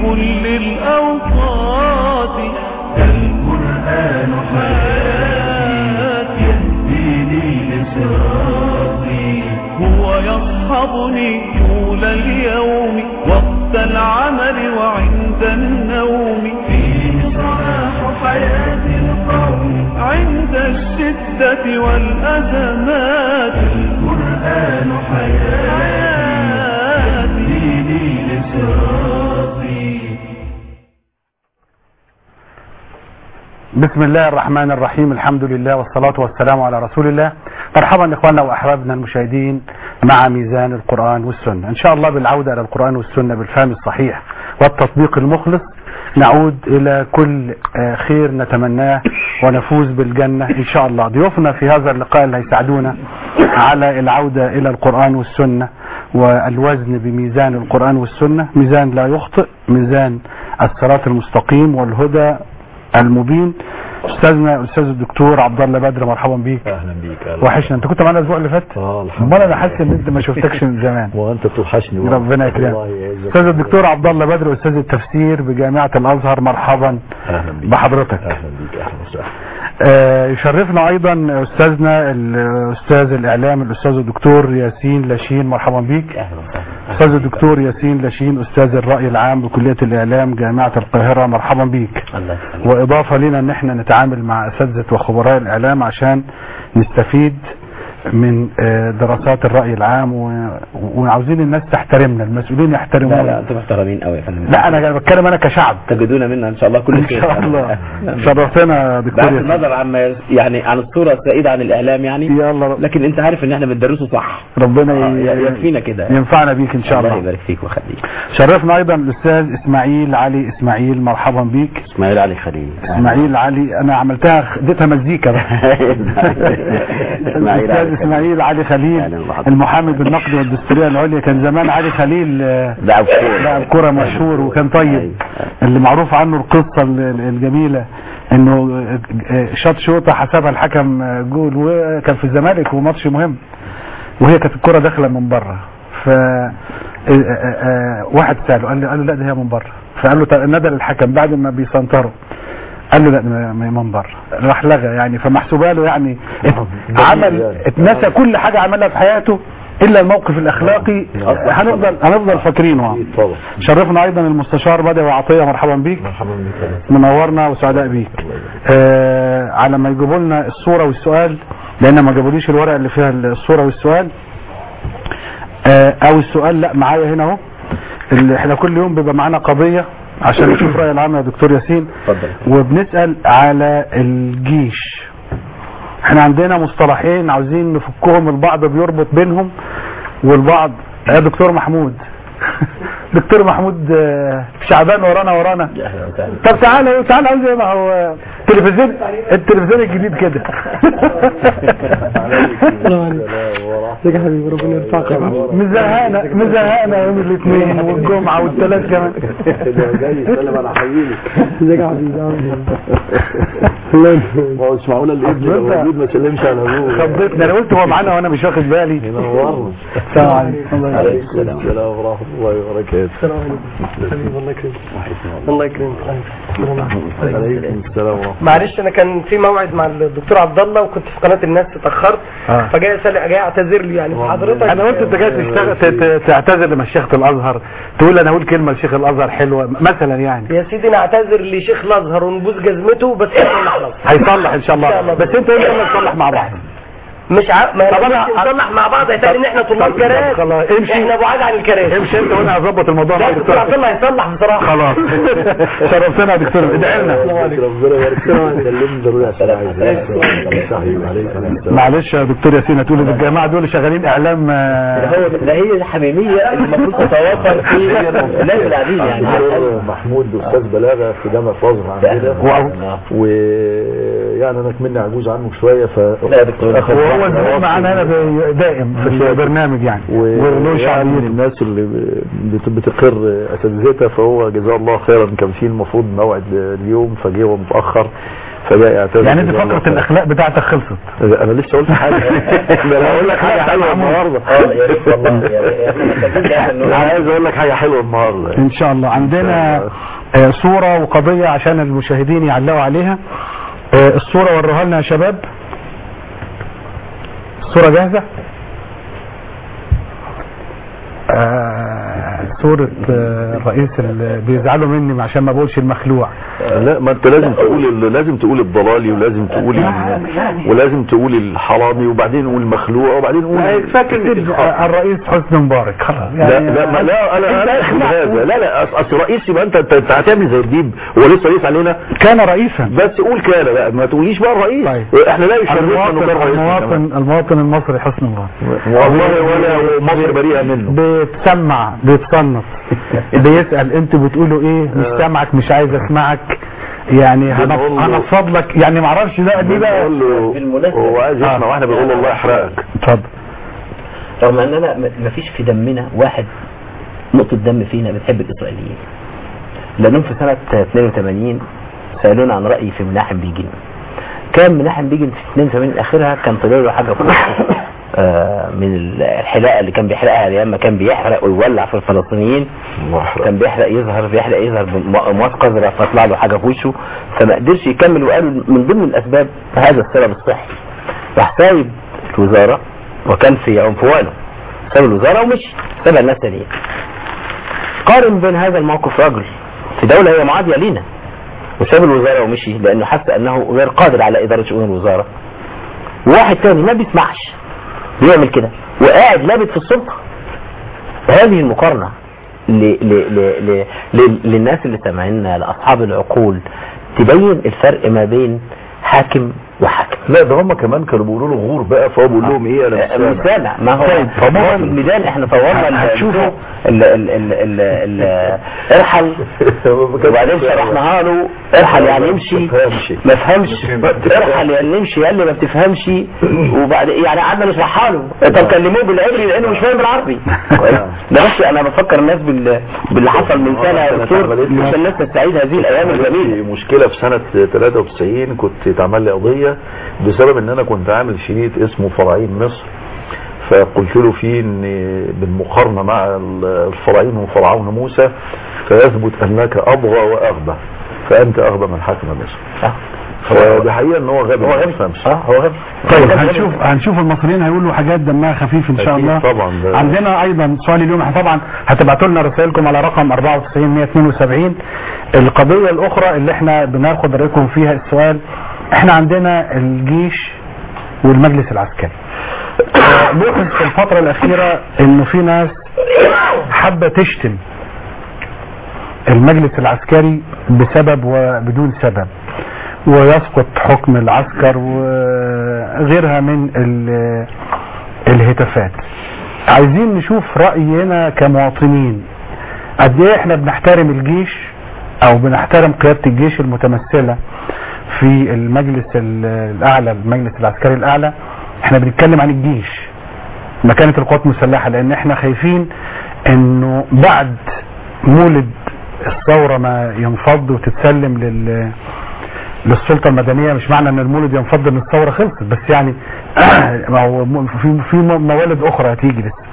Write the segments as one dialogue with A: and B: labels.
A: كل الأوقات القرآن حياتي يهديني لصراطي هو يصحبني طول اليوم وقت العمل وعند النوم فيه صلاح حياة القوم عند الشدة والأزمات القرآن حياتي يهديني لصراطي
B: بسم الله الرحمن الرحيم الحمد لله والصلاة والسلام على رسول الله مرحبا إخواننا وأحبابنا المشاهدين مع ميزان القرآن والسنة إن شاء الله بالعودة إلى القرآن والسنة بالفهم الصحيح والتطبيق المخلص نعود إلى كل آه، خير نتمناه ونفوز بالجنة إن شاء الله ضيوفنا في هذا اللقاء اللي هيساعدونا على العودة إلى القرآن والسنة والوزن بميزان القرآن والسنة ميزان لا يخطئ ميزان الصراط المستقيم والهدى المبين استاذنا استاذ الدكتور عبد الله بدر مرحبا بيك
C: اهلا بيك أهلا.
B: وحشنا انت كنت معانا الاسبوع اللي فات
C: اه الحمد
B: امال انا
C: لله.
B: حاسس ان انت ما شفتكش من زمان
C: وانت بتوحشني والله.
B: ربنا
C: الله
B: يكرمك
C: يعزك.
B: استاذ الدكتور عبد الله بدر استاذ التفسير بجامعه الازهر مرحبا
C: اهلا بيك
B: بحضرتك
C: اهلا بيك اهلا وسهلا
B: آه، يشرفنا ايضا استاذنا الاستاذ الاعلام الاستاذ الدكتور ياسين لاشين مرحبا بيك
C: اهلا وسهلا
B: استاذ الدكتور ياسين لاشين استاذ الراي العام بكليه الاعلام جامعه القاهره مرحبا بيك
C: الله يسلمك
B: واضافه لنا ان احنا نتعامل مع اساتذه وخبراء الاعلام عشان نستفيد من آه، دراسات الراي العام و- وعاوزين الناس تحترمنا المسؤولين
D: لا لا
B: يحترمونا
D: انتم محترمين قوي يا فندم
B: لا انا بتكلم انا كشعب
D: تجدون منا ان شاء الله كل
B: ان
D: خير
B: شاء الله شرفتنا يا دكتور
D: بغض
B: ياسين.
D: النظر عن يعني عن الصوره السائده عن الاعلام يعني
B: يلا رب-
D: لكن انت عارف ان احنا بندرسه صح
B: ربنا
D: آه،
B: ي-
D: يكفينا كده
B: ينفعنا بيك ان شاء
D: الله
B: الله
D: يبارك فيك ويخليك
B: شرفنا ايضا الاستاذ اسماعيل علي اسماعيل مرحبا بيك
C: اسماعيل علي خليل
B: اسماعيل علي انا عملتها اديتها مزيكا بقى
C: اسماعيل علي
B: الاستاذ اسماعيل علي خليل
C: أهلا بحضرتك.
B: المحامي بالنقد والدستوريه العليا كان زمان علي خليل آه،
C: لاعب كورة.
B: لاعب كرة مشهور وكان طيب
C: أيوة.
B: اللي معروف عنه القصة ال- ال- الجميلة انه آه، آه، شاط شوطة حسبها الحكم آه، جول وكان في الزمالك وماتش مهم وهي كانت الكرة داخلة من بره ف آه، آه، آه، واحد سأله قال له قال له لا ده هي من بره فقال له طب ندى للحكم بعد ما بيسنطروا قال له لا ده من من بره راح لغى يعني فمحسوبه له يعني ات- عمل اتنسى كل حاجه عملها في حياته الا الموقف الاخلاقي هنفضل هنفضل فاكرينه
C: أكيد طبعا
B: شرفنا ايضا المستشار بدوي عطيه مرحبا بيك
C: مرحبا بك
B: منورنا وسعداء بيك آه على ما يجيبوا لنا الصوره والسؤال لان ما جابوليش الورقه اللي فيها الصوره والسؤال آه او السؤال لا معايا هنا اهو اللي احنا كل يوم بيبقى معانا قضيه عشان نشوف راي العام يا دكتور ياسين
D: اتفضل
B: وبنسال على الجيش احنا عندنا مصطلحين عاوزين نفكهم البعض بيربط بينهم والبعض يا دكتور محمود دكتور محمود آه، شعبان ورانا ورانا
C: اهلا وسهلا
B: طب تعالى تعالى عاوز ايه ما هو تلفزيون التلفزيون الجديد كده
C: ازيك يا حبيبي ربنا يرفعك
B: مزهقنا مزهقنا يوم الاثنين والجمعه والثلاث كمان
C: جاي سلم انا حبيبي
B: ازيك يا حبيبي
C: ما هو مش معقول الابن لو موجود ما سلمش على ابوه
B: خضتني انا قلت هو معانا وانا مش واخد بالي
C: ينورنا
B: السلام عليكم الله يبارك.
C: عليكم السلام السلام ورحمه الله وبركاته
E: الله يكرمك
C: عليكم السلام ورحمه
E: معلش انا كان في موعد مع الدكتور عبد الله وكنت في قناه الناس اتاخرت
B: آه.
E: فجاي أسأل- جاي اعتذر لي يعني حضرتك
B: انا قلت انت جاي تشتغل ت- ت- تعتذر لمشيخه الازهر تقول انا اقول كلمه لشيخ الازهر حلوه مثلا يعني
E: يا سيدي نعتذر لشيخ الازهر ونبوس جزمته بس هيصلح لنا.
B: هيصلح ان شاء
E: إن شاء
B: الله
E: الله.
B: بس انت قلت لنا نصلح مع بعض
E: مش ع... ما
B: طب
E: طب
B: أنا-
E: نصلح مع بعض هيتقال ان احنا طلاب
B: طب-
E: كراسي
B: خلاص، امشي.
E: احنا بعاد عن الكراسي
B: امشي انت وانا هظبط الموضوع
E: لا
B: مع
E: الدكتور عبد الله هيصلح بصراحه
B: خلاص شرفتنا يا دكتور ادعي لنا
C: ربنا يبارك فيك كلمني ضروري عشان عايز عليكم السلام
B: معلش يا دكتور ياسين هتقول ان الجماعه دول شغالين اعلام آه،
D: هو ده هي الحميميه اللي المفروض تتوافر في الناس القاعدين يعني
C: دكتور محمود استاذ بلاغه في جامعه الازهر عندنا
B: وهو-
C: ويعني انا كمني عجوز عنه شويه ف
D: لا يا دكتور.
C: أخذ
B: وهو
C: واحد
B: الزميل
C: واحد.
B: معانا هنا في- دائم في البرنامج يعني وله
C: ويعني من
B: شعبيته
C: الناس اللي بت- بتقر اساتذتها فهو جزاه الله خيرا كان في المفروض موعد اليوم فجه هو متاخر فده يعتبر
B: يعني دي فقره الاخلاق بتاعتك خلصت
C: انا لسه قلت حاجه ده انا هقول لك حاجه حلوه النهارده
D: اه يا ريت والله يا ريت احنا محتاجين ده
C: انا
D: انه
C: عايز اقول لك حاجه حلوه النهارده
B: ان شاء الله عندنا آه، صورة وقضية عشان المشاهدين يعلقوا عليها آه، الصورة وروها لنا يا شباب الصورة جاهزة آه، صورة آه، الرئيس اللي بيزعلوا مني عشان ما بقولش المخلوع
C: لا ما انت لازم تقول ال- لازم تقول الضلالي ولازم تقول ال- ولازم تقول الحرامي وبعدين نقول المخلوع وبعدين نقول
B: اكتب آه، الرئيس حسني مبارك خلاص
C: لا لا ما لا انا انا أخذ هذا لا لا أص- اصل رئيس يبقى انت انت أنت هتعمل زي الديب هو لسه رئيس علينا
B: كان رئيسا
C: بس قول كان بقى ما تقوليش بقى الرئيس
B: طيب.
C: احنا لا يشرفنا انه
B: المواطن
C: كان رئيس
B: المواطن المواطن المصري حسني مبارك
C: والله ولا مصر بريئه منه
B: بيتسمع بيتصنف بيسأل انتوا بتقولوا ايه مش سامعك مش عايز اسمعك يعني هنف-
C: بنقول له-
B: هنفض لك يعني معرفش ده دي بقى
C: بنقول له
D: بالمناسبة-
C: هو عايز يسمع واحنا بنقول له الله يحرقك
B: اتفضل
D: رغم اننا م- مفيش في دمنا واحد نقطة دم فينا بتحب الاسرائيليين لانهم في سنة 82 سألونا عن رأيي في مناحم بيجن كان مناحم بيجن في 82 اخرها كان طلع له حاجة فوق آه، من الحلاقة اللي كان بيحرقها ايام ما كان بيحرق ويولع في الفلسطينيين
C: الله يحرقك
D: كان بيحرق يظهر بيحرق يظهر بمواد قذرة فطلع له حاجة في وشه فما قدرش يكمل وقالوا من ضمن الأسباب هذا السبب الصحي راح سايب الوزارة وكان في عنفوانه ساب الوزارة ومشي سابها الناس تانيين قارن بين هذا الموقف رجل في دولة هي معادية لينا وساب الوزارة ومشي لأنه حس أنه غير قادر على إدارة شؤون الوزارة وواحد تاني ما بيسمعش بيعمل كده وقاعد لابد في السلطة هذه المقارنة ل ل ل ل ل للناس اللي سامعيننا لأصحاب العقول تبين الفرق ما بين حاكم وحاكم
C: لا ده هم كمان كانوا بيقولوا له غور بقى فهو بيقول لهم ايه انا مش
D: مش
C: سامع
D: سامع ما هو
B: طيب،
D: هو
B: عموماً
D: في الميدان احنا صورنا ال-
B: هتشوفوا.
D: ال ال ال ال ال ارحل وبعدين شرحناها له ارحل يعني يمشي
C: ما فهمش.
D: ما فهمش ارحل يعني يمشي قال لي ما بتفهمش وبعد يعني قعدنا نشرحها له طب كلموه بالعبري لانه مش فاهم بالعربي ده بس انا بفكر الناس بال... باللي حصل من سنه يا دكتور عشان الناس تستعيد هذه الايام الجميله
C: في مشكلة في سنة 93 كنت اتعمل لي قضية بسبب ان انا كنت عامل شريط اسمه فراعين مصر فقلت له فيه ان بالمقارنة مع الفراعين وفرعون موسى فيثبت انك ابغى واغبى فانت اغبى من حاكم مصر
D: آه.
C: فدي حقيقة ان هو غبي
D: هو
C: ما
D: غبي
C: بيفهمش.
D: اه هو غبي
B: طيب
D: هو غبي.
B: هنشوف هنشوف المصريين هيقولوا حاجات دمها خفيف ان شاء
C: أكيد
B: الله
C: طبعاً ده-
B: عندنا ايضا سؤال اليوم احنا طبعا هتبعتوا لنا رسائلكم على رقم 94 172 القضيه الاخرى اللي احنا بناخد رايكم فيها السؤال احنا عندنا الجيش والمجلس العسكري آه، لاحظ في الفتره الاخيره انه في ناس حابه تشتم المجلس العسكري بسبب وبدون سبب ويسقط حكم العسكر وغيرها من ال- الهتافات عايزين نشوف رأينا كمواطنين قد ايه احنا بنحترم الجيش او بنحترم قيادة الجيش المتمثلة في المجلس ال- الاعلى المجلس العسكري الاعلى احنا بنتكلم عن الجيش مكانة القوات المسلحة لان احنا خايفين انه بعد مولد الثورة ما ينفض وتتسلم لل للسلطة المدنية مش معنى ان المولد ينفض ان الثورة خلصت بس يعني ما هو م- في في موالد اخرى هتيجي لسه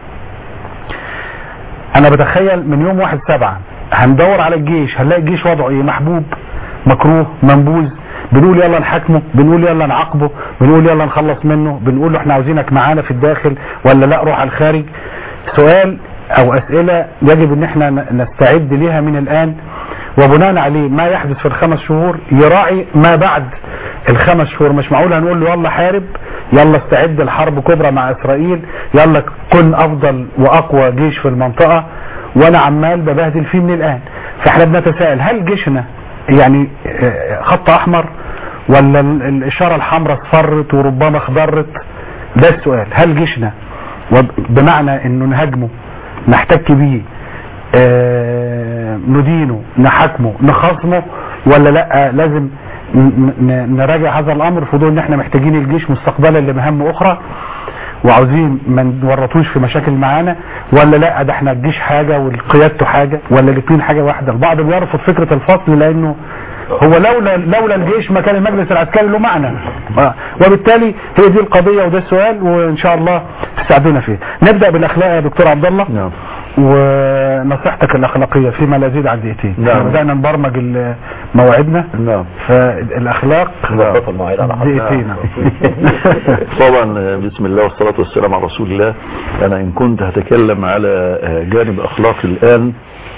B: انا بتخيل من يوم واحد سبعة هندور على الجيش هنلاقي الجيش وضعه ايه محبوب مكروه منبوذ بنقول يلا نحاكمه بنقول يلا نعاقبه بنقول يلا نخلص منه بنقول له احنا عاوزينك معانا في الداخل ولا لا روح على الخارج سؤال او اسئلة يجب ان احنا ن- نستعد ليها من الان وبناء عليه ما يحدث في الخمس شهور يراعي ما بعد الخمس شهور مش معقول هنقول له يلا حارب يلا استعد لحرب كبرى مع اسرائيل يلا كن افضل واقوى جيش في المنطقة وانا عمال ببهدل فيه من الان فاحنا بنتساءل هل جيشنا يعني آه، خط احمر ولا ال- الاشارة الحمراء اصفرت وربما اخضرت ده السؤال هل جيشنا وب- بمعنى انه نهاجمه نحتك بيه آه، ندينه نحاكمه نخاصمه ولا لا لازم ن- ن- نراجع هذا الامر في ضوء ان احنا محتاجين الجيش مستقبلا لمهام اخرى وعاوزين ما نورطوش في مشاكل معانا ولا لا ده احنا الجيش حاجه والقيادته حاجه ولا الاثنين حاجه واحده البعض بيرفض فكره الفصل لانه هو لولا لولا الجيش ما كان المجلس العسكري له معنى آه. وبالتالي هي دي القضيه وده السؤال وان شاء الله تساعدونا فيه نبدا بالاخلاق يا دكتور عبد الله
C: نعم
B: ونصيحتك الاخلاقيه فيما لا يزيد عن دقيقتين
C: نعم.
B: احنا بدانا نبرمج ال- مواعيدنا
C: نعم
B: فالاخلاق
D: ظبط المواعيد على حظ
B: دقيقتين
C: طبعا بسم الله والصلاة والسلام على رسول الله أنا إن كنت هتكلم على جانب أخلاقي الآن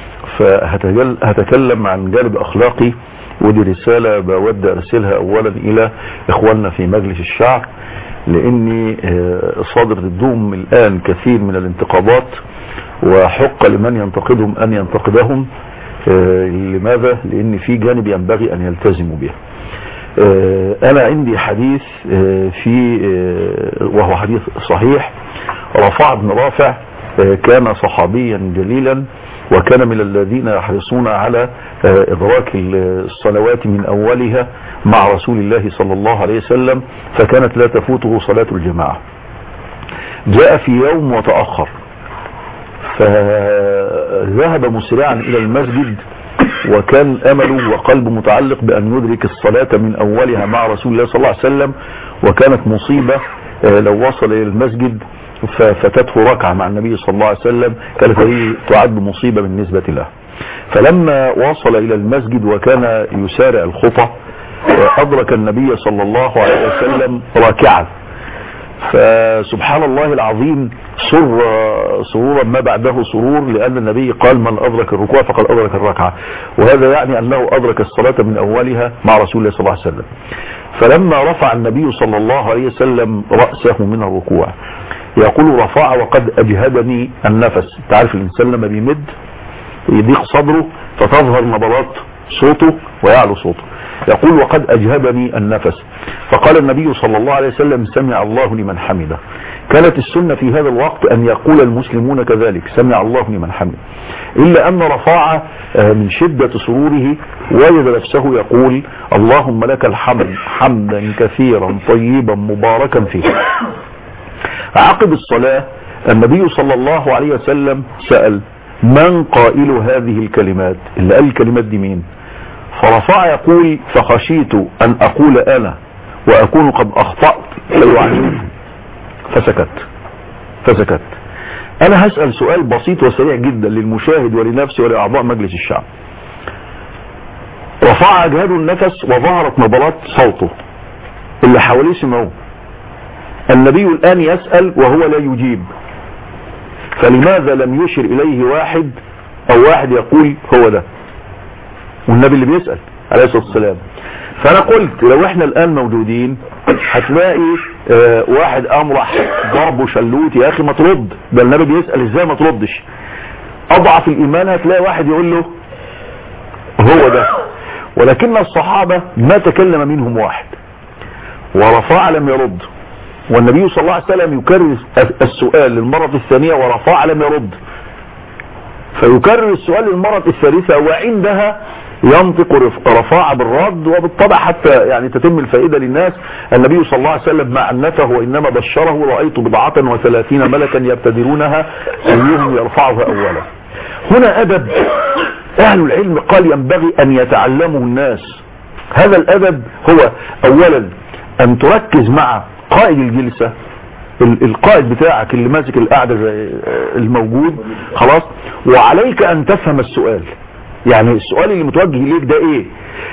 C: فهتكلم عن جانب أخلاقي ودي رسالة بود أرسلها أولا إلى إخواننا في مجلس الشعب لأني آه، صادر ضدهم الآن كثير من الانتقادات وحق لمن ينتقدهم أن ينتقدهم آه، لماذا؟ لأن في جانب ينبغي أن يلتزموا به آه، انا عندي حديث آه، في آه، وهو حديث صحيح رفع بن رافع آه، كان صحابيا جليلا وكان من الذين يحرصون على آه، ادراك الصلوات من اولها مع رسول الله صلى الله عليه وسلم فكانت لا تفوته صلاة الجماعة جاء في يوم وتأخر فذهب مسرعا الى المسجد وكان امله وقلبه متعلق بان يدرك الصلاة من اولها مع رسول الله صلى الله عليه وسلم وكانت مصيبة آه، لو وصل الى المسجد ففتته ركعة مع النبي صلى الله عليه وسلم كانت هذه تعد مصيبة بالنسبة له فلما وصل الى المسجد وكان يسارع الخطى آه، ادرك النبي صلى الله عليه وسلم راكعا فسبحان الله العظيم سر سرورا ما بعده سرور لأن النبي قال من أدرك الركوع فقد أدرك الركعة وهذا يعني أنه أدرك الصلاة من أولها مع رسول الله صلى الله عليه وسلم فلما رفع النبي صلى الله عليه وسلم رأسه من الركوع يقول رفع وقد أجهدني النفس تعرف الإنسان لما بيمد يضيق صدره فتظهر نبضات صوته ويعلو صوته يقول وقد أجهبني النفس فقال النبي صلى الله عليه وسلم سمع الله لمن حمده كانت السنة في هذا الوقت أن يقول المسلمون كذلك سمع الله لمن حمده إلا أن رفاعة آه، من شدة سروره وجد نفسه يقول اللهم لك الحمد حمدا كثيرا طيبا مباركا فيه عقب الصلاة النبي صلى الله عليه وسلم سأل من قائل هذه الكلمات اللي قال الكلمات دي مين فرفع يقول فخشيت أن أقول أنا وأكون قد أخطأت فيعني فسكت فسكت أنا هسأل سؤال بسيط وسريع جدا للمشاهد ولنفسي ولأعضاء مجلس الشعب رفع أجهاد النفس وظهرت نبرات صوته اللي حواليه سمعوه النبي الآن يسأل وهو لا يجيب فلماذا لم يشر إليه واحد أو واحد يقول هو ده والنبي اللي بيسأل عليه الصلاة والسلام فأنا قلت لو احنا الآن موجودين هتلاقي اه واحد أمرح ضربه شلوت يا أخي ما ترد ده النبي بيسأل ازاي ما تردش أضعف الإيمان هتلاقي واحد يقول له هو ده ولكن الصحابة ما تكلم منهم واحد ورفع لم يرد والنبي صلى الله عليه وسلم يكرر السؤال للمرة الثانية ورفع لم يرد فيكرر السؤال للمرة الثالثة وعندها ينطق رف- رفاعة بالرد وبالطبع حتى يعني تتم الفائدة للناس النبي صلى الله عليه وسلم ما عنفه وإنما بشره رأيت بضعة وثلاثين ملكا يبتدرونها أيهم يرفعها أولا هنا أدب أهل العلم قال ينبغي أن يتعلمه الناس هذا الأدب هو أولا أن تركز مع قائد الجلسة ال- القائد بتاعك اللي ماسك القعدة زي الموجود خلاص وعليك ان تفهم السؤال يعني السؤال اللي متوجه اليك ده ايه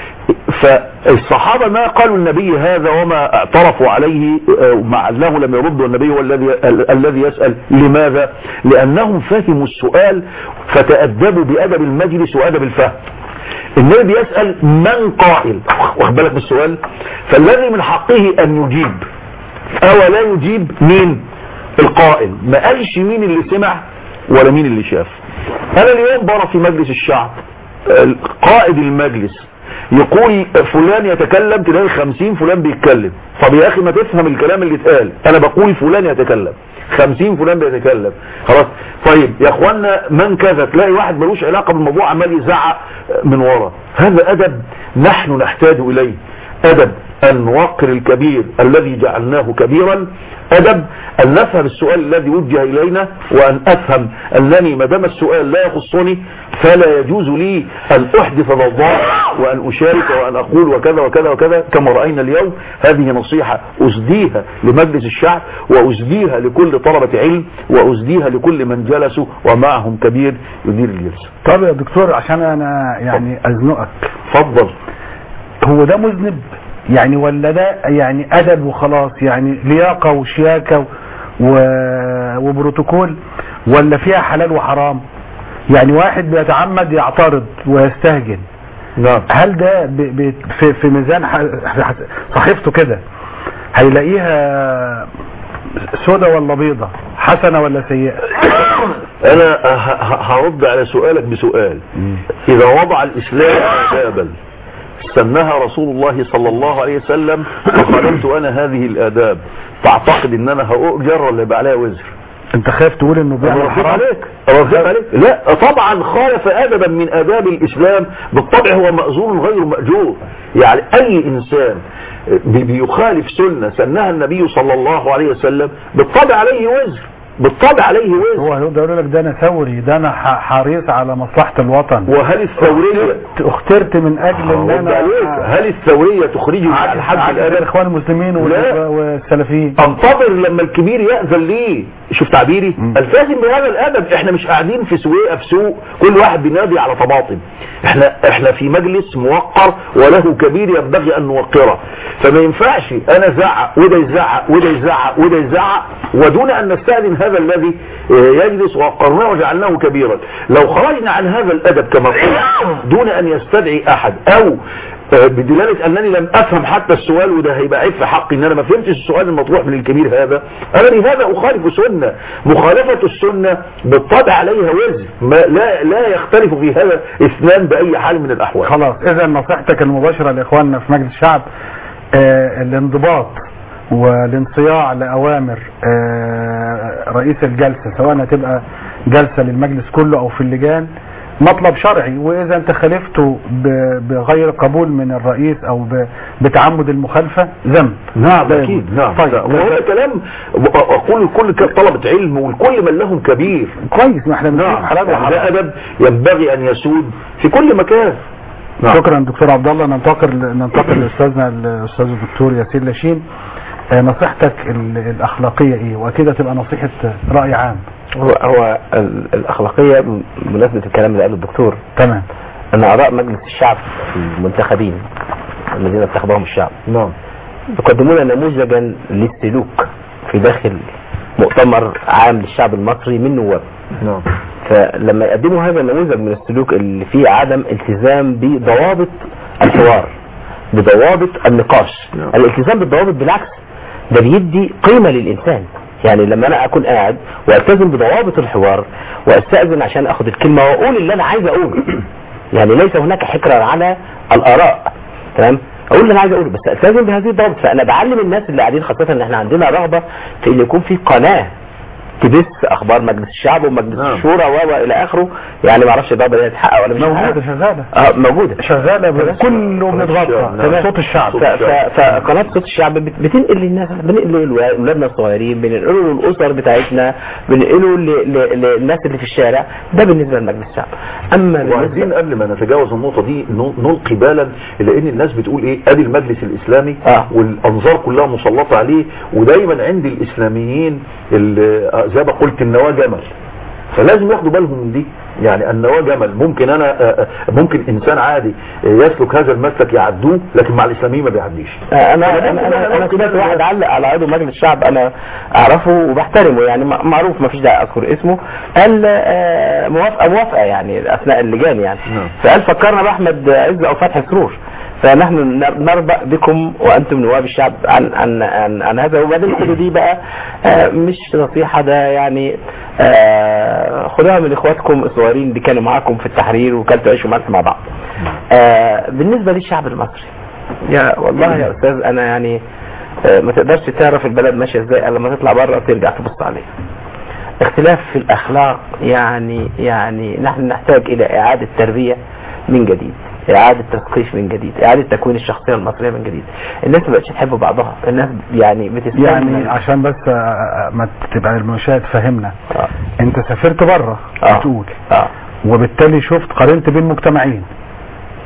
C: فالصحابة ما قالوا النبي هذا وما اعترفوا عليه آه، مع انه لم يرد والنبي هو الذي ال- الذي يسأل لماذا لانهم فهموا السؤال فتأدبوا بأدب المجلس وأدب الفهم النبي بيسأل من قائل واخد بالك من السؤال فالذي من حقه ان يجيب او لا يجيب مين القائل ما قالش مين اللي سمع ولا مين اللي شاف انا اليوم بره في مجلس الشعب قائد المجلس يقول فلان يتكلم تلاقي خمسين فلان بيتكلم طب يا اخي ما تفهم الكلام اللي اتقال انا بقول فلان يتكلم خمسين فلان بيتكلم خلاص طيب يا اخوانا من كذا تلاقي واحد ملوش علاقة بالموضوع عمال يزعق من ورا هذا ادب نحن نحتاج اليه ادب ان نوقر الكبير الذي جعلناه كبيرا ادب ان نفهم السؤال الذي وجه الينا وان افهم انني ما دام السؤال لا يخصني فلا يجوز لي ان احدث ضوضاء وأن أشارك وأن أقول وكذا وكذا وكذا كما رأينا اليوم هذه نصيحة أسديها لمجلس الشعب وأسديها لكل طلبة علم وأسديها لكل من جلسوا ومعهم كبير يدير الجلسة
B: طب يا دكتور عشان انا يعني ازنقك
C: تفضل
B: هو ده مذنب يعني ولا ده يعني ادب وخلاص يعني لياقه وشياكه و... وبروتوكول ولا فيها حلال وحرام يعني واحد بيتعمد يعترض ويستهجن
C: نعم
B: هل ده ب... ب... في... في ميزان ح... صحيفته كده هيلاقيها سودة ولا بيضة حسنة ولا سيئة
C: أنا ه- ه- هرد على سؤالك بسؤال إذا وضع الإسلام آدابا سنها رسول الله صلى الله عليه وسلم وخالفت أنا هذه الآداب تعتقد إن أنا هأؤجر ولا يبقى عليها وزر
B: انت خايف تقول انه بيعمل
C: أرغب
B: حرام
C: عليك أرغب عليك لا طبعا خالف أدبا من آداب الإسلام بالطبع هو مأزور غير مأجور يعني أي إنسان بي- بيخالف سنة سنها النبي صلى الله عليه وسلم بالطبع عليه وزر بالطبع عليه وزر
B: هو هيقدر يقول لك ده انا ثوري ده انا ح- حريص على مصلحة الوطن
C: وهل الثورية
B: اخترت من اجل ان
C: هرد
B: انا
C: عليك هل الثورية تخرجني على الحد
B: عكس
C: الآن
B: الاخوان المسلمين
C: لا.
B: وال- والسلفيين
C: انتظر لما الكبير يأذن ليه شوف تعبيري التزم بهذا الادب احنا مش قاعدين في سويقه في سوق كل واحد بينادي على طماطم احنا احنا في مجلس موقر وله كبير ينبغي ان نوقره فما ينفعش انا ازعق وده يزعق وده يزعق وده يزعق ودون ان نستأذن هذا الذي اه، يجلس وقرناه وجعلناه كبيرا لو خرجنا عن هذا الادب كما قلت دون ان يستدعي احد او آه، بدلالة انني لم افهم حتى السؤال وده هيبقى عيب في حقي ان انا ما فهمتش السؤال المطروح من الكبير هذا انا بهذا اخالف سنة مخالفة السنة بالطبع عليها وزن ما لا لا يختلف في هذا اثنان باي حال من الاحوال
B: خلاص اذا نصيحتك المباشرة لاخواننا في مجلس الشعب آه الانضباط والانصياع لاوامر آه رئيس الجلسة سواء هتبقى جلسة للمجلس كله او في اللجان مطلب شرعي واذا انت خالفته ب- بغير قبول من الرئيس او ب- بتعمد المخالفة ذنب
C: نعم
B: لا
C: اكيد
B: يجوز.
C: نعم
B: طيب
C: طيب وهذا كلام اقول لكل ك- طلبة علم ولكل من لهم كبير
B: كويس ما احنا بنشوف
C: نعم
B: حلال
C: يعني ده
B: وحرام
C: ادب ينبغي ان يسود في كل مكان نعم.
B: شكرا دكتور عبد الله ننتقل ننتقل لاستاذنا الاستاذ الدكتور ياسين لاشين آه، نصيحتك ال- الاخلاقيه ايه واكيد هتبقى نصيحه راي عام
D: هو هو ال- الاخلاقيه بمناسبه الكلام اللي قاله الدكتور
B: تمام
D: ان اعضاء مجلس الشعب المنتخبين الذين انتخبهم الشعب
C: نعم
D: يقدمون نموذجا للسلوك في داخل مؤتمر عام للشعب المصري من نواب
C: نعم
D: فلما يقدموا هذا النموذج من السلوك اللي فيه عدم التزام بضوابط الحوار بضوابط النقاش
C: نعم.
D: الالتزام بالضوابط بالعكس ده بيدي قيمة للإنسان يعني لما أنا أكون قاعد وألتزم بضوابط الحوار وأستأذن عشان أخد الكلمة وأقول اللي أنا عايز أقوله يعني ليس هناك حكرا على الآراء تمام اقول اللي انا عايز اقوله بس التزم بهذه الضوابط فانا بعلم الناس اللي قاعدين خاصه ان احنا عندنا رغبه في ان يكون في قناه تبث اخبار مجلس الشعب ومجلس
C: نعم.
D: الشورى و و الى اخره يعني ما اعرفش الضوابط دي هتتحقق ولا مش
B: موجوده
D: هتتحقق.
B: شغاله
D: اه موجوده
B: شغاله ب- كله بنضغطها
C: نعم.
B: صوت الشعب
C: صوت
D: ف- ف- فقناة صوت الشعب بت- بتنقل للناس بننقله لأولادنا الصغيرين بننقله للأسر بتاعتنا بننقله ل- ل- للناس اللي في الشارع ده بالنسبة لمجلس الشعب أما
C: وعايزين
D: بالنسبة
C: قبل ما نتجاوز النقطة دي ن- نلقي بالا لان الناس بتقول ايه ادي المجلس الاسلامي
D: آه.
C: والانظار كلها مسلطة عليه ودايما عند الاسلاميين ال- آه، زي ما قلت النواة جمل فلازم ياخدوا بالهم من دي يعني النواة جمل ممكن انا آه، آه، ممكن انسان عادي آه، يسلك هذا المسلك يعدوه لكن مع الاسلاميين ما بيعديش
D: انا انا انا, أنا سمعت واحد علق على عضو مجلس الشعب انا اعرفه وبحترمه يعني م- معروف ما فيش داعي اذكر اسمه قال آه، موافقه موافقه يعني اثناء اللجان يعني
C: نعم.
D: فقال فكرنا باحمد عز او فتحي سرور فنحن نر- نربأ بكم وانتم نواب الشعب عن عن عن, عن هذا وبعدين خدوا دي بقى آه، مش نصيحه ده يعني آه، خدوها من اخواتكم الصغيرين اللي كانوا معاكم في التحرير وكلتوا عيش وملح مع بعض. آه، بالنسبه للشعب المصري يا والله يا استاذ انا يعني آه، ما تقدرش تعرف البلد ماشيه ازاي الا لما تطلع بره ترجع تبص عليها اختلاف في الاخلاق يعني يعني نحن نحتاج الى اعاده تربيه من جديد اعاده تثقيف من جديد اعاده تكوين الشخصيه المصريه من جديد الناس ما بقتش تحب بعضها الناس يعني بتستنى
B: يعني عشان بس آه، آه، ما تبقى المشاهد فهمنا
D: آه.
B: انت سافرت بره
D: آه.
B: بتقول
D: اه
B: وبالتالي شفت قارنت بين مجتمعين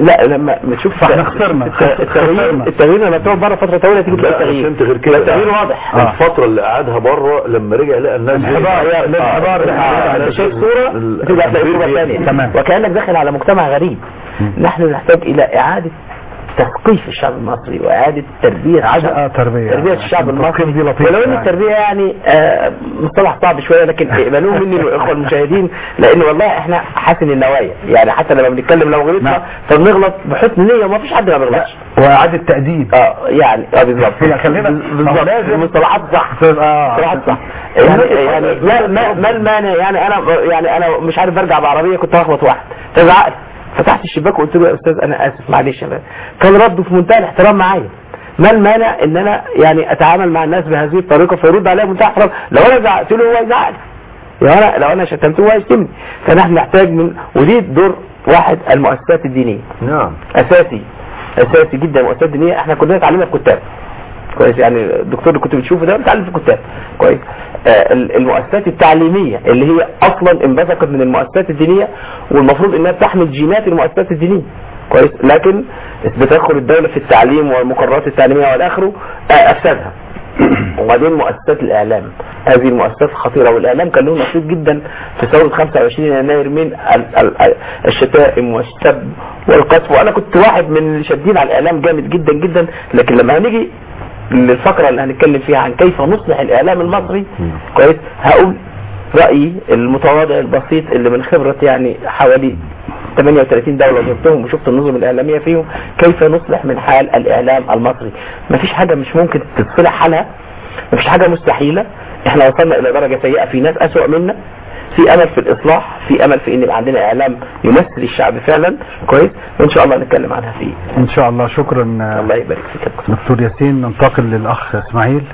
D: لا لما بتشوف
B: فاحنا خسرنا.
D: الت- التغيير
B: خسرنا.
D: التغيير لما تقعد بره فتره طويله تيجي تلاقي
C: لا أنا
D: التغيير
C: فهمت غير كده
D: التغيير واضح
B: آه.
C: الفترة اللي قعدها بره لما رجع لقى الناس
B: الانحدار،
C: آه،
B: الانحدار
C: آه،
B: بتاع-
D: انت
C: آه،
D: شايف صورة
C: ال-
D: بتبقى تلاقي صورة
C: التغيير
D: ثانية
B: تمام.
D: وكأنك داخل على مجتمع غريب نحن نحتاج إلى إعادة تثقيف الشعب المصري وإعادة تربية
B: إعادة،
D: الشعب-
B: آه، تربية.
D: تربية الشعب
B: التثقيف
D: المصري
B: دي لطيفة
D: ولو إن
B: يعني.
D: التربية يعني آه، مصطلح صعب شوية لكن اقبلوه مني الإخوة المشاهدين لأن والله إحنا حسن النوايا يعني حتى لما بنتكلم لو غلطنا
B: نعم.
D: فبنغلط بحسن نية وما فيش حد ما بيغلطش
B: واعاده تاديب
D: اه يعني اه بالظبط
B: لا، خلينا-
D: بالظبط
B: ما لازم-
D: المصطلحات صح
B: آه.
D: مصطلحات صح يعني يعني ما ما ما المانع يعني انا يعني انا مش عارف برجع بعربيه كنت هخبط واحد فزعقت فتحت الشباك وقلت له يا استاذ انا اسف معلش أنا. كان رده في منتهى الاحترام معايا ما المانع ان انا يعني اتعامل مع الناس بهذه الطريقه فيرد عليا بمنتهى الاحترام لو انا زعقت له هو يزعق لي لو انا لو انا شتمته هو يشتمني فنحن نحتاج من ودي دور واحد المؤسسات الدينيه
C: نعم
D: اساسي اساسي جدا المؤسسات الدينيه احنا كلنا اتعلمنا في كتاب كويس يعني الدكتور اللي كنت بتشوفه ده بيتعلم في كتاب كويس آه ال- المؤسسات التعليميه اللي هي اصلا انبثقت من المؤسسات الدينيه والمفروض انها تحمل جينات المؤسسات الدينيه كويس لكن بتدخل الدوله في التعليم والمقررات التعليميه والى اخره آه افسدها وبعدين مؤسسات الاعلام هذه المؤسسات الخطيره والاعلام كان له نصيب جدا في ثوره 25 يناير من ال- ال- الشتائم والسب والقذف وانا كنت واحد من اللي شادين على الاعلام جامد جدا جدا لكن لما هنيجي للفقره اللي هنتكلم فيها عن كيف نصلح الاعلام المصري كويس هقول رايي المتواضع البسيط اللي من خبره يعني حوالي 38 دولة زرتهم وشفت النظم الإعلامية فيهم كيف نصلح من حال الإعلام المصري مفيش حاجة مش ممكن تتصلح حالها مفيش حاجة مستحيلة احنا وصلنا إلى درجة سيئة في ناس أسوأ منا في أمل في الإصلاح في أمل في إن يبقى عندنا إعلام يمثل الشعب فعلا كويس وإن شاء الله نتكلم عنها فيه
B: ان شاء الله شكرا
D: الله يبارك فيك يا دكتور.
B: دكتور ياسين ننتقل للاخ اسماعيل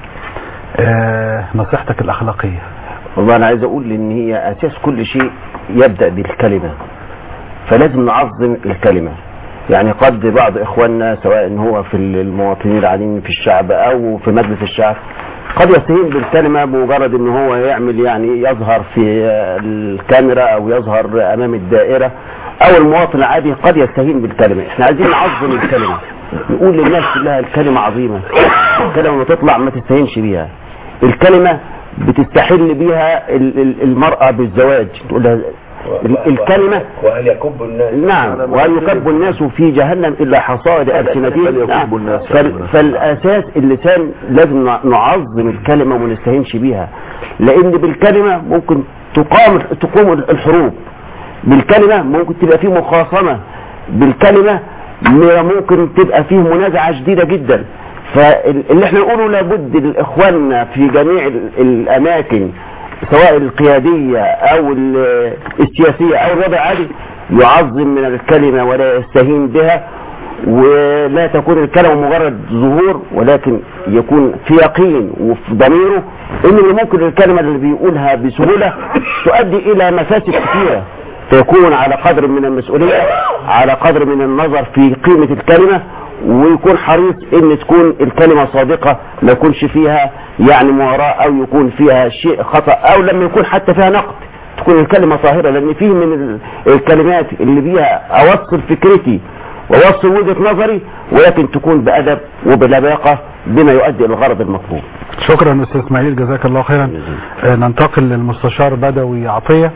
B: آه نصيحتك الاخلاقيه
F: والله انا عايز اقول ان هي اساس كل شيء يبدا بالكلمه فلازم نعظم الكلمه يعني قد بعض اخواننا سواء ان هو في المواطنين العاديين في الشعب او في مجلس الشعب قد يستهين بالكلمه بمجرد ان هو يعمل يعني يظهر في الكاميرا او يظهر امام الدائره او المواطن العادي قد يستهين بالكلمه احنا عايزين نعظم الكلمه نقول للناس كلها الكلمه عظيمه الكلمه لما تطلع ما تستهينش بيها الكلمة بتستحل بيها ال- ال- المرأة بالزواج تقول لها ال- الكلمة
C: وهل يكب الناس
F: نعم وهل يكب الناس في جهنم إلا حصائد ألسنتهم
C: يكب
F: نعم.
C: الناس.
F: فال- فالأساس اللسان لازم نع- نعظم الكلمة وما نستهينش بيها لأن بالكلمة ممكن تقام تقوم الحروب بالكلمة ممكن تبقى فيه مخاصمة بالكلمة م- ممكن تبقى فيه منازعة شديدة جدا فاللي احنا نقوله لابد الاخوان في جميع ال- الاماكن سواء القيادية او ال- السياسية او الوضع العادي يعظم من الكلمة ولا يستهين بها ولا تكون الكلمة مجرد ظهور ولكن يكون في يقين وفي ضميره ان اللي ممكن الكلمة اللي بيقولها بسهولة تؤدي الى مفاسد كثيرة فيكون على قدر من المسؤولية على قدر من النظر في قيمة الكلمة ويكون حريص ان تكون الكلمة صادقة ما يكونش فيها يعني مواراة او يكون فيها شيء خطأ او لما يكون حتى فيها نقد تكون الكلمة طاهرة لان فيه من ال- الكلمات اللي بيها اوصل فكرتي واوصل وجهة نظري ولكن تكون بأدب وبلباقة بما يؤدي الى الغرض المطلوب
B: شكرا استاذ اسماعيل جزاك الله خيرا آه ننتقل للمستشار بدوي عطيه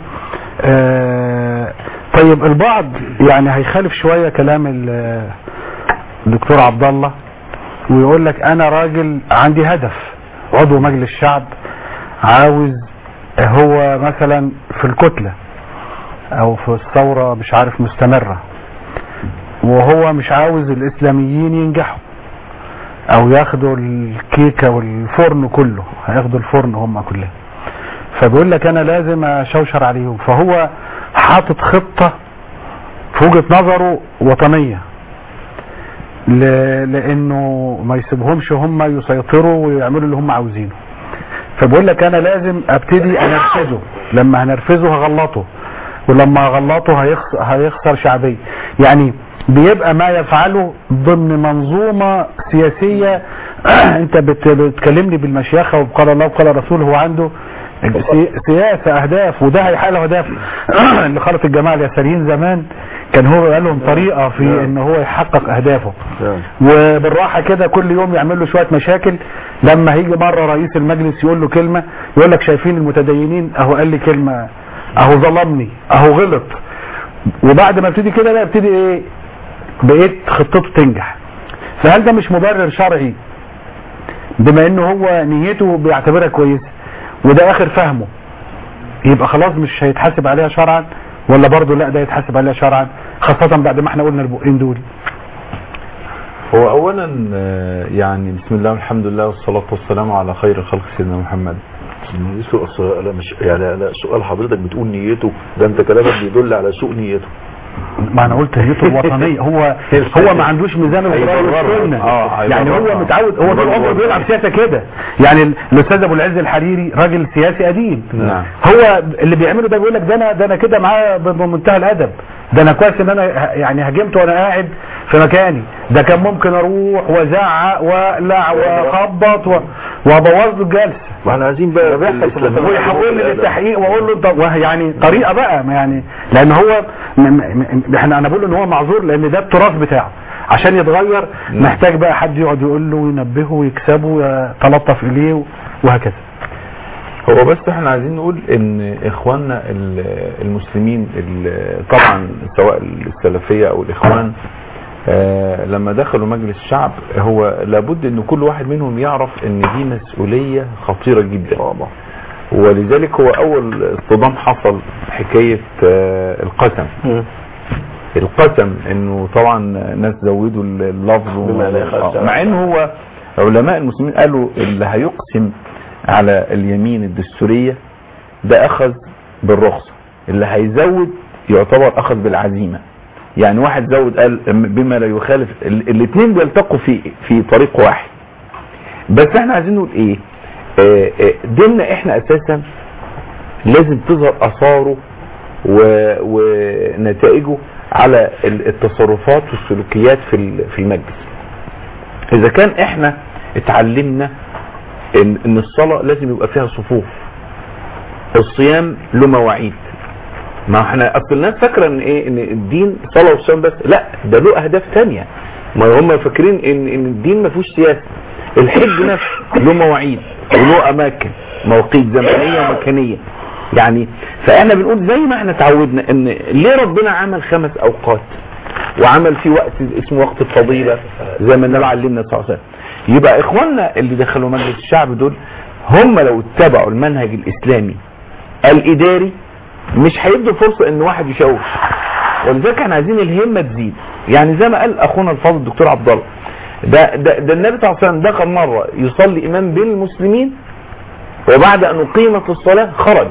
B: آه طيب البعض يعني هيخالف شويه كلام ال- الدكتور عبد الله ويقول لك انا راجل عندي هدف عضو مجلس الشعب عاوز هو مثلا في الكتله او في الثوره مش عارف مستمره وهو مش عاوز الاسلاميين ينجحوا او ياخدوا الكيكه والفرن كله هياخدوا الفرن هم كلهم فبيقول لك انا لازم اشوشر عليهم فهو حاطط خطه في وجهه نظره وطنيه ل- لانه ما يسيبهمش هم يسيطروا ويعملوا اللي هم عاوزينه فبقول لك انا لازم ابتدي انرفزه لما هنرفزه هغلطه ولما هغلطه هيخسر, هيخسر شعبيه يعني بيبقى ما يفعله ضمن منظومة سياسية انت بت- بتكلمني بالمشيخة وقال الله وقال رسوله هو عنده سي- سياسة اهداف وده هيحقق له اهداف اللي خلط الجماعة اليساريين زمان كان هو قال لهم طريقة في
C: نعم.
B: ان هو يحقق اهدافه
C: نعم.
B: وبالراحة كده كل يوم يعمل له شوية مشاكل لما هيجي مرة رئيس المجلس يقول له كلمة يقول لك شايفين المتدينين اهو قال لي كلمة اهو ظلمني اهو غلط وبعد ما ابتدي كده بقى ابتدي ايه بقيت خطته تنجح فهل ده مش مبرر شرعي بما انه هو نيته بيعتبرها كويسة وده اخر فهمه يبقى خلاص مش هيتحاسب عليها شرعا ولا برضه لا ده يتحاسب عليها شرعا خاصة بعد ما احنا قلنا البقين دول
G: هو اولا آه، يعني بسم الله والحمد لله والصلاة والسلام على خير خلق سيدنا محمد
C: نيته اصل انا مش يعني انا سؤال حضرتك بتقول نيته ده انت كلامك بيدل على سوء نيته
B: ما انا قلت نيته الوطنيه هو هو ما عندوش ميزان القرآن والسنه
G: آه،
B: يعني
G: هيبرر.
B: هو متعود هو طول عمره بيلعب سياسه كده يعني ال- الاستاذ ابو العز الحريري راجل سياسي قديم
G: نعم.
B: هو اللي بيعمله ده بيقول لك ده انا ده انا كده معاه ب- بمنتهى الادب ده انا كويس ان انا ه- يعني هاجمت وانا قاعد في مكاني ده كان ممكن اروح وازعق واقلع واخبط و- وابوظ له الجلسه
C: ما احنا عايزين بقى في الإسلام-
B: ويحولني للتحقيق واقول له طب وه- يعني طريقه بقى ما يعني لان هو م- م- م- احنا انا بقول ان هو معذور لان ده التراث بتاعه عشان يتغير محتاج بقى حد يقعد يقول له وينبهه ويكسبه يتلطف اليه وهكذا
G: هو بس احنا عايزين نقول ان اخواننا ال- المسلمين ال- طبعا سواء السلفية او الاخوان آه، لما دخلوا مجلس الشعب هو لابد ان كل واحد منهم يعرف ان دي مسؤولية خطيرة جدا
C: طبعا
G: ولذلك هو اول اصطدام حصل حكاية آه، القسم القسم انه طبعا ناس زودوا اللفظ و-
C: بما لا يخشى.
G: آه، مع انه هو علماء المسلمين قالوا اللي هيقسم على اليمين الدستورية ده اخذ بالرخصة اللي هيزود يعتبر اخذ بالعزيمة يعني واحد زود قال بما لا يخالف ال- الاتنين بيلتقوا في في طريق واحد بس احنا عايزين نقول ايه آه، آه، ديننا احنا اساسا لازم تظهر اثاره و- ونتائجه على ال- التصرفات والسلوكيات في ال- في المجلس اذا كان احنا اتعلمنا ان ان الصلاة لازم يبقى فيها صفوف الصيام له مواعيد ما احنا اصل الناس فاكره ان ايه ان الدين صلاه وصيام بس لا ده له اهداف تانية ما هم فاكرين ان ان الدين ما فيهوش سياسه الحج نفسه له مواعيد وله اماكن مواقيت زمنيه ومكانيه يعني فاحنا بنقول زي ما احنا اتعودنا ان ليه ربنا عمل خمس اوقات وعمل في وقت اسمه وقت الفضيله زي ما النبي علمنا صلى الله عليه وسلم يبقى اخواننا اللي دخلوا مجلس الشعب دول هم لو اتبعوا المنهج الاسلامي الاداري مش هيدوا فرصة ان واحد يشوش ولذلك احنا عايزين الهمة تزيد يعني زي ما قال اخونا الفاضل الدكتور عبد الله ده, ده, ده النبي صلى الله عليه وسلم دخل مرة يصلي امام بين المسلمين وبعد ان اقيمت الصلاة خرج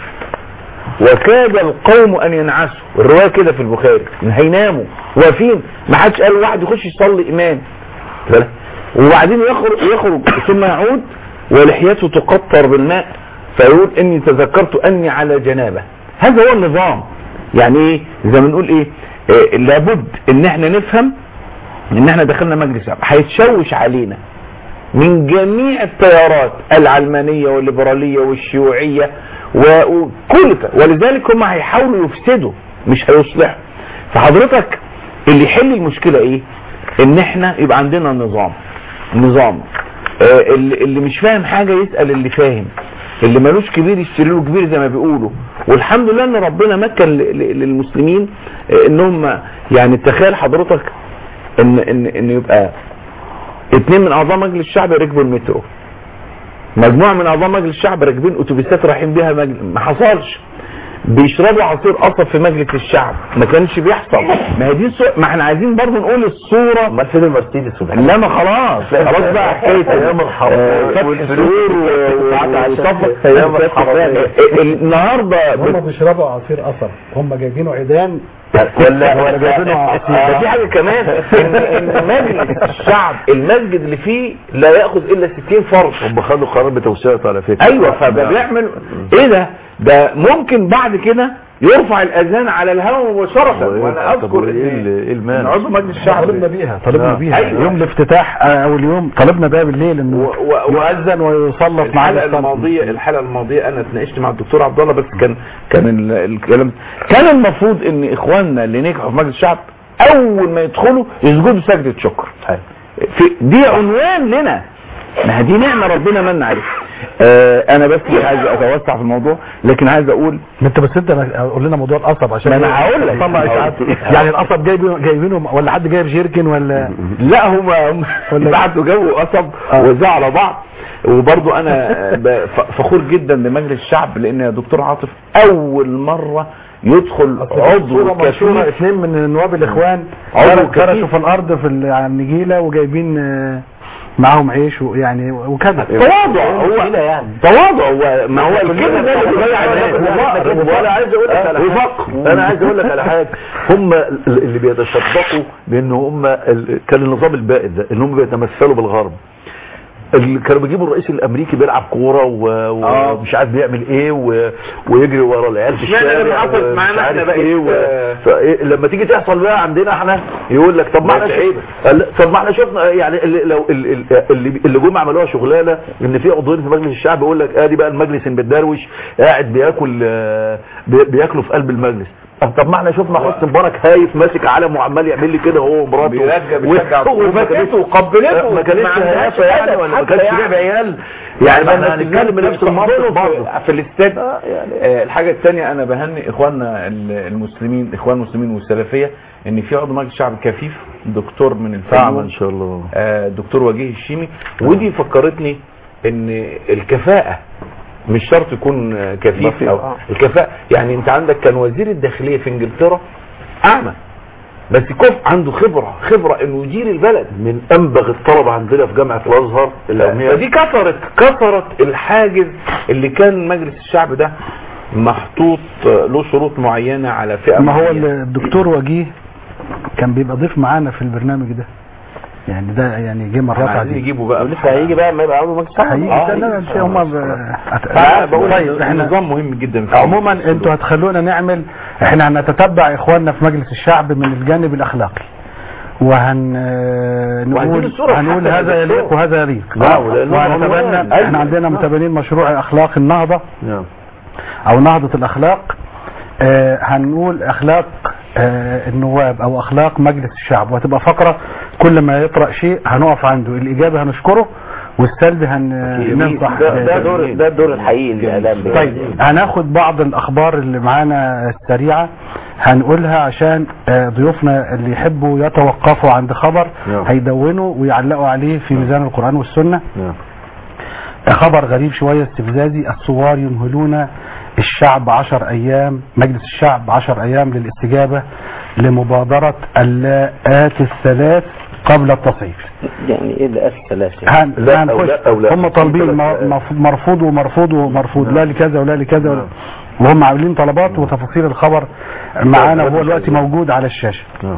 G: وكاد القوم ان ينعسوا الرواية كده في البخاري إن هيناموا واقفين ما حدش قال واحد يخش يصلي امام لا. وبعدين يخرج, يخرج ثم يعود ولحيته تقطر بالماء فيقول اني تذكرت اني على جنابه هذا هو النظام يعني ايه زي ما نقول ايه, إيه لابد ان احنا نفهم ان احنا دخلنا مجلس شعب هيتشوش علينا من جميع التيارات العلمانية والليبرالية والشيوعية و- وكل ده. ولذلك هم هيحاولوا يفسدوا مش هيصلحوا فحضرتك اللي يحل المشكلة ايه ان احنا يبقى عندنا نظام نظام آه، اللي اللي مش فاهم حاجة يسأل اللي فاهم اللي ملوش كبير يشتري له كبير زي ما بيقولوا والحمد لله ان ربنا مكن ل- ل- للمسلمين آه، انهم يعني تخيل حضرتك ان ان ان يبقى اتنين من اعضاء مجلس الشعب ركبوا المترو مجموعه من اعضاء مجلس الشعب راكبين اتوبيسات رايحين بيها مجلس ما حصلش بيشربوا عصير قصب في مجلس الشعب ما كانش بيحصل ما هي دي الصورة ما احنا عايزين برضه نقول الصورة
F: امال فين المرسيدس سبحان
G: لا ما خلاص خلاص بقى حكايه
C: أيام الحرب.
G: آه، فتح السرور و- و- وصفق
C: أيام الحرب.
G: النهارده
B: هم بيشربوا عصير قصب هم جايبينه عيدان
G: ولا ولا جايبينه عصير ده في حاجه كمان ان ان مجلس الشعب المسجد اللي فيه لا ياخذ الا 60 فرد
C: هم خدوا قرار بتوسعته على فكرة
G: ايوه فبيعمل ايه ده ده ممكن بعد كده يرفع الاذان على الهواء مباشره وانا
C: طب
G: اذكر
C: ايه
G: ان
C: ال- ايه
G: إن
C: المانع
G: عضو مجلس الشعب
B: طالبنا بيها طالبنا
C: نعم.
B: بيها
G: أيوة.
B: يوم الافتتاح آه، اول يوم طالبنا بيها بالليل انه
G: و- و-
B: يؤذن ويصلى معانا
G: الحلقه
B: الصلاة.
G: الماضيه الحلقه الماضيه انا اتناقشت مع الدكتور عبد الله بس كان كان ال- الكلام كان المفروض ان اخواننا اللي نجحوا في مجلس الشعب اول ما يدخلوا يسجدوا سجده شكر في دي عنوان لنا ما هي دي نعمه ربنا من عليها آه انا بس مش عايز اتوسع في الموضوع لكن عايز اقول
B: ما انت بس انت قول لنا موضوع القصب عشان
G: ما أنا هقول لك.
B: طلع اشاعات
G: هقول لك.
B: يعني القصب جايبينه جايبينه ولا حد جايب جيركن ولا
G: لا هم هم بعتوا جو قصب وزعوا على بعض وبرضو انا ب- ف- فخور جدا بمجلس الشعب لان يا دكتور عاطف اول مره يدخل عضو
B: صورة مشهورة
G: كفيف
B: اثنين من نواب الاخوان
G: عضو
B: فرشوا
G: كفيف.
B: في الارض في ال- على النجيله وجايبين آه، معاهم عيش ويعني وكذا
G: تواضع هو
F: يعني
G: تواضع هو ما هو الكلمه ده اللي بيضيع الناس
C: وانا عايز اقول لك على حاجه
G: وفقر.
C: انا عايز اقول لك على حاجه هم اللي بيتشدقوا بان هم ال- كان النظام البائد ده ان هم بيتمثلوا بالغرب اللي كانوا بيجيبوا الرئيس الامريكي بيلعب كوره و-
G: آه.
C: ومش عارف بيعمل ايه و... ويجري ورا العيال في
G: اشمعنى
C: الشارع
G: لما حصلت
C: ومش
G: معانا
C: عارف
G: احنا بقت-
C: ايه و...
G: آه.
C: فإيه لما تيجي تحصل بقى عندنا احنا يقول لك طب ما احنا
G: بقت
C: شف-
G: عيبة.
C: قال- طب ما احنا شفنا يعني اللي لو اللي اللي, اللي جم عملوها شغلانه ان في عضوين في مجلس الشعب يقول لك ادي بقى المجلس المتدروش قاعد بياكل آه، بي- بياكلوا في قلب المجلس آه، طب ما احنا شفنا حسني مبارك هايف ماسك علم وعمال يعمل لي كده هو ومراته
G: بيرجع بيشجع
C: و-
G: وفاته وقبلته
C: ما كانتش هيافه يعني ولا ما كانش لعب عيال يعني ما احنا هنتكلم بنفس المنطق برضه
G: في, في الاستاد
C: آه، يعني
G: آه، الحاجة الثانية أنا بهني إخواننا ال- المسلمين إخوان المسلمين والسلفية إن في عضو مجلس الشعب كفيف دكتور من
C: فاهم
G: الفيوم
C: ان شاء الله
G: آه، دكتور وجيه الشيمي ودي فكرتني إن الكفاءة مش شرط يكون آه، كفيف
C: بسيط،
G: أو
C: آه.
G: الكفاءة يعني أنت عندك كان وزير الداخلية في إنجلترا أعمى بس كف عنده خبرة خبرة إنه يدير البلد
C: من انبغ الطلبه عندنا في جامعه الازهر العلميه
G: فدي كسرت كسرت الحاجز اللي كان مجلس الشعب ده محطوط له شروط معينة على فئة
B: ما هو
G: معينة.
B: الدكتور وجيه كان بيبقى ضيف معانا في البرنامج ده يعني ده يعني جه مرات
G: احنا عايزين
B: عديدة
G: نجيبه بقى
F: لسه هيجي بقى ما يبقى عضو مجلس الشعب
B: هيجي
G: آه،
B: لا لا
G: هيجي.
B: شيء هم
G: لا بقول
B: طيب احنا
G: النظام مهم جدا في
B: عموما انتوا هتخلونا نعمل احنا هنتتبع اخواننا في مجلس الشعب من الجانب الاخلاقي وهن آه،
C: وعايزين
B: نقول
C: الصورة
B: هنقول
C: حتى
B: هذا
C: للدكتور.
B: يليق وهذا يليق
C: نعم، ولأنهم
B: وهنتبنى
C: عنوان.
B: احنا عندنا متبنين مشروع اخلاق النهضه
C: نعم
B: او نهضة الاخلاق آه هنقول اخلاق آه النواب او اخلاق مجلس الشعب وهتبقى فقرة كل ما يطرأ شيء هنقف عنده الاجابة هنشكره والسلبي هننصح
F: ده, ده دور ده الدور الحقيقي للاعلام
B: طيب هناخد بعض الاخبار اللي معانا السريعة هنقولها عشان آه، ضيوفنا اللي يحبوا يتوقفوا عند خبر
C: نعم.
B: هيدونوا ويعلقوا عليه في ميزان القرآن والسنة
C: نعم
B: خبر غريب شوية استفزازي الثوار يمهلون الشعب عشر أيام مجلس الشعب عشر أيام للاستجابة لمبادرة اللاءات الثلاث قبل التصعيد
F: يعني ايه اللي ثلاثة
B: هن-
C: لا
B: هنخش.
C: أو لا أو لا.
B: هم طالبين
C: ثلاث
B: م-
C: آيات.
B: مف- مرفوض ومرفوض ومرفوض لا لكذا ولا لكذا ولا وهم عاملين طلبات وتفاصيل الخبر معانا وهو دلوقتي موجود على الشاشة
C: نعم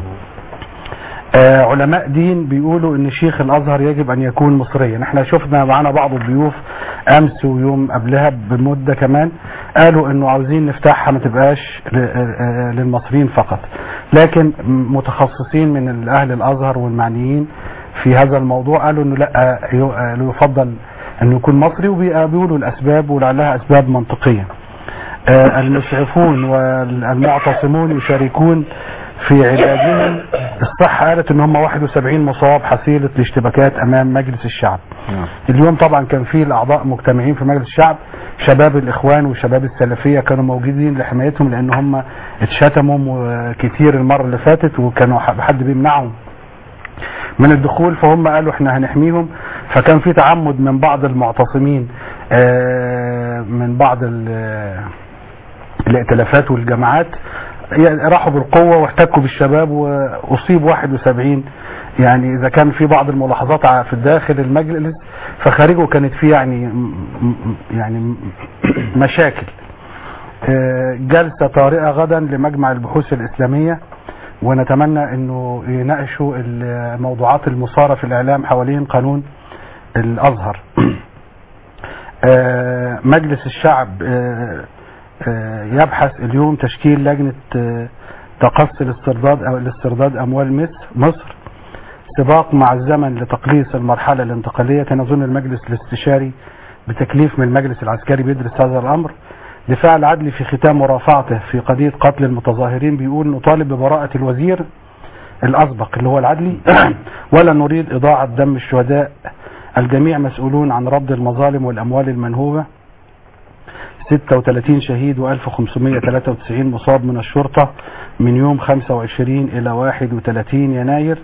B: آه علماء دين بيقولوا ان شيخ الازهر يجب ان يكون مصريا احنا شفنا معانا بعض الضيوف امس ويوم قبلها بمدة كمان قالوا انه عاوزين نفتحها ما تبقاش ل- آه، للمصريين فقط لكن متخصصين من اهل الازهر والمعنيين في هذا الموضوع قالوا انه لا آه، يو- آه، يفضل انه يكون مصري وبيقولوا الاسباب ولعلها اسباب منطقية آه، المسعفون والمعتصمون يشاركون في علاجهم الصحة قالت ان هم 71 مصاب حصيلة الاشتباكات امام مجلس الشعب
C: نعم.
B: اليوم طبعا كان فيه الاعضاء مجتمعين في مجلس الشعب شباب الاخوان وشباب السلفية كانوا موجودين لحمايتهم لان هم اتشتموا كتير المرة اللي فاتت وكانوا ح- حد بيمنعهم من الدخول فهم قالوا احنا هنحميهم فكان في تعمد من بعض المعتصمين آه، من بعض ال- الائتلافات والجماعات يعني راحوا بالقوة واحتكوا بالشباب واصيب 71 يعني اذا كان في بعض الملاحظات ع- في الداخل المجلس فخارجه كانت في يعني م- م- يعني م- مشاكل آه، جلسة طارئة غدا لمجمع البحوث الإسلامية ونتمنى انه يناقشوا الموضوعات المثارة في الاعلام حوالين قانون الازهر آه، مجلس الشعب آه، آه، يبحث اليوم تشكيل لجنة آه، تقصي الاسترداد أو الاسترداد أموال مصر مصر سباق مع الزمن لتقليص المرحلة الانتقالية كان أظن المجلس الاستشاري بتكليف من المجلس العسكري بيدرس هذا الأمر دفاع العدل في ختام مرافعته في قضية قتل المتظاهرين بيقول نطالب ببراءة الوزير الأسبق اللي هو العدلي ولا نريد إضاعة دم الشهداء الجميع مسؤولون عن رد المظالم والأموال المنهوبة 36 شهيد و1593 مصاب من الشرطة من يوم 25 إلى 31 يناير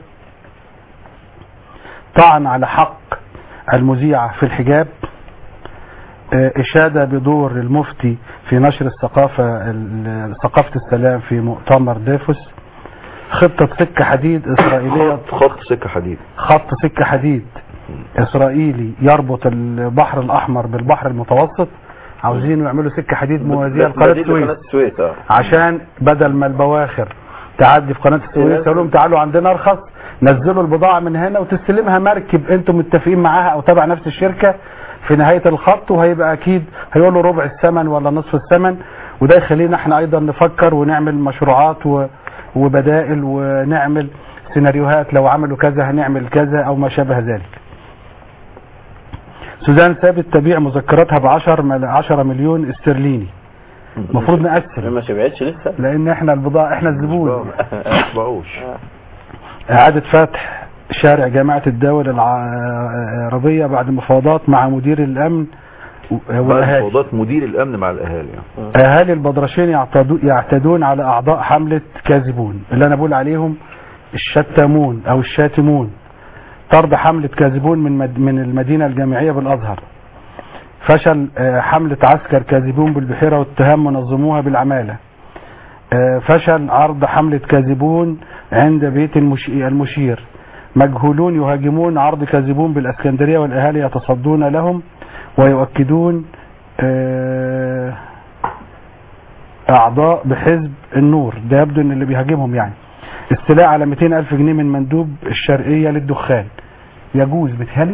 B: طعن على حق المذيعة في الحجاب آه، إشادة بدور المفتي في نشر الثقافة ال- ثقافة السلام في مؤتمر دافوس خطة سكة حديد إسرائيلية
C: خط خط سكة حديد
B: خط سكة حديد إسرائيلي يربط البحر الأحمر بالبحر المتوسط عاوزين يعملوا سكة حديد موازية لقناة
C: بديل لقناة
B: السويس
C: السويس اه
B: عشان بدل ما البواخر تعدي في قناة السويس يقول لهم تعالوا عندنا ارخص نزلوا البضاعة من هنا وتستلمها مركب انتم متفقين معاها او تبع نفس الشركة في نهاية الخط وهيبقى اكيد هيقولوا ربع الثمن ولا نصف الثمن وده يخلينا احنا ايضا نفكر ونعمل مشروعات و- وبدائل ونعمل سيناريوهات لو عملوا كذا هنعمل كذا او ما شابه ذلك سوزان ثابت تبيع مذكراتها ب 10 10 مليون استرليني المفروض نقسم
D: ما شبعتش لسه
B: لان احنا البضاعة احنا الزبون
C: ما يشبعوش
B: اعادة فتح شارع جامعة الدول العربية بعد مفاوضات مع مدير الامن
C: بعد
B: والاهالي
C: مفاوضات مدير الامن مع الاهالي يعني.
B: اهالي البدرشين يعتدو- يعتدون على اعضاء حملة كاذبون اللي انا بقول عليهم الشتامون او الشاتمون طرد حملة كاذبون من مد- من المدينة الجامعية بالازهر فشل آه، حملة عسكر كاذبون بالبحيرة واتهام منظموها بالعمالة آه، فشل عرض حملة كاذبون عند بيت المش- المشير مجهولون يهاجمون عرض كاذبون بالاسكندرية والاهالي يتصدون لهم ويؤكدون آه، اعضاء بحزب النور ده يبدو ان اللي بيهاجمهم يعني استيلاء على 200 الف جنيه من مندوب الشرقية للدخان يجوز بتهالي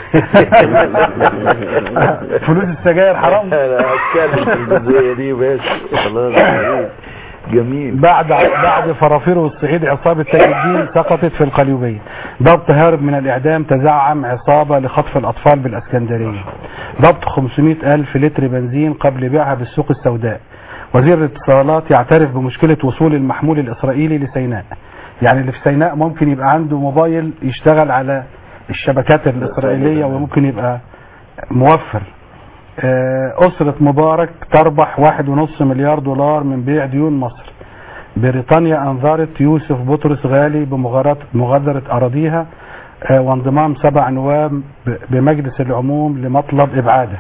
B: فلوس السجاير حرام
C: انا هتكلم في الجزئيه دي بس خلاص جميل
B: بعد بعد فرافير والصعيد عصابة تاج الدين سقطت في القليوبية ضبط هارب من الإعدام تزعم عصابة لخطف الأطفال بالأسكندرية ضبط 500 ألف لتر بنزين قبل بيعها بالسوق السوداء وزير الاتصالات يعترف بمشكلة وصول المحمول الإسرائيلي لسيناء يعني اللي في سيناء ممكن يبقى عنده موبايل يشتغل على الشبكات الإسرائيلية وممكن يبقى موفر آه، أسرة مبارك تربح واحد ونص مليار دولار من بيع ديون مصر بريطانيا أنظرت يوسف بطرس غالي بمغادرة مغادرة أراضيها آه، وانضمام سبع نواب ب- بمجلس العموم لمطلب إبعاده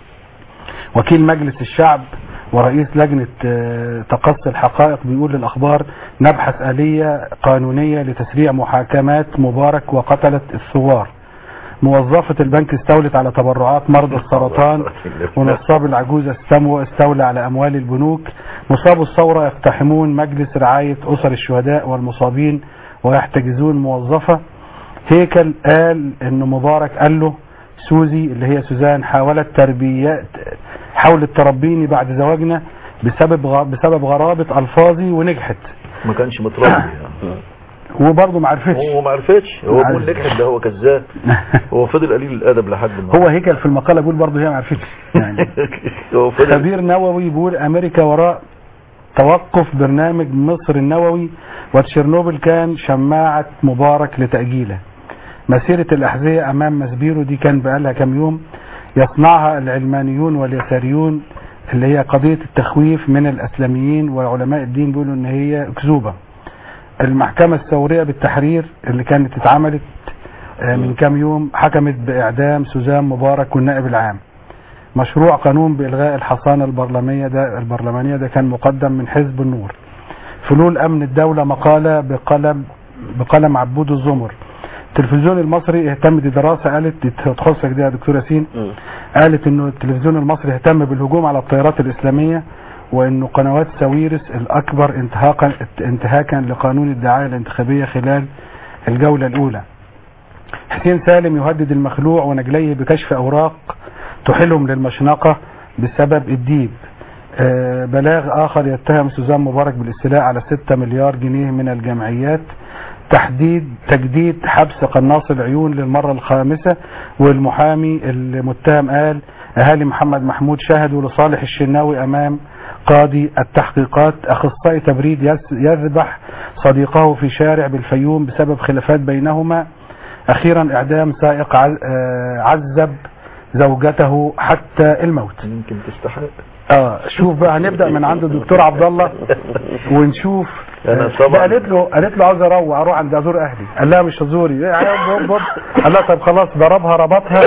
B: وكيل مجلس الشعب ورئيس لجنة آه، تقصي الحقائق بيقول للأخبار نبحث آلية قانونية لتسريع محاكمات مبارك وقتلة الثوار موظفة البنك استولت على تبرعات مرضى السرطان ونصاب العجوز استمو استولى على أموال البنوك مصاب الثورة يقتحمون مجلس رعاية أسر الشهداء والمصابين ويحتجزون موظفة هيكل قال إن مبارك قال له سوزي اللي هي سوزان حاولت تربية حاولت تربيني بعد زواجنا بسبب غ... بسبب غرابة ألفاظي ونجحت
C: ما كانش متربي يعني.
B: وبرضه ما عرفتش
C: هو ما عرفتش هو
B: ما
C: بيقول
B: عرفتش.
C: نجحت ده هو كذاب هو فضل قليل الادب لحد ما
B: هو هيكل في المقالة بيقول برضه هي ما عرفتش يعني
C: هو فضل
B: خبير نووي بيقول امريكا وراء توقف برنامج مصر النووي وتشيرنوبل كان شماعة مبارك لتأجيله مسيرة الأحذية أمام مسبيرو دي كان بقالها كام يوم يصنعها العلمانيون واليساريون اللي هي قضية التخويف من الأسلاميين وعلماء الدين بيقولوا إن هي أكذوبة المحكمة الثورية بالتحرير اللي كانت اتعملت آه، من كام يوم حكمت بإعدام سوزان مبارك والنائب العام مشروع قانون بإلغاء الحصانة البرلمانية ده البرلمانية ده كان مقدم من حزب النور فلول أمن الدولة مقالة بقلم بقلم عبود الزمر التلفزيون المصري اهتم دي دراسة قالت تخصك دي يا دكتور ياسين قالت انه التلفزيون المصري اهتم بالهجوم على الطيارات الإسلامية وانه قنوات ساويرس الأكبر انتهاكا انتهاكا لقانون الدعاية الانتخابية خلال الجولة الأولى حسين سالم يهدد المخلوع ونجليه بكشف أوراق تحيلهم للمشنقة بسبب الديب آه، بلاغ آخر يتهم سوزان مبارك بالاستيلاء على 6 مليار جنيه من الجمعيات تحديد تجديد حبس قناص العيون للمرة الخامسة والمحامي المتهم قال أهالي محمد محمود شهدوا لصالح الشناوي أمام قاضي التحقيقات أخصائي تبريد يس- يذبح صديقه في شارع بالفيوم بسبب خلافات بينهما أخيرا إعدام سائق عز- آه، عذب زوجته حتى الموت
C: يمكن تستحق
B: اه شوف بقى هنبدا من عند الدكتور عبد الله ونشوف
C: أنا
B: آه،
C: طبعاً-
B: ده قالت له قالت له عاوز اروح اروح عند ازور اهلي قال لها مش هزوري إيه، عيب، بوب، بوب. قال لها طب خلاص ضربها ربطها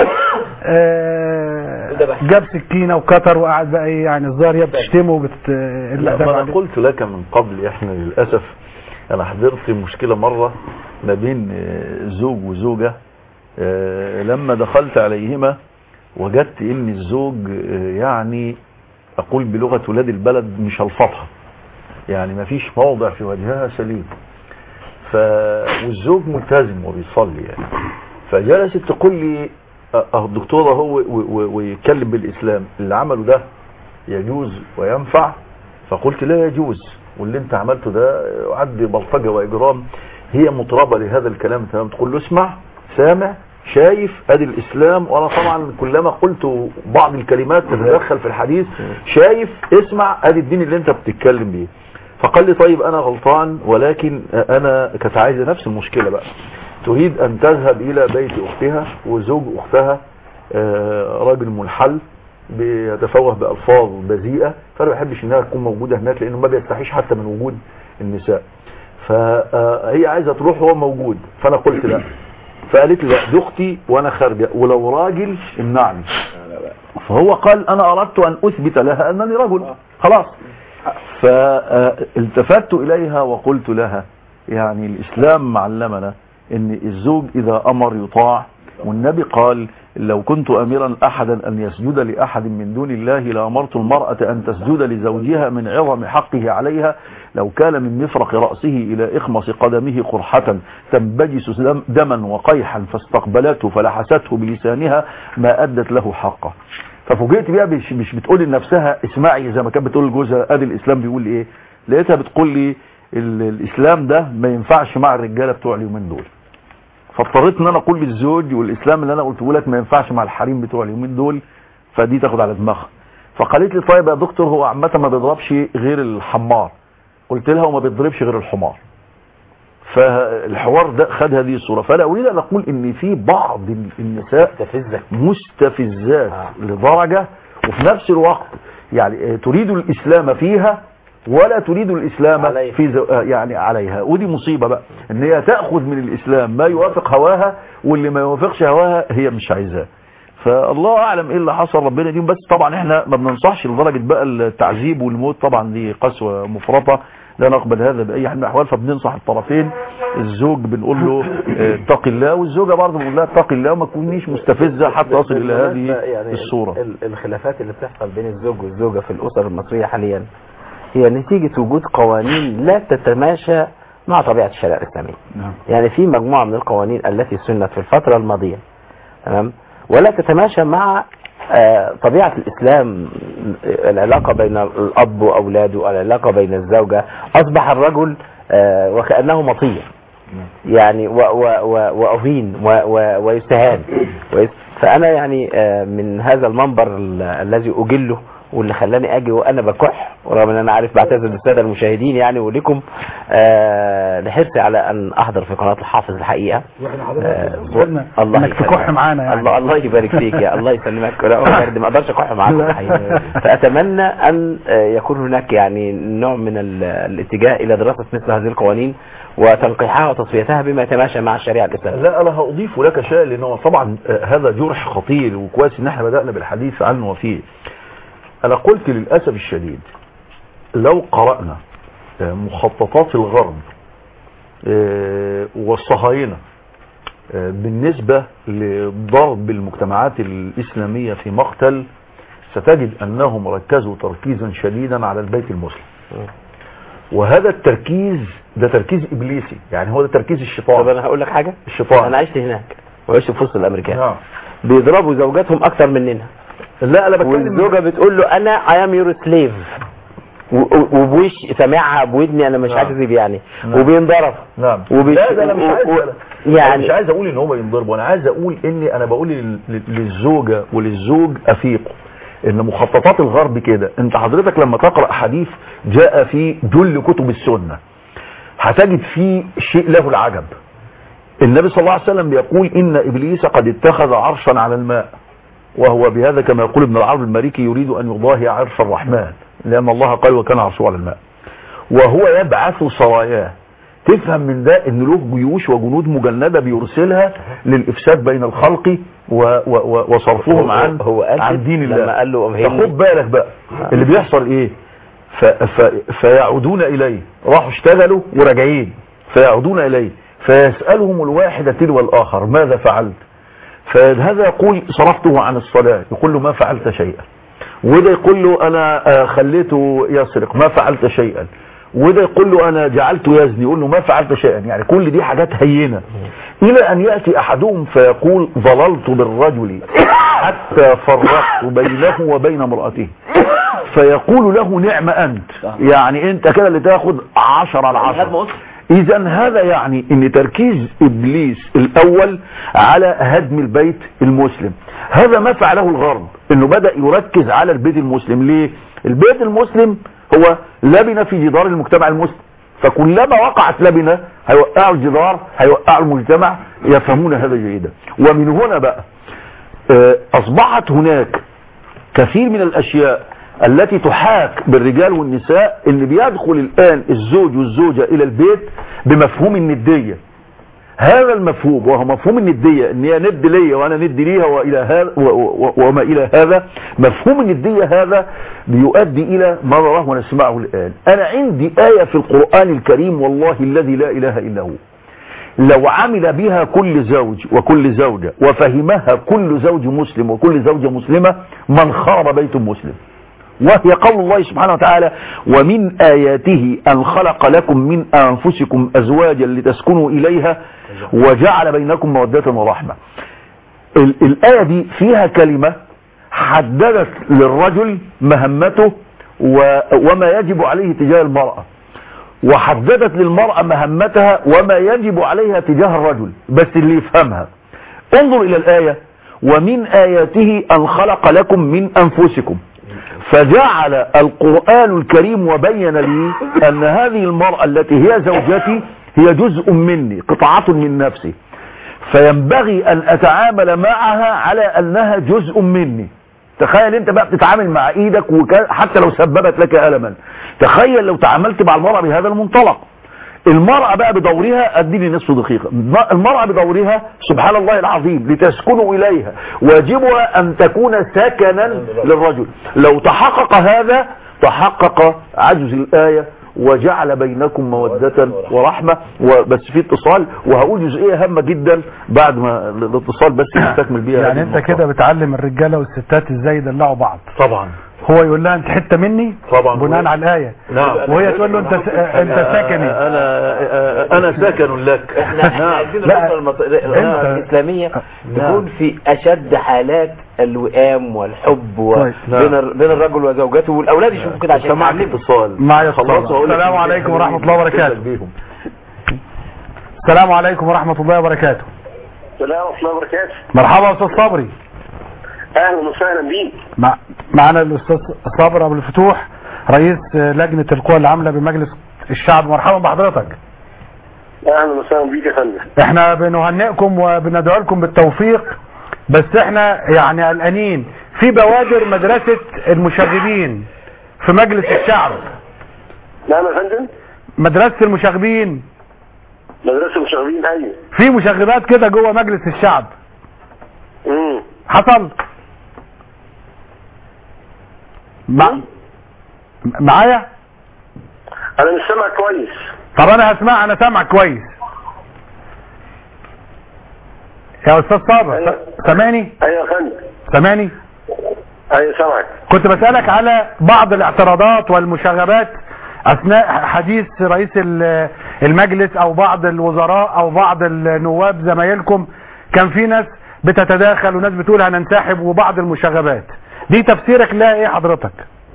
B: آه، جاب سكينه وكتر وقعد بقى ايه يعني الظاهر هي بتشتمه وبت
C: لا
B: الأدب
C: ما انا
B: عليه.
C: قلت لك من قبل احنا للاسف انا حضرت مشكله مره ما بين آه، زوج وزوجه آه، لما دخلت عليهما وجدت ان الزوج آه، يعني اقول بلغه ولاد البلد مش الفطها يعني ما فيش موضع في وجهها سليم ف والزوج ملتزم وبيصلي يعني فجلست تقول لي اه اه الدكتوره هو و- و- ويتكلم بالاسلام اللي عمله ده يجوز وينفع فقلت لا يجوز واللي انت عملته ده عد بلطجه واجرام هي مطربه لهذا الكلام تمام تقول له اسمع سامع شايف ادي الاسلام وانا طبعا كلما قلت بعض الكلمات تتدخل في الحديث شايف اسمع ادي الدين اللي انت بتتكلم بيه فقال لي طيب انا غلطان ولكن انا كانت عايزه نفس المشكله بقى تريد ان تذهب الى بيت اختها وزوج اختها آه، راجل منحل بيتفوه بألفاظ بذيئة فأنا ما بحبش إنها تكون موجودة هناك لأنه ما بيستحيش حتى من وجود النساء فهي عايزة تروح وهو موجود فأنا قلت لا فقالت لي لا دي أختي وأنا خارجة ولو راجل امنعني فهو قال أنا أردت أن أثبت لها أنني رجل خلاص فالتفت إليها وقلت لها يعني الإسلام علمنا أن الزوج إذا أمر يطاع والنبي قال لو كنت أميرا أحدا أن يسجد لأحد من دون الله لأمرت المرأة أن تسجد لزوجها من عظم حقه عليها لو كان من مفرق رأسه إلى إخمص قدمه قرحة تنبجس دم- دما وقيحا فاستقبلته فلحسته بلسانها ما أدت له حقه ففوجئت بيها مش, مش بتقول لنفسها اسمعي زي ما كانت بتقول لجوزها ادي الاسلام بيقول ايه لقيتها بتقول لي ال- الاسلام ده ما ينفعش مع الرجاله بتوع اليومين دول فاضطريت ان انا اقول للزوج والاسلام اللي انا قلته لك ما ينفعش مع الحريم بتوع اليومين دول فدي تاخد على دماغها فقالت لي طيب يا دكتور هو عامه ما بيضربش غير الحمار قلت لها وما بيضربش غير الحمار فالحوار ده خد هذه الصوره فانا اريد ان اقول ان في بعض النساء
D: تفزك
C: مستفزات
D: آه.
C: لدرجة وفي نفس الوقت يعني آه، تريد الإسلام فيها ولا تريد الإسلام
D: عليها.
C: في زو... آه، يعني عليها ودي مصيبة بقى ان هي تأخذ من الإسلام ما يوافق هواها واللي ما يوافقش هواها هي مش عايزاه فالله اعلم ايه اللي حصل ربنا يديم بس طبعا احنا ما بننصحش لدرجه بقى التعذيب والموت طبعا دي قسوه مفرطه لا نقبل هذا باي حال من الاحوال فبننصح الطرفين الزوج بنقول له آه، اتق الله والزوجه برضه بنقول لها اتق الله وما تكونيش مستفزه حتى تصل الى
D: بالمناسبة
C: هذه
D: يعني
C: الصوره
D: ال- الخلافات اللي بتحصل بين الزوج والزوجة في الأسر المصرية حاليا هي نتيجة وجود قوانين لا تتماشى مع طبيعة الشريعة الإسلامية
C: نعم.
D: يعني في مجموعة من القوانين التي سنت في الفترة الماضية تمام ولا تتماشى مع آه، طبيعة الإسلام العلاقة بين الأب وأولاده العلاقة بين الزوجة أصبح الرجل آه، وكأنه مطيع يعني و و و وأهين و و ويستهان كويس؟ فأنا يعني آه، من هذا المنبر ال- الذي أجله واللي خلاني اجي وانا بكح ورغم ان انا عارف بعتذر للساده المشاهدين يعني ولكم آه لحرصي على ان احضر في قناه الحافظ الحقيقه آه
B: قلنا
D: الله
B: انك
D: يسلمك.
B: تكح معانا يعني
D: الله الله يبارك فيك يا الله يسلمك لا هو برد ما اقدرش اكح معاكم الحقيقة. فاتمنى ان آه، يكون هناك يعني نوع من ال- الاتجاه الى دراسه مثل هذه القوانين وتنقيحها وتصفيتها بما يتماشى مع الشريعه الاسلاميه
C: لا انا هاضيف لك شيء لانه طبعا آه، هذا جرح خطير وكويس ان احنا بدانا بالحديث عنه وفيه انا قلت للاسف الشديد لو قرانا آه، مخططات الغرب آه، والصهاينه آه، بالنسبه لضرب المجتمعات الاسلاميه في مقتل ستجد انهم ركزوا تركيزا شديدا على البيت المسلم وهذا التركيز ده تركيز ابليسي يعني هو ده تركيز
D: طب
C: الشيطان
D: انا هقول لك حاجه
C: الشيطان
D: انا عشت هناك وعشت في وسط الامريكان
C: نعم
D: بيضربوا زوجاتهم اكتر مننا
C: لا انا بتكلم
D: والزوجه بتقول له انا اي ام يور سليف وبوش سامعها بودني انا مش
C: نعم.
D: هكذب يعني
C: نعم.
D: وبينضرب
C: نعم
D: وبيش-
C: لا ده انا مش عايز
D: و- و-
C: يعني
D: يعني-
C: مش عايز اقول ان هم ينضربوا انا عايز اقول اني انا بقول لل- لل- للزوجه وللزوج افيقوا ان مخططات الغرب كده انت حضرتك لما تقرا حديث جاء في جل كتب السنه هتجد فيه شيء له العجب النبي صلى الله عليه وسلم بيقول ان ابليس قد اتخذ عرشا على الماء وهو بهذا كما يقول ابن العرب المالكي يريد ان يضاهي عرش الرحمن لان الله قال وكان عرشه على الماء وهو يبعث سراياه تفهم من ده ان له جيوش وجنود مجندة بيرسلها للافساد بين الخلق و و و وصرفهم
D: هو-
C: عن
D: هو قال
C: عن
D: كده
C: دين الله
D: لما قال له أمهلني.
C: فخد بالك بقى اللي بيحصل ايه ف ف فيعودون اليه راحوا اشتغلوا وراجعين فيعودون اليه فيسالهم الواحد تلو الاخر ماذا فعلت فهذا يقول صرفته عن الصلاه يقول له ما فعلت شيئا وده يقول له انا آه، خليته يسرق ما فعلت شيئا وده يقول له انا جعلته يزني يقول له ما فعلت شيئا يعني كل دي حاجات هينه الى ان ياتي احدهم فيقول ظللت بالرجل حتى فرقت بينه وبين امراته فيقول له نعم انت يعني انت كده اللي تاخد عشر على عشر اذا هذا يعني ان تركيز ابليس الاول على هدم البيت المسلم هذا ما فعله الغرب انه بدأ يركز على البيت المسلم ليه البيت المسلم هو لبنة في جدار المجتمع المسلم فكلما وقعت لبنة هيوقعوا الجدار هيوقعوا المجتمع يفهمون هذا جيدا ومن هنا بقى آه، اصبحت هناك كثير من الاشياء التي تحاك بالرجال والنساء ان بيدخل الان الزوج والزوجة الى البيت بمفهوم الندية هذا المفهوم وهو مفهوم الندية ان هي ند ليا وانا ند ليها والى هذا و- و- وما الى هذا مفهوم الندية هذا بيؤدي الى ما نراه ونسمعه الان انا عندي آية في القرآن الكريم والله الذي لا اله الا هو لو عمل بها كل زوج وكل زوجة وفهمها كل زوج مسلم وكل زوجة مسلمة من خرب بيت مسلم وهي قول الله سبحانه وتعالى ومن آياته أن خلق لكم من أنفسكم أزواجا لتسكنوا إليها وجعل بينكم مودة ورحمة ال- الآية دي فيها كلمة حددت للرجل مهمته و- وما يجب عليه تجاه المرأة وحددت للمرأة مهمتها وما يجب عليها تجاه الرجل بس اللي يفهمها انظر إلى الآية ومن آياته أن خلق لكم من أنفسكم فجعل القرآن الكريم وبين لي أن هذه المرأة التي هي زوجتي هي جزء مني قطعة من نفسي فينبغي أن أتعامل معها على أنها جزء مني تخيل انت بقى بتتعامل مع ايدك وك... حتى لو سببت لك ألما تخيل لو تعاملت مع المرأة بهذا المنطلق المرأة بقى بدورها اديني نصف دقيقة المرأة بدورها سبحان الله العظيم لتسكنوا إليها واجبها أن تكون سكنا للرجل لو تحقق هذا تحقق عجز الآية وجعل بينكم مودة ورحمة وبس في اتصال وهقول جزئية هامة جدا بعد ما الاتصال بس نستكمل بيها
B: يعني
C: هذه
B: انت
C: النقطة.
B: كده بتعلم الرجالة والستات ازاي يدلعوا بعض
C: طبعا
B: هو يقول لها انت حتة مني
C: طبعا
B: بناء على الآية
C: نعم
B: وهي تقول له انت س... انت ساكني
C: انا انا ساكن لك
D: احنا احنا عايزين
B: لا.
D: الأسرة المص- الأسرة
B: انت-
D: الإسلامية تكون في أشد حالات الوئام والحب و-
B: طيب.
D: بين الر- بين الرجل وزوجته والأولاد يشوفوا كده عشان
C: سمعت
D: يتعلموا
C: اتصال
B: معايا
C: خلاص
B: اتصال.
C: هقول لك
B: السلام
C: إزاي
B: عليكم
C: هنعمل
B: ورحمة الله وبركاته.
C: بيهم.
B: السلام عليكم ورحمة الله وبركاته
H: السلام ورحمة الله وبركاته
B: مرحبا استاذ صبري
H: أهلا وسهلا بيك
B: مع... معنا الاستاذ صابر ابو الفتوح رئيس لجنة القوى العاملة بمجلس الشعب مرحبا بحضرتك
H: أهلا وسهلا بيك يا فندم
B: احنا بنهنئكم وبندعو لكم بالتوفيق بس احنا يعني قلقانين في بوادر مدرسة المشاغبين في مجلس الشعب
H: نعم يا فندم
B: مدرسة المشاغبين
H: مدرسة المشاغبين أيوه
B: في مشاغبات كده جوه مجلس الشعب
H: امم
B: حصل مع... معايا
H: أنا مش سامع كويس
B: طب انا هسمع انا سامع كويس يا استاذ صابر
H: أيوة.
B: سامعني
H: أيوه يا فندم
B: سامعني
H: أيوه سامعك
B: كنت بسألك على بعض الاعتراضات والمشاغبات اثناء حديث رئيس ال- المجلس او بعض الوزراء او بعض النواب زمايلكم كان في ناس بتتداخل وناس بتقول هننسحب وبعض المشاغبات دي تفسيرك لها ايه حضرتك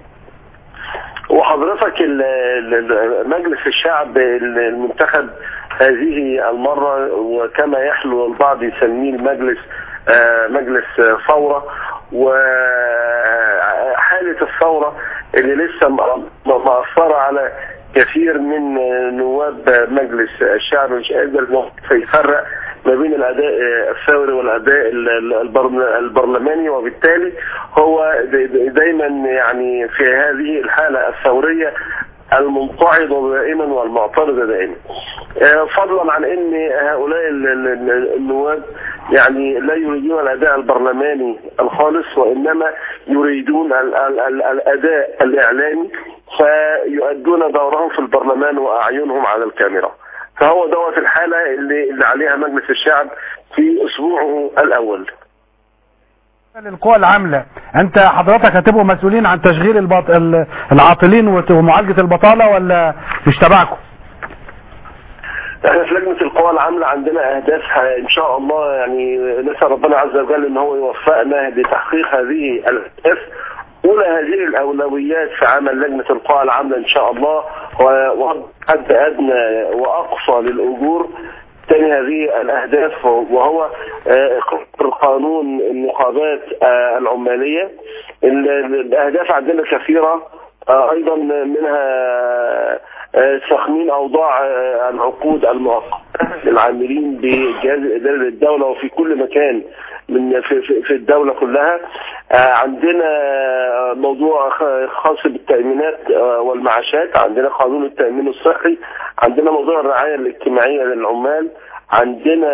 H: وحضرتك ال- ال- ال- مجلس الشعب المنتخب هذه المرة وكما يحلو البعض يسميه المجلس آه، مجلس آه، ثورة وحالة الثورة اللي لسه م- م- مأثرة على كثير من آه، نواب مجلس الشعب مش قادر يفرق ما بين الاداء الثوري والاداء ال- ال- البرل- البرلماني وبالتالي هو د- د- دايما يعني في هذه الحاله الثوريه الممتعضة دائما والمعترضة دائما آه، فضلا عن ان هؤلاء ال- ال- ال- النواب يعني لا يريدون الاداء البرلماني الخالص وانما يريدون ال- ال- ال- الاداء الاعلامي فيؤدون دورهم في البرلمان واعينهم على الكاميرا فهو دوت الحالة اللي, اللي عليها مجلس الشعب في اسبوعه الاول
B: للقوى العاملة انت حضرتك هتبقوا مسؤولين عن تشغيل البط... ال- العاطلين وت- ومعالجة البطالة ولا مش تبعكم
H: احنا في لجنة القوى العاملة عندنا اهدافها ان شاء الله يعني نسأل ربنا عز وجل ان هو يوفقنا لتحقيق هذه الاهداف اولى هذه الاولويات في عمل لجنة القوى العاملة ان شاء الله هو وضع حد ادنى واقصى للاجور ثاني هذه الاهداف وهو آه، إقرار قانون النقابات آه، العمالية ال- ال- الاهداف عندنا كثيرة آه، ايضا منها آه، تخمين اوضاع آه، العقود المؤقته للعاملين بجهاز الاداره للدوله وفي كل مكان من في, في, في الدوله كلها آه، عندنا موضوع خ- خاص بالتامينات آه، والمعاشات عندنا قانون التامين الصحي عندنا موضوع الرعايه الاجتماعيه للعمال عندنا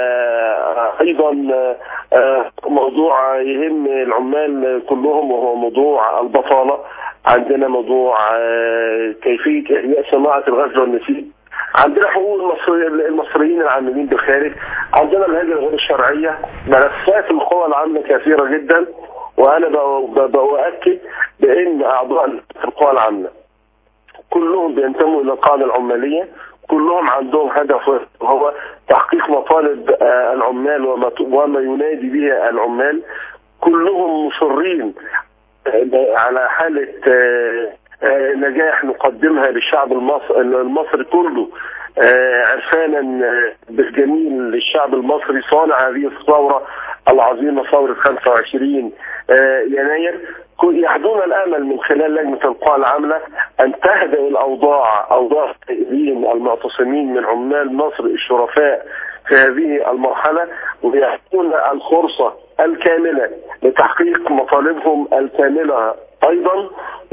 H: آه، ايضا آه، موضوع يهم العمال كلهم وهو موضوع البطاله عندنا موضوع آه، كيفيه احياء صناعه الغزل والنسيج عندنا حقوق المصري المصريين العاملين بالخارج عندنا الهجرة غير الشرعية ملفات القوى العامة كثيرة جدا وأنا ب- ب- بأؤكد بأن أعضاء القوى العامة كلهم بينتموا إلى القاعدة العمالية كلهم عندهم هدف وهو تحقيق مطالب آه، العمال وما ت- وما ينادي به العمال كلهم مصرين آه، على حالة آه، آه، نجاح نقدمها للشعب المصري المصري كله آه، عرفانا آه، بالجميل للشعب المصري صانع هذه الثورة العظيمة ثورة 25 آه، يناير كل- يحدون الامل من خلال لجنه القوى العامله ان تهدأ الاوضاع اوضاع التائبين المعتصمين من عمال مصر الشرفاء في هذه المرحله ويحدون الفرصه الكامله لتحقيق مطالبهم الكامله ايضا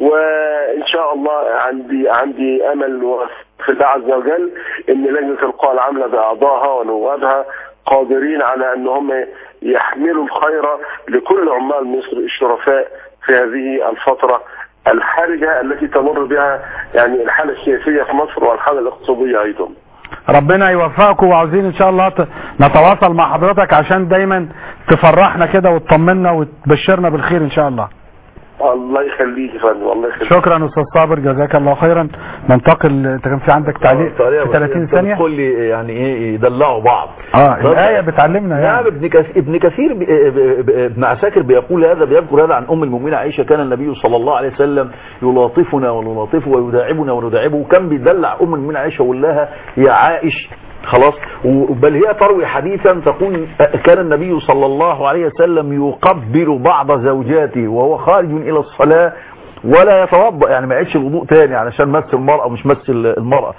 H: وان شاء الله عندي عندي امل في الله عز وجل ان لجنه القوى العامله باعضائها ونوابها قادرين على ان هم يحملوا الخير لكل عمال مصر الشرفاء في هذه الفترة الحرجة التي تمر بها يعني الحالة السياسية في مصر والحالة الاقتصادية أيضا
B: ربنا يوفقكم وعاوزين ان شاء الله ت- نتواصل مع حضرتك عشان دايما تفرحنا كده وتطمنا وتبشرنا بالخير ان شاء الله
H: الله يخليك يا فندم الله يخليك
B: شكرا استاذ صابر جزاك الله خيرا ننتقل انت كان في عندك تعليق
C: طريقة
B: في 30
C: بس
B: ثانية
C: تقول لي يعني ايه يدلعوا بعض
B: اه
C: طب-
B: الآية بتعلمنا
C: نعم
B: يعني
C: ابن كثير ابن كثير ب- ب- ب- ابن عساكر بيقول هذا بيذكر هذا عن ام المؤمنين عائشه كان النبي صلى الله عليه وسلم يلاطفنا ونلاطفه ويداعبنا ونداعبه وكان بيدلع ام المؤمنين عائشه ويقول لها يا عائش خلاص و- بل هي تروي حديثا تقول كان النبي صلى الله عليه وسلم يقبل بعض زوجاته وهو خارج الى الصلاه ولا يتوضا يعني ما يعيدش الوضوء تاني علشان مس المراه ومش مس المراه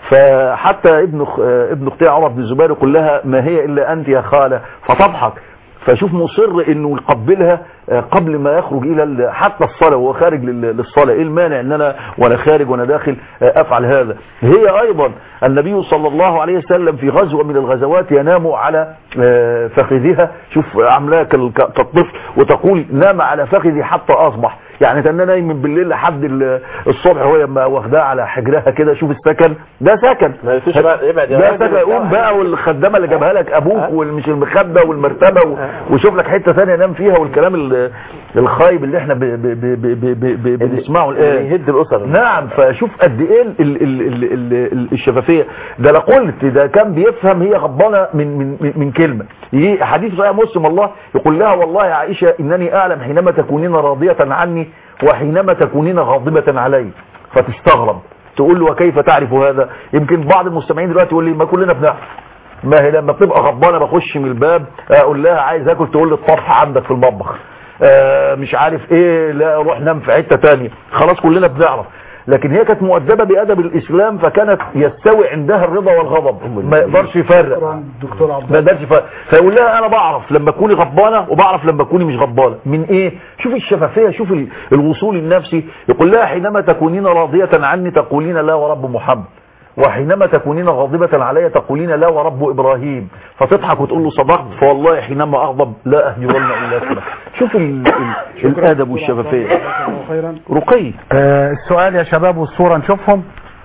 C: فحتى ابن أخ- ابن اختها عمر بن الزبير يقول لها ما هي الا انت يا خاله فتضحك فشوف مصر انه يقبلها آه، قبل ما يخرج الى ال- حتى الصلاه وهو خارج لل- للصلاه ايه المانع ان انا وانا خارج وانا داخل آه، افعل هذا هي ايضا النبي صلى الله عليه وسلم في غزوه من الغزوات ينام على آه، فخذها شوف عاملاها كال- ك- كالطفل وتقول نام على فخذي حتى اصبح يعني كان نايم من بالليل لحد ال- الصبح وهي لما واخداها على حجرها كده شوف السكن ده سكن
D: ما فيش بقى ابعد يا
C: ده
D: راجل.
C: سكن قوم بقى والخدامه اللي جابها لك ابوك والمش المخده والمرتبه و- وشوف لك حته ثانيه نام فيها والكلام ال- الخايب اللي احنا ب- ب- ب- ب- ب- ب- بنسمعه الان
D: يهد الاسر
C: نعم فشوف قد ايه ال ال ال ال ال ال الشفافيه ده لا قلت ده كان بيفهم هي غضبانه من من من- من كلمه يجي حديث صحيح مسلم الله يقول لها والله يا عائشة إنني أعلم حينما تكونين راضية عني وحينما تكونين غاضبة علي فتستغرب تقول له وكيف تعرف هذا يمكن بعض المستمعين دلوقتي يقول لي ما كلنا بنعرف ما هي لما بتبقى غضبانه بخش من الباب اقول لها عايز اكل تقول لي الطرح عندك في المطبخ آه مش عارف ايه لا روح نام في حته تانية خلاص كلنا بنعرف لكن هي كانت مؤدبه بادب الاسلام فكانت يستوي عندها الرضا والغضب ما يقدرش يفرق
B: دكتور عبد
C: ما يقدرش يفرق فيقول لها انا بعرف لما تكوني غضبانه وبعرف لما تكوني مش غضبانه من ايه شوف الشفافيه شوف ال- الوصول النفسي يقول لها حينما تكونين راضيه عني تقولين لا ورب محمد وحينما تكونين غاضبة علي تقولين لا ورب إبراهيم فتضحك وتقول له صدقت فوالله حينما أغضب لا أهجرن إلا اسمك شوف ال ال الأدب والشفافية
B: خيرا
C: رقي
B: آه السؤال يا شباب والصورة نشوفهم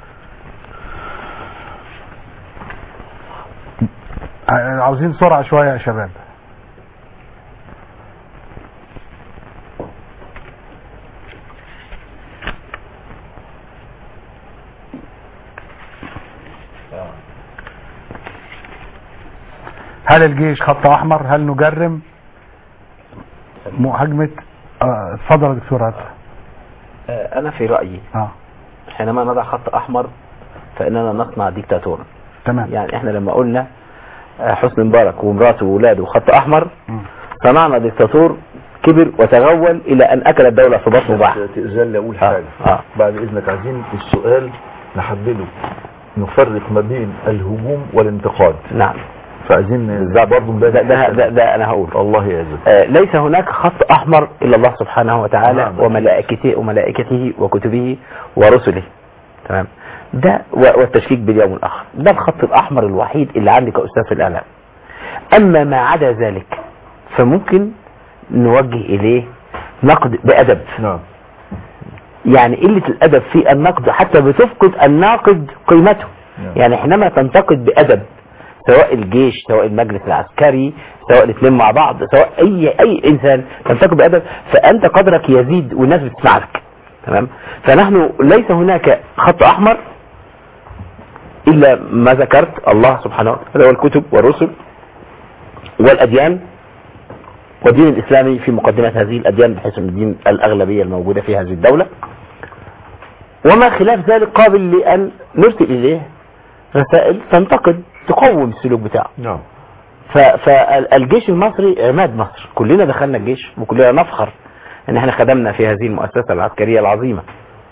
B: آه، عاوزين سرعة شوية يا شباب هل الجيش خط احمر هل نجرم مهاجمة آه، اتفضل يا دكتور هات
D: آه، انا في رايي
B: اه
D: حينما نضع خط احمر فاننا نصنع ديكتاتورا
B: تمام
D: يعني احنا لما قلنا آه، حسني مبارك ومراته وولاده خط احمر
B: مم.
D: صنعنا ديكتاتور كبر وتغول الى ان اكل الدوله في بطنه بعض
C: تأذن لي أقول
D: آه،
C: حاجة
D: آه.
C: بعد إذنك عايزين السؤال نحدده نفرق ما بين الهجوم والانتقاد
D: نعم
C: فعايزين برضه
D: ده, ده, ده, ده انا هقول
C: الله يعزك
D: آه، ليس هناك خط احمر الا الله سبحانه وتعالى
C: نعم.
D: وملائكته وملائكته وكتبه ورسله تمام ده و- والتشكيك باليوم الاخر ده الخط الاحمر الوحيد اللي عندي كاستاذ في الاعلام اما ما عدا ذلك فممكن نوجه اليه نقد بادب
C: نعم
D: يعني قله الادب في النقد حتى بتفقد الناقد قيمته
C: نعم.
D: يعني حينما تنتقد بادب سواء الجيش سواء المجلس العسكري سواء الاثنين مع بعض سواء اي اي انسان تنتقد بادب فانت قدرك يزيد والناس بتسمع لك تمام فنحن ليس هناك خط احمر الا ما ذكرت الله سبحانه وتعالى والكتب والرسل والاديان والدين الاسلامي في مقدمه هذه الاديان بحيث ان الدين الاغلبيه الموجوده في هذه الدوله وما خلاف ذلك قابل لان نرسل اليه رسائل تنتقد تقوم السلوك بتاعه
C: نعم
D: فالجيش المصري عماد مصر كلنا دخلنا الجيش وكلنا نفخر ان احنا خدمنا في هذه المؤسسة العسكرية العظيمة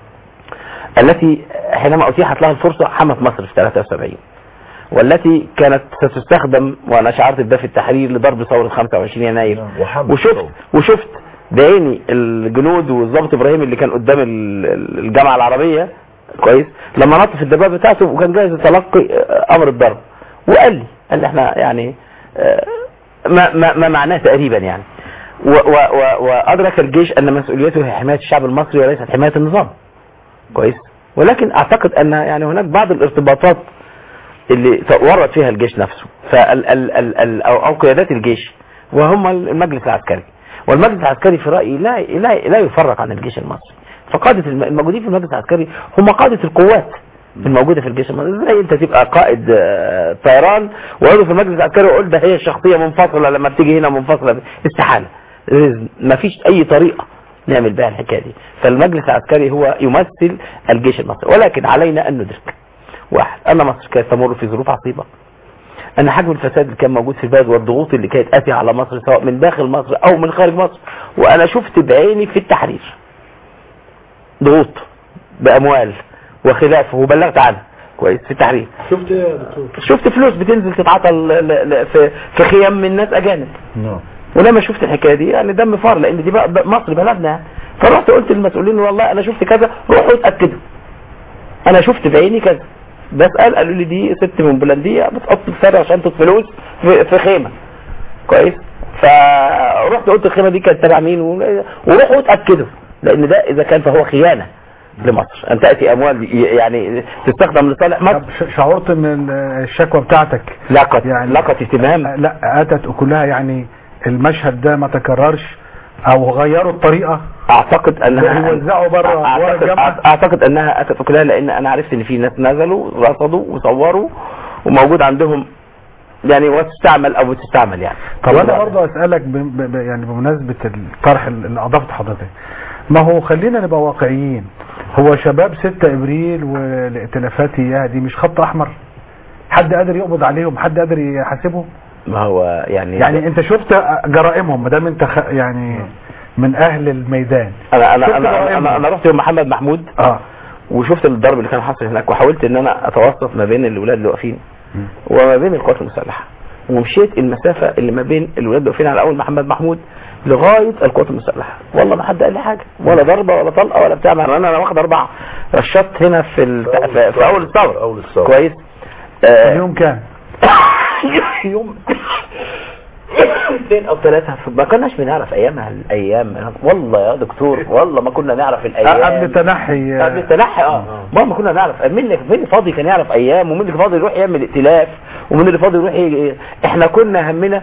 D: التي حينما اتيحت لها الفرصة حمت مصر في 73 والتي كانت ستستخدم وانا شعرت بده في التحرير لضرب ثورة 25 يناير
C: نعم. وحمد
D: وشفت
C: الثورة.
D: وشفت بعيني الجنود والضابط ابراهيم اللي كان قدام ال- ال- الجامعة العربية كويس لما نط في الدبابة بتاعته وكان جاهز لتلقي آه، امر الضرب وقال لي قال لي احنا يعني آه، ما, ما, ما معناه تقريبا يعني و و و وادرك الجيش ان مسؤوليته هي حماية الشعب المصري وليست حماية النظام كويس ولكن اعتقد ان يعني هناك بعض الارتباطات اللي ورط فيها الجيش نفسه فال ال ال ال او, أو قيادات الجيش وهم المجلس العسكري والمجلس العسكري في رايي لا لا لا يفرق عن الجيش المصري فقاده الم- الموجودين في المجلس العسكري هم قاده القوات الموجوده في الجيش المصري ازاي انت تبقى قائد آه، طيران وعضو في المجلس العسكري وقول ده هي الشخصيه منفصله لما بتيجي هنا منفصله استحاله ما فيش اي طريقه نعمل بها الحكايه دي فالمجلس العسكري هو يمثل الجيش المصري ولكن علينا ان ندرك واحد ان مصر كانت تمر في ظروف عصيبه ان حجم الفساد اللي كان موجود في البلد والضغوط اللي كانت اتيه على مصر سواء من داخل مصر او من خارج مصر وانا شفت بعيني في التحرير ضغوط باموال وخلافه وبلغت عنها كويس في التحرير
B: شفت ايه يا دكتور
D: شفت فلوس بتنزل تتعاطى ل- ل- ل- في في خيام من ناس اجانب
C: نعم
D: ولما شفت الحكايه دي يعني دم فار لان دي بقى بقى مصر بلدنا فرحت قلت للمسؤولين والله انا شفت كذا روحوا اتاكدوا انا شفت بعيني كذا بسال قالوا لي دي ست من بولنديه بتحط سعر شنطه فلوس في, في خيمه كويس فرحت قلت الخيمه دي كانت تبع مين و- وروحوا اتاكدوا لان ده اذا كان فهو خيانه لمصر ان تاتي اموال ي- يعني تستخدم لصالح مصر
B: طب ش- شعرت ان الشكوى بتاعتك
D: لقت
B: يعني-
D: لقت اهتمام
B: لا اتت كلها يعني المشهد ده ما تكررش او غيروا الطريقه
D: اعتقد انها
B: يوزعوا بره ورا
D: أعتقد,
B: الجامعه
D: اعتقد انها اتت كلها لان انا عرفت ان في ناس نزلوا رصدوا وصوروا وموجود عندهم يعني وتستعمل او بتستعمل يعني
B: طب انا برضه اسالك ب... ب... ب- يعني بمناسبه الطرح اللي اضفت حضرتك ما هو خلينا نبقى واقعيين هو شباب 6 ابريل والائتلافات اياها دي مش خط احمر حد قادر يقبض عليهم حد قادر يحاسبهم
D: ما هو يعني
B: يعني انت شفت جرائمهم ما دام انت خ... يعني من اهل الميدان
D: انا انا
B: شفت
D: انا
B: جرائمهم.
D: انا, أنا رحت يوم محمد محمود
B: اه
D: وشفت الضرب اللي كان حاصل هناك وحاولت ان انا اتوسط ما بين الولاد اللي واقفين وما بين القوات المسلحه ومشيت المسافه اللي ما بين الولاد اللي واقفين على اول محمد محمود لغايه القوات المسلحه والله ما حد قال لي حاجه ولا ضربه ولا طلقه ولا بتاع انا انا واخد اربع رشات هنا في الت... في, في اول الثوره
C: أول الثورة.
D: كويس آه
B: اليوم كام
D: يوم اثنين او ثلاثة ما كناش بنعرف ايامها الايام والله يا دكتور والله ما كنا نعرف الايام
B: قبل تنحي
D: قبل التنحي اه ما ما كنا نعرف مين اللي مين اللي فاضي كان يعرف ايام ومين اللي فاضي يروح يعمل ائتلاف ومين اللي فاضي يروح ي... احنا كنا همنا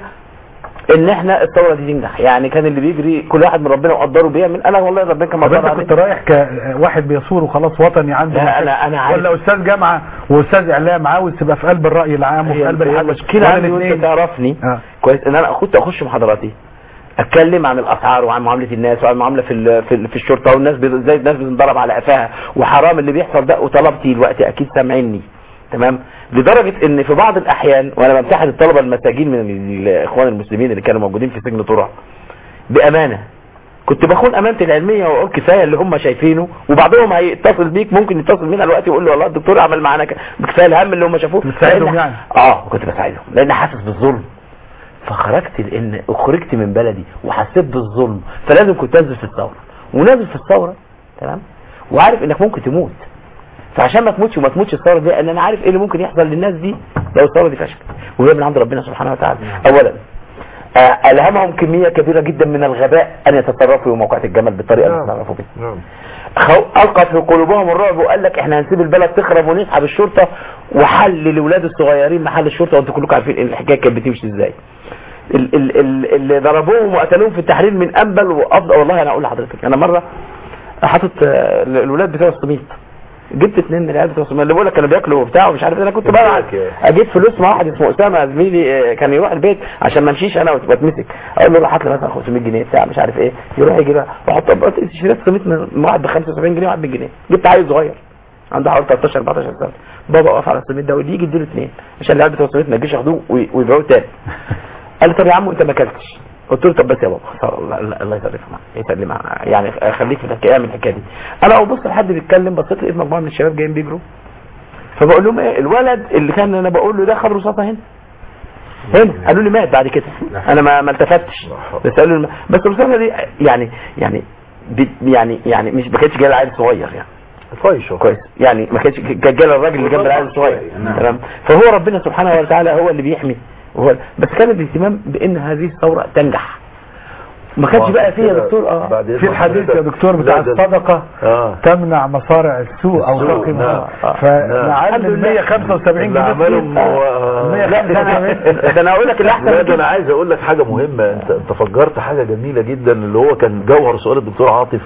D: ان احنا الثوره دي تنجح يعني كان اللي بيجري كل واحد من ربنا وقدره بيعمل انا والله ربنا كان
B: طب
D: مقدر
B: انت
D: عليه
B: كنت رايح كواحد بيصور وخلاص وطني عنده
D: لا،
B: مشاكل.
D: أنا- أنا عارف.
B: ولا استاذ جامعه واستاذ اعلام عاوز تبقى في قلب الراي العام وفي
D: هي
B: قلب
D: هي
B: الحدث
D: المشكله
B: ولا
D: عندي وانت
B: الاثنين
D: تعرفني
B: آه.
D: كويس ان انا كنت اخش محاضراتي اتكلم عن الاسعار وعن معامله الناس وعن المعامله في ال- في, ال- في الشرطه والناس بي- ازاي الناس بتنضرب على قفاها وحرام اللي بيحصل ده وطلبتي دلوقتي اكيد سامعيني تمام لدرجه ان في بعض الاحيان وانا بمتحن الطلبه المساجين من الاخوان المسلمين اللي كانوا موجودين في سجن طرع بامانه كنت بخون امانتي العلميه واقول كفايه اللي هم شايفينه وبعضهم هيتصل بيك ممكن يتصل بينا دلوقتي ويقول له والله الدكتور عمل معانا ك- كفايه الهم اللي هم شافوه
B: بتساعدهم
D: لأن-
B: يعني؟
D: اه كنت بساعدهم لان حاسس بالظلم فخرجت لان اخرجت من بلدي وحسيت بالظلم فلازم كنت انزل في الثوره ونازل في الثوره تمام وعارف انك ممكن تموت فعشان ما تموتش وما تموتش الثوره دي لان انا عارف ايه اللي ممكن يحصل للناس دي لو الثوره دي فشلت وهي من عند ربنا سبحانه وتعالى اولا آه، الهمهم كميه كبيره جدا من الغباء ان يتصرفوا في موقعة الجمل بالطريقه اللي تصرفوا بيها
C: نعم
D: خو- القى في قلوبهم الرعب وقال لك احنا هنسيب البلد تخرب ونسحب الشرطه وحل الاولاد الصغيرين محل الشرطه وانتوا كلكم عارفين إن الحكايه كانت بتمشي ازاي ال- ال- ال- اللي ضربوهم وقتلوهم في التحرير من انبل وافضل والله انا اقول لحضرتك انا مره حاطط آه، الولاد بتوع السميط جبت اثنين من العيال بتوع السميط اللي بقول لك كانوا بياكلوا وبتاع ومش عارف إيه. انا كنت بقى اجيب فلوس مع واحد اسمه اسامه زميلي آه، كان يروح البيت عشان ما امشيش انا وتبقى اتمسك اقول له روح هات لي مثلا 500 جنيه بتاع مش عارف ايه يروح يجيبها واحط تيشيرات سميط من واحد ب 75 جنيه وواحد ب جنيه جبت عيل صغير عنده حوالي 13 14 سنه بابا واقف على السميط ده واللي يجي يديله اثنين عشان العيال بتوع السميط ما يجيش ياخدوه وي- ويبيعوه تاني قال لي طب يا عم انت ما اكلتش قلت له طب بس يا بابا خلاص، الله الله- الله يسلمك يسلمك يعني خليك في الحكايه اعمل الحكايه دي انا ببص لحد بيتكلم بصيت لقيت مجموعه من الشباب جايين بيجروا فبقول لهم ايه الولد اللي كان انا بقول له ده خد رصاصه هنا هنا قالوا لي مات بعد كده انا ما ما التفتش بس قالوا لي بس الرصاصه دي يعني يعني بي- يعني يعني مش ما كانتش جايه لعيل صغير يعني
C: طيشه
D: كويس يعني ما كانش كان جاي الراجل اللي جنب العيل الصغير تمام فهو ربنا سبحانه وتعالى هو اللي بيحمي وهو بس كان الاهتمام بان هذه الثوره تنجح ما كانش بقى فيها يا دكتور اه
C: بعد
B: في
C: إذن
B: الحديث يا
C: حضرتك.
B: دكتور بتاع
C: لا، ده-
B: الصدقة
C: اه
B: تمنع مصارع السوء او
C: السوء،
B: تقي
C: نعم.
B: مصارع
C: آه.
B: فلعل
D: الحمد
B: ال
D: لله.
B: 175
C: اللي
B: جنيه
C: عملهم
B: فلوس.
C: هو-
B: ال
D: لا ده انا
B: 175
D: ده انا اقول لك الاحسن
C: لا
D: من
C: ده
D: كده.
C: انا عايز اقول لك حاجه مهمه انت انت فجرت حاجه جميله جدا اللي هو كان جوهر سؤال الدكتور عاطف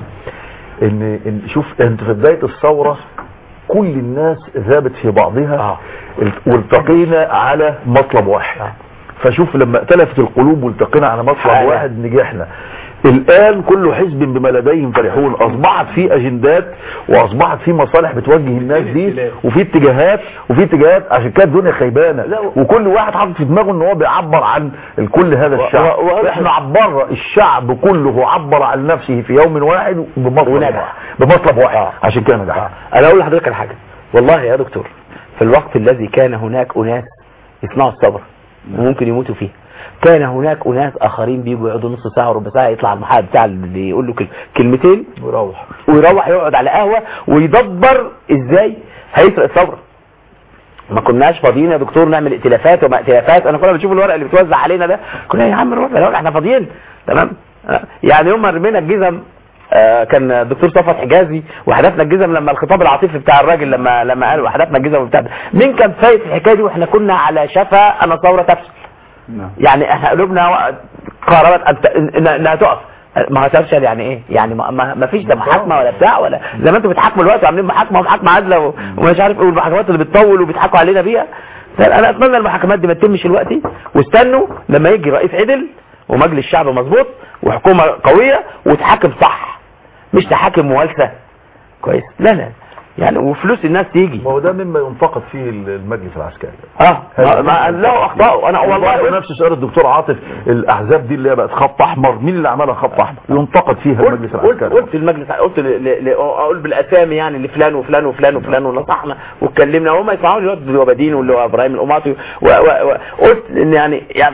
C: ان ان شوف انت في بدايه الثوره كل الناس ذابت في بعضها
D: آه.
C: والتقينا على مطلب واحد فشوف لما ائتلفت القلوب والتقينا على مطلب
D: حاجة.
C: واحد نجحنا الان كل حزب بما لديهم فرحون اصبحت في اجندات واصبحت في مصالح بتوجه الناس دي وفي اتجاهات وفي اتجاهات عشان كده الدنيا خيبانه وكل واحد حاطط في دماغه ان هو بيعبر عن الكل هذا الشعب
D: و- و-
C: احنا عبر الشعب كله عبر عن نفسه في يوم واحد بمطلب
D: ونجح.
C: واحد بمطلب واحد عشان كده نجح
D: انا اقول لحضرتك على حاجه والله يا دكتور في الوقت الذي كان هناك اناس يصنعوا الصبر وممكن يموتوا فيه كان هناك اناس اخرين بيجوا يقعدوا نص ساعه وربع ساعه يطلع المحاضر بتاع اللي يقول له كل- كلمتين
C: وروح
D: ويروح يقعد على قهوه ويدبر ازاي هيسرق الثوره ما كناش فاضيين يا دكتور نعمل ائتلافات وما ائتلافات انا كنا بنشوف الورق اللي بتوزع علينا ده كنا يا عم نروح نروح، احنا فاضيين تمام آه، يعني يوم ما رمينا الجزم آه، كان الدكتور صفوت حجازي وحذفنا الجزم لما الخطاب العاطفي بتاع الراجل لما لما قال وحذفنا الجزم وبتاع ده. مين كان فايت في الحكايه دي واحنا كنا على شفا ان الثوره تفشل يعني احنا قلوبنا قررت أن ت- إن- انها تقف ما هتفشل يعني ايه يعني ما, ما ما فيش ده محاكمه ولا بتاع ولا زي ما انتوا بتحاكموا دلوقتي وعاملين محاكمه ومحاكمه عادله و- ومش عارف ايه والمحاكمات اللي بتطول وبيضحكوا علينا بيها لا انا اتمنى المحاكمات دي ما تتمش دلوقتي واستنوا لما يجي رئيس عدل ومجلس شعب مظبوط وحكومه قويه وتحاكم صح مش تحاكم موالسه كويس لا لا يعني وفلوس الناس تيجي
C: ما هو ده مما ينتقد فيه المجلس العسكري
D: اه ما- ما- له اخطاء انا
C: والله
D: والله
C: نفس سؤال الدكتور عاطف الاحزاب دي اللي هي بقت خط احمر مين اللي عملها خط احمر ينتقد فيها
D: قلت
C: المجلس
D: قلت
C: العسكري
D: قلت المجلس قلت ل- ل- ل- اقول بالاسامي يعني لفلان وفلان وفلان وفلان ونصحنا واتكلمنا وهم يسمعوا الواد اللي هو بدين واللي هو ابراهيم القماطي وقلت ان يعني يعني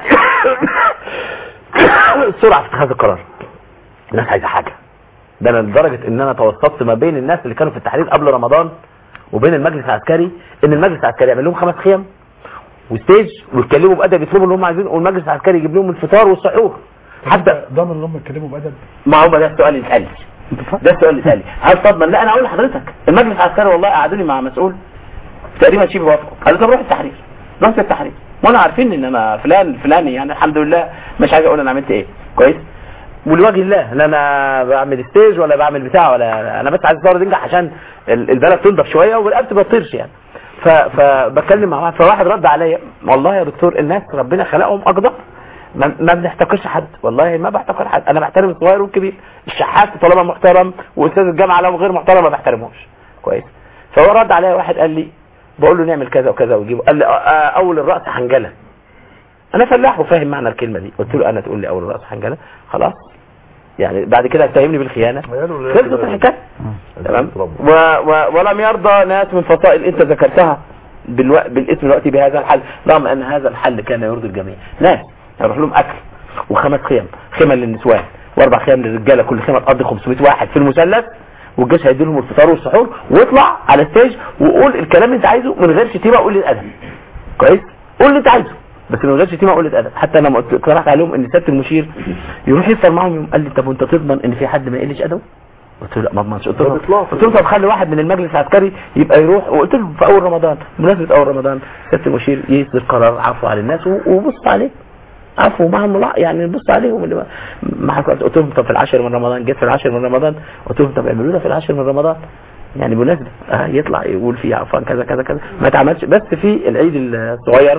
D: السرعه في اتخاذ القرار الناس عايزه حاجه ده انا لدرجه ان انا توسطت ما بين الناس اللي كانوا في التحرير قبل رمضان وبين المجلس العسكري ان المجلس العسكري يعمل لهم خمس خيم وستيج ويتكلموا بادب يطلبوا اللي هم عايزينه والمجلس العسكري يجيب لهم الفطار والسحور حتى
B: ضامن ان هم يتكلموا بادب
D: ما هو ده السؤال اللي اتقال ده السؤال اللي اتقال هل تضمن لا انا اقول لحضرتك المجلس العسكري والله قعدوني مع مسؤول تقريبا شبه وافقوا قالوا طب روح التحرير رحت التحرير وانا عارفين ان انا فلان فلاني يعني الحمد لله مش عايز اقول انا عملت ايه كويس ولوجه الله لا انا بعمل ستيج ولا بعمل بتاع ولا انا بس عايز الثوره تنجح عشان ال- البلد تنضف شويه ورقبتي ما تطيرش يعني ف- فبتكلم مع واحد فواحد رد عليا والله يا دكتور الناس ربنا خلقهم اقدار ما, ما بنحتقرش حد والله ما بحتقر حد انا بحترم الصغير والكبير الشحات طالما محترم واستاذ الجامعه لو غير محترم ما بحترمهوش كويس فهو رد عليا واحد قال لي بقول له نعمل كذا وكذا ويجيبه قال لي آه، آه، اول الراس حنجله انا فلاح وفاهم معنى الكلمه دي قلت له انا تقول لي اول الراس حنجله خلاص يعني بعد كده هتتهمني بالخيانه
C: قالوا
D: خلصت الحكايه تمام و و ولم يرضى ناس من فصائل انت ذكرتها بالو... بالاسم الوقتي بهذا الحل رغم ان هذا الحل كان يرضي الجميع ناس يروح لهم اكل وخمس خيم خيمه للنسوان واربع خيم للرجاله كل خيمه تقضي 500 واحد في المثلث والجيش هيدي لهم الفطار والسحور واطلع على الستيج وقول الكلام اللي انت عايزه من غير شتيمه وقول الادب كويس قول اللي انت عايزه بس من غير شتيمه وقول ادب حتى انا لما قلت- اقترحت عليهم ان سياده المشير يروح يفطر معاهم يوم قال لي طب وانت تضمن ان في حد ما يقلش ادبه قلت له لا ما اضمنش قلت له قلت له طب خلي واحد من المجلس العسكري يبقى يروح وقلت له في اول رمضان بمناسبه اول رمضان سياده المشير يصدر قرار عفو على الناس و- وبص عليه عفو مع الملاح يعني نبص عليهم اللي ما- مع القرآن. قلت لهم طب في العاشر من رمضان جيت في العاشر من رمضان قلت لهم طب اعملوا لنا في العاشر من رمضان يعني بمناسبه آه يطلع يقول فيه عفوا كذا كذا كذا ما اتعملش بس في العيد الصغير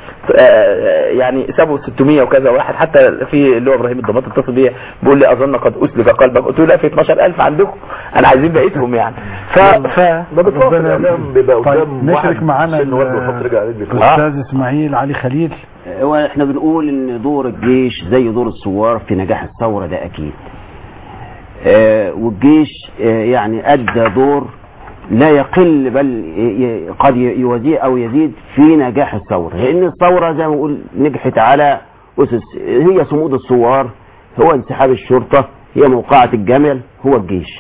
D: آه، يعني سابوا 600 وكذا واحد حتى في اللي هو ابراهيم الضماط اتصل بيا بيقول لي اظن قد اسلك قلبك قلت له لا في 12000 عندكم انا عايزين بقيتهم يعني ف ف
C: ده بتوافق الاعلام بيبقى قدام
B: طيب
C: واحد
B: نشرك معانا
C: سن وزنه يحط رجل على رجل كده.
B: الاستاذ اسماعيل علي خليل
F: هو احنا بنقول ان دور الجيش زي دور الثوار في نجاح الثورة ده اكيد آه، والجيش آه، يعني ادى دور لا يقل بل ي- ي- قد ي- يوازيه او يزيد في نجاح الثورة لان الثورة زي ما نقول نجحت على اسس هي صمود الثوار هو انسحاب الشرطة هي موقعة الجمل هو الجيش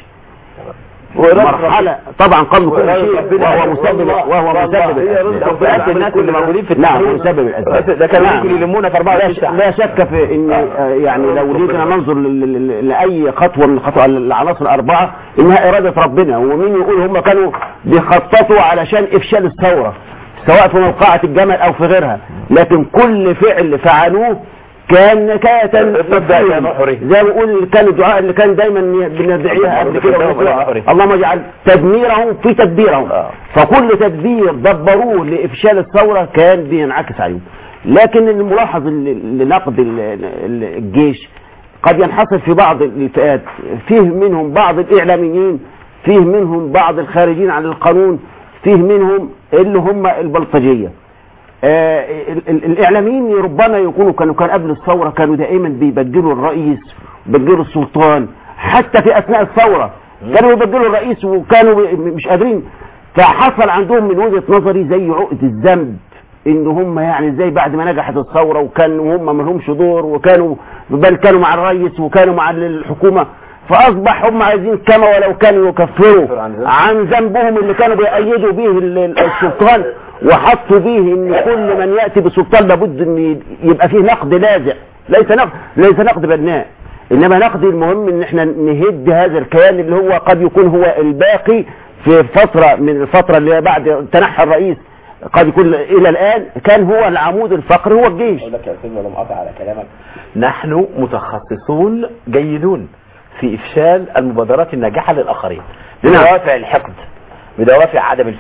F: مرحلة طبعا قبل كل شيء وهو مسبب وهو مسبب
D: فئات الناس اللي موجودين في
F: نعم
D: التحرير
F: مسبب الاسباب
D: ده كانوا
F: نعم.
D: ممكن يلمونا في
F: لا
D: 24
F: ش-
D: ساعه
F: لا شك في ان آه، يعني لو جينا ننظر لل- لل- لاي خطوه من خطوة العناصر الاربعه انها اراده ربنا ومين يقول هم كانوا بيخططوا علشان افشال الثوره سواء في موقعة الجمل او في غيرها لكن كل فعل فعلوه كان نكاية زي ما بقول كان الدعاء اللي كان دايما بندعيها قبل كده ونقول اللهم اجعل تدميرهم في تدبيرهم فكل تدبير دبروه لافشال الثوره كان بينعكس عليهم لكن الملاحظ اللي- لنقد ال- ال- الجيش قد ينحصر في بعض الفئات فيه منهم بعض الاعلاميين فيه منهم بعض الخارجين عن القانون فيه منهم اللي هم البلطجيه آه، ال- ال- الاعلاميين ربما يكونوا كانوا كان قبل الثوره كانوا دائما بيبدلوا الرئيس بيبدلوا السلطان حتى في اثناء الثوره كانوا بيبدلوا الرئيس وكانوا بي- مش قادرين فحصل عندهم من وجهه نظري زي عقد الذنب ان هم يعني ازاي بعد ما نجحت الثوره وكانوا هم ما لهمش دور وكانوا بل كانوا مع الرئيس وكانوا مع الحكومه فاصبح هم عايزين كما ولو كانوا يكفروا عن ذنبهم اللي كانوا بيأيدوا به ال- ال- السلطان وحطوا به ان كل من ياتي بسلطان لابد ان يبقى فيه نقد لاذع ليس نقد ليس نقد بناء انما نقد المهم ان احنا نهد هذا الكيان اللي هو قد يكون هو الباقي في فتره من الفتره اللي بعد تنحى الرئيس قد يكون الى الان كان هو العمود الفقري هو الجيش
D: اقول لك يا استاذ ولا مقاطع على كلامك نحن متخصصون جيدون في افشال المبادرات الناجحه للاخرين بدوافع الحقد بدوافع عدم الفهم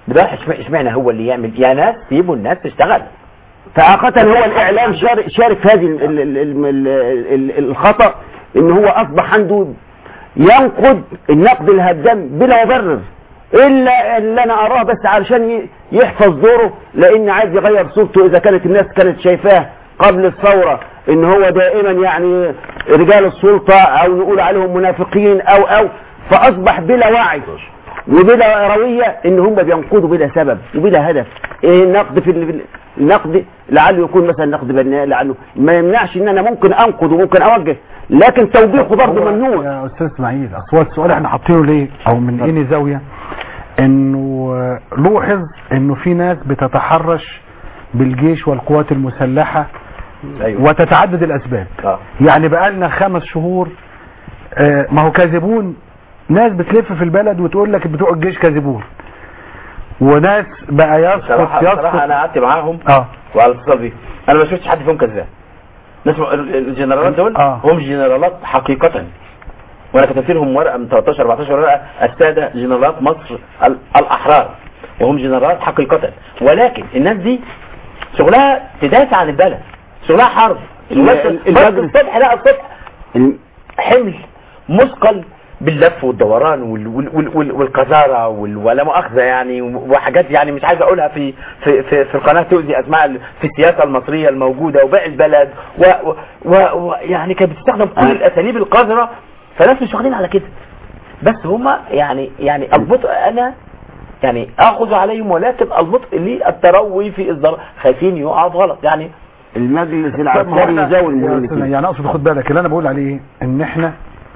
D: ده اشمعنى اشمعنى هو اللي يعمل يا ناس سيبوا الناس تشتغل
F: فعاقة هو الإعلام شارك, شارك في هذه ال- ال- ال- ال- ال- الخطأ إن هو أصبح عنده ينقد النقد الهدام بلا مبرر إلا اللي أنا أراه بس علشان ي- يحفظ دوره لأن عايز يغير صورته إذا كانت الناس كانت شايفاه قبل الثورة إن هو دائما يعني رجال السلطة أو نقول عليهم منافقين أو أو فأصبح بلا وعي وبلا روية ان هم بينقضوا بلا سبب وبلا هدف ايه النقد في ال- النقد لعله يكون مثلا نقد بناء لعله ما يمنعش ان انا ممكن انقد وممكن اوجه لكن توبيخه برضه
B: هو
F: ممنوع
B: يا استاذ اسماعيل اصل هو السؤال احنا حاطينه ليه او من ايه زاويه انه آه، لوحظ انه في ناس بتتحرش بالجيش والقوات المسلحه
D: ايوه
B: وتتعدد الاسباب
D: اه
B: يعني بقالنا خمس شهور آه، ما هو كاذبون ناس بتلف في البلد وتقول لك بتوع الجيش كاذبون وناس بقى يسقط
D: بصراحة, بصراحة
B: يسقط
D: انا قعدت معاهم
B: اه
D: وعلى اتصال بيه انا ما شفتش حد فيهم كذاب ناس ال- ال- الجنرالات دول
B: آه.
D: هم جنرالات حقيقة وانا كتبت لهم ورقه من 13 14 ورقه الساده جنرالات مصر ال- الاحرار وهم جنرالات حقيقة ولكن الناس دي شغلها تدافع عن البلد شغلها حرب شغلها
F: ال-
D: بس
F: المجلس-
D: الصبح لا الصبح
F: الم-
D: حمل مثقل باللف والدوران وال وال وال وال والقذارة وال ولا مؤاخذة يعني وحاجات يعني مش عايز اقولها في في في, في القناة تؤذي اسماء ال- في السياسة المصرية الموجودة وباقي البلد و- و- ويعني كانت بتستخدم كل
F: آه.
D: الاساليب القذرة فناس مش واخدين على كده بس هما يعني يعني البطء انا يعني اخذ عليهم ولكن البطء للتروي في اصدار خايفين يقعوا في غلط يعني
F: المجلس
B: طب ما هو
F: العسكري
B: إحنا-
F: يزاول
B: يا
F: المهمتين
B: أستاذ، يعني اقصد خد بالك اللي انا بقول عليه ايه ان احنا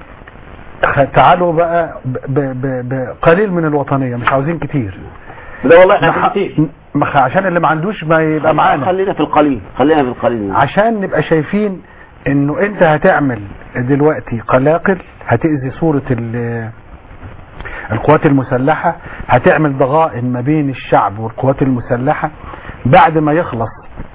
B: خ- تعالوا بقى ب- ب- ب- بقليل من الوطنيه مش عاوزين كتير
D: ده والله احنا
B: مح-
D: كتير
B: مح- عشان اللي ما عندوش ما يبقى معانا
F: خلينا في القليل خلينا في القليل
B: عشان نبقى شايفين انه انت هتعمل دلوقتي قلاقل هتأذي صورة ال- القوات المسلحة هتعمل ضغائن ما بين الشعب والقوات المسلحة بعد ما يخلص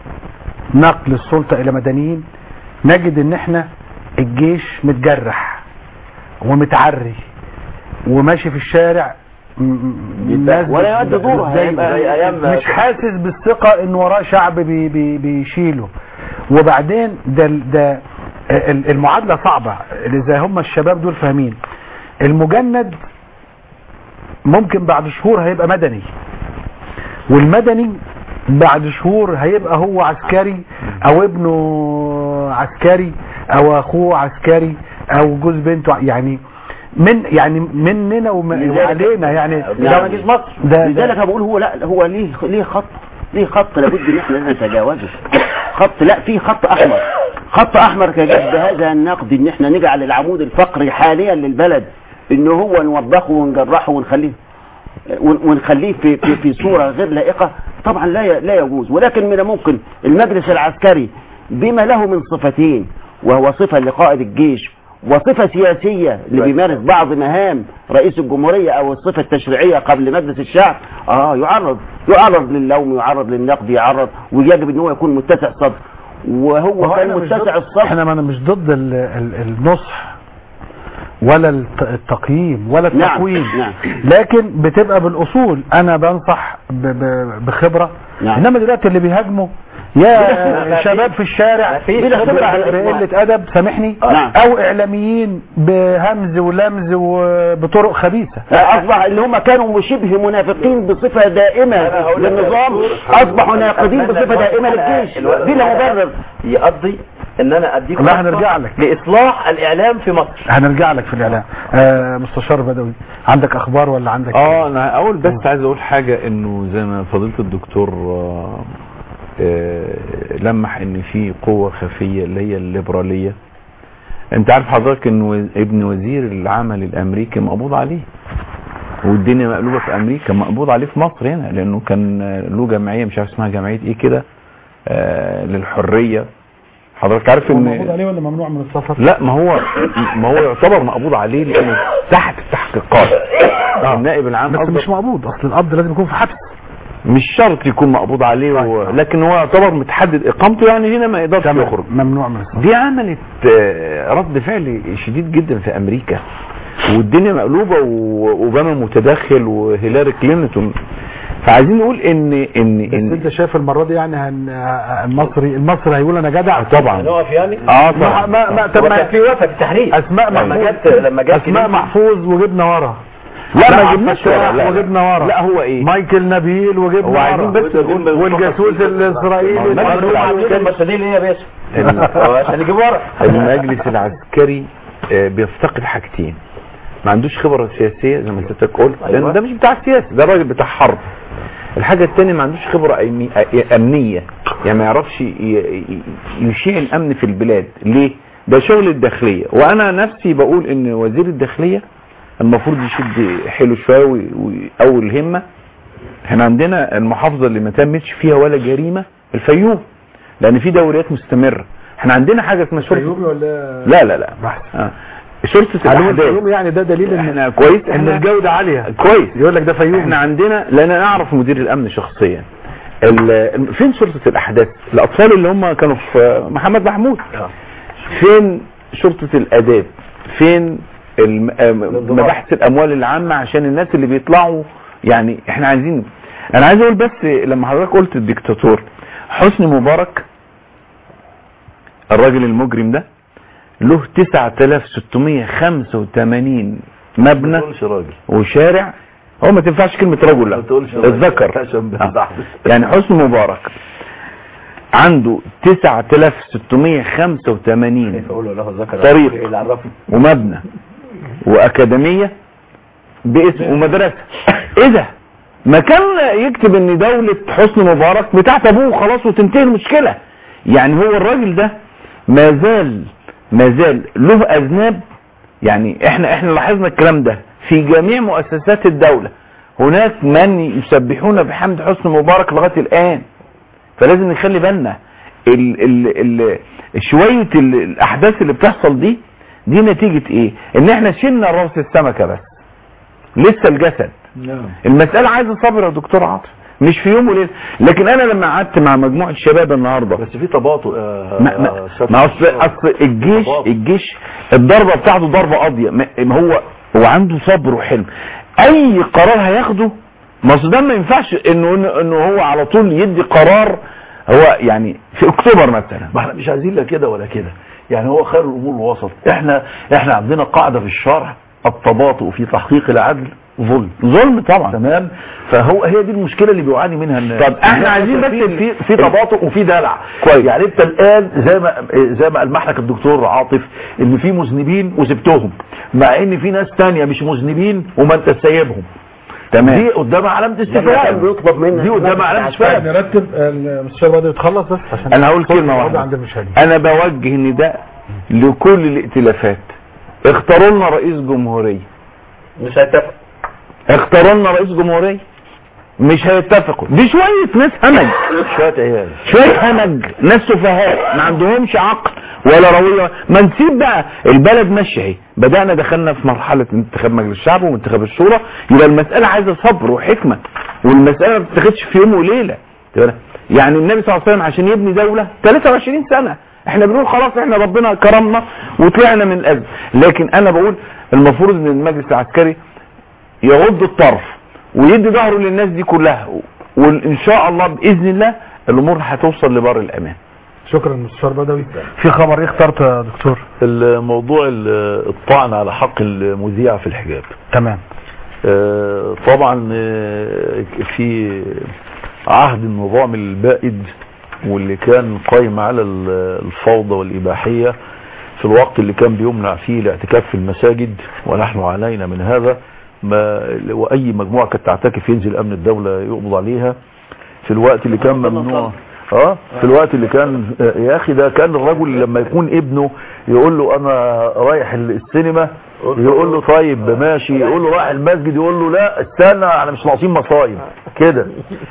B: نقل السلطة الى مدنيين نجد ان احنا الجيش متجرح ومتعري وماشي في الشارع م- م- الناس
F: ولا يؤدي دوره
B: زي-
F: هيبقى
D: زي أيام-
B: مش حاسس بالثقة ان وراه شعب بي بي بيشيله وبعدين ده ده ال- المعادلة صعبة اللي زي هم الشباب دول فاهمين المجند ممكن بعد شهور هيبقى مدني والمدني بعد شهور هيبقى هو عسكري او ابنه عسكري او اخوه عسكري او جوز بنته ع- يعني من يعني مننا وم-
F: لذلك-
B: وعلينا يعني
D: ده ما جيش مصر
B: ده,
F: لذلك
B: ده
F: انا بقول هو لا هو ليه ليه خط ليه خط لابد ان احنا نتجاوزه خط لا في خط احمر خط احمر كجد بهذا النقد ان احنا نجعل العمود الفقري حاليا للبلد ان هو نوبخه ونجرحه ونخليه ون- ونخليه في في في صوره غير لائقه طبعا لا ي- لا يجوز ولكن من الممكن المجلس العسكري بما له من صفتين وهو صفه لقائد الجيش وصفه سياسيه اللي بيمارس بعض مهام رئيس الجمهوريه او الصفه التشريعيه قبل مجلس الشعب اه يعرض يعرض للوم يعرض للنقد يعرض ويجب ان هو يكون متسع صدر وهو
B: وهو
F: كان
B: أنا مش
F: متسع
B: ضد-
F: الصدر
B: احنا ما أنا مش ضد ال- ال- النصح ولا الت- التقييم ولا
F: نعم،
B: التقويم
F: نعم.
B: لكن بتبقى بالاصول انا بنصح ب- ب- بخبره
F: نعم.
B: انما دلوقتي اللي بيهاجموا
F: بلا
B: يا
F: خبرة.
B: شباب في الشارع
D: مفيش
F: بلا خبرة على
B: بقله ادب سامحني
F: نعم.
B: او اعلاميين بهمز ولمز وبطرق خبيثه
F: اصبح اللي هم كانوا شبه منافقين بصفه دائمه للنظام اصبحوا ناقدين بصفه دائمه للجيش بلا مبرر
D: يقضي ان انا اديك
B: لا،
D: خطة
B: هنرجع لك.
D: لاصلاح الاعلام في مصر
B: هنرجع لك في الاعلام آه مستشار بدوي عندك اخبار ولا عندك
G: اه انا اول بس عايز اقول حاجة انه زي ما فضيلة الدكتور آه، آه، لمح ان في قوة خفية اللي هي الليبرالية انت عارف حضرتك ان و- ابن وزير العمل الامريكي مقبوض عليه والدنيا مقلوبة في امريكا مقبوض عليه في مصر هنا لانه كان آه، له جمعية مش عارف اسمها جمعية ايه كده آه، للحرية حضرتك عارف
B: هو
G: ان
B: موجود عليه ولا ممنوع من السفر
G: لا ما هو ما هو يعتبر مقبوض عليه لانه تحت التحقيقات النائب العام
B: بس
G: أصدر-
B: مش مقبوض اصل القبض لازم يكون في حبس
G: مش شرط يكون مقبوض عليه و... لكن هو يعتبر متحدد اقامته يعني هنا ما يقدرش يخرج
B: ممنوع من السفر
G: دي عملت آه، رد فعل شديد جدا في امريكا والدنيا مقلوبه واوباما متدخل وهيلاري كلينتون فعايزين نقول ان ان
B: بس
G: ان
B: انت شايف المره دي يعني هن... المصري المصري هيقول انا جدع
G: طبعا
E: نقف يعني
G: اه
B: ما
G: طبعا
B: ما ما طب
E: هو
B: ما
E: كان في وقفه في التحرير
B: اسماء
E: لما
B: محفوظ
E: جت لما جت
B: اسماء
E: كلمة-
B: محفوظ وجبنا ورا
G: لا ما
B: لا،
G: جبناش
B: فتاح
G: ورا، لا، لا.
B: وجبنا ورا
G: لا هو ايه
B: مايكل نبيل وجبنا
G: هو عايزين
B: ورا
G: بس نقول
B: والجاسوس الاسرائيلي
G: ما- ما-
B: المجنون
G: ما-
B: على الكلمة.
E: المرسلين ايه يا باشا
G: ال-
E: عشان يجيب ورا
G: المجلس العسكري آه، بيفتقد حاجتين ما عندوش خبرة سياسية زي ما سيادتك قلت لان ده مش بتاع السياسة ده راجل بتاع حرب الحاجة التانية ما عندوش خبرة أمني- أ- أمنية يعني ما يعرفش ي- ي- يشيع الأمن في البلاد ليه؟ ده شغل الداخلية وأنا نفسي بقول إن وزير الداخلية المفروض يشد حيله شوية وي- ويقوي الهمة احنا عندنا المحافظة اللي ما تمتش فيها ولا جريمة الفيوم لأن في دوريات مستمرة احنا عندنا حاجة اسمها شرطة
B: فيومي ولا
G: لا لا لا
B: بحث.
G: آه. شرطة
B: معلومة
G: الأحداث
B: الفيوم يعني ده دليل ان
G: احنا كويس
B: ان
G: احنا
B: الجودة عالية
G: كويس
B: يقول لك ده فيومي
G: احنا عندنا لان انا اعرف مدير الامن شخصيا ال- فين شرطة الاحداث الاطفال اللي هم كانوا في محمد محمود فين شرطة الاداب فين الم- آم- مباحث الاموال العامة عشان الناس اللي بيطلعوا يعني احنا عايزين انا عايز اقول بس لما حضرتك قلت الدكتاتور حسني مبارك الراجل المجرم ده له 9685 مبنى
C: تقولش راجل
G: وشارع هو ما تنفعش كلمة رجل لا
C: ما تقولش راجل.
G: الذكر
C: عشان
G: آه.
C: بتزعل.
G: يعني حسني مبارك عنده 9685
E: اقول له ذكر
G: طريق.
E: اللي عرفني
G: ومبنى وأكاديمية باسم ومدرسة ايه ده ما كان يكتب ان دولة حسني مبارك بتاعت ابوه خلاص وتنتهي المشكلة يعني هو الراجل ده ما زال ما زال له اذناب يعني احنا احنا لاحظنا الكلام ده في جميع مؤسسات الدولة هناك من يسبحون بحمد حسني مبارك لغاية الان فلازم نخلي بالنا ال ال ال شوية ال الاحداث اللي بتحصل دي دي نتيجة ايه ان احنا شلنا راس السمكة بس لسه الجسد المسألة عايزة صبر يا دكتور عاطف مش في يوم وليلة لكن انا لما قعدت مع مجموعة شباب النهاردة
C: بس في تباطؤ آه،
G: ما, ما,
C: آه، سيادة
G: ما اصل
C: الدكتور.
G: اصل الجيش
C: تباطؤ.
G: الجيش الضربة بتاعته ضربة قاضية ما ما هو هو عنده صبر وحلم اي قرار هياخده ما اصل ده ما ينفعش انه انه إنه هو على طول يدي قرار هو يعني في اكتوبر مثلا
C: ما احنا مش عايزين لا كده ولا كده يعني هو خير الامور الوسط احنا احنا عندنا قاعده في الشرع التباطؤ في تحقيق العدل ظلم
G: ظلم طبعا
C: تمام فهو هي دي المشكله اللي بيعاني منها الناس
G: طب احنا عايزين بس
C: في
G: ال-
C: في, في تباطؤ وفي دلع
G: كويس.
C: يعني انت الان زي ما زي ما المح لك الدكتور عاطف ان في مذنبين وسبتهم مع ان في ناس تانية مش مذنبين وما انت سايبهم
G: تمام
C: دي قدامها علامه
F: كان
C: استفهام
F: بيطلب منا
C: دي قدامها علامه استفهام
B: نرتب المستشار بدأ يتخلص بس عشان
G: انا هقول كلمة
B: الوضع
G: واحدة
B: عند المشاهدين
G: انا بوجه نداء لكل الائتلافات اختاروا لنا رئيس جمهورية
E: مش هيتفق
G: اختاروا لنا رئيس جمهورية مش هيتفقوا دي شوية ناس همج
C: شويه عيال
G: شوية همج ناس سفهاء ما عندهمش عقل ولا روية ما نسيب بقى البلد ماشية اهي بدأنا دخلنا في مرحلة انتخاب مجلس الشعب وانتخاب الشورى يبقى المسألة عايزة صبر وحكمة والمسألة ما بتتاخدش في يوم وليلة تبقى- يعني النبي صلى الله عليه وسلم عشان يبني دولة 23 سنة احنا بنقول خلاص احنا ربنا كرمنا وطلعنا من الأزمة لكن انا بقول المفروض ان المجلس العسكري يغض الطرف ويدي ظهره للناس دي كلها وان شاء الله باذن الله الامور هتوصل لبر الامان
B: شكرا مستشار بدوي في خبر ايه اخترته يا دكتور
C: الموضوع ال- الطعن على حق المذيع في الحجاب
B: تمام
C: آه، طبعا آه، في عهد النظام البائد واللي كان قايم على ال- الفوضى والإباحية في الوقت اللي كان بيمنع فيه الاعتكاف في المساجد ونحن علينا من هذا ما وأي مجموعة كانت تعتكف ينزل أمن الدولة يقبض عليها في الوقت اللي كان ممنوع اه في الوقت اللي كان يا اخي ده كان الرجل لما يكون ابنه يقول له انا رايح السينما يقول له طيب ماشي يقول له رايح المسجد يقول له لا استنى انا مش ناقصين مصايب كده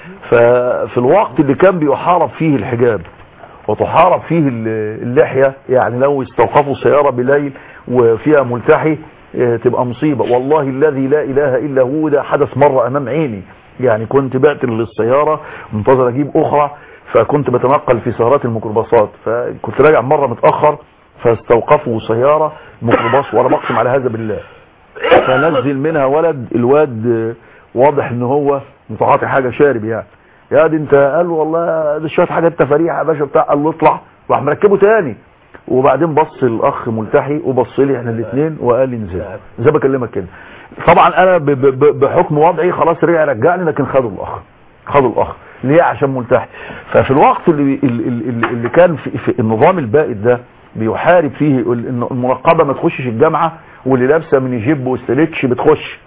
C: ففي الوقت اللي كان بيحارب فيه الحجاب وتحارب فيه ال- اللحية يعني لو استوقفوا سيارة بليل وفيها ملتحي اه، تبقى مصيبة والله الذي لا اله الا هو ده حدث مرة امام عيني يعني كنت بقتل للسيارة منتظر اجيب اخرى فكنت بتنقل في سيارات الميكروباصات فكنت راجع مرة متأخر فاستوقفوا سيارة ميكروباص وانا بقسم على هذا بالله فنزل منها ولد الواد اه، واضح ان هو متعاطي حاجه شارب يعني يا دي انت قال له والله ده شويه حاجات تفاريح يا باشا بتاع قال له اطلع راح مركبه تاني وبعدين بص الاخ ملتحي وبص لي احنا الاثنين وقال لي انزل زي ما بكلمك كده طبعا انا ب- ب- ب- بحكم وضعي خلاص رجع رجعني لكن خدوا الاخ خدوا الاخ ليه عشان ملتحي ففي الوقت اللي اللي, اللي, اللي كان في, في النظام البائد ده بيحارب فيه ال- إن المراقبه ما تخشش الجامعه واللي لابسه من جيب وستريتش بتخش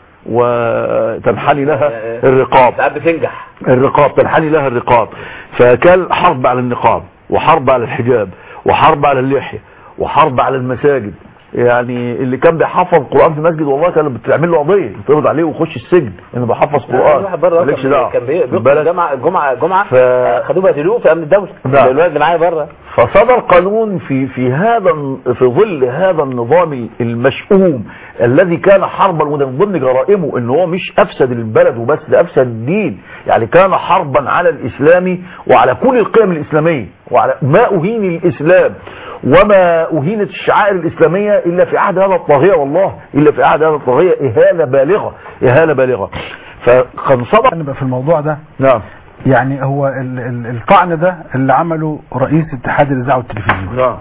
C: وتنحني لها الرقاب
D: ساعات بتنجح
C: الرقاب تنحني لها الرقاب فكان حرب على النقاب وحرب على الحجاب وحرب على اللحية وحرب على المساجد يعني اللي كان بيحفظ القرآن في مسجد والله كان بتعمل له قضية يتقبض عليه ويخش السجن انه بيحفظ قرآن
D: واحد بره
C: مالكش
D: كان
C: دعوة
D: كان بي- بيخرج
C: بالك؟
D: جمعه جمعه جمعه
C: ف-
D: آه، خدوه بهدلوه في امن الدوله
C: نعم.
D: الولاد اللي معايا بره
C: فصدر قانون في في هذا في ظل هذا النظام المشؤوم الذي كان حربا وده من ضمن جرائمه ان هو مش افسد البلد وبس ده افسد الدين يعني كان حربا على الاسلام وعلى كل القيم الاسلاميه وعلى ما اهين الاسلام وما اهينت الشعائر الاسلاميه الا في عهد هذا الطاغيه والله الا في عهد هذا الطاغيه اهانه بالغه اهانه بالغه فكان صدر
B: نبقى في الموضوع ده
C: نعم
B: يعني هو ال- ال- الطعن ده اللي عمله رئيس اتحاد الاذاعه والتلفزيون
C: نعم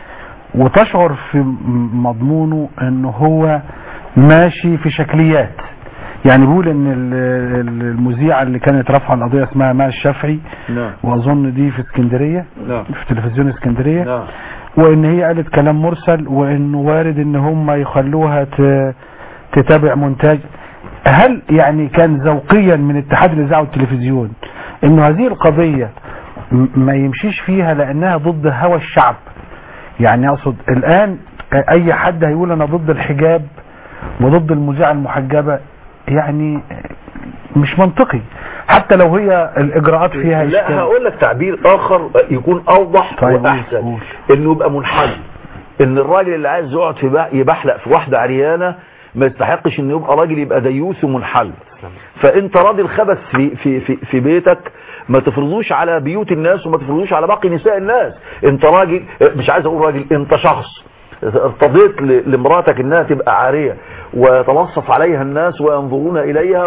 B: وتشعر في م- مضمونه ان هو ماشي في شكليات يعني بيقول ان ال- ال- المذيعه اللي كانت رافعه القضيه اسمها ماء الشافعي
C: نعم
B: واظن دي في اسكندريه
C: نعم
B: في تلفزيون اسكندريه
C: نعم
B: وان هي قالت كلام مرسل وانه وارد ان هم يخلوها ت- تتابع مونتاج هل يعني كان ذوقيا من اتحاد الاذاعه والتلفزيون انه هذه القضيه م- ما يمشيش فيها لانها ضد هوى الشعب يعني اقصد الان اي حد هيقول انا ضد الحجاب وضد المذيعه المحجبه يعني مش منطقي حتى لو هي الاجراءات فيها
C: لا
B: إشكال.
C: هقول لك تعبير اخر يكون اوضح
B: طيب،
C: واحسن
B: قول.
C: انه يبقى منحل ان الراجل اللي عايز يقعد في بح- يبحلق في واحده عريانه ما يستحقش انه يبقى راجل يبقى ديوث ومنحل فانت راجل خبث في في في في بيتك ما تفرضوش على بيوت الناس وما تفرضوش على باقي نساء الناس انت راجل مش عايز اقول راجل انت شخص ارتضيت ل- لمراتك انها تبقى عارية ويتلصف عليها الناس وينظرون اليها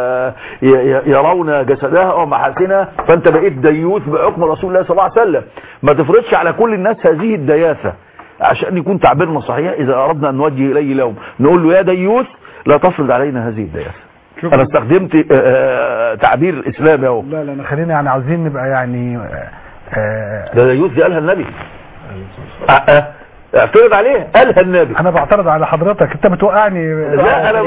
C: ويرون جسدها ومحاسنها فانت بقيت ديوث بحكم رسول الله صلى الله عليه وسلم ما تفرضش على كل الناس هذه الدياثة عشان يكون تعبيرنا صحيح اذا اردنا ان نوجه اليه لوم نقول له يا ديوث لا تفرض علينا هذه الدياثة انا استخدمت آه، آه، تعبير اسلامي اهو
B: لا لا خلينا يعني عاوزين نبقى يعني آه، آه،
C: ده ديوث دي قالها النبي آه، آه، اعترض عليه قالها النبي
B: انا بعترض على حضرتك انت بتوقعني
C: لا انا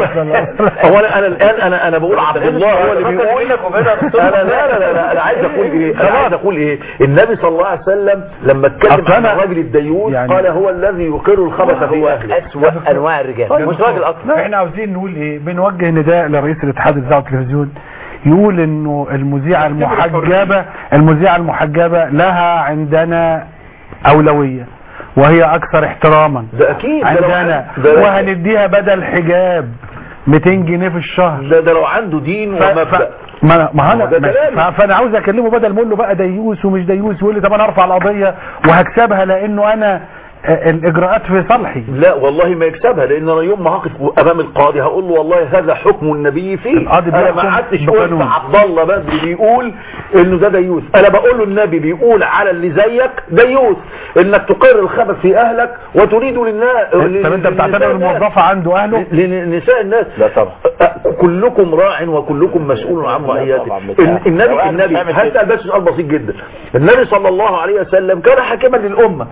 C: هو انا انا الان انا انا بقول عبد الله هو اللي بيقول انا لا لا لا, لا انا عايز اقول ايه انا عايز اقول ايه النبي صلى الله عليه وسلم لما اتكلم
B: أصل
C: عن
B: أنا-
C: الراجل الديوث
B: يعني-
C: قال هو الذي يقر الخبث في اهله
D: اسوأ انواع الرجال مش راجل اصلا
B: احنا عاوزين نقول ايه بنوجه نداء لرئيس الاتحاد الاذاعه والتلفزيون يقول انه المذيعه المحجبه المذيعه المحجبه لها عندنا اولويه وهي اكثر احتراما
C: ده اكيد ده لو
B: عندنا
C: عن- ده لو-
B: وهنديها بدل حجاب 200 جنيه في الشهر
C: ده, ده لو عنده دين
B: ف-
C: ومبدا
B: ف- ما ما انا
C: ده
B: ما-
C: كلامي.
B: ف- فانا عاوز اكلمه بدل ما اقول له بقى ديوس ومش ديوس يقول لي طب انا ارفع القضيه وهكسبها لانه انا آه، الاجراءات في صالحي
C: لا والله ما يكسبها لان انا يوم ما هقف امام القاضي هقول له والله هذا حكم النبي فيه
B: القاضي
C: انا
B: بيحكم
C: ما قعدتش
B: بقانون.
C: قلت عبد الله بدري بيقول انه ده ديوث انا بقول له النبي بيقول على اللي زيك ديوث انك تقر الخبث في اهلك وتريد للناس
B: طب انت بتعتبر الموظفه عنده اهله
C: لنساء الناس
D: لا طبعا.
C: أ- كلكم راع وكلكم مسؤول عن رعيته
D: طبعا.
C: ال- النبي
D: لو أنا
C: النبي
D: مش هعمل
C: هسأل
D: كده.
C: بس سؤال بسيط جدا النبي صلى الله عليه وسلم كان حاكما للأمة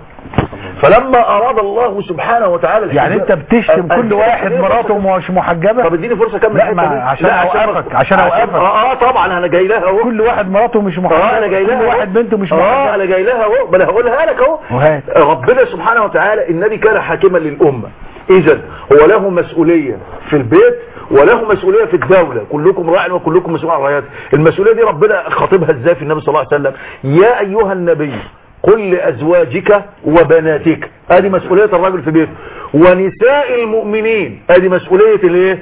C: فلما أراد الله سبحانه وتعالى
B: يعني انت
C: الحجاب-
B: بتشتم
C: أ-
B: كل
C: أديني
B: واحد
C: فرصة
B: مراته
C: كده.
B: مش محجبه
C: طب اديني فرصه كمل
B: لا،
C: الحتة
B: ما
C: دي.
B: عشان
C: لا،
B: أوقفك، عشان أوقفك.
C: اه اه طبعا انا جاي لها اهو
B: كل واحد مراته مش محجبه
C: اه انا جاي لها
B: كل
C: أهو.
B: واحد بنته مش
C: اه
B: محجبه
C: انا جاي لها اهو ما انا هقولها لك اهو
B: وهات.
C: ربنا سبحانه وتعالى النبي كان حاكما للامه اذا هو له مسؤوليه في البيت وله مسؤوليه في الدوله كلكم راع وكلكم مسؤول عن رعيته المسؤوليه دي ربنا خاطبها ازاي في النبي صلى الله عليه وسلم يا ايها النبي قل لازواجك وبناتك ادي مسؤوليه الرجل في بيته ونساء المؤمنين ادي مسؤوليه الايه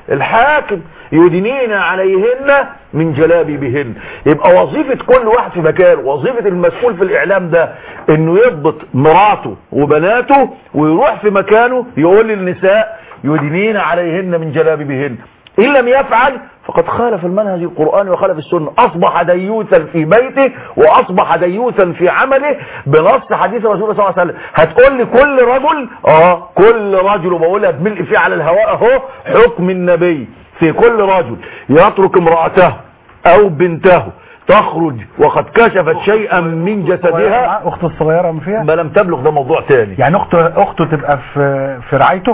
C: الحاكم يدنين عليهن من جلابيبهن يبقى وظيفة كل واحد في مكان وظيفة المسؤول في الإعلام ده إنه يضبط مراته وبناته ويروح في مكانه يقول للنساء يدنين عليهن من جلابيبهن إن لم يفعل فقد خالف المنهج القرآني وخالف السنة أصبح ديوثا في بيته وأصبح ديوثا في عمله بنص حديث رسول الله صلى الله عليه وسلم هتقول لي كل رجل اه كل رجل وبقولها بملء فيه على الهواء اهو حكم النبي في كل رجل يترك امرأته أو بنته تخرج وقد كشفت شيئا من جسدها
B: اخته الصغيره ما فيها
C: ما لم تبلغ ده موضوع تاني
B: يعني اخته اخته تبقى في في رعايته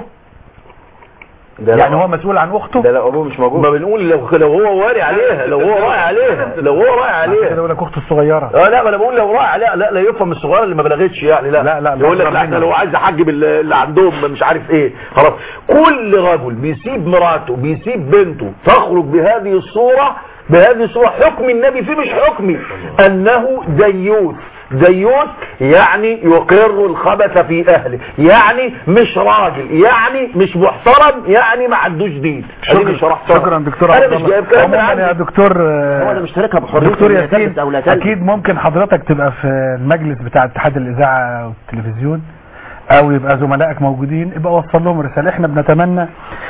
G: ده
B: يعني
G: لو-
B: هو مسؤول عن اخته
G: ده لو ابوه مش موجود
C: ما بنقول لو لو هو واري عليها لو هو راعي عليها لو هو راعي
B: كده
C: عليها
B: يقول لك اخته الصغيره
C: اه لا ما انا بقول لو راعي عليها لا لا يفهم الصغيره اللي ما بلغتش يعني لا
B: لا، لا،
C: يقول لك
B: لا،
C: لا احنا
B: لا.
C: لو عايز احجب اللي اللي عندهم مش عارف ايه خلاص كل رجل بيسيب مراته بيسيب بنته تخرج بهذه الصوره بهذه الصوره حكم النبي فيه مش حكمي انه ديوث ديوث يعني يقر الخبث في اهله يعني مش راجل يعني مش محترم يعني ما عندوش دين أديني شرحتها.
B: شكرا دكتور
C: انا
B: عبد
C: مش
B: الله.
C: جايب كلام من
B: عموما يا
C: عندي
B: دكتور آه،
F: هو انا مشتركها بحريه
B: دكتور
F: إن
B: ياسين
F: تلبس او لا تلبس.
B: اكيد ممكن حضرتك تبقى في المجلس بتاع اتحاد الاذاعه والتلفزيون او يبقى زملائك موجودين يبقى وصل لهم رساله احنا بنتمنى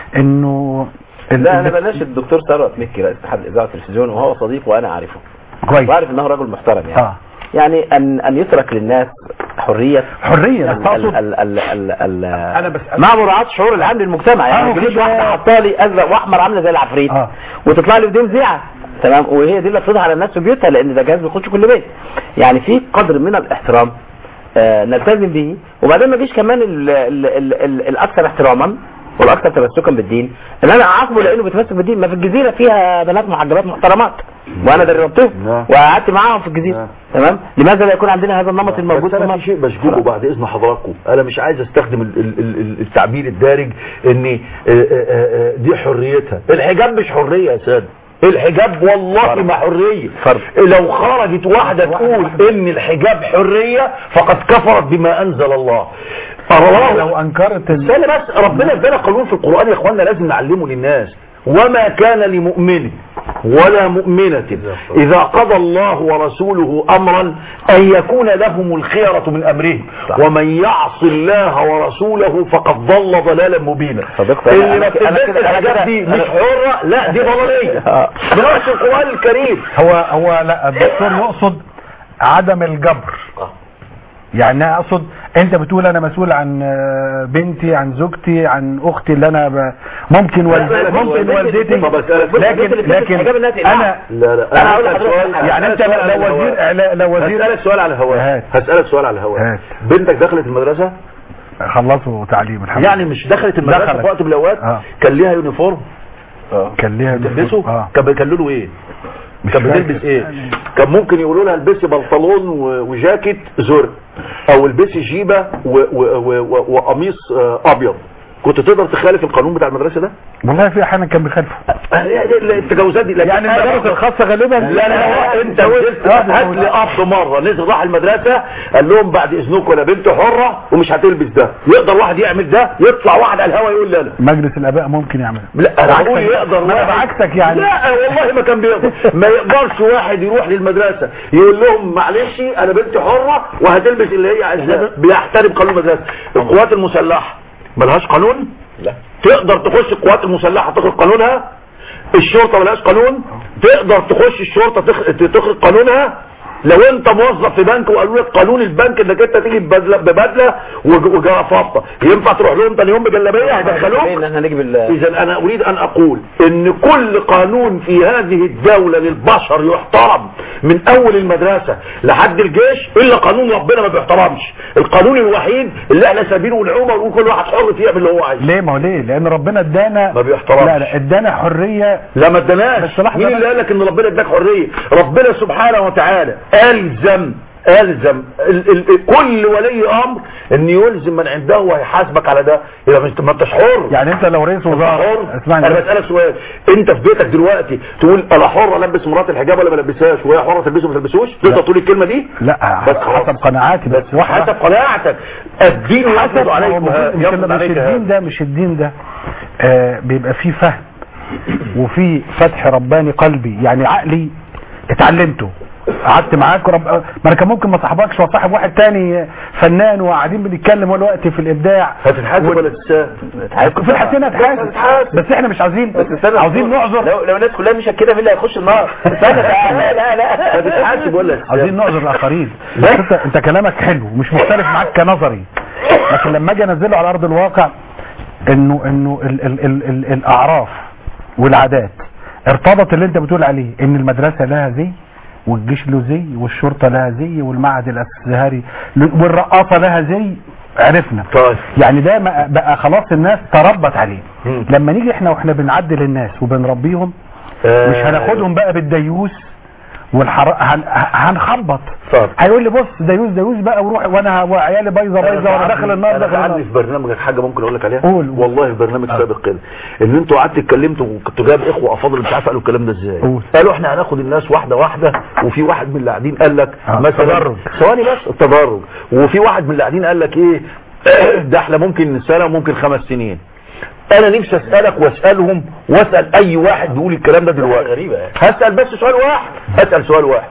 B: انه ال-
D: لا انا
B: ال-
D: بلاش الدكتور ثروت مكي رئيس اتحاد الاذاعه والتلفزيون وهو صديق وانا عارفه
B: كويس
D: وعارف انه رجل محترم يعني
B: اه
D: يعني ان ان يترك للناس حريه
B: حريه بس
D: ال-
B: اقصد
D: ال- ال- ال- ال-
B: انا بس
D: مع مراعاه شعور العام للمجتمع يعني
B: آه،
D: ما تجيش
B: كده.
D: واحده حاطه لي ازرق واحمر عامله زي العفريت
B: آه.
D: وتطلع لي بدون زيعه تمام وهي دي اللي افرضها على الناس في بيوتها لان ده جهاز بيخش كل بيت يعني في قدر من الاحترام آه نلتزم به وبعدين ما يجيش كمان ال ال ال ال الاكثر احتراما والاكثر تمسكا بالدين ان انا اعاقبه لانه بيتمسك بالدين ما في الجزيره فيها بنات محجبات محترمات وانا دربتهم
C: نعم.
D: وقعدت معاهم في الجزيره
C: نعم.
D: تمام لماذا لا يكون عندنا هذا النمط الموجود
C: بس
D: في
C: انا في
D: مصر
C: شيء بشكوكه بعد اذن حضراتكم انا مش عايز استخدم ال- ال- ال- التعبير الدارج ان آه، آه، آه، دي حريتها الحجاب مش حريه يا ساده الحجاب والله ما حريه
D: فرض.
C: لو خرجت واحده تقول ان الحجاب حريه فقد كفرت بما انزل الله الله
B: لو انكرت ال-
C: استنى بس ربنا ادانا قانون في القرآن يا اخوانا لازم نعلمه للناس وما كان لمؤمن ولا مؤمنة إذا قضى الله ورسوله أمرا أن يكون لهم الخيرة من أمرهم ومن يعص الله ورسوله فقد ضل ضلالا مبينا
D: صدقت. أنا-
C: اللي ما
D: أنا كده- أنا
C: بتلبس
D: كده- أنا
C: الحاجات
D: كده-
C: دي مش
D: أنا-
C: حرة لا دي ضلالية
D: آه.
C: بنفس القرآن الكريم
B: هو هو لا الدكتور يقصد عدم الجبر يعني أنا اقصد انت بتقول انا مسؤول عن آه، بنتي عن زوجتي عن اختي اللي انا ب... ممكن والدتي ممكن والدتي
C: طب أسألك-
B: لكن لكن انا
C: لا لا
D: أنا هقول
C: هسألك
D: لحضرتك
C: سؤال-
D: حاجة.
B: يعني انت
C: هسألك سؤال
B: لو
C: على
B: وزير
C: الهواء.
B: لا- لو وزير
C: هسألك سؤال على الهواء
B: هات.
C: هسألك سؤال على الهواء
B: هات.
C: بنتك دخلت المدرسة
B: خلصوا تعليم الحمد
C: يعني مش دخلت المدرسة
B: دخلت.
C: في وقت من الأوقات
B: آه.
C: كان ليها يونيفورم
B: كان ليها
C: تلبسه
B: اه
C: كان بيكلوا له ايه
B: مش
C: كان
B: فاكر.
C: بتلبس ايه كان ممكن يقولوا لها البسي بنطلون و- وجاكيت زرق او البسي جيبه و- و- و- و- وقميص آه، ابيض كنت تقدر تخالف القانون بتاع المدرسه ده
B: والله في احيانا كان بيخالفوا
C: التجاوزات دي لكن
B: يعني
C: أنا
B: المدارس
C: بقى-
B: الخاصه غالبا
C: لا لا لا انت نزلت
B: آه،
C: هات لي اب مره نزل راح المدرسه قال لهم بعد اذنكم انا بنت حره ومش هتلبس ده يقدر واحد يعمل ده يطلع واحد على الهوا يقول لا لا
B: مجلس الاباء ممكن يعمل
C: لا انا
B: بعكسك.
C: بقول يقدر
B: ما أنا
C: واحد-
B: بعكسك يعني.
C: لا والله ما كان بيقدر ما يقدرش واحد يروح للمدرسه يقول لهم معلش انا بنت حره وهتلبس اللي هي عايزاه بيحترم قانون المدرسه القوات المسلحه ملهاش قانون
D: لا
C: تقدر تخش القوات المسلحه تخرج قانونها الشرطه ملهاش قانون تقدر تخش الشرطه تخ- تخرج قانونها لو انت موظف في بنك وقالوا لك قانون البنك انك انت تيجي ببدله ببدله وج- وجرافطه ينفع تروح لهم تاني يوم بجلابيه هيدخلوك
D: ان احنا نجيب ال-
C: اذا انا اريد ان اقول ان كل قانون في هذه الدولة للبشر يحترم من اول المدرسة لحد الجيش الا قانون ربنا ما بيحترمش القانون الوحيد اللي احنا سابينه العومة ونقول كل واحد حر فيه يعمل اللي هو عايزه
B: ليه ما هو ليه لان ربنا ادانا
C: ما بيحترمش.
B: لا لا ادانا حريه
C: لا ما اداناش
B: بس لحظة
C: مين
B: بقى.
C: اللي قال لك ان ربنا اداك حريه ربنا سبحانه وتعالى الزم الزم ال ال كل ولي امر ان يلزم من عنده ويحاسبك على ده اذا مش ما انتش حر
B: يعني انت لو رئيس
C: انت
B: وزراء
C: حر
B: اسمعني
C: انا
B: بس.
C: بسالك سؤال انت في بيتك دلوقتي تقول انا حر البس مراتي الحجاب ولا ما البسهاش وهي حره تلبسه ما تلبسوش تقدر تقول الكلمه دي
B: لا
C: بس خلاص.
B: حسب قناعاتي بس
C: بس
B: واحد
C: حسب قناعتك الدين يفرض
B: حسب هو
C: عليكم
B: المفروض
C: ها-
B: مش,
C: يفرض
B: مش
C: عليك
B: الدين
C: هذا.
B: ده مش الدين ده آه بيبقى فيه فهم وفي فتح رباني قلبي يعني عقلي اتعلمته قعدت معاك ورب... ما انا كان ممكن ما صاحبكش وصاحب واحد تاني فنان وقاعدين بنتكلم والوقت في الابداع
C: هتتحاسب ولا تتساب
B: في الحسين هتحاسب بس احنا مش عاوزين عاوزين نعذر
D: لو لو الناس كلها مش كده مين اللي هيخش النار استنى لا لا لا
C: هتتحاسب ولا تتساب
B: عاوزين نعذر الاخرين بس انت انت كلامك حلو مش مختلف معاك كنظري لكن لما اجي انزله على ارض الواقع انه انه ال ال ال ال الاعراف والعادات ارتبط اللي انت بتقول عليه ان المدرسه لها زي والجيش له زي والشرطه لها زي والمعهد الازهري له- والرقاصه لها زي عرفنا
C: طيب
B: يعني ده ما- بقى خلاص الناس تربت عليه
C: مم.
B: لما نيجي احنا واحنا بنعدل الناس وبنربيهم
C: آه،
B: مش هناخدهم بقى بالديوس والحر... هن... هنخبط
C: طب.
B: هيقول لي بص ديوس ديوس بقى وروح وانا وعيالي بايظه
C: انا
B: بايظه وانا داخل النار
C: انا
B: داخل النار
C: عندي في برنامجك حاجه ممكن اقول لك عليها
B: قول.
C: والله في برنامج
B: آه.
C: سابق كده ان انتوا قعدتوا اتكلمتوا وكنتوا جايب اخوه افاضل مش عارف قالوا الكلام ده ازاي
B: قول.
C: قالوا احنا هناخد الناس واحده واحده وفي واحد من اللي قاعدين قال لك
B: آه،
C: مثلا
B: تدرج.
C: ثواني بس التدرج وفي واحد من اللي قاعدين قال لك ايه ده احنا ممكن سنه وممكن خمس سنين انا نفسي اسالك واسالهم واسال اي واحد بيقول الكلام ده دلوقتي
D: غريبة يعني.
C: هسال بس سؤال واحد اسال سؤال واحد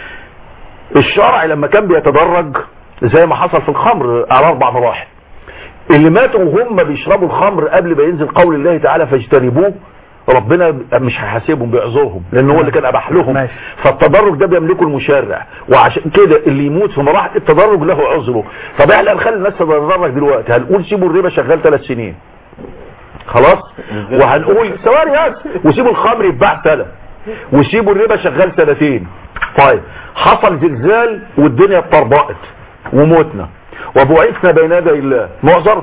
C: الشرع لما كان بيتدرج زي ما حصل في الخمر على اربع مراحل اللي ماتوا وهم بيشربوا الخمر قبل ما ينزل قول الله تعالى فاجتنبوه ربنا مش هيحاسبهم بيعذرهم لان هو اللي كان اباح لهم
B: ماشي.
C: فالتدرج ده بيملكه المشرع وعشان كده اللي يموت في مراحل التدرج له عذره طب احنا هنخلي الناس تتدرج دلوقتي هنقول سيبوا الربا شغال ثلاث سنين خلاص وهنقول ثواني بس وسيبوا الخمر يتباع سنه وسيبوا الربا شغال سنتين طيب حصل زلزال والدنيا اتطربقت وموتنا وبعثنا بين يدي الله معذر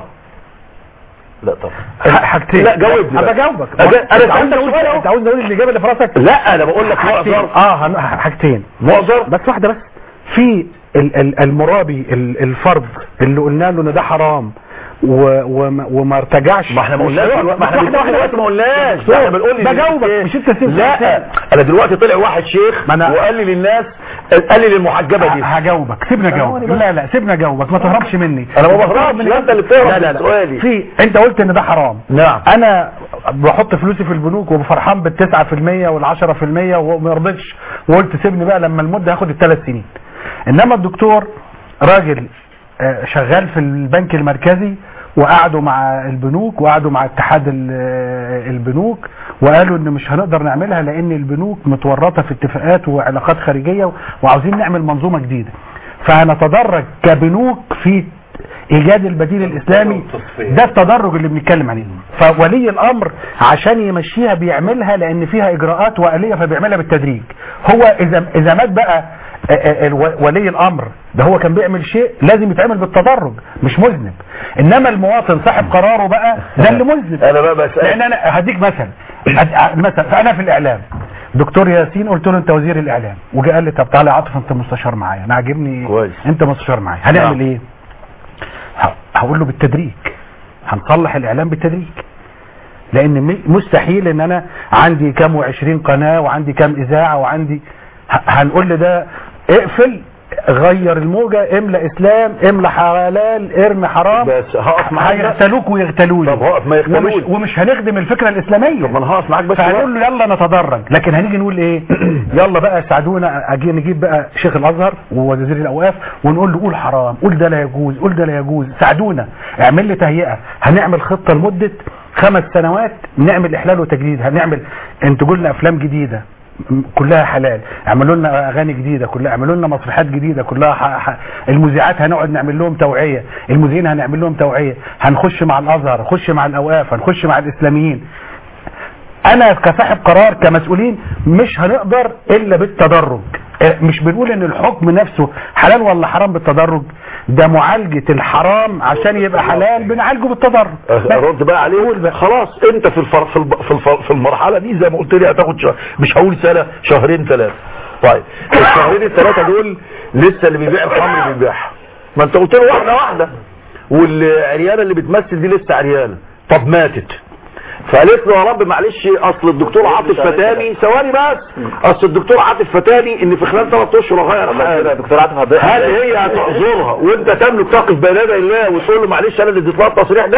D: لا طبعا
B: ح- حاجتين
C: لا، جاوبني
B: ابقى
C: بقى.
B: جاوبك
C: أجا- أنا
B: انت عاوز
C: سألتك
B: اقول
C: سؤال أهو.
B: انت عاوز اقول الاجابه اللي في راسك
C: لا انا بقول لك
B: حاجتين
C: معذر
B: اه هن- حاجتين
C: معذر
B: بس واحده بس في ال- ال- المرابي ال- الفرد اللي قلنا له ان ده حرام و- وما وما ارتجعش
C: ما احنا ما
B: مش
C: قلناش
B: هيقعد.
C: دلوقتي- ما احنا
B: واحدة
C: بنتكلم
B: واحدة
C: دلوقتي ما قلناش ده احنا بنقول لي
B: بجاوبك مش انت سبت
C: لا انا دلوقتي طلع واحد شيخ
B: ما أنا-
C: وقال لي للناس قال لي للمحجبه دي
B: هجاوبك سيبنا جاوبك لا لا سيبنا جاوبك ما تهربش مني
C: انا ما بهربش لا انت اللي بتهرب
B: لا لا
C: من
B: لا
C: سؤالي
B: في انت قلت ان ده حرام
C: نعم
B: انا بحط فلوسي في البنوك وفرحان بالتسعة في المية والعشرة في المية وما رضيتش وقلت سيبني بقى لما المدة هاخد الثلاث سنين انما الدكتور راجل آه، شغال في البنك المركزي وقعدوا مع البنوك وقعدوا مع اتحاد ال- آه، البنوك وقالوا ان مش هنقدر نعملها لان البنوك متورطة في اتفاقات وعلاقات خارجية وعاوزين نعمل منظومة جديدة فهنتدرج كبنوك في ايجاد البديل الاسلامي ده التدرج اللي بنتكلم عليه فولي الامر عشان يمشيها بيعملها لان فيها اجراءات واليه فبيعملها بالتدريج هو اذا اذا مات بقى آه، آه، الو- ولي الامر ده هو كان بيعمل شيء لازم يتعمل بالتدرج مش مذنب انما المواطن صاحب قراره بقى ده اللي مذنب
C: انا بقى بسال
B: لان انا هديك مثل هد- مثلا فانا في الاعلام دكتور ياسين قلت له انت وزير الاعلام وجا قال لي طب تعالى يا عاطف انت مستشار معايا انا عاجبني
C: كويس.
B: انت مستشار معايا هنعمل
C: نعم.
B: ايه ه- هقول له بالتدريج هنصلح الاعلام بالتدريج لان م- مستحيل ان انا عندي كام وعشرين قناة وعندي كام اذاعة وعندي ه- هنقول لده اقفل غير الموجة املى اسلام املى حلال ارمي حرام
C: بس هقف معاك بقى.
B: هيغتالوك ويغتالوني
C: طب هقف ما يغتالوني.
B: ومش, ومش هنخدم الفكرة الاسلامية
C: طب ما انا هقف معاك بس
B: فهنقول له يلا نتدرج لكن هنيجي نقول ايه يلا بقى ساعدونا اجي نجيب بقى شيخ الازهر ووزير الاوقاف ونقول له قول حرام قول ده لا يجوز قول ده لا يجوز ساعدونا اعمل لي تهيئه هنعمل خطه لمده خمس سنوات نعمل احلال وتجديد هنعمل انتجوا لنا افلام جديده م- كلها حلال اعملوا لنا اغاني جديده كلها اعملوا لنا مسرحيات جديده كلها ح... ح... المذيعات هنقعد نعمل لهم توعيه المذيعين هنعمل لهم توعيه هنخش مع الازهر هنخش مع الاوقاف هنخش مع الاسلاميين انا كصاحب قرار كمسؤولين مش هنقدر الا بالتدرج اه، مش بنقول ان الحكم نفسه حلال ولا حرام بالتدرج ده معالجة الحرام عشان يبقى حلال بنعالجه بالتدرج
C: رد بقى عليه خلاص انت في الفر... في, الب... في, الفر... في المرحله دي زي ما قلت لي هتاخد شهر مش هقول سنه شهرين ثلاثه طيب الشهرين الثلاثه دول لسه اللي بيبيع الخمر بيبيعها ما انت قلت له واحده واحده والعريانه اللي بتمثل دي لسه عريانه طب ماتت فقالت له يا رب معلش اصل الدكتور عاطف فتاني ثواني بس اصل الدكتور عاطف فتاني ان في خلال ثلاث اشهر اغير حالي
D: دكتور عاطف هضيع
C: هل هي هتعذرها وانت تملك تقف بين يدي الله وتقول له معلش انا اللي اديت لها التصريح ده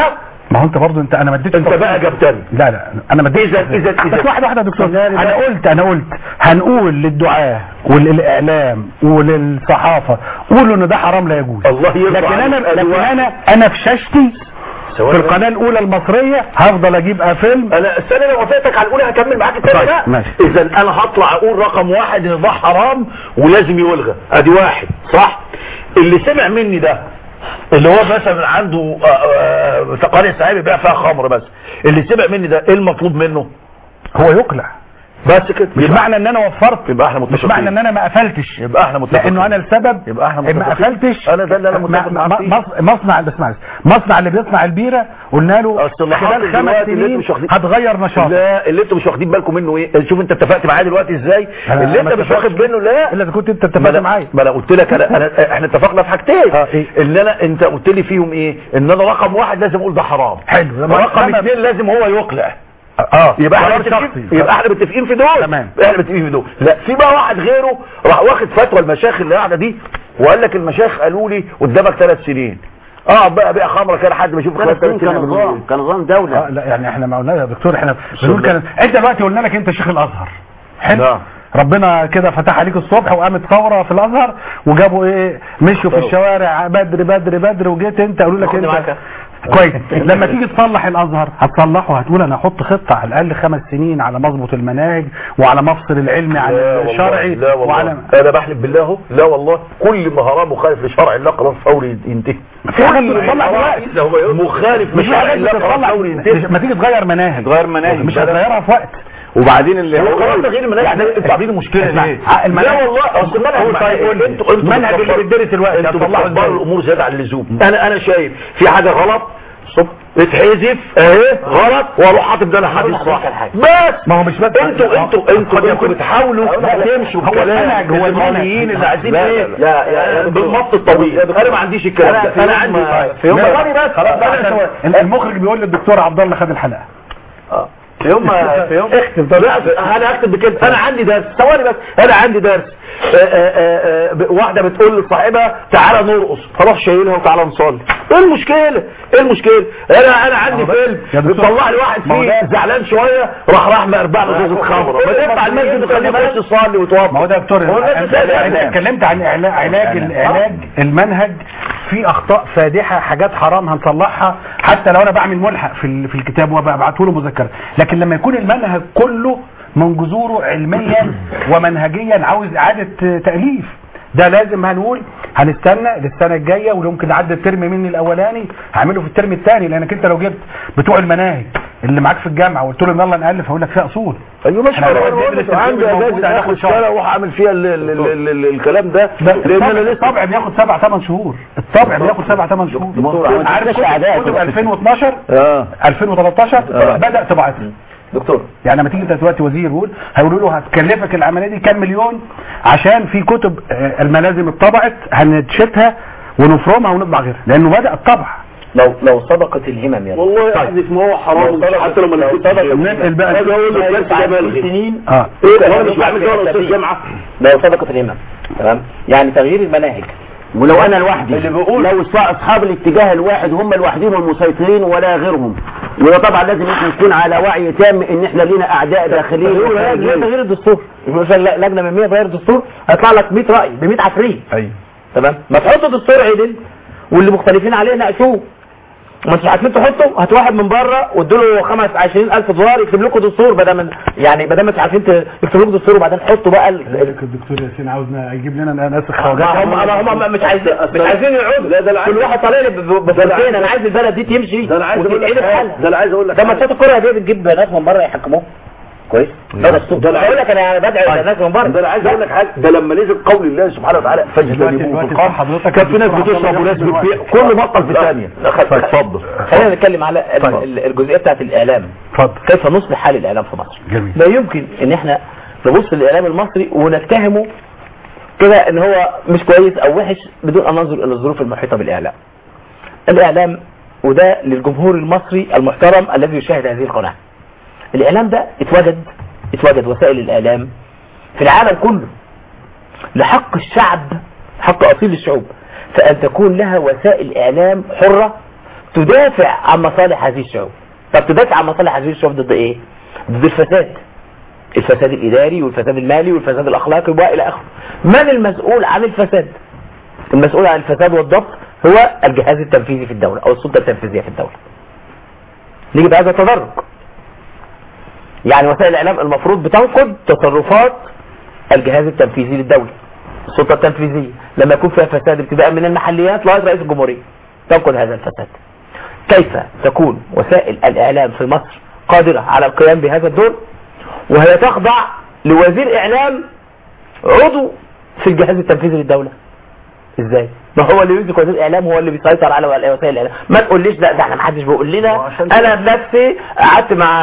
B: ما هو انت برضه انت انا ما اديتش
C: انت بقى جبتني
B: لا لا انا ما اديتش
C: إذا- إذا- إذا-
B: بس واحده واحده يا دكتور
C: لا، لا.
B: انا قلت انا قلت هنقول للدعاة وللاعلام وللصحافه قولوا ان ده حرام لا يجوز
C: الله يرضى
B: لكن انا
C: عليك.
B: لكن
C: أدواء.
B: انا انا في شاشتي
C: سواء
B: في القناه الاولى المصريه هفضل اجيب فيلم
C: انا السنه لو وافقتك على الاولى هكمل معاك الثانيه
B: طيب،
C: بقى
B: ماشي.
C: اذا انا هطلع اقول رقم واحد ان ده حرام ولازم يلغى ادي واحد صح اللي سمع مني ده اللي هو مثلا عنده آه، آه، تقارير سعيد بيبيع فيها خمر بس اللي سمع مني ده ايه المطلوب منه
B: هو يقلع
C: بس كده
B: مش
C: يبقى-
B: معنى ان انا وفرت
C: يبقى احنا
B: مش
C: متفقين
B: معنى ان انا ما قفلتش
C: يبقى احنا متفقين
B: لانه انا السبب
C: يبقى احنا
B: ما
C: متفقين.
B: قفلتش
C: انا ده اللي انا
B: ما-
C: متفق
B: ما-
C: معاك فيه.
B: مص- مصنع بس معلش مصنع اللي بيصنع البيره قلنا له
C: الصلاحات
B: خلال خمس
C: دلوقتي اللي
B: سنين
C: انتوا مش واخدين-
B: هتغير نشاطك
C: لا اللي انتوا مش واخدين بالكم منه ايه شوف انت اتفقت معايا دلوقتي ازاي
B: أنا-
C: اللي
B: أنا
C: انت
B: ما
C: مش واخد
B: اتفقتش.
C: منه لا
B: الا اذا كنت انت
C: ما
B: اتفقت
C: انا
B: معايا
C: ما انا قلت لك انا, أنا احنا اتفقنا في حاجتين
B: اه، ايه؟
C: اللي انا انت قلت لي فيهم ايه ان انا رقم واحد لازم اقول ده حرام
B: حلو لما
C: رقم
B: لما-
C: اثنين لازم هو يقلع
B: اه
C: يبقى احنا
B: قرار
C: متفقين
B: شخصي.
C: يبقى احنا متفقين في دول
B: تمام.
C: احنا متفقين في دول لا في بقى واحد غيره راح واخد فتوى المشايخ اللي قاعده دي وقال لك المشايخ قالوا لي قدامك ثلاث سنين اقعد بقى بيع خمره كده لحد ما يشوف
F: ثلاث سنين كان
C: يعملوا
F: نظام
C: ايه.
F: كان نظام دولة
B: اه لا يعني احنا ما قلنا يا دكتور احنا بنقول كان انت دلوقتي قلنا لك انت شيخ الازهر حلو
C: نعم.
B: ربنا كده فتح عليك الصبح وقامت ثوره في الازهر وجابوا ايه مشوا في الشوارع بدري بدري بدري وجيت انت قالوا لك انت كويس لما تيجي تصلح الازهر هتصلحه هتقول انا هحط خطه على الاقل خمس سنين على مظبط المناهج وعلى مفصل العلمي عن
C: لا والله،
B: الشرعي
C: لا والله
B: وعلى
C: انا بحلف بالله اهو لا والله كل ما هراه مخالف لشرع الله خلاص فوري ينتهي
B: في حاجات بتطلع دلوقتي
C: مخالف
B: مش في
C: لشرع
B: حاجات
C: الله خلاص
B: بتطلع
C: فوري ينتهي
B: ما تيجي تغير مناهج
G: غير مناهج
B: مش هتغيرها في وقت
G: وبعدين اللي
C: هو
G: هو
C: خلاص تغيير المناهج يعني انتوا عاملين مشكله
B: اسمع،
C: ليه؟
B: ع- المناهج-
C: لا والله اصل المنهج
B: هو طيب، قول لي.
C: انتوا انتوا
B: المنهج اللي
C: بتكبروا-
B: بيدرس دلوقتي
C: انتوا
B: هتصلحه
C: بتكبروا
B: ازاي؟
C: الامور زياده عن اللزوم انا انا شايف في حاجه غلط صب اتحذف اهي غلط واروح حاطط ده الحديث صح بس
B: ما هو مش بس
C: انتوا انتوا انتوا انتوا بتحاولوا تمشوا
B: هو
C: الكلام
B: المنهج، هو
C: المصريين
B: المنهج.
C: اللي عايزين
F: لا،
C: ايه
F: لا، لا، يا- يا دكتور.
C: بالمط الطويل انا ما عنديش الكلام
F: أنا
C: ده
F: في
C: انا
F: يوم
C: عندي
F: ما-
B: في يوم ما-
C: ثواني بس
B: خلاص بقى
C: أنا
B: عشان-
C: ثواني.
B: المخرج بيقول للدكتور عبد الله خد الحلقه
F: في يوم في يوم
C: اكتب لا انا اكتب بكده انا عندي درس ثواني بس انا عندي درس آه، آه، آه، ب- واحده بتقول لصاحبها تعالى نرقص فراح شايلها وتعالى نصلي ايه المشكله ايه المشكله انا انا عندي فيلم
B: يا دكتور،
C: بيطلع لي واحد
B: ما هو
C: فيه
B: ده-
C: زعلان شويه راح راح مربع له جوزة خمره ما ترفع المسجد وخليه يخش يصلي ويتوضا
B: ما هو ده يا دكتور
C: هو الناس
B: انا
C: ازاي
B: أنا
C: يعني؟
B: اتكلمت عن علا- علاج العلاج المنهج في اخطاء فادحه حاجات حرام هنصلحها حتى لو انا بعمل ملحق في ال- في الكتاب وببعته له مذكره لكن لما يكون المنهج كله من جذوره علميا ومنهجيا عاوز اعاده تاليف ده لازم هنقول هنستنى للسنه الجايه ولو يمكن عدى الترم مني الاولاني هعمله في الترم الثاني لانك انت لو جبت بتوع المناهج اللي معاك في الجامعه وقلت لهم يلا نالف هقول لك فيها اصول
C: ايوه ماشي
B: احنا
C: انا
B: لو
C: بقول
B: ندرس
C: لك عندي
B: الفيلم الموجود
C: اجازه
B: هناخد
C: اخد
B: شهر.
C: سنه واعمل فيها ال- ال- ال- ال- الكلام ده
B: لا
C: لان انا لسه
B: الطبع بياخد سبع ثمان شهور الطبع بياخد سبع ثمان شهور
F: دكتور،
B: عارف
F: مش
B: كتب-
F: أعداء.
B: كتب 2012
C: اه
B: 2013 بدا طباعتها
F: دكتور
B: يعني لما تيجي انت دلوقتي وزير يقول هيقولوا له هتكلفك العمليه دي كام مليون عشان في كتب آه، الملازم اتطبعت هنشتها ونفرمها ونطبع غيرها لانه بدا الطبع
D: لو لو صدقت الهمم يا
C: والله احذف ما هو حرام حتى لو ما نزلتش
B: ننقل بقى
C: هذا هو اللي بس ده ملغي
D: سنين
B: اه
C: ايه ده انا مش بعمل كده ولا استاذ جامعه
D: لو صدقت الهمم تمام يعني تغيير المناهج
F: ولو انا لوحدي
C: اللي بيقول-
F: لو أص- اصحاب الاتجاه الواحد هم لوحدهم المسيطرين ولا غيرهم وده طبعا لازم احنا نكون على وعي تام ان احنا لينا اعداء داخليين
D: ليه
F: وخارجيين.
D: تغيير الدستور مثلا لجنه من 100 تغير الدستور هيطلع لك 100 راي ب 100 عفريت
G: ايوه
D: تمام ما تحط دستور عدل واللي مختلفين عليه ناقشوه ما انتوا عارفين تحطوا هات واحد من بره وادوا له 5 20000 دولار يكتب لكم دستور بدل من يعني بدل ما انتوا عارفين ت- يكتب لكم دستور وبعدين حطوا بقى ال- ال-
B: الدكتور ياسين عاوزنا يجيب لنا ناسخ
D: ما هم ما هم مش عايزين مش عايزين يقعدوا كل واحد طالع لي ب- ب- بفرقتين انا عايز البلد دي تمشي
C: ده انا عايز اقول لك
D: وتتعدل
C: حاجة.
D: حالها
C: ده انا عايز اقول لك
D: ده
C: حاجة.
D: ماتشات الكوره دي بتجيب ناس من بره يحكموها كويس ده دستور
C: ده أنا
D: بقول لك انا بدعي الناس من
C: ده
D: بره
C: انا عايز اقول لك حاجه ده لما نزل قول الله سبحانه وتعالى فاجتنبوه في
B: دلوقتي
C: القرن
B: حضرتك
C: كان في ناس
B: الدكتور
C: بتشرب
B: عبد الله
C: وناس
B: ياخد
C: بتبيع كله بطل في ثانيه اتفضل
D: خلينا نتكلم على ال-
B: طيب.
D: ال- الجزئيه بتاعت الاعلام
B: اتفضل
D: كيف نصلح حال الاعلام في مصر
B: جميل
D: لا يمكن ان احنا نبص للاعلام المصري ونتهمه كده ان هو مش كويس او وحش بدون ان ننظر الى الظروف المحيطه بالاعلام الاعلام وده للجمهور المصري المحترم الذي يشاهد هذه القناه الاعلام ده اتوجد اتوجد وسائل الاعلام في العالم كله لحق الشعب حق اصيل الشعوب فان تكون لها وسائل اعلام حره تدافع عن مصالح هذه الشعوب طب تدافع عن مصالح هذه الشعوب ضد ايه ضد الفساد الفساد الاداري والفساد المالي والفساد الاخلاقي والى اخره من المسؤول عن الفساد المسؤول عن الفساد والضبط هو الجهاز التنفيذي في الدولة او السلطة التنفيذية في الدولة نيجي بهذا التدرج يعني وسائل الاعلام المفروض بتنقد تصرفات الجهاز التنفيذي للدولة السلطة التنفيذية لما يكون فيها فساد ابتداء من المحليات لغاية رئيس الجمهورية تنقد هذا الفساد كيف تكون وسائل الاعلام في مصر قادرة على القيام بهذا الدور وهي تخضع لوزير اعلام عضو في الجهاز التنفيذي للدولة ازاي ما هو اللي يمسك وزير الاعلام هو اللي بيسيطر على وسائل الاعلام ما تقوليش لا ده احنا ما حدش بيقول لنا
C: وعشان
D: انا بنفسي قعدت مع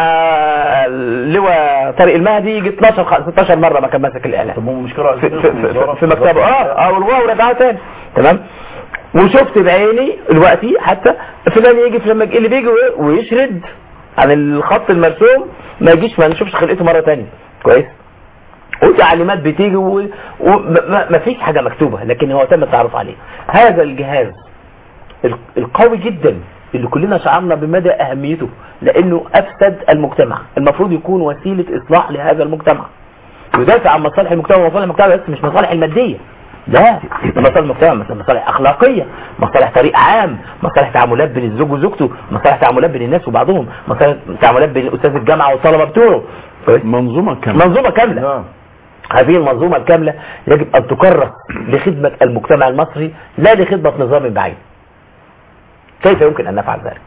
D: اللواء طارق المهدي يجي 12 خ- 16 مره ما كان ماسك الاعلام
C: طب هو المشكله
D: في, في, في, في مكتبه اه اه والله ورجعها تاني تمام وشفت بعيني دلوقتي حتى فلان يجي في لما اللي بيجي وي- ويشرد عن الخط المرسوم ما يجيش ما نشوفش خلقته مره تانية كويس وتعليمات بتيجي وما فيش حاجه مكتوبه لكن هو تم التعرف عليه هذا الجهاز ال- القوي جدا اللي كلنا شعرنا بمدى اهميته لانه افسد المجتمع المفروض يكون وسيله اصلاح لهذا المجتمع يدافع عن مصالح المجتمع ومصالح المجتمع بس مش مصالح الماديه لا ده مصالح المجتمع مثلا مصالح اخلاقيه مصالح طريق عام مصالح تعاملات بين الزوج وزوجته مصالح تعاملات بين الناس وبعضهم مصالح تعاملات بين استاذ الجامعه والطلبه بتوعه
G: منظومة كاملة
D: منظومه كامله
C: نعم
D: هذه المنظومة الكاملة يجب أن تكرس لخدمة المجتمع المصري لا لخدمة نظام بعيد كيف يمكن أن نفعل ذلك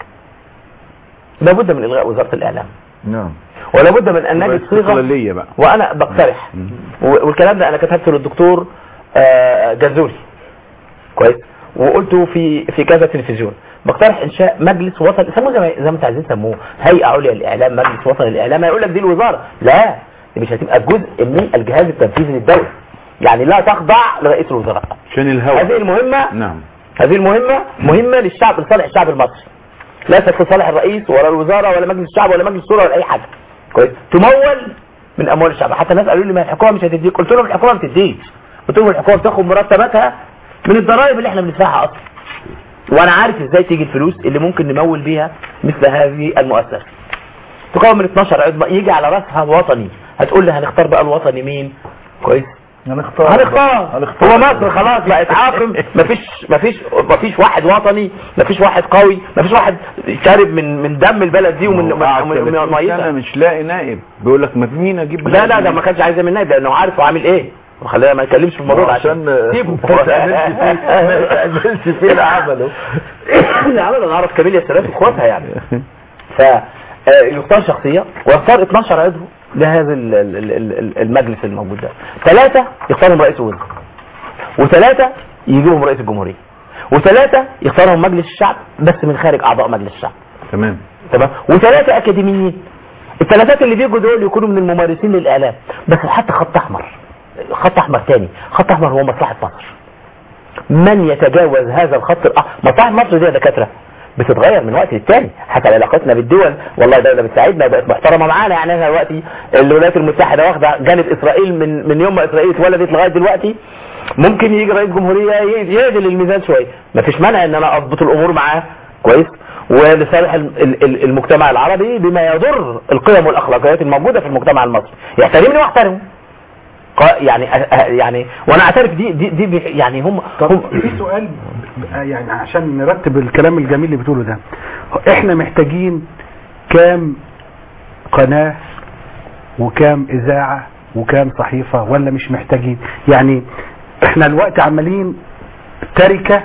D: لابد من إلغاء وزارة الإعلام
C: نعم
D: ولا بد من أن نجد صيغة
G: استقلالية بقى
D: وأنا بقترح و- والكلام ده أنا كتبته للدكتور آه، جزوري كويس وقلته في في كذا تلفزيون بقترح انشاء مجلس وطني سموه زي ما زي ما انتوا عايزين تسموه هيئه عليا للاعلام مجلس وطني للاعلام هيقول لك دي الوزاره لا دي مش هتبقى جزء من الجهاز التنفيذي للدوله يعني لا تخضع لرئيس الوزراء
G: عشان الهوى
D: هذه المهمه
G: نعم
D: هذه المهمة مهمة للشعب لصالح الشعب المصري ليست لصالح الرئيس ولا الوزارة ولا مجلس الشعب ولا مجلس الشورى ولا أي حاجة كويس تمول من أموال الشعب حتى الناس قالوا لي ما الحكومة مش هتديك قلت لهم الحكومة ما بتديش قلت لهم الحكومة بتاخد مرتباتها من الضرائب اللي احنا بندفعها أصلا وأنا عارف إزاي تيجي الفلوس اللي ممكن نمول بيها مثل هذه المؤسسة تقوم من 12 عضو يجي على راسها وطني هتقول لي هنختار بقى الوطني مين كويس
C: هنختار
D: هنختار هو مصر خلاص بقت عاقم مفيش مفيش مفيش واحد وطني مفيش واحد قوي مفيش واحد شارب من من دم البلد دي ومن من
G: قعد
D: من-
G: 30
D: من
G: سنة
D: ميتها
G: مش لاقي نائب بيقول لك ما في مين اجيب
D: لا لا ده ما كانش عايز يعمل نائب لانه عارف هو عامل ايه خلينا ما نتكلمش في الموضوع ده
C: عشان
D: سيبه
C: ما تعملش فيه ما تعملش فيه اللي عمله
D: اللي عمله انا اعرف كاميليا سرات واخواتها يعني ف آه، يختار شخصية ويختار 12 عضو لهذا ال- ال- ال- ال- المجلس الموجود ده ثلاثة يختارهم رئيس الوزراء وثلاثة يجيبهم رئيس الجمهورية وثلاثة يختارهم مجلس الشعب بس من خارج أعضاء مجلس الشعب
G: تمام
D: تمام وثلاثة أكاديميين الثلاثات اللي بيجوا دول يكونوا من الممارسين للإعلام بس حتى خط أحمر خط أحمر تاني خط أحمر هو مصلحة مصر من يتجاوز هذا الخط الأحمر مصلحة مصر دي يا دكاترة بتتغير من وقت للتاني حسب علاقتنا بالدول والله دولة بتساعدنا وبقت محترمة معانا يعني انا دلوقتي الولايات المتحدة واخدة جانب اسرائيل من من يوم ما اسرائيل اتولدت لغاية دلوقتي ممكن يجي رئيس جمهورية ي- يعدل الميزان شوية مفيش مانع ان انا اضبط الامور معاه كويس ولصالح ال- ال- ال- المجتمع العربي بما يضر القيم والاخلاقيات الموجودة في المجتمع المصري يحترمني واحترمه قا- يعني أ- أ- يعني وانا اعترف دي دي, دي بي- يعني هم
B: طب
D: هم
B: في سؤال يعني عشان نرتب الكلام الجميل اللي بتقوله ده احنا محتاجين كام قناة وكام اذاعة وكام صحيفة ولا مش محتاجين يعني احنا الوقت عمالين تركة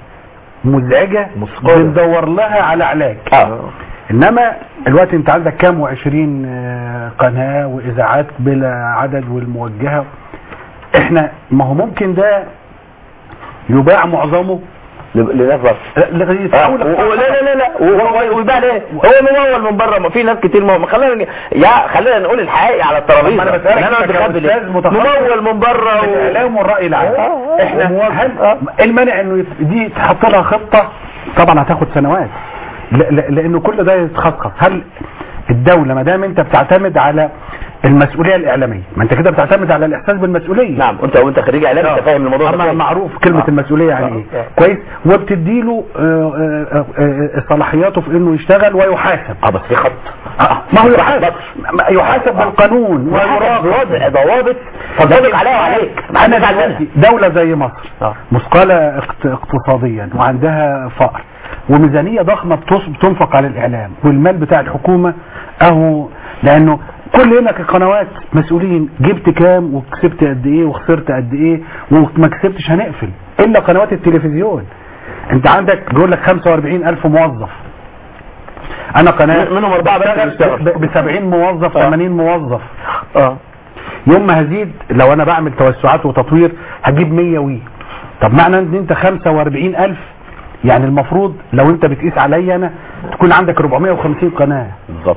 B: مزعجة
C: مثقلة.
B: بندور لها على علاج
D: اه
B: انما الوقت انت عندك كام وعشرين آه، قناة واذاعات بلا عدد والموجهة احنا ما هو ممكن ده يباع معظمه
D: لناس بره
B: لا يتحول
D: آه، و- و- لا لا لا لا و- و- ويبقى ليه هو ممول من بره ما في ناس كتير ممول خلينا يا خلينا نقول الحقيقي على الترابيزه
B: طب ما أنا بسألك
D: لا،
B: أنت
D: بخبي ليه؟
B: كأستاذ متخصص
D: ممول من بره و...
B: الاعلام والراي العام
D: آه،
B: احنا
D: وموافق.
B: هل
D: آه.
B: إيه المانع انه يت- دي تحط لها خطه طبعا هتاخد سنوات ل- ل- لانه كل ده يتخصص هل الدوله ما دام انت بتعتمد على المسؤوليه الاعلاميه ما انت كده بتعتمد على الاحساس بالمسؤوليه
D: نعم وانت وانت خريج اعلام انت فاهم الموضوع ده
B: اما
D: كويس.
B: معروف كلمه
D: آه.
B: المسؤوليه يعني
D: آه.
B: ايه كويس وبتديله آه، آه، آه، آه، صلاحياته في انه يشتغل ويحاسب
D: اه بس في خط
B: آه، ما هو يحاسب ما- يحاسب بالقانون
D: ويراقب
B: ويراقب
D: وضع ضوابط تنطبق عليها وعليك
B: انا دلوقتي دولة زي مصر
D: آه.
B: مثقلة اقت- اقتصاديا وعندها فقر وميزانية ضخمة بتص- بتنفق على الاعلام والمال بتاع الحكومة اهو لانه كلنا كقنوات مسؤولين جبت كام وكسبت قد ايه وخسرت قد ايه وما كسبتش هنقفل الا قنوات التلفزيون انت عندك بيقول لك 45 الف موظف انا قناة
D: منهم أربعة بس بيشتغل.
B: ب 70 موظف
D: آه.
B: 80 موظف
D: اه
B: يوم ما هزيد لو انا بعمل توسعات وتطوير هجيب 100 وي طب معنى ان انت 45 الف يعني المفروض لو انت بتقيس عليا انا تكون عندك 450 قناة
D: بالظبط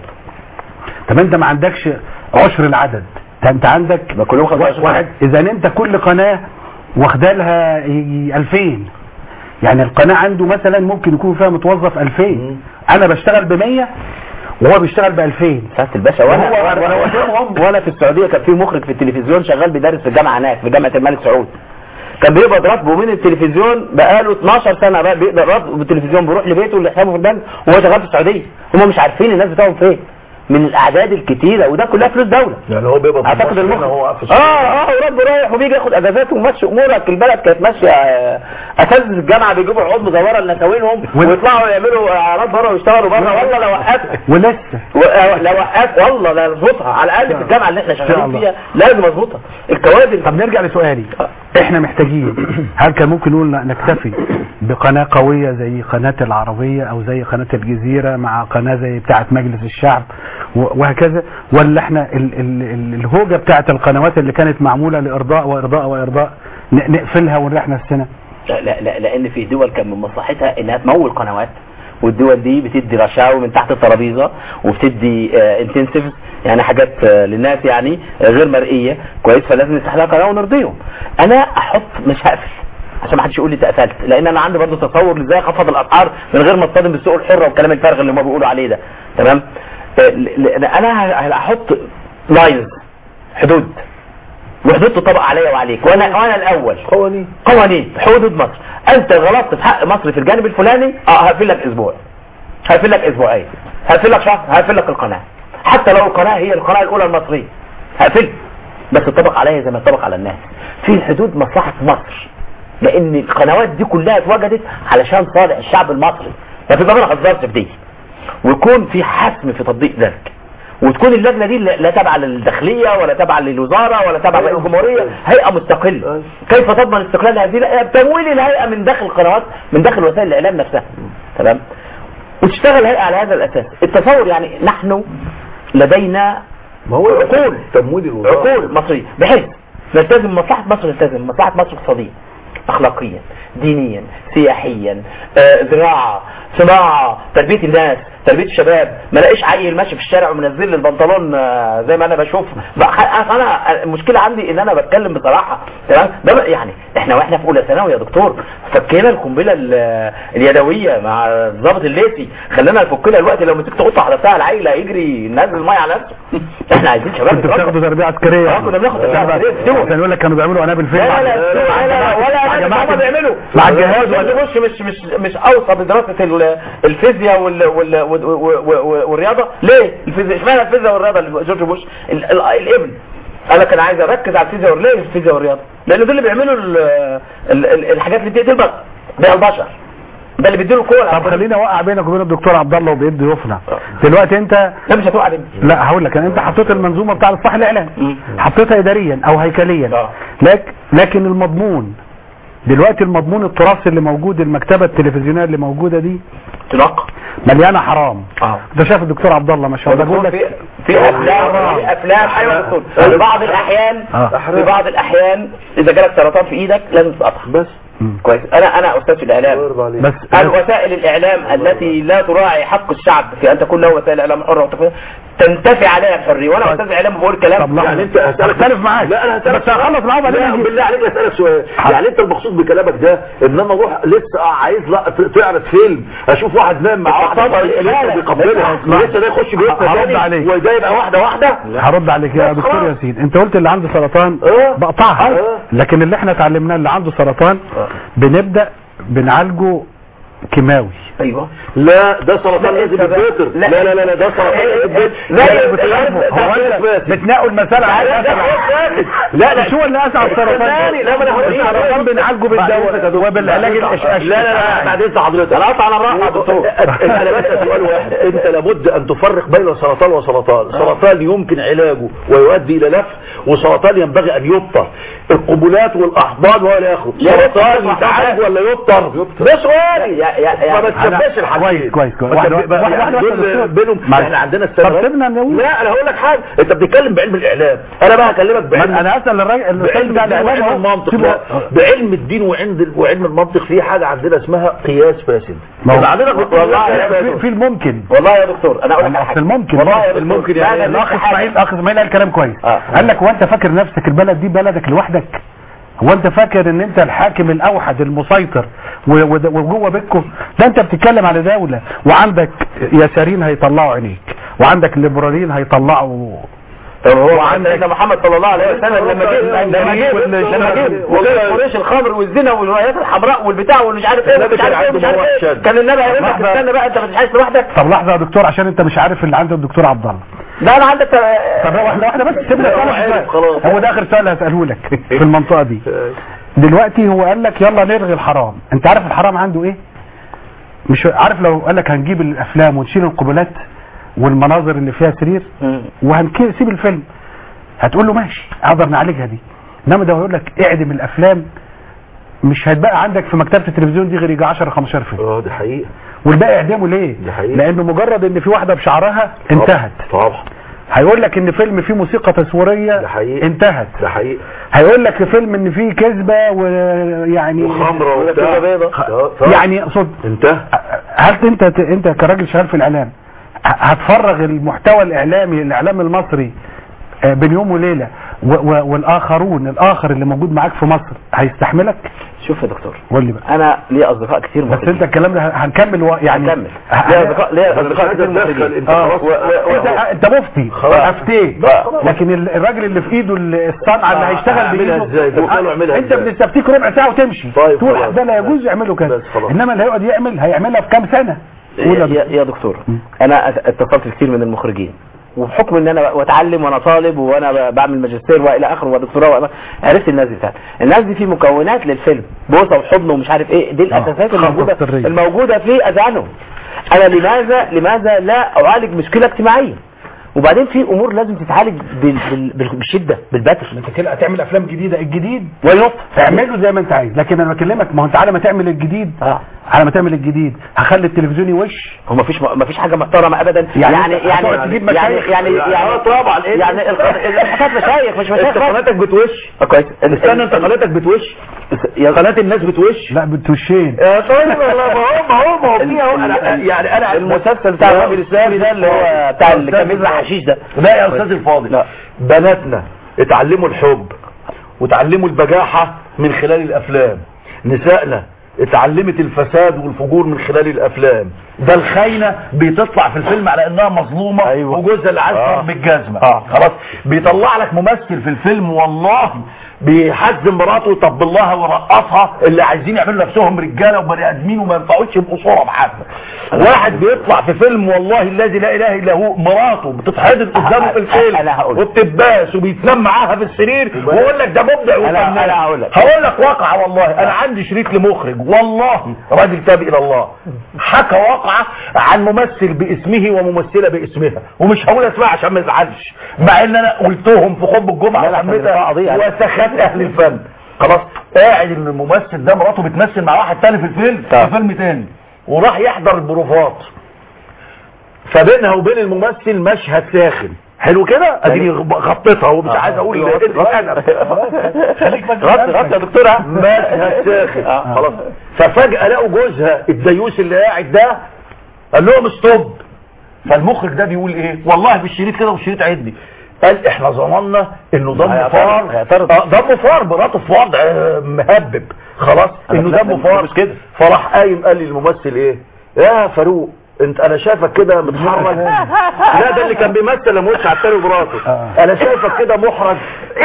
B: طب انت ما عندكش عشر العدد ده انت عندك
D: ده كلهم 25
B: واحد اذا انت كل قناة واخده لها يجي 2000 يعني القناة عنده مثلا ممكن يكون فيها متوظف 2000 انا بشتغل ب 100 وهو بيشتغل ب 2000
D: سعاده الباشا وانا
B: وهو-
D: وانا
B: وهو-
D: وانا- وانا في السعوديه كان في مخرج في التلفزيون شغال بيدرس في الجامعه هناك في جامعه الملك سعود كان بيقبض راتبه من التلفزيون بقاله 12 سنه بقى بيقبض راتبه بالتلفزيون بيروح لبيته اللي حسابه في البنك وهو شغال في السعوديه هم مش عارفين الناس بتاعهم فين من الاعداد الكتيره وده كلها فلوس دوله
C: يعني هو بيبقى
D: اعتقد المخرج
C: هو في
D: اه اه ورب رايح وبيجي ياخد اجازات ومشي امورك البلد كانت ماشيه آه، اساتذه الجامعه بيجيبوا عقود مزوره لنساوينهم
B: وال-
D: ويطلعوا يعملوا اعراض بره ويشتغلوا بره والله لو وقفت
B: ولسه
D: و- لو وقفت والله لا نظبطها على الاقل في الجامعه اللي احنا
B: شاء
D: شغالين
B: الله.
D: فيها لازم اظبطها الكوادر
B: طب نرجع لسؤالي احنا محتاجين هل كان ممكن نقول نكتفي بقناة قوية زي قناة العربية او زي قناة الجزيرة مع قناة زي بتاعة مجلس الشعب و- وهكذا ولا احنا ال ال ال الهوجة بتاعة القنوات اللي كانت معمولة لارضاء وارضاء وارضاء ن- نقفلها ونريح نفسنا
D: لا لا لا لان في دول كان من مصلحتها انها تمول قنوات والدول دي بتدي رشاوي من تحت الترابيزه وبتدي انتنسيف يعني حاجات آه، للناس يعني آه، غير مرئيه كويس فلازم نفتح لها قناه ونرضيهم انا احط مش هقفل عشان ما حدش يقول لي انت قفلت لان انا عندي برضه تصور ازاي اخفض الاسعار من غير ما اصطدم بالسوق الحره والكلام الفارغ اللي هم بيقولوا عليه ده تمام آه، ل- ل- انا ه- هحط لاينز حدود وحدود تطبق عليا وعليك وانا وانا الاول
C: قوانين
D: قوانين حدود مصر انت غلطت في حق مصر في الجانب الفلاني اه هقفل لك اسبوع هقفل لك اسبوعين هقفل لك شهر هقفل لك القناه حتى لو القناه هي القناه الاولى المصريه هقفل بس تطبق عليا زي ما تطبق على الناس في حدود مصلحه مصر لان القنوات دي كلها اتوجدت علشان صالح الشعب المصري ففي ما نهزرش في دي ويكون في حسم في تطبيق ذلك وتكون اللجنه دي لا لا تابعه للداخليه ولا تابعه للوزاره ولا تابعه للجمهوريه هيئه مستقله كيف تضمن استقلال هذه الهيئه بتمويل الهيئه من داخل القنوات من داخل وسائل الاعلام نفسها تمام وتشتغل هيئه على هذا الاساس التصور يعني نحن لدينا
C: ما هو
D: عقول
C: تمويل الوزارة
D: عقول مصرية بحيث نلتزم مصلحة مصر نلتزم مصلحة مصر اقتصاديا اخلاقيا دينيا سياحيا آه، زراعة صناعة تربية الناس تربية الشباب ما لاقيش عيل ماشي في الشارع ومنزل لي البنطلون آه، زي ما انا بشوف بقى- انا المشكلة عندي ان انا بتكلم بصراحة تمام ده بقى يعني احنا واحنا في اولى ثانوي يا دكتور فكينا القنبلة ال- اليدوية مع الضابط الليثي خلينا نفك لها الوقت لو مسكت قطة على بتاع العيل هيجري ينزل المية على نفسه احنا عايزين شباب
B: كنت
D: يتربوا.
B: بتاخدوا تربية عسكرية
D: اه كنا بناخد تربية عسكرية في سيوة.
B: عشان يقول لك كانوا بيعملوا قنابل فين
D: لا لا لا لا لا ولا
B: مع
D: أنا
B: جماعة
D: هم بيعملوا
B: مع الجهاز
D: جورج
B: ولا
D: بوش مش مش مش اوصى بدراسه ال- الفيزياء وال وال وال- وال- والرياضه ليه الفيزياء اشمعنى الفيزياء والرياضه اللي جورج بوش ال- ال- الابن قال لك انا عايز اركز على الفيزياء ليه الفيزياء والرياضه لان دول اللي بيعملوا ال- ال- ال- الحاجات اللي بتقتل البشر بيها البشر ده اللي بيديله القوه
B: طب
D: العقلية.
B: خليني اوقع بينك وبين الدكتور عبد الله وبين ضيوفنا دلوقتي انت
D: ده مش هتوقع عليه
B: لا هقول لك انت حطيت المنظومه بتاع الاصلاح الاعلامي
D: مم.
B: حطيتها اداريا او هيكليا
D: آه.
B: لك لكن المضمون دلوقتي المضمون التراثي اللي موجود المكتبه التلفزيونيه اللي موجوده دي
D: تنقى
B: مليانه حرام
D: اه
B: ده شاف الدكتور عبد الله ما شاء الله بقول
D: في
B: لك
D: في افلام في افلام ايوه يا دكتور في بعض الاحيان
B: آه.
D: في بعض الاحيان اذا جالك سرطان في ايدك لازم تتقطع
C: بس
D: كويس انا انا استاذ في الاعلام
B: بس
D: عن وسائل الإعلام التي لا تراعي حق الشعب في أن تكون له وسائل إعلام حرة وتكون تنتفع عليها الحرية وأنا أستاذ إعلام بقول كلام
B: طب لحظة.
C: يعني انت هسألك
B: اختلف معاك
C: لا انا هسألك
B: بس هخلص معاه وبعدين
C: لا
B: أجي.
C: بالله عليك اسالك سؤال يعني انت المقصود بكلامك ده ان انا اروح لسه عايز لا ت- تعرض فيلم اشوف واحد نام مع واحده
D: طبعا.
C: لسه
D: لا، لا.
C: بيقبلها
B: لا.
C: لسه ده يخش بيتنا
B: هرد
C: تاني
B: عليك.
C: وده يبقى واحده واحده
B: هرد عليك يا
C: بس
B: دكتور
C: خلاص.
B: ياسين انت قلت اللي عنده سرطان
C: اه.
B: بقطعها
C: اه.
B: لكن اللي احنا اتعلمناه اللي عنده سرطان بنبدا بنعالجه كيماوي
D: أيوه
C: لا ده سرطان
D: لا،
C: لازم
D: انت بقى-
C: يتبتر
D: لا.
C: لا لا لا لا ده سرطان لازم يتبتر
D: لا،
C: لا،
D: لا،
C: بتعرفه.
D: لا،
C: هو
D: لا،
C: انت
B: بتنقوا المسألة على
C: لا، ده
B: الأسف.
C: خلاص فاتت.
B: لا لا شو اللي اسعى السرطان
C: لا، لا، ما أنا هقول لك.
B: السرطان بنعالجه بالدواء وبالعلاج الاشعاعي
C: لا لا لا بعد اذن حضرتك انا قطع على الراحه يا دكتور انا بسال سؤال واحد انت لابد ان تفرق بين سرطان وسرطان سرطان يمكن علاجه ويؤدي الى لف وسرطان ينبغي ان يبطر القبلات والاحضان ولا ياخد سرطان يتعالج ولا يبطر ده سؤالي
D: يا- يا- يا-
C: ما بتشبهش الحاجتين
B: كويس كويس كويس
C: ما
B: واحد
C: تشبه-
B: واحد
C: يعني
B: واحد
C: دول
B: دكتور.
C: بينهم
B: معلش.
C: احنا عندنا
B: طب
C: السنه
B: سيبنا نقول
C: لا انا هقول لك حاجه انت بتتكلم بعلم الاعلام انا بقى هكلمك بعلم
B: ما انا اسال الراجل الاستاذ
C: بعلم
B: بتاع
C: الدين
B: الاعلام
C: وعلم
B: اهو
C: المنطق
B: سيبه-
C: لا بعلم الدين وعند وعلم المنطق في حاجه عندنا اسمها قياس فاسد
B: ما هو-
C: يبقى عندنا
D: والله
C: قياس
B: في-
C: فاسد
B: في الممكن
D: والله يا دكتور أنا أقول لك على
B: في
D: حاجة
B: الممكن
D: والله يا دكتور
C: الممكن يعني
D: لا، لا،
B: الاخ
D: لسه حاجة.
B: اسماعيل اخ اسماعيل قال كلام كويس
D: آه.
B: قال لك هو انت فاكر نفسك البلد دي بلدك لوحدك هو انت فاكر ان انت الحاكم الاوحد المسيطر و- و- وجوه بيتكم ده انت بتتكلم على دولة وعندك يسارين هيطلعوا عينيك وعندك ليبراليين هيطلعوا
D: طب هو عندنا محمد صلى الله عليه وسلم لما جه لما جه لما جه وكان قريش الخمر والزنا والولايات الحمراء والبتاع والمش عارف ايه
C: النبي
D: ومش عارف
C: كان
D: ايه ومش
C: عنده
D: عارف ايه
C: موحد.
D: كان النبي هيقول لك
B: لحظة.
D: استنى بقى انت ما تتعيش لوحدك
B: طب لحظة يا دكتور عشان انت مش عارف اللي عند الدكتور عبد الله
D: لا انا عندك
B: طب واحدة واحدة بس سيبنا
C: لا، هو
B: اسألك
C: عارف
B: سؤال.
C: خلاص.
B: هو ده اخر سؤال هسأله لك في المنطقة دي دلوقتي هو قال لك يلا نلغي الحرام انت عارف الحرام عنده ايه مش عارف لو قال لك هنجيب الافلام ونشيل القبلات والمناظر اللي فيها سرير وهنسيب الفيلم هتقول له ماشي اقدر نعالجها دي انما ده هو يقول لك اعدم الافلام مش هتبقى عندك في مكتبه التلفزيون دي غير يجي 10 15 فيلم
C: اه دي حقيقه
B: والباقي اعدامه ليه
C: دي حقيقة.
B: لانه مجرد ان في واحده بشعرها انتهت
C: طبعا
B: هيقول لك ان فيلم فيه موسيقى تصويريه
C: ده حقيقي.
B: انتهت
C: ده حقيقه
B: هيقول لك في فيلم ان فيه كذبه ويعني
C: وخمره وبتاع
D: كذبة بيضة.
C: آه، طبعا.
B: يعني اقصد
C: انتهى
B: هل انت انت كراجل شغال في الاعلام ه- هتفرغ المحتوى الاعلامي الاعلام المصري آه، بين يوم وليله و- و- والاخرون الاخر اللي موجود معاك في مصر هيستحملك
D: شوف يا دكتور
B: قول لي بقى
D: انا لي اصدقاء كتير
B: بس
D: مخرجين.
B: انت الكلام ده هنكمل و... يعني
D: هنكمل
B: ه-
D: لي اصدقاء لي
C: أنا مش
D: اصدقاء
C: عايز
D: كتير
C: أتدخل،
D: مخرجين
C: أنت
D: اه
C: خلاص.
D: و- و-
B: انت
D: و-
B: انت مفتي
C: خلاص.
B: افتيه
C: بقى.
B: لكن ال- الراجل اللي في ايده ال- الصنعه اللي
C: آه،
B: هيشتغل
C: أعملها
B: بايده
C: إزاي؟ طب قالوا أعملها
B: انت
C: إزاي؟
B: بتستفتيك ربع ساعه وتمشي
C: طيب
B: تقول
C: خلاص.
B: ده لا يجوز يعملوا كذا
C: بس خلاص.
B: انما اللي هيقعد يعمل هيعملها في كام سنه قول يا
D: يا,
B: دكتور.
D: يا دكتور انا أت- اتصلت كتير من المخرجين وبحكم ان انا بتعلم وانا طالب وانا ب- بعمل ماجستير والى اخره ودكتوراه وإلى- عرفت الناس دي فعلا الناس دي في مكونات للفيلم بوسه وحضن ومش عارف ايه دي الاساسات
B: خلطة
D: الموجوده
B: سرية.
D: الموجوده في اذهانهم انا لماذا لماذا لا اعالج مشكله اجتماعيه وبعدين في امور لازم تتعالج بال- بال- بال- بالشده بالبتر
B: انت كده هتعمل افلام جديده الجديد
D: والنط
B: اعمله زي ما انت عايز لكن انا بكلمك ما هو انت على ما تعمل الجديد
D: اه
B: على ما تعمل الجديد هخلي التلفزيون يوش
D: هو مفيش مفيش حاجه محترمه ابدا
B: يعني
D: يعني
B: أنت
D: يعني
B: هتقعد تجيب
D: يعني
B: مشايخ؟
D: يعني يعني
C: آه طبعا. إيه؟
D: يعني الق- الحكايات مشايخ مش مشايخ
C: انت
D: خالص.
C: قناتك بتوش
D: آه، كويس
C: استنى انت قناتك بتوش قناه الناس بتوش
B: لا بتوشين
C: يا طيب والله ما هو ما هو ما هو في اهو انا يعني انا
D: المسلسل بتاع الراجل الاسلامي ده اللي هو بتاع اللي كان بيزرع حشيش ده
C: لا يا استاذ الفاضل
D: لا.
C: بناتنا اتعلموا الحب وتعلموا البجاحة من خلال الافلام نسائنا اتعلمت الفساد والفجور من خلال الافلام ده الخاينة بتطلع في الفيلم على انها مظلومة
B: أيوة.
C: وجوزها اللي عايز
B: آه.
C: آه. بالجزمة
B: آه.
C: خلاص بيطلع لك ممثل في الفيلم والله بيحزم مراته ويطبل لها ويرقصها اللي عايزين يعملوا نفسهم رجاله وبني ادمين وما ينفعوش يبقوا صوره بحد واحد بيطلع في فيلم والله الذي لا اله الا هو مراته بتتحضن قدامه في الفيلم
D: أنا هقول.
C: وبتباس وبيتنام معاها في السرير ويقول لك ده مبدع وفنان
D: أنا هقول لك.
C: هقول لك واقعه والله انا عندي شريك لمخرج والله راجل تابع الى الله حكى واقعه عن ممثل باسمه وممثله باسمها ومش هقول اسمها عشان ما يزعلش مع ان انا قلتهم في خطبه الجمعه
D: لا، لا،
C: وسميتها
D: كان قضية.
C: وسخات اهل الفن خلاص قاعد ان الممثل ده مراته بتمثل مع واحد تاني في الفيلم في فيلم تاني وراح يحضر البروفات فبينها وبين الممثل مشهد ساخن حلو كده اديني غطيتها ومش عايز اقول
D: خليك غطي غطي يا دكتور ها
C: ماشي هتاخد خلاص ففجأة لقوا جوزها الديوس اللي قاعد ده قال لهم ستوب فالمخرج ده بيقول ايه والله بالشريط كده والشريط عدي قال احنا ظننا انه دمه
D: هيعترض-
C: فار
D: هيعترض.
C: آه، دمه فار مراته في وضع آه، مهبب خلاص انه
D: لا،
C: دمه
D: ده
C: فار
D: مش كده.
C: فراح قايم قال للممثل ايه يا فاروق انت انا شايفك كده متحرج لا ده اللي كان بيمثل لما وش على التاني مراته انا شايفك كده محرج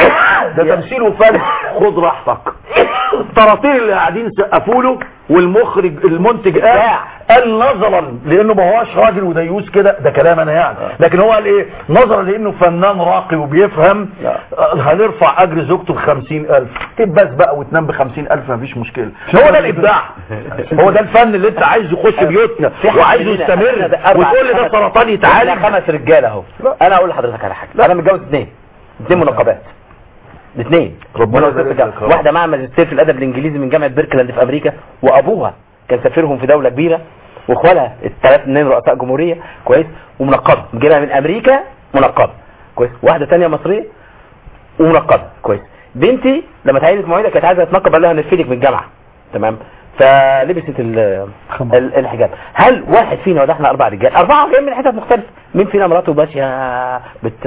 C: ده تمثيل وفن خد راحتك الطراطير اللي قاعدين سقفوا له والمخرج المنتج قال قال نظرا لانه ما هواش راجل وديوس كده ده كلام انا يعني لكن هو قال ايه نظرا لانه فنان راقي وبيفهم آه، هنرفع اجر زوجته ب 50000 تبس بقى وتنام ب 50000 مفيش مشكله هو ده الابداع هو ده الفن اللي انت عايز يخش بيوتنا وعايزه يستمر وتقول لي ده سرطان يتعالج
D: احنا خمس رجاله اهو انا اقول لحضرتك على حاجه انا متجوز اثنين اثنين منقبات اثنين
C: ربنا
D: وانا وست
C: يبارك
D: جا-
C: لك يا رب.
D: واحده معاها ماجستير في الادب الانجليزي من جامعه بيركلاند في امريكا وابوها كان سفيرهم في دوله كبيره واخوالها الثلاث اثنين رؤساء جمهوريه كويس ومنقبه جايبها من امريكا منقبه كويس واحده ثانيه مصريه ومنقبه كويس بنتي لما اتعينت معيده كانت عايزه تنقب قال لها نرفدك من الجامعه تمام فلبست ال-
B: خمر.
D: ال- الحجاب هل واحد فينا وده احنا اربع رجال اربعه جايين من حتت مختلفه مين فينا مراته ماشيه بت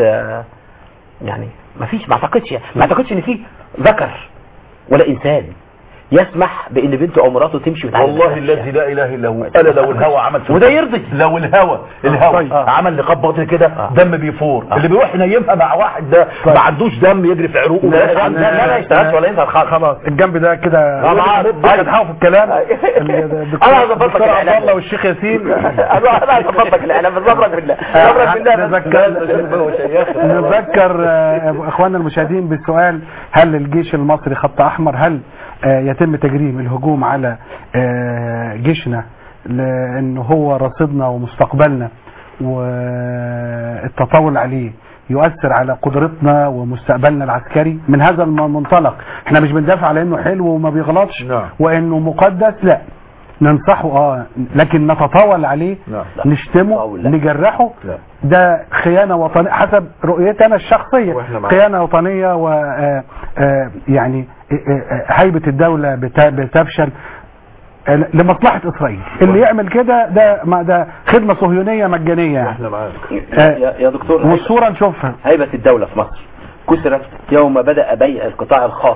D: يعني ما فيش ما اعتقدش ما اعتقدش ان في ذكر ولا انسان يسمح بان بنته او مراته تمشي وتعلم
C: والله الذي لا اله الا هو انا لو الهوى عمل في
D: وده يرضي
C: لو الهوى الهوى
B: طيب.
C: عمل نقاب باطن كده دم بيفور اللي بيروح ينيمها مع واحد ده ما عندوش دم يجري في عروقه
D: لا لا لا لا يشتغلش ولا ينزل خالص
B: خلاص الجنب ده كده
D: لا، معاك.
B: هتحاول في الكلام
D: أنا هظبط لك
B: الدكتور عبد
D: الإعلان.
B: الله والشيخ ياسين
D: انا انا هظبطك الاعلام بظبطك بالله بظبطك بالله
B: نذكر نذكر آه، اخواننا المشاهدين بالسؤال هل الجيش المصري خط احمر هل آه، يتم تجريم الهجوم على آه، جيشنا لانه هو رصيدنا ومستقبلنا والتطاول عليه يؤثر على قدرتنا ومستقبلنا العسكري من هذا المنطلق احنا مش بندافع على انه حلو وما بيغلطش
C: نعم.
B: وانه مقدس لا ننصحه اه لكن نتطاول عليه
C: نعم.
B: نشتمه
D: تطاول لا.
B: نجرحه
C: لا.
B: ده خيانة وطنية حسب رؤيتي أنا الشخصية
C: وإحنا معاك.
B: خيانة وطنية و آه، آه، يعني آه، آه، هيبة الدولة بت- بتفشل آه، لمصلحة إسرائيل اللي يعمل كده ده ما ده خدمة صهيونية مجانية يعني
C: احنا معاك
D: يا يا دكتور
B: والصورة نشوفها
D: هيبة الدولة في مصر كسرت يوم بدأ بيع القطاع الخاص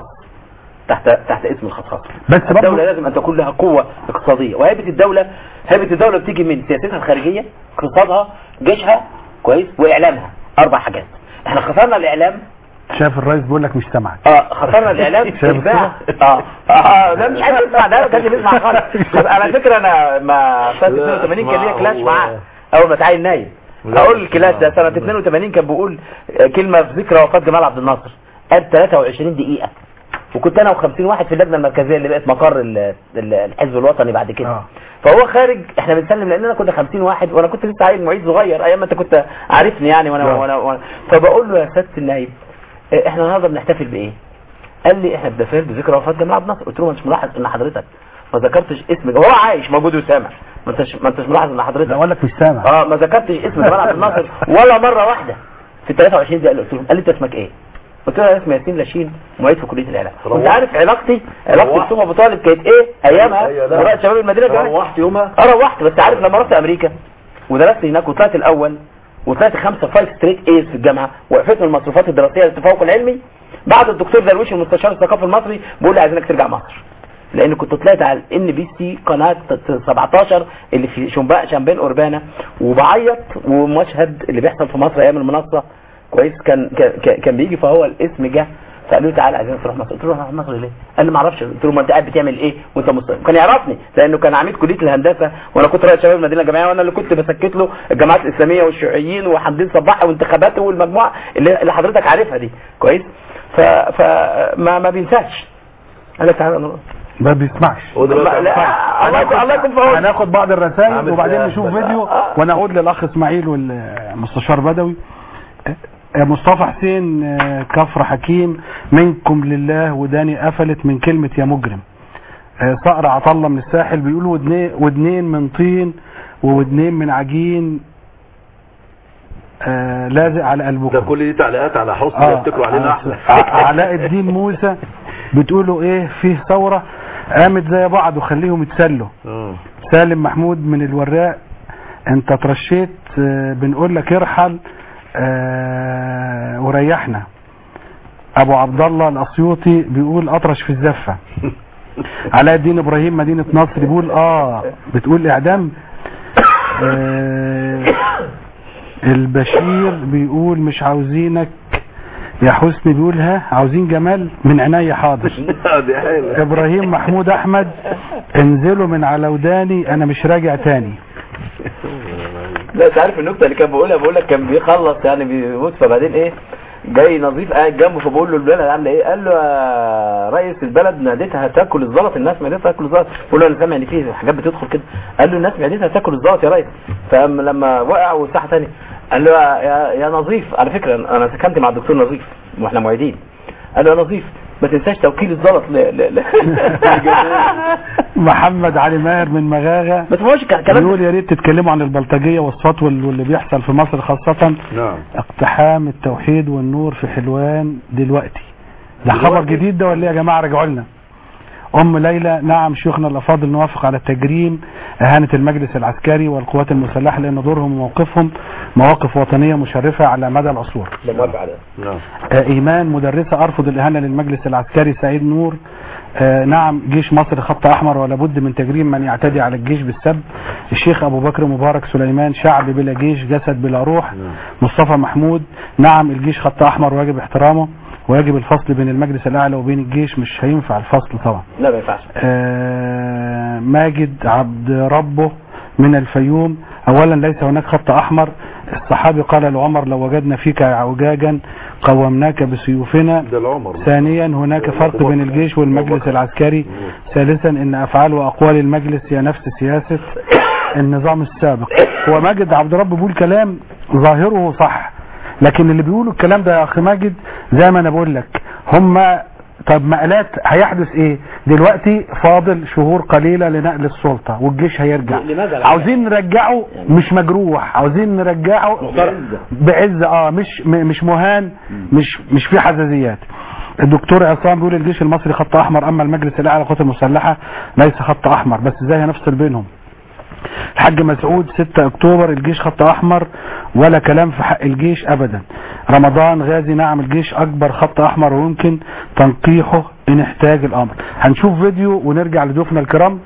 D: تحت تحت اسم الخصاصة
B: بس برضه-
D: الدولة لازم أن تكون لها قوة اقتصادية وهيبة الدولة هيبة الدولة بتيجي من سياستها الخارجية اقتصادها جيشها كويس وإعلامها أربع حاجات احنا خسرنا الإعلام
B: شايف الرئيس بيقول لك مش سامعك
D: اه خسرنا الاعلام
B: شايف
D: اتباع اه اه لا مش عايز اسمع ده ما كانش بيسمع خالص على فكره انا ما سنه 82 كان ليا كلاش معاه اول ما تعين نايم هقول الكلاش ده سنه 82 كان بيقول كلمه في ذكرى وفاه جمال عبد الناصر قال 23 دقيقه وكنت انا و50 واحد في اللجنه المركزيه اللي بقت مقر ال- ال- الحزب الوطني بعد كده
B: آه.
D: فهو خارج احنا بنسلم لاننا كنا 50 واحد وانا كنت لسه عيل معيد صغير ايام ما انت كنت عارفني يعني وانا وانا, وأنا فبقول له يا سياده النائب اه، احنا النهارده بنحتفل بايه؟ قال لي احنا بنحتفل بذكرى وفاه جمال عبد الناصر قلت له ما انتش ملاحظ ان حضرتك ما ذكرتش اسم هو عايش موجود وسامع ما انتش ما انتش ملاحظ ان حضرتك
B: لا اقول لك مش سامع
D: اه ما ذكرتش اسم جمال عبد الناصر ولا مره واحده في 23 دقيقه قلت له قال لي انت اسمك ايه؟ قلت له انا اسمي ياسين لاشين معيد في كليه الاعلام كنت عارف علاقتي علاقتي
C: روحت.
D: بسوم ابو طالب كانت ايه ايامها
C: أيوة، لا.
D: ورائد شباب المدينه كمان
C: روحت يومها
D: اه روحت بس عارف لما رحت امريكا ودرست هناك وطلعت الاول وطلعت خمسه فايف ستريت ايز في الجامعه وقفتني المصروفات الدراسيه للتفوق العلمي بعد الدكتور درويش المستشار الثقافي المصري بيقول لي عايزينك ترجع مصر لان كنت طلعت على ان بي سي قناه 17 اللي في شنباء شامبين اوربانا وبعيط ومشهد اللي بيحصل في مصر ايام المنصه كويس كان كان, كان بيجي فهو الاسم جه فقالوا لي تعالى عايزين تروح مصر قلت له اروح مصر ليه؟ قال لي ما اعرفش قلت له ما انت قاعد بتعمل ايه وانت مستقيم كان يعرفني لانه كان عميد كليه الهندسه وانا كنت رئيس شباب المدينه الجامعيه وانا اللي كنت بسكت له الجامعات الاسلاميه والشيوعيين وحمدين صباح وانتخاباته والمجموعه اللي, اللي حضرتك عارفها دي كويس ف فما ما بينساش قال لك تعالى نروح.
B: ما بيسمعش
C: هو دلوقتي
D: ما- لا الله يكون- الله يكون في عونه
B: هناخد بعض الرسائل
C: عامل
B: وبعدين
C: فيها
B: نشوف
C: بس.
B: فيديو ونعود للاخ اسماعيل والمستشار بدوي آه، مصطفى حسين آه، كفر حكيم منكم لله وداني قفلت من كلمة يا مجرم آه، صقر عطلة من الساحل بيقول ودنين, ودنين من طين وودنين من عجين آه لازق على
C: ده
B: قلبكم
C: كل دي تعليقات على حسن
B: آه،
C: يفتكروا علينا
B: آه،
C: احنا
B: ع- علاء الدين موسى بتقولوا ايه فيه ثورة قامت زي بعض وخليهم يتسلوا
C: آه.
B: سالم محمود من الوراق انت ترشيت آه، بنقول لك ارحل آه، وريحنا ابو عبد الله الاسيوطي بيقول اطرش في الزفه علاء الدين ابراهيم مدينه نصر بيقول اه بتقول اعدام آه البشير بيقول مش عاوزينك يا حسني بيقول ها عاوزين جمال من عينيا حاضر
C: دي حلوة.
B: ابراهيم محمود احمد انزلوا من على وداني انا مش راجع تاني
D: لا انت عارف النكته اللي كان بيقولها بقول لك كان بيخلص يعني بيموت فبعدين ايه جاي نظيف قاعد جنبه فبقول له البلد عامله ايه قال له يا رئيس البلد معدتها تاكل الزلط الناس معدتها تاكل الزلط بقول له انا سامع ان في حاجات بتدخل كده قال له الناس معدتها تاكل الزلط يا ريس فاما لما وقع وساحه تاني قال له يا, يا, يا نظيف على فكره انا سكنت مع الدكتور نظيف واحنا معيدين قال له يا نظيف ما تنساش توكيل الزلط ل... ل... ل...
B: محمد علي ماهر من مغاغه
D: ما تفهمش كلام
B: بيقول يا ريت تتكلموا عن البلطجيه والسطو واللي بيحصل في مصر خاصه
C: نعم
B: اقتحام التوحيد والنور في حلوان دلوقتي ده خبر
C: دلوقتي؟
B: جديد ده ولا إيه يا جماعه رجعوا لنا ام ليلى نعم شيوخنا الافاضل نوافق على تجريم اهانه المجلس العسكري والقوات المسلحه لان دورهم وموقفهم مواقف وطنيه مشرفه على مدى العصور
D: ده موافق على
C: نعم
B: آه، ايمان مدرسه ارفض الاهانه للمجلس العسكري سعيد نور آه، نعم جيش مصر خط احمر ولا بد من تجريم من يعتدي على الجيش بالسب الشيخ ابو بكر مبارك سليمان شعب بلا جيش جسد بلا روح مصطفى محمود نعم الجيش خط احمر واجب احترامه ويجب الفصل بين المجلس الاعلى وبين الجيش مش هينفع الفصل طبعا
D: لا ما ينفعش
B: آه، ماجد عبد ربه من الفيوم اولا ليس هناك خط احمر الصحابي قال لعمر لو وجدنا فيك اعوجاجا قومناك بسيوفنا
C: ده العمر
B: ثانيا هناك فرق بين الجيش والمجلس العسكري ثالثا ان افعال واقوال المجلس هي نفس سياسة النظام السابق هو ماجد عبد رب بيقول كلام ظاهره صح لكن اللي بيقولوا الكلام ده يا اخي ماجد زي ما انا بقول لك هم طب مقالات هيحدث ايه دلوقتي فاضل شهور قليلة لنقل السلطة والجيش هيرجع
D: لماذا لا؟
B: عاوزين نرجعه مش مجروح عاوزين نرجعه بعز اه مش م- مش مهان مش مش في حزازيات الدكتور عصام بيقول الجيش المصري خط احمر اما المجلس الاعلى للقوات المسلحه ليس خط احمر بس ازاي هنفصل بينهم الحاج مسعود 6 اكتوبر الجيش خط احمر ولا كلام في حق الجيش ابدا رمضان غازي نعم الجيش اكبر خط احمر ويمكن تنقيحه ان احتاج الامر هنشوف فيديو ونرجع لضيوفنا الكرام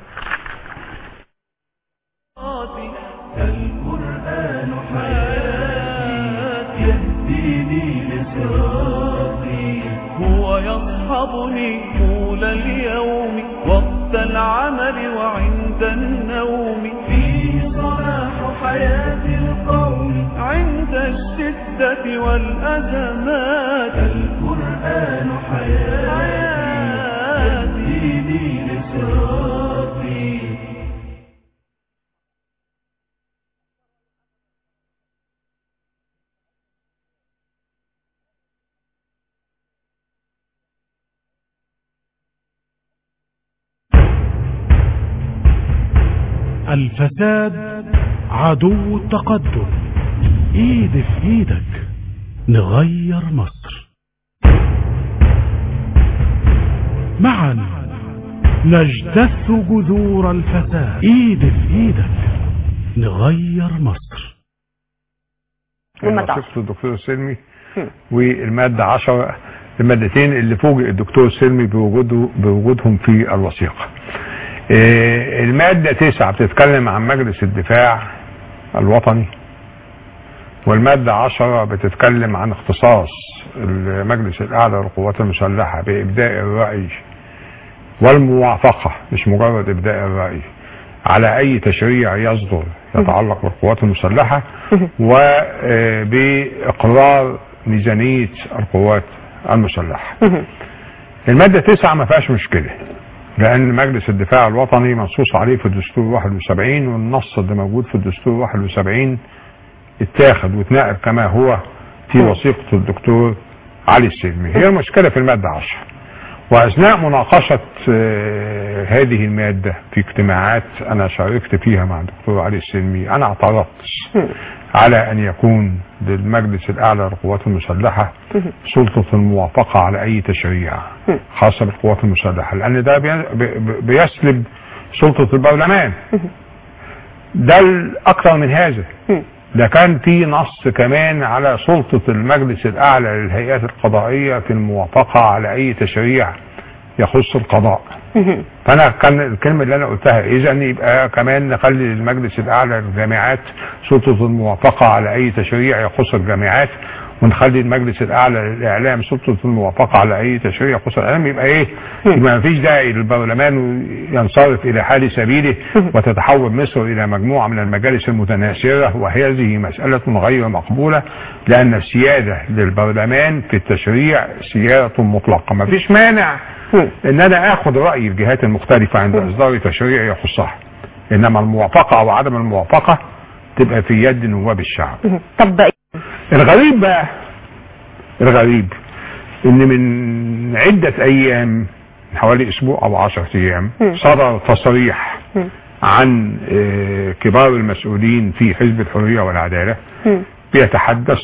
A: القرآن حياتي يهديني لصراطي هو يصحبني طول اليوم وقت العمل وعند النوم فيه صلاح حياة القوم عند الشدة والأزمات القرآن حياتي يهديني لصراطي
I: الفساد عدو التقدم ايد في ايدك نغير مصر معا نجتث جذور الفساد ايد في ايدك نغير مصر
J: وصفت الدكتور السلمي والمادة 10 المادتين اللي فوجئ الدكتور السلمي بوجوده بوجودهم في الوثيقة آه، المادة 9 بتتكلم عن مجلس الدفاع الوطني والمادة 10 بتتكلم عن اختصاص المجلس الأعلى للقوات المسلحة بإبداء الرأي والموافقة مش مجرد إبداء الرأي على أي تشريع يصدر يتعلق بالقوات المسلحة وبإقرار ميزانية القوات المسلحة المادة 9 ما فيهاش مشكلة لأن مجلس الدفاع الوطني منصوص عليه في الدستور 71 والنص اللي موجود في الدستور 71 اتاخد واتنقل كما هو في وثيقة الدكتور علي السلمي هي المشكلة في المادة 10 وأثناء مناقشة آه، هذه المادة في اجتماعات أنا شاركت فيها مع الدكتور علي السلمي أنا اعترضت على ان يكون للمجلس الاعلى للقوات المسلحه سلطه الموافقه على اي تشريع خاصه بالقوات المسلحه لان ده بي- بي- بيسلب سلطه البرلمان ده اكثر من هذا ده كان في نص كمان على سلطة المجلس الأعلى للهيئات القضائية في الموافقة على أي تشريع يخص القضاء فأنا كان الكلمة اللي أنا قلتها إذا يبقى كمان نخلي المجلس الأعلى للجامعات سلطة الموافقة على أي تشريع يخص الجامعات ونخلي المجلس الاعلى للاعلام سلطه الموافقه على اي تشريع يخص الاعلام يبقى ايه؟ يبقى ما فيش داعي للبرلمان ينصرف الى حال سبيله وتتحول مصر الى مجموعه من المجالس المتناثره وهذه مساله غير مقبوله لان السياده للبرلمان في التشريع سياده مطلقه ما فيش مانع ان انا اخذ راي الجهات المختلفه عند اصدار تشريع يخصها انما الموافقه او عدم الموافقه تبقى في يد نواب الشعب
K: طب بقى
J: الغريب بقى الغريب ان من عدة ايام من حوالي اسبوع او عشرة ايام صدر تصريح عن آه، كبار المسؤولين في حزب الحرية والعدالة بيتحدث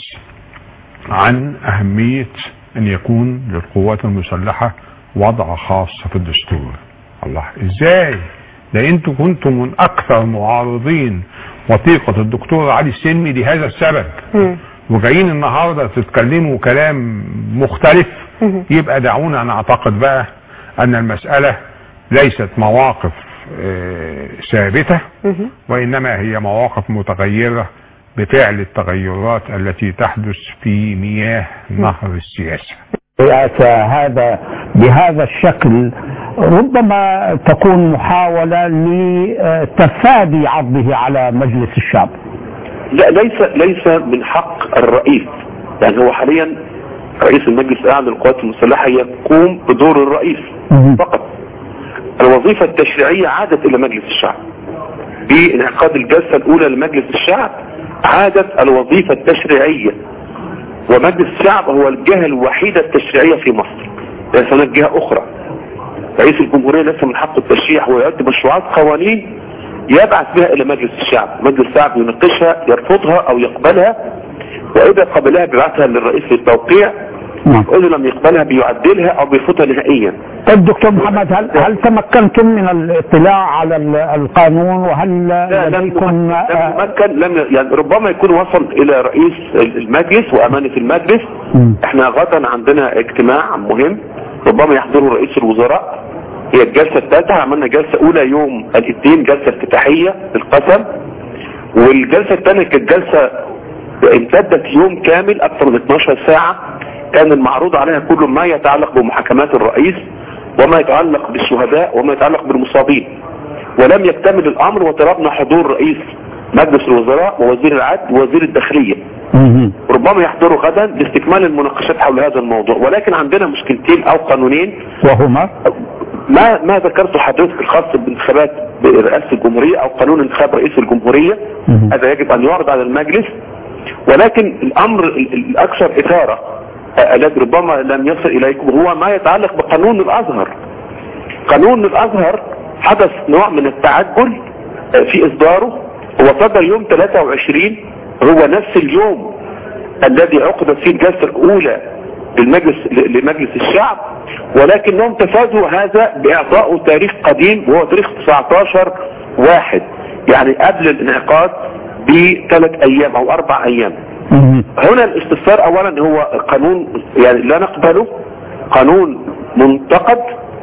J: عن اهمية ان يكون للقوات المسلحة وضع خاص في الدستور الله ازاي ده انتوا كنتم من اكثر معارضين وثيقة الدكتور علي السلمي لهذا السبب وجايين النهارده تتكلموا كلام مختلف يبقى دعونا نعتقد بقى ان المسألة ليست مواقف آه، ثابتة وانما هي مواقف متغيرة بفعل التغيرات التي تحدث في مياه نهر السياسة
L: يأتى هذا بهذا الشكل ربما تكون محاولة لتفادي عرضه على مجلس الشعب
M: لا ليس ليس من حق الرئيس يعني هو حاليا رئيس المجلس الاعلى للقوات المسلحه يقوم بدور الرئيس فقط الوظيفه التشريعيه عادت الى مجلس الشعب بانعقاد الجلسه الاولى لمجلس الشعب عادت الوظيفه التشريعيه ومجلس الشعب هو الجهه الوحيده التشريعيه في مصر ليس هناك جهه اخرى رئيس الجمهوريه ليس من حقه التشريع هو يؤدي مشروعات قوانين يبعث بها الى مجلس الشعب مجلس الشعب يناقشها يرفضها او يقبلها واذا قبلها بيبعثها للرئيس للتوقيع واذا لم يقبلها بيعدلها او بيرفضها نهائيا
L: طيب دكتور محمد هل هل تمكنتم من الاطلاع على ال- القانون وهل
M: لا لم
L: لديكم
M: لم
L: آه،
M: يمكن لم يعني ربما يكون وصل الى رئيس المجلس وامانه المجلس احنا غدا عندنا اجتماع مهم ربما يحضره رئيس الوزراء هي الجلسه الثالثه عملنا جلسه اولى يوم الاثنين جلسه افتتاحيه للقسم والجلسه الثانيه كانت جلسه امتدت يوم كامل اكثر من 12 ساعه كان المعروض عليها كل ما يتعلق بمحاكمات الرئيس وما يتعلق بالشهداء وما يتعلق بالمصابين ولم يكتمل الامر وطلبنا حضور رئيس مجلس الوزراء ووزير العدل ووزير الداخليه ربما يحضروا غدا لاستكمال المناقشات حول هذا الموضوع ولكن عندنا مشكلتين او قانونين
L: وهما
M: ما ما ذكرته حضرتك الخاص بانتخابات رئاسه الجمهوريه او قانون انتخاب رئيس الجمهوريه هذا يجب ان يعرض على المجلس ولكن الامر ال- ال- الاكثر اثاره آه، الذي ربما لم يصل اليكم هو ما يتعلق بقانون الازهر قانون الازهر حدث نوع من التعجل آه، في اصداره هو صدر يوم 23 هو نفس اليوم الذي عقدت فيه الجلسه الاولى للمجلس ل- لمجلس الشعب ولكنهم تفادوا هذا باعطائه تاريخ قديم وهو تاريخ 19 واحد يعني قبل الانعقاد بثلاث ايام او اربع ايام هنا الاستفسار اولا هو قانون يعني لا نقبله قانون منتقد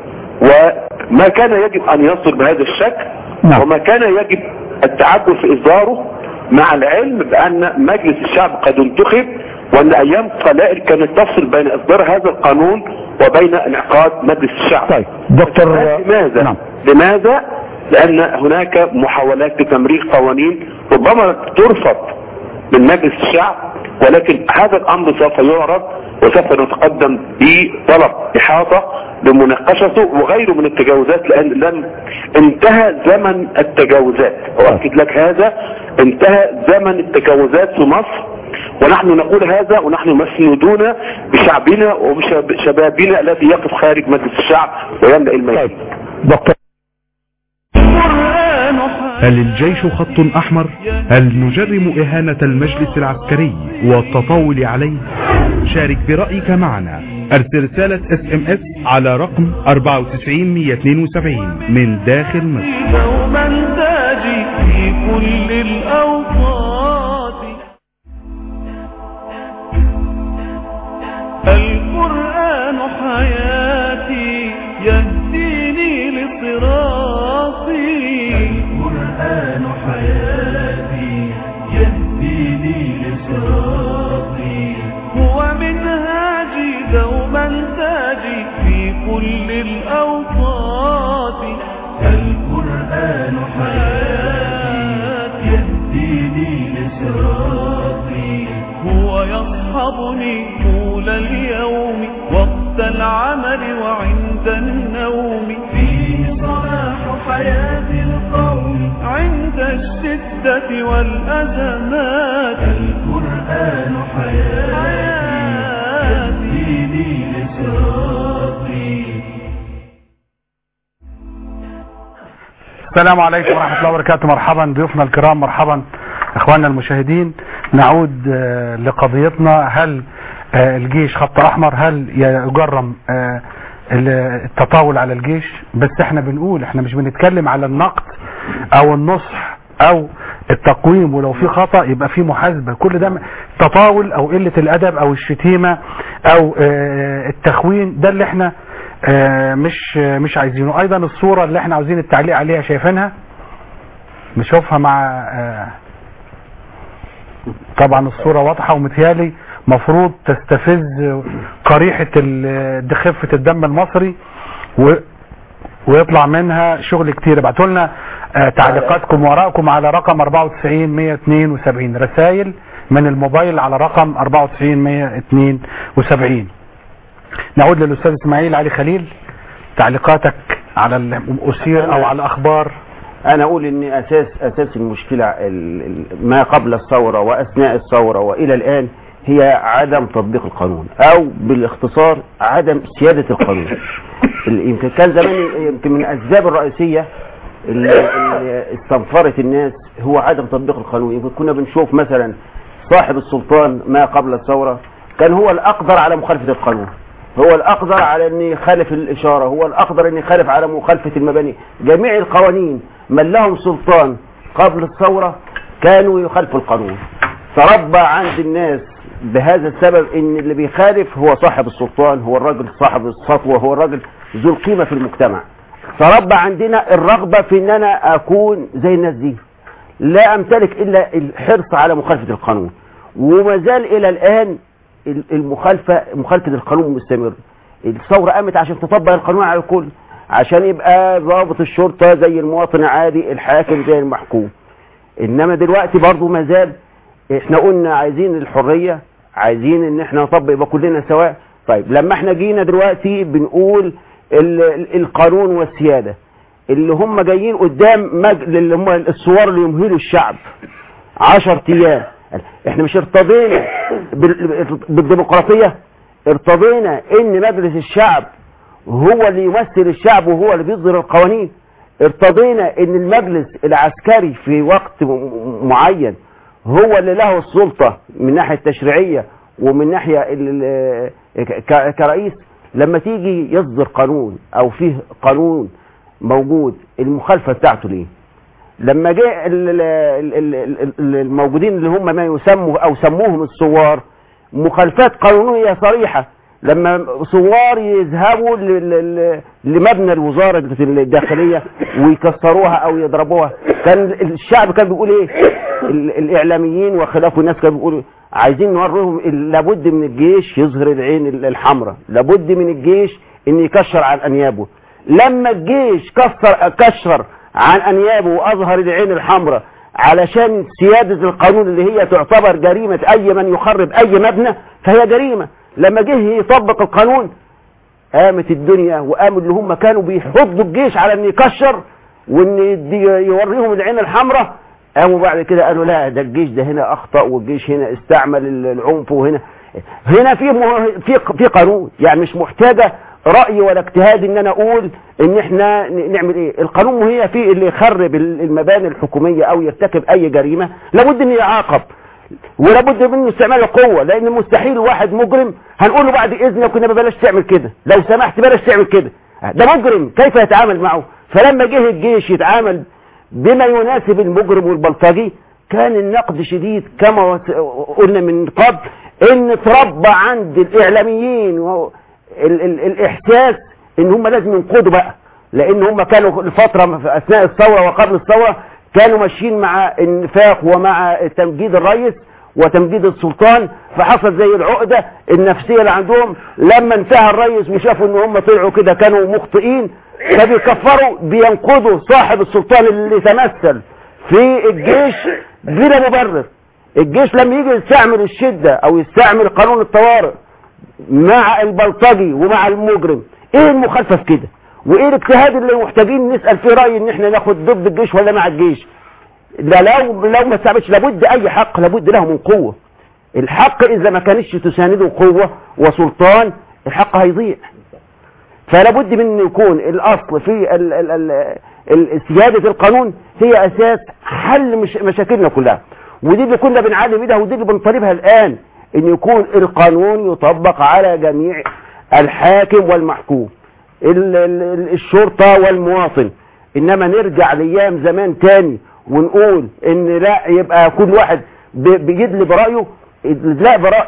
M: وما كان يجب ان يصدر بهذا الشكل وما كان يجب التعدل في اصداره مع العلم بان مجلس الشعب قد انتخب وان ايام قلائل كانت تفصل بين اصدار هذا القانون وبين انعقاد مجلس الشعب
L: طيب دكتور
M: لماذا
L: نعم.
M: لماذا لان هناك محاولات لتمرير قوانين ربما ترفض من مجلس الشعب ولكن هذا الامر سوف يعرض وسوف نتقدم بطلب احاطه لمناقشته وغيره من التجاوزات لان لم انتهى زمن التجاوزات واكد لك هذا انتهى زمن التجاوزات في مصر ونحن نقول هذا ونحن مسنودون بشعبنا وبشبابنا الذي يقف خارج مجلس الشعب ويملأ الميدان
L: دكتور
A: القرآن
I: هل الجيش خط أحمر؟ هل نجرم إهانة المجلس العسكري والتطاول عليه؟ شارك برأيك معنا ارسل رسالة اس ام اس على رقم 94172 من داخل مصر
A: دوما تاجي في كل الأوقات القرآن حياتي يهديني لصراطي القرآن حياتي يهديني لصراطي هو منهاجي دوما تاجي في كل الأوقات القرآن حياتي يهديني لصراطي هو يصحبني طول اليوم وقت العمل وعند النوم فيه صلاح حياة القوم عند الشدة والأزمات القرآن حياتي يهديني لصراطي
B: السلام عليكم ورحمة الله وبركاته مرحبا ضيوفنا الكرام مرحبا اخواننا المشاهدين نعود آه، لقضيتنا هل آه، الجيش خط احمر هل يجرم آه، ال- التطاول على الجيش بس احنا بنقول احنا مش بنتكلم على النقد او النصح او التقويم ولو في خطأ يبقى في محاسبة كل ده م- تطاول او قلة الادب او الشتيمة او آه، التخوين ده اللي احنا آه، مش آه، مش عايزينه ايضا الصورة اللي احنا عاوزين التعليق عليها شايفينها نشوفها مع آه، طبعا الصورة واضحة ومتهيالي مفروض تستفز قريحة ال- خفة الدم المصري و ويطلع منها شغل كتير ابعتوا لنا آه، تعليقاتكم وراءكم على رقم 94 172 رسائل من الموبايل على رقم 94 172 نعود للاستاذ اسماعيل علي خليل تعليقاتك على الأسير او على الاخبار
F: انا اقول ان اساس اساس المشكله ال- ال- ما قبل الثوره واثناء الثوره والى الان هي عدم تطبيق القانون او بالاختصار عدم سياده القانون ال- يمكن كان زمان يمكن من الاسباب الرئيسيه اللي اللي استنفرت الناس هو عدم تطبيق القانون يمكن كنا بنشوف مثلا صاحب السلطان ما قبل الثوره كان هو الاقدر على مخالفه القانون هو الاقدر على ان يخالف الاشاره هو الاقدر ان يخالف على مخالفه المباني جميع القوانين من لهم سلطان قبل الثوره كانوا يخالفوا القانون تربى عند الناس بهذا السبب ان اللي بيخالف هو صاحب السلطان هو الراجل صاحب السطوه هو الراجل ذو القيمه في المجتمع تربى عندنا الرغبه في ان انا اكون زي الناس دي لا امتلك الا الحرص على مخالفه القانون وما زال الى الان المخالفه مخالفه القانون مستمر الثوره قامت عشان تطبق القانون على الكل عشان يبقى ضابط الشرطه زي المواطن العادي الحاكم زي المحكوم انما دلوقتي برضو ما زال احنا قلنا عايزين الحريه عايزين ان احنا نطبق يبقى كلنا سواء طيب لما احنا جينا دلوقتي بنقول ال- ال- القانون والسياده اللي هم جايين قدام مج... اللي هم الثوار اللي يمهلوا الشعب 10 ايام احنا مش ارتضينا بال- بالديمقراطيه ارتضينا ان مجلس الشعب هو اللي يمثل الشعب وهو اللي بيصدر القوانين ارتضينا ان المجلس العسكري في وقت م- معين هو اللي له السلطة من ناحية التشريعية ومن ناحية ال- ال- ك- كرئيس لما تيجي يصدر قانون او فيه قانون موجود المخالفة بتاعته ليه لما جاء ال- ال- ال- ال- ال- الموجودين اللي هم ما يسموا او سموهم الثوار مخالفات قانونية صريحة لما ثوار يذهبوا ل- ل- لمبنى الوزارة الداخلية ويكسروها او يضربوها كان الشعب كان بيقول ايه ال- الاعلاميين وخلافه الناس كانوا بيقولوا عايزين نوريهم ال- لابد من الجيش يظهر العين ال- الحمراء لابد من الجيش ان يكشر عن انيابه لما الجيش كسر كشر عن انيابه واظهر العين الحمراء علشان سيادة القانون اللي هي تعتبر جريمة اي من يخرب اي مبنى فهي جريمة لما جه يطبق القانون قامت الدنيا وقاموا اللي هم كانوا بيحضوا الجيش على ان يكشر وان يدي- يوريهم العين الحمراء قاموا بعد كده قالوا لا ده الجيش ده هنا اخطا والجيش هنا استعمل ال- العنف وهنا هنا في مه- في في قانون يعني مش محتاجه رأي ولا اجتهاد ان انا اقول ان احنا ن- نعمل ايه القانون هي فيه اللي يخرب ال- المباني الحكومية او يرتكب اي جريمة لابد ان يعاقب ولابد منه استعمال القوة لان مستحيل واحد مجرم هنقول له بعد اذنك كنا بلاش تعمل كده لو سمحت بلاش تعمل كده ده مجرم كيف يتعامل معه فلما جه الجيش يتعامل بما يناسب المجرم والبلطجي كان النقد شديد كما وس- قلنا من قبل ان تربى عند الاعلاميين و- ال ال الاحساس ان هم لازم ينقضوا بقى لان هم كانوا الفترة في اثناء الثورة وقبل الثورة كانوا ماشيين مع النفاق ومع تمجيد الرئيس وتمجيد السلطان فحصل زي العقدة النفسية اللي عندهم لما انتهى الرئيس وشافوا ان هم طلعوا كده كانوا مخطئين فبيكفروا بينقضوا صاحب السلطان اللي تمثل في الجيش بلا مبرر الجيش لما يجي يستعمل الشدة او يستعمل قانون الطوارئ مع البلطجي ومع المجرم ايه المخالفة في كده وايه الاجتهاد اللي محتاجين نسأل فيه رأي ان احنا ناخد ضد الجيش ولا مع الجيش لا لو لو ما استعملش لابد اي حق لابد له من قوة الحق اذا ما كانش تسانده قوة وسلطان الحق هيضيع فلا بد من ان يكون الاصل في ال ال ال ال سيادة القانون هي اساس حل مش مشاكلنا كلها ودي اللي كنا بنعلم بيها ودي اللي بنطالبها الان ان يكون القانون يطبق على جميع الحاكم والمحكوم ال ال الشرطة والمواطن انما نرجع لايام زمان تاني ونقول ان لا يبقى كل واحد ب- بيدلي برأيه لا برأيه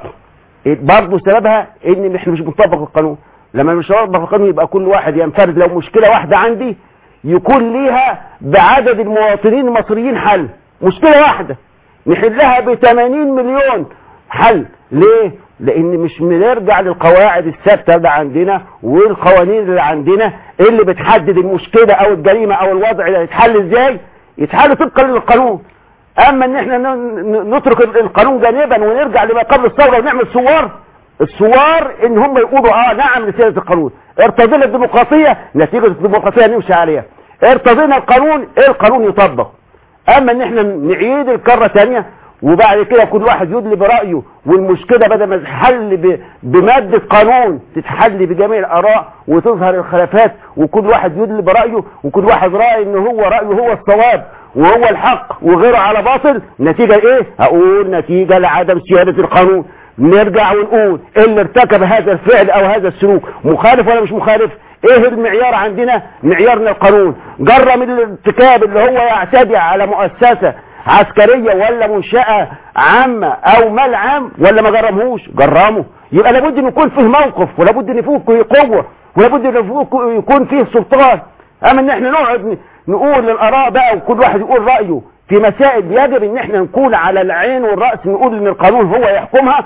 F: برضه سببها ان احنا مش بنطبق القانون لما مش بنطبق القانون يبقى كل واحد ينفرد لو مشكلة واحدة عندي يكون ليها بعدد المواطنين المصريين حل مشكلة واحدة نحلها ب 80 مليون حل ليه لان مش بنرجع للقواعد الثابته اللي عندنا والقوانين اللي عندنا اللي بتحدد المشكله او الجريمه او الوضع اللي هيتحل ازاي يتحل طبقا للقانون اما ان احنا ن- ن- نترك القانون جانبا ونرجع لما قبل الثوره ونعمل ثوار الثوار ان هم يقولوا اه نعم لسياده القانون ارتضينا الديمقراطيه نتيجه الديمقراطيه نمشي عليها ارتضينا القانون ايه القانون يطبق اما ان احنا نعيد الكرة تانية وبعد كده كل واحد يدلي برأيه والمشكلة بدل ما تتحل ب- بمادة قانون تتحل بجميع الآراء وتظهر الخلافات وكل واحد يدلي برأيه وكل واحد رأي ان هو رأيه هو الصواب وهو الحق وغيره على باطل نتيجة ايه هقول نتيجة لعدم سيادة القانون نرجع ونقول اللي ارتكب هذا الفعل او هذا السلوك مخالف ولا مش مخالف ايه المعيار عندنا معيارنا القانون جرم الارتكاب اللي هو يعتدي على مؤسسة عسكرية ولا منشأة عامة او مال عام ولا ما جرمهوش جرمه يبقى لابد ان يكون فيه موقف ولابد ان فيه قوة ولابد ان فيه يكون فيه سلطان اما ان احنا نقعد ن- نقول للاراء بقى وكل واحد يقول رأيه في مسائل يجب ان احنا نكون على العين والرأس نقول ان القانون هو يحكمها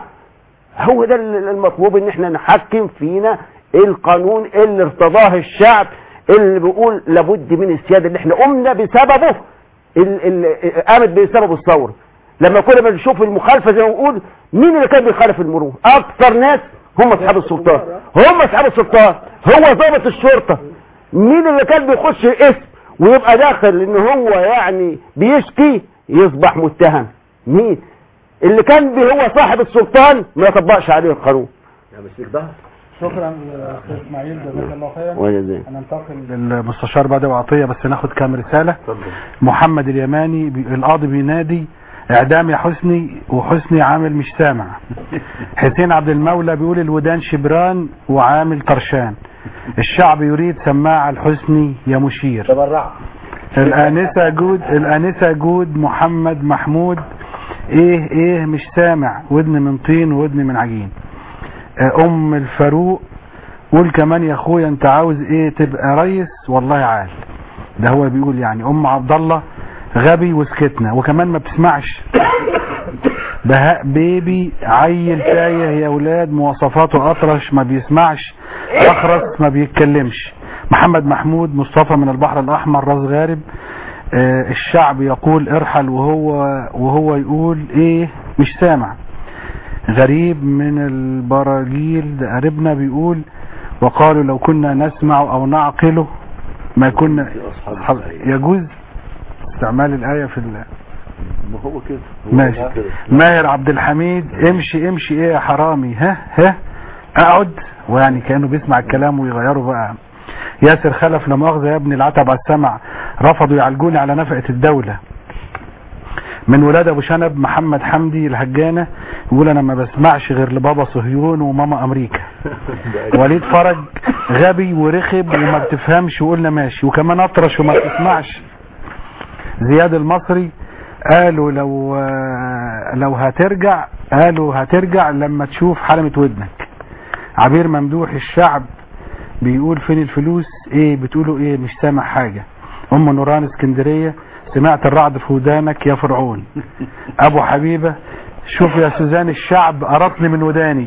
F: هو ده ال- المطلوب ان احنا نحكم فينا القانون اللي ارتضاه الشعب اللي بيقول لابد من السيادة اللي احنا قمنا بسببه ال- ال- قامت بسبب الثورة لما كنا بنشوف المخالفة زي ما بنقول مين اللي كان بيخالف المرور اكتر ناس هم اصحاب السلطان هم اصحاب السلطان هو ضابط الشرطة مين اللي كان بيخش اسم ويبقى داخل ان هو يعني بيشكي يصبح متهم مين اللي كان بي هو صاحب السلطان ما يطبقش عليه القانون
B: شكرا استاذ اسماعيل جزاك الله خيرا
F: وجزاك
B: هننتقل للمستشار بدوي عطيه بس ناخد كام رساله محمد اليماني بي... القاضي بينادي اعدام يا حسني وحسني عامل مش سامع حسين عبد المولى بيقول الودان شبران وعامل طرشان الشعب يريد سماعة الحسني يا مشير
E: تبرع
B: الآنسة جود الآنسة جود محمد محمود ايه ايه مش سامع ودن من طين وودن من عجين آه، ام الفاروق قول كمان يا اخويا انت عاوز ايه تبقى ريس والله عال ده هو بيقول يعني ام عبد الله غبي وسكتنا وكمان ما بتسمعش بهاء بيبي عيل تايه يا اولاد مواصفاته اطرش ما بيسمعش اخرس ما بيتكلمش محمد محمود مصطفى من البحر الاحمر راس غارب آه، الشعب يقول ارحل وهو وهو يقول ايه مش سامع غريب من البراجيل ده قريبنا بيقول وقالوا لو كنا نسمع او نعقله ما كنا يجوز استعمال الآية في ال...
C: ما هو كده هو
B: ماشي
C: كده.
B: ماهر عبد الحميد امشي امشي ايه يا حرامي ها ها اقعد ويعني كانه بيسمع الكلام ويغيره بقى ياسر خلف لا مؤاخذه يا ابني العتب على السمع رفضوا يعالجوني على نفقه الدوله من ولاد ابو شنب محمد حمدي الهجانه يقول انا ما بسمعش غير لبابا صهيون وماما امريكا وليد فرج غبي ورخب وما بتفهمش وقلنا ماشي وكمان اطرش وما بتسمعش زياد المصري قالوا لو لو هترجع قالوا هترجع لما تشوف حلمة ودنك عبير ممدوح الشعب بيقول فين الفلوس ايه بتقولوا ايه مش سامع حاجة ام نوران اسكندرية سمعت الرعد في ودانك يا فرعون ابو حبيبة شوف يا سوزان الشعب قرطني من وداني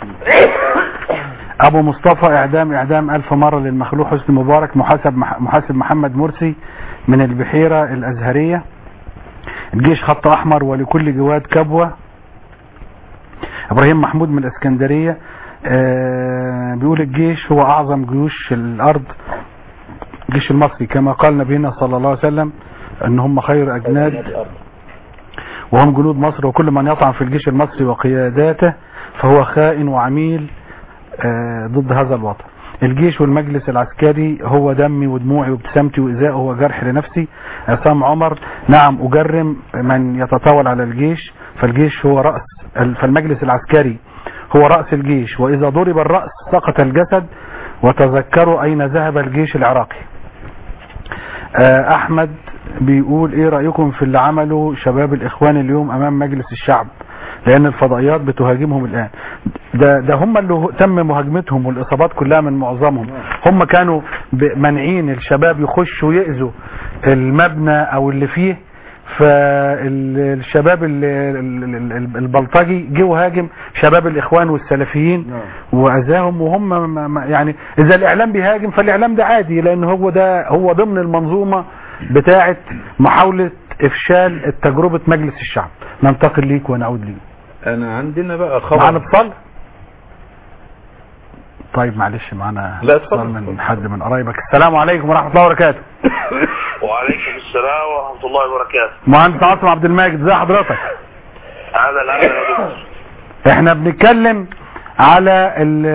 B: ابو مصطفى اعدام اعدام الف مرة للمخلوق حسني مبارك محاسب محاسب محمد مرسي من البحيرة الازهرية الجيش خط احمر ولكل جواد كبوة ابراهيم محمود من الاسكندرية آه بيقول الجيش هو اعظم جيوش الارض الجيش المصري كما قال نبينا صلى الله عليه وسلم ان هم خير اجناد وهم جنود مصر وكل من يطعن في الجيش المصري وقياداته فهو خائن وعميل آه ضد هذا الوطن الجيش والمجلس العسكري هو دمي ودموعي وابتسامتي وإزاءه هو جرح لنفسي عصام عمر نعم أجرم من يتطاول على الجيش فالجيش هو رأس فالمجلس العسكري هو رأس الجيش وإذا ضرب الرأس سقط الجسد وتذكروا أين ذهب الجيش العراقي أحمد بيقول ايه رأيكم في اللي عمله شباب الإخوان اليوم أمام مجلس الشعب لأن الفضائيات بتهاجمهم الآن ده, ده هم اللي تم مهاجمتهم والإصابات كلها من معظمهم هم كانوا منعين الشباب يخشوا يأذوا المبنى أو اللي فيه فالشباب البلطجي جه وهاجم شباب الاخوان والسلفيين واذاهم وهم يعني اذا الاعلام بيهاجم فالاعلام ده عادي لان هو ده هو ضمن المنظومه بتاعه محاوله افشال تجربه مجلس الشعب ننتقل ليك ونعود ليك
G: انا عندنا بقى خبر
B: معانا اتصال طيب معلش معانا
G: لا
B: اتصال من حد من قرايبك السلام عليكم ورحمه الله وبركاته
H: وعليكم السلام ورحمة الله وبركاته
B: مهندس عاصم عبد الماجد ازي حضرتك
H: هذا الأهل يا دكتور
B: احنا بنتكلم على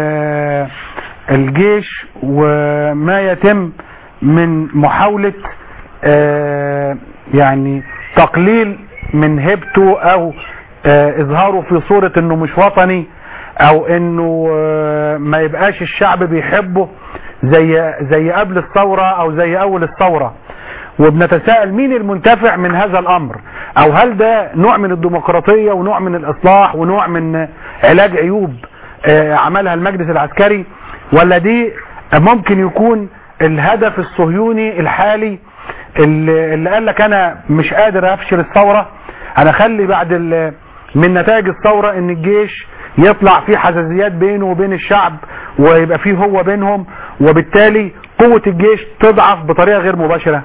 B: الجيش وما يتم من محاولة اه يعني تقليل من هيبته او اه اظهاره في صورة انه مش وطني او انه اه ما يبقاش الشعب بيحبه زي زي قبل الثورة او زي اول الثورة وبنتساءل مين المنتفع من هذا الامر او هل ده نوع من الديمقراطية ونوع من الاصلاح ونوع من علاج عيوب عملها المجلس العسكري ولا دي ممكن يكون الهدف الصهيوني الحالي اللي قال لك انا مش قادر افشل الثورة انا خلي بعد من نتائج الثورة ان الجيش يطلع فيه حساسيات بينه وبين الشعب ويبقى فيه هو بينهم وبالتالي قوة الجيش تضعف بطريقة غير مباشرة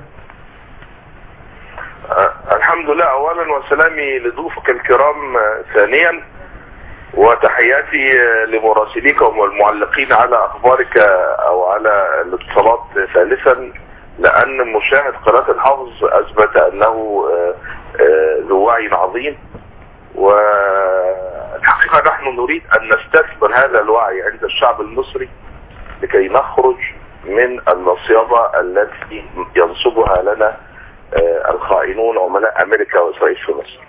H: أه الحمد لله اولا وسلامي لضيوفك الكرام ثانيا وتحياتي لمراسليك والمعلقين على اخبارك او على الاتصالات ثالثا لان مشاهد قناة الحافظ اثبت انه ذو وعي عظيم والحقيقة نحن نريد ان نستثمر هذا الوعي عند الشعب المصري لكي نخرج من المصيبة التي ينصبها لنا الخائنون عملاء امريكا واسرائيل في مصر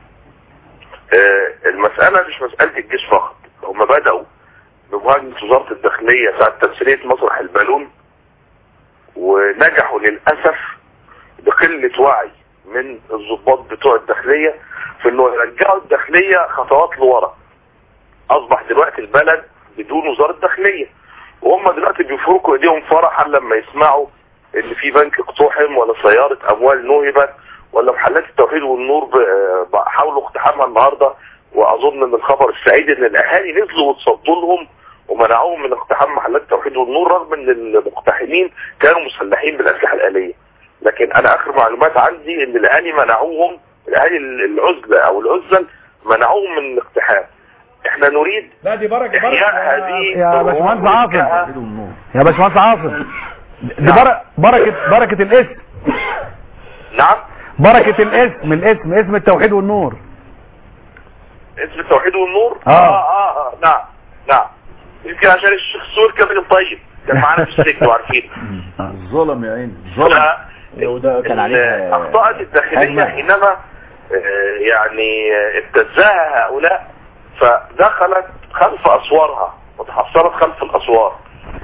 H: المسألة مش مسألة الجيش فقط هم بدأوا بمهاجمة وزارة الداخلية ساعة تمثيلية مسرح البالون ونجحوا للأسف بقلة وعي من الضباط بتوع الداخلية في انه يرجعوا الداخلية خطوات لورا اصبح دلوقتي البلد بدون وزارة داخلية وهم دلوقتي بيفركوا ايديهم فرحا لما يسمعوا ان في بنك اقتحم ولا سيارة اموال نهبت ولا محلات التوحيد والنور حاولوا اقتحامها النهاردة واظن ان الخبر السعيد ان الاهالي نزلوا وتصدوا لهم ومنعوهم من اقتحام محلات التوحيد والنور رغم ان المقتحمين كانوا مسلحين بالاسلحة الالية لكن انا اخر معلومات عندي ان الاهالي منعوهم الاهالي العزلة او العزل منعوهم من الاقتحام احنا نريد
B: لا دي بركة
H: احياء هذه
B: يا باشمهندس عاصم يا باشمهندس عاصم دي بركة بركة بركة الاسم
H: نعم
B: بركة الاسم الاسم اسم التوحيد والنور
H: اسم التوحيد والنور
B: آه.
H: آه, آه, آه نعم نعم يمكن عشان الشيخ سور كان راجل طيب كان معانا في السجن وعارفين
C: ظلم يا عيني ظلم
H: وده
D: كان عليها
H: الاخطاء الداخليه
D: هجمة.
H: حينما آه، يعني آه، ابتزاها هؤلاء فدخلت خلف اسوارها وتحصلت خلف الاسوار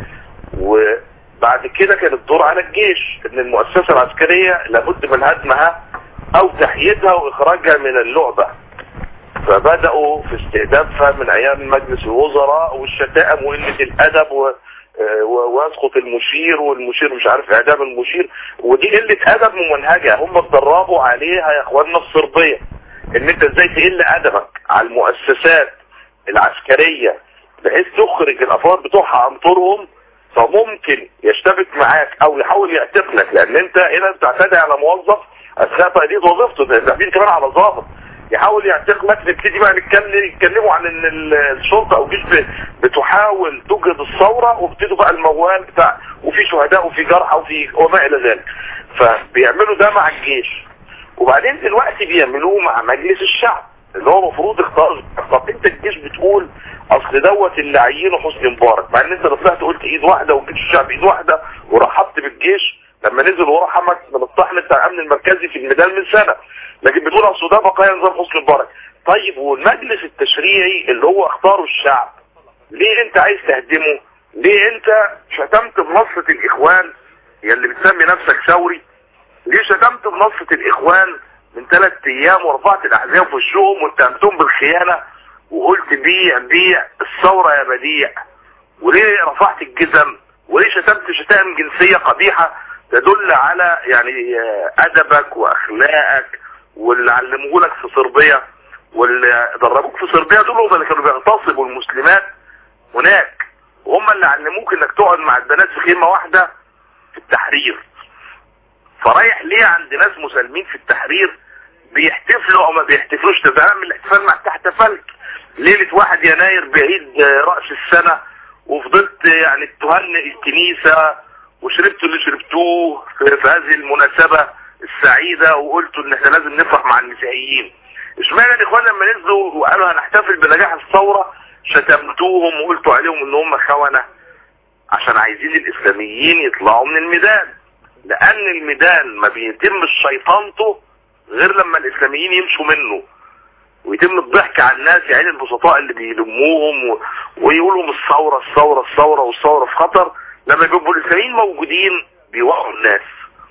H: وبعد كده كان الدور على الجيش ان المؤسسه العسكريه لابد من هدمها او تحييدها واخراجها من اللعبه فبدأوا في استهدافها من ايام مجلس الوزراء والشتائم وقلة الادب و... آه، و- ويسقط المشير والمشير مش عارف اعدام المشير ودي قلة ادب ممنهجة هم اتدربوا عليها يا اخواننا الصربية ان انت ازاي تقل ادبك على المؤسسات العسكرية بحيث تخرج الافراد بتوعها عن طورهم فممكن يشتبك معاك او يحاول يعتقلك لان انت هنا بتعتدي على موظف اثناء تأدية وظيفته ده تعتدي كمان على ضابط يحاول يعتقلك نبتدي بقى نتكلم يتكلموا عن ان ال- الشرطه او الجيش ب- بتحاول تجهض الثوره وابتدوا بقى الموال بتاع وفي شهداء وفي جرحى وفي وما الى ذلك فبيعملوا ده مع الجيش وبعدين دلوقتي بيعملوه مع مجلس الشعب اللي هو المفروض اختار طب انت الجيش بتقول اصل دوت اللي عينه حسني مبارك مع ان انت لو طلعت قلت ايد واحده والجيش الشعب ايد واحده ورحبت بالجيش لما نزل ورا حمد من الطحن بتاع الامن المركزي في الميدان من سنه لكن بتقول اصل ده بقايا نظام حسني مبارك طيب والمجلس التشريعي اللي هو اختاره الشعب ليه انت عايز تهدمه ليه انت شتمت بنصة الاخوان يا اللي بتسمي نفسك ثوري ليه شتمت بنصة الاخوان من ثلاث ايام ورفعت الاحزاب في وشهم واتهمتهم بالخيانة وقلت بيع بيع الثورة يا بديع وليه رفعت الجزم وليه شتمت شتائم جنسية قبيحة تدل على يعني آه، ادبك واخلاقك واللي علموه لك في صربيا واللي دربوك في صربيا دول هم اللي كانوا بيغتصبوا المسلمات هناك وهم اللي علموك انك تقعد مع البنات في خيمة واحدة في التحرير فرايح ليه عند ناس مسالمين في التحرير بيحتفلوا او ما بيحتفلوش ده زمان من الاحتفال ما انت احتفلت ليلة واحد يناير بعيد آه، رأس السنة وفضلت آه، يعني تهنئ الكنيسة وشربتوا اللي شربتوه في, في هذه المناسبة السعيدة وقلتوا ان احنا لازم نفرح مع المسيحيين اشمعنى الاخوان لما نزلوا وقالوا هنحتفل بنجاح الثورة شتمتوهم وقلتوا عليهم ان هم خونة عشان عايزين الاسلاميين يطلعوا من الميدان لان الميدان ما بيتمش شيطانته غير لما الاسلاميين يمشوا منه ويتم الضحك على الناس يعني البسطاء اللي بيلموهم و... ويقولوا لهم الثورة الثورة الثورة والثورة في خطر لما بيبقوا الاسلاميين موجودين بيوقعوا الناس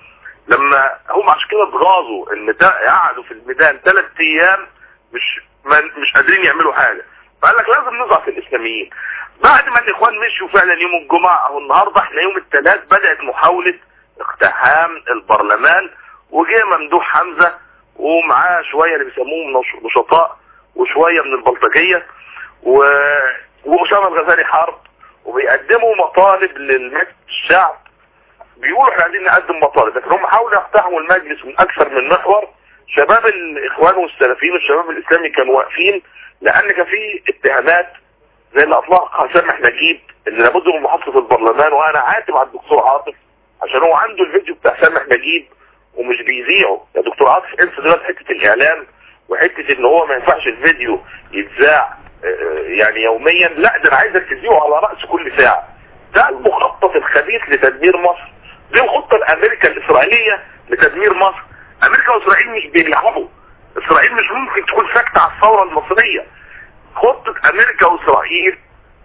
H: لما هم عشان كده اتغاظوا ان تا- قعدوا في الميدان ثلاث ايام مش ما مش قادرين يعملوا حاجة فقال لك لازم نضعف الاسلاميين بعد ما الاخوان مشوا فعلا يوم الجمعة او النهاردة احنا يوم الثلاث بدأت محاولة اقتحام البرلمان وجه ممدوح حمزة ومعاه شوية اللي بيسموهم نش- نشطاء وشوية من البلطجية و... وأسامة الغزالي حرب وبيقدموا مطالب للمجلس الشعب بيقولوا احنا عايزين نقدم مطالب لكن هم حاولوا يقتحموا المجلس من اكثر من محور شباب الاخوان والسلفيين والشباب الاسلامي كانوا واقفين لان كان في اتهامات زي اللي اطلقها سامح نجيب اللي لابد من محافظه البرلمان وانا عاتب على الدكتور عاطف عشان هو عنده الفيديو بتاع سامح نجيب ومش بيذيعه يا دكتور عاطف انسى دلوقتي حته الاعلام وحته ان هو ما ينفعش الفيديو يتذاع آه، يعني يوميا لا ده انا عايزك تذيعه على راس كل ساعه ده المخطط الخبيث لتدمير مصر دي الخطه الامريكا الاسرائيليه لتدمير مصر امريكا واسرائيل مش بيلعبوا اسرائيل مش ممكن تكون ساكته على الثوره المصريه خطه امريكا واسرائيل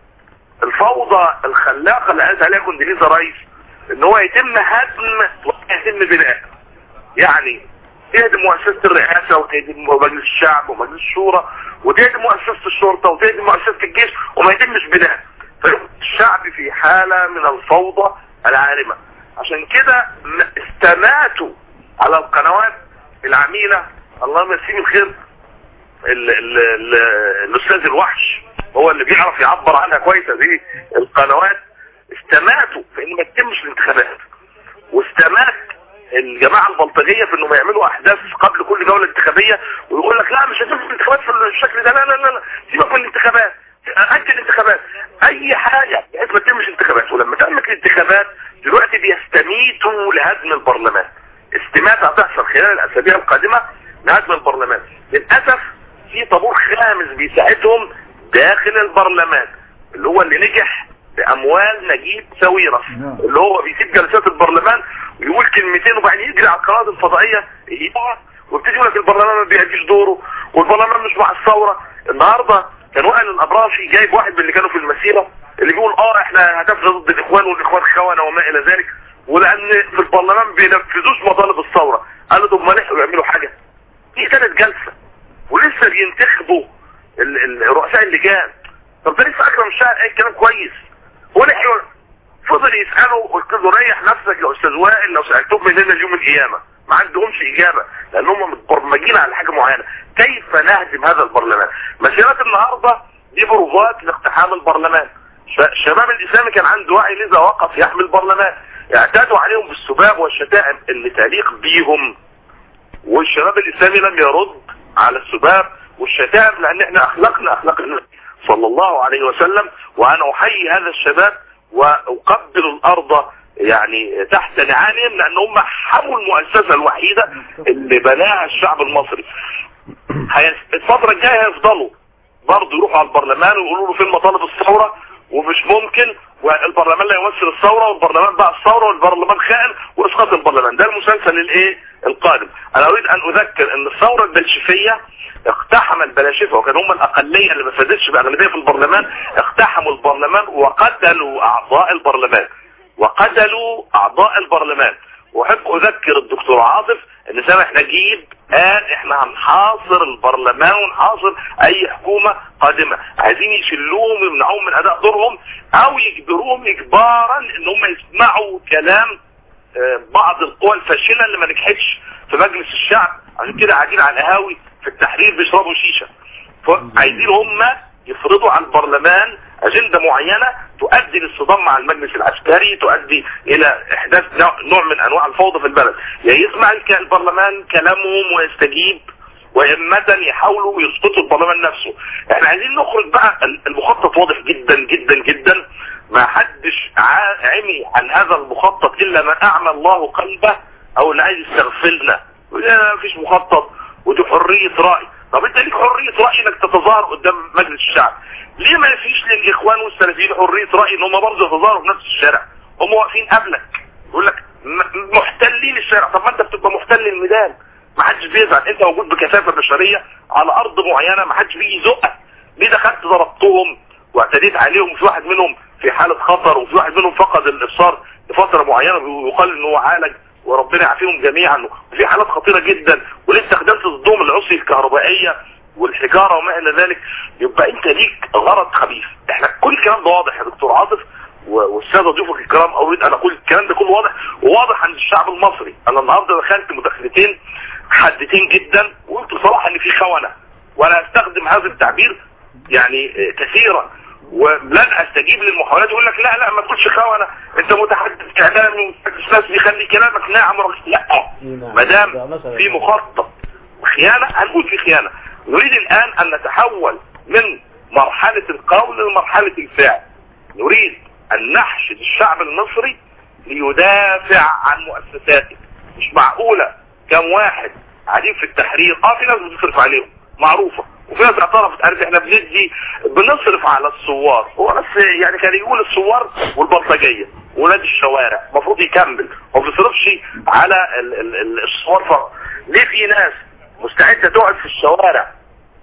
H: الفوضى الخلاقه اللي قالت عليها كونديليزا رايس ان هو يتم هدم ويتم بناء يعني تهدم مؤسسة الرئاسة وتهدم مجلس الشعب ومجلس الشورى وتهدم مؤسسة الشرطة وتهدم مؤسسة الجيش وما يتمش بناء فيبقى الشعب في حالة من الفوضى العارمة عشان كده م- استماتوا على القنوات العميلة الله يمسيه بالخير ال- ال- ال- الاستاذ الوحش هو اللي بيعرف يعبر عنها كويس هذه القنوات استماتوا في ان ما تتمش الانتخابات واستمات الجماعة البلطجية في انهم يعملوا احداث قبل كل جولة انتخابية ويقول لك لا مش هتم الانتخابات في الشكل ده لا لا لا, لا. سيبك من الانتخابات اجل الانتخابات اي حاجة بحيث ما تتمش انتخابات ولما تمت الانتخابات دلوقتي بيستميتوا لهدم البرلمان استماتة هتحصل خلال الاسابيع القادمة لهدم البرلمان للاسف في طابور خامس بيساعدهم داخل البرلمان اللي هو اللي نجح باموال نجيب ساويرس اللي هو بيسيب جلسات البرلمان ويقول كلمتين وبعدين يجري على القنوات الفضائيه يقع ويبتدي يقول لك البرلمان ما بيأديش دوره والبرلمان مش مع الثوره النهارده كان وائل الابراشي جايب واحد من اللي كانوا في المسيره اللي بيقول اه احنا هدفنا ضد الاخوان والاخوان خونه وما الى ذلك ولان في البرلمان بينفذوش مطالب الثوره قالوا طب ما لحقوا يعملوا حاجه دي كانت جلسه ولسه بينتخبوا ال- ال- رؤساء اللجان طب ده لسه اكرم الشاعر قال كلام كويس ولحقوا فضل يسأله قلت له ريح نفسك يا استاذ وائل لو سألتهم مننا اليوم القيامة ما عندهمش اجابة لان هم متبرمجين على حاجة معينة كيف نهدم هذا البرلمان مسيرات النهاردة دي بروفات لاقتحام البرلمان ش- الشباب الاسلامي كان عنده وعي لذا وقف يحمي البرلمان اعتادوا عليهم بالسباب والشتائم اللي تليق بيهم والشباب الاسلامي لم يرد على السباب والشتائم لان احنا اخلاقنا اخلاق النبي صلى الله عليه وسلم وانا احيي هذا الشباب واقبل الارض يعني تحت نعالهم لان هم حموا المؤسسة الوحيدة اللي بناها الشعب المصري هي- الفترة الجاية هيفضلوا برضه يروحوا على البرلمان ويقولوا له فين مطالب الثورة ومش ممكن والبرلمان لا يمثل الثورة والبرلمان بقى الثورة والبرلمان خائن واسقاط البرلمان ده المسلسل الايه القادم انا اريد ان اذكر ان الثورة البلشفية اقتحم البلاشفة وكان هم الاقلية اللي ما فازتش باغلبية في البرلمان اقتحموا البرلمان وقتلوا اعضاء البرلمان وقتلوا اعضاء البرلمان واحب اذكر الدكتور عاطف ان سامح نجيب قال احنا هنحاصر البرلمان ونحاصر اي حكومة قادمة عايزين يشلوهم ويمنعوهم من اداء دورهم او يجبروهم اجبارا ان هم يسمعوا كلام آه، بعض القوى الفاشلة اللي ما نجحتش في مجلس الشعب عشان كده قاعدين على القهاوي في التحرير بيشربوا شيشة فعايزين هم يفرضوا على البرلمان اجندة معينة تؤدي للصدام مع المجلس العسكري تؤدي الى احداث نوع نوع من انواع الفوضى في البلد يا يسمع الك- البرلمان كلامهم ويستجيب وإما يحاولوا يسقطوا البرلمان نفسه احنا عايزين نخرج بقى المخطط واضح جدا جدا جدا ما حدش ع- عمي عن هذا المخطط الا من اعمى الله قلبه او اللي عايز يستغفلنا يقول لا مفيش مخطط ودي حرية رأي طب انت ليك حرية رأي انك تتظاهر قدام مجلس الشعب ليه ما فيش للاخوان والسلفيين حرية رأي ان هم برضه يتظاهروا في نفس الشارع هم واقفين قبلك يقول لك م- محتلين الشارع طب ما انت بتبقى محتل الميدان ما حدش بيزعل انت موجود بكثافة بشرية على ارض معينة ما حدش بيجي يزقك ليه دخلت ضربتهم واعتديت عليهم في واحد منهم في حالة خطر وفي واحد منهم فقد الابصار لفترة معينة ويقال ان هو عالج وربنا يعافيهم جميعا وفي حالات خطيرة جدا وليه استخدمت ضدهم العصي الكهربائية والحجارة وما الى ذلك يبقى انت ليك غرض خبيث احنا كل الكلام ده واضح يا دكتور عاطف و- والسادة ضيوفك الكرام اريد ان اقول الكلام ده كله واضح وواضح عند الشعب المصري انا النهارده دخلت مداخلتين حادتين جدا وقلت بصراحة ان في خونة وانا استخدم هذا التعبير يعني آه، كثيرا ولن استجيب للمحاولات يقول لك لا لا ما تقولش خونه انت متحدث اعلامي ومتحدث ناس بيخلي كلامك ناعم ورغم- لا ما دام في مخطط وخيانه هنقول في خيانه نريد الان ان نتحول من مرحله القول لمرحله الفعل نريد ان نحشد الشعب المصري ليدافع عن مؤسساته مش معقوله كم واحد قاعدين في التحرير اه في ناس بتصرف عليهم معروفة وفي ناس اعترفت قالت احنا بندي بنصرف على الثوار هو بس يعني كان يقول الثوار والبلطجية ولاد الشوارع المفروض يكمل وما بيصرفش على ال- ال- ال- الثوار فقط ليه في ناس مستعدة تقعد في الشوارع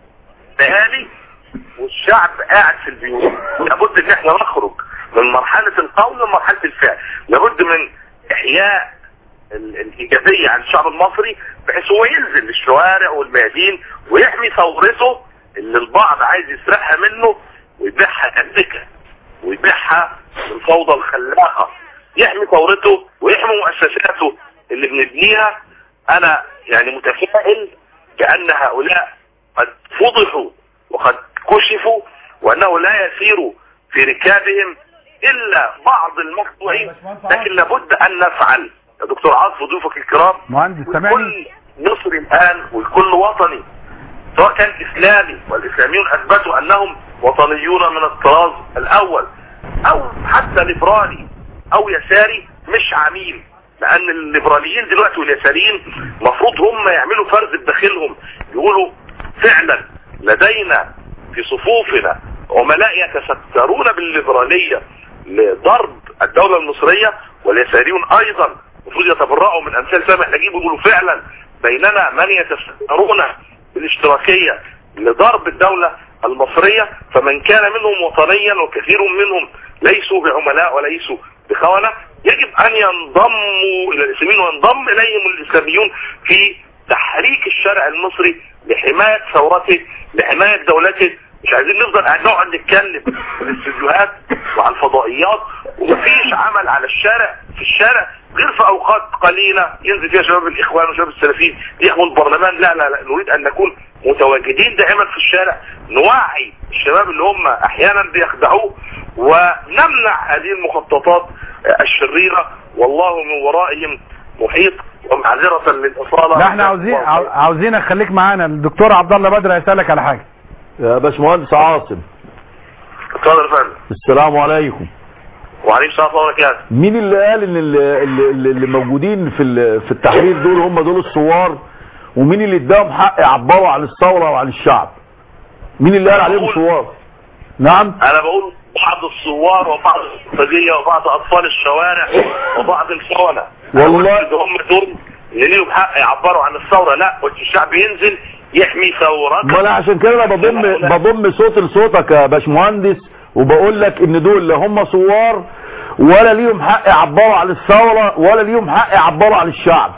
H: ليالي والشعب قاعد في البيوت لابد ان احنا نخرج من مرحلة القول لمرحلة الفعل لابد من احياء ال- الايجابية عن الشعب المصري بحيث هو ينزل الشوارع والميادين ويحمي ثورته اللي البعض عايز يسرقها منه ويبيعها كالسكة ويبيعها بالفوضى الخلاقة يحمي ثورته ويحمي مؤسساته اللي بنبنيها انا يعني متفائل بان هؤلاء قد فضحوا وقد كشفوا وانه لا يسير في ركابهم الا بعض المخطوعين لكن لابد ان نفعل يا دكتور عاطف وضيوفك الكرام
B: مهندس سامعني
H: كل مصري الان والكل وطني سواء كان اسلامي والاسلاميون اثبتوا انهم وطنيون من الطراز الاول او حتى ليبرالي او يساري مش عميل لان الليبراليين دلوقتي واليساريين مفروض هم يعملوا فرز بداخلهم يقولوا فعلا لدينا في صفوفنا
K: عملاء يتسترون بالليبرالية لضرب الدولة المصرية واليساريون ايضا المفروض يتبرأوا من امثال سامح نجيب ويقولوا فعلا بيننا من يتسترون بالاشتراكية لضرب الدولة المصرية فمن كان منهم وطنيا وكثير منهم ليسوا بعملاء وليسوا بخونة يجب ان ينضموا الى الاسلاميين وينضم اليهم الاسلاميون في تحريك الشارع المصري لحماية ثورته لحماية دولته مش عايزين نفضل قاعد نقعد نتكلم في الاستديوهات وعلى الفضائيات ومفيش عمل على الشارع في الشارع غير في اوقات قليلة ينزل فيها شباب الاخوان وشباب السلفيين يحموا البرلمان لا لا لا نريد ان نكون متواجدين دائما في الشارع نوعي الشباب اللي هم احيانا بيخدعوه ونمنع هذه المخططات الشريرة والله من ورائهم محيط ومعذرة للإصالة
B: لا احنا عاوزين عاو- عاوزينك خليك معانا الدكتور عبد الله بدر هيسالك على حاجه
C: يا باشمهندس عاصم
K: اتفضل يا فندم
C: السلام عليكم
K: وعليكم السلام ورحمة الله وبركاته
C: مين اللي قال ان اللي, اللي, اللي موجودين في ال- في التحرير دول هم دول الثوار ومين اللي اداهم حق يعبروا عن الثوره وعن الشعب مين اللي قال عليهم ثوار نعم
K: انا بقول بعض الثوار وبعض البلطجية وبعض اطفال الشوارع وبعض الخونة
C: والله
K: اللي هم دول اللي ليهم حق يعبروا عن الثورة لا قلت الشعب ينزل يحمي ثورته
C: ما انا عشان كده انا بضم بضم صوت لصوتك يا باشمهندس وبقول لك ان دول لا هم ثوار ولا ليهم حق يعبروا عن الثوره ولا ليهم حق يعبروا عن الشعب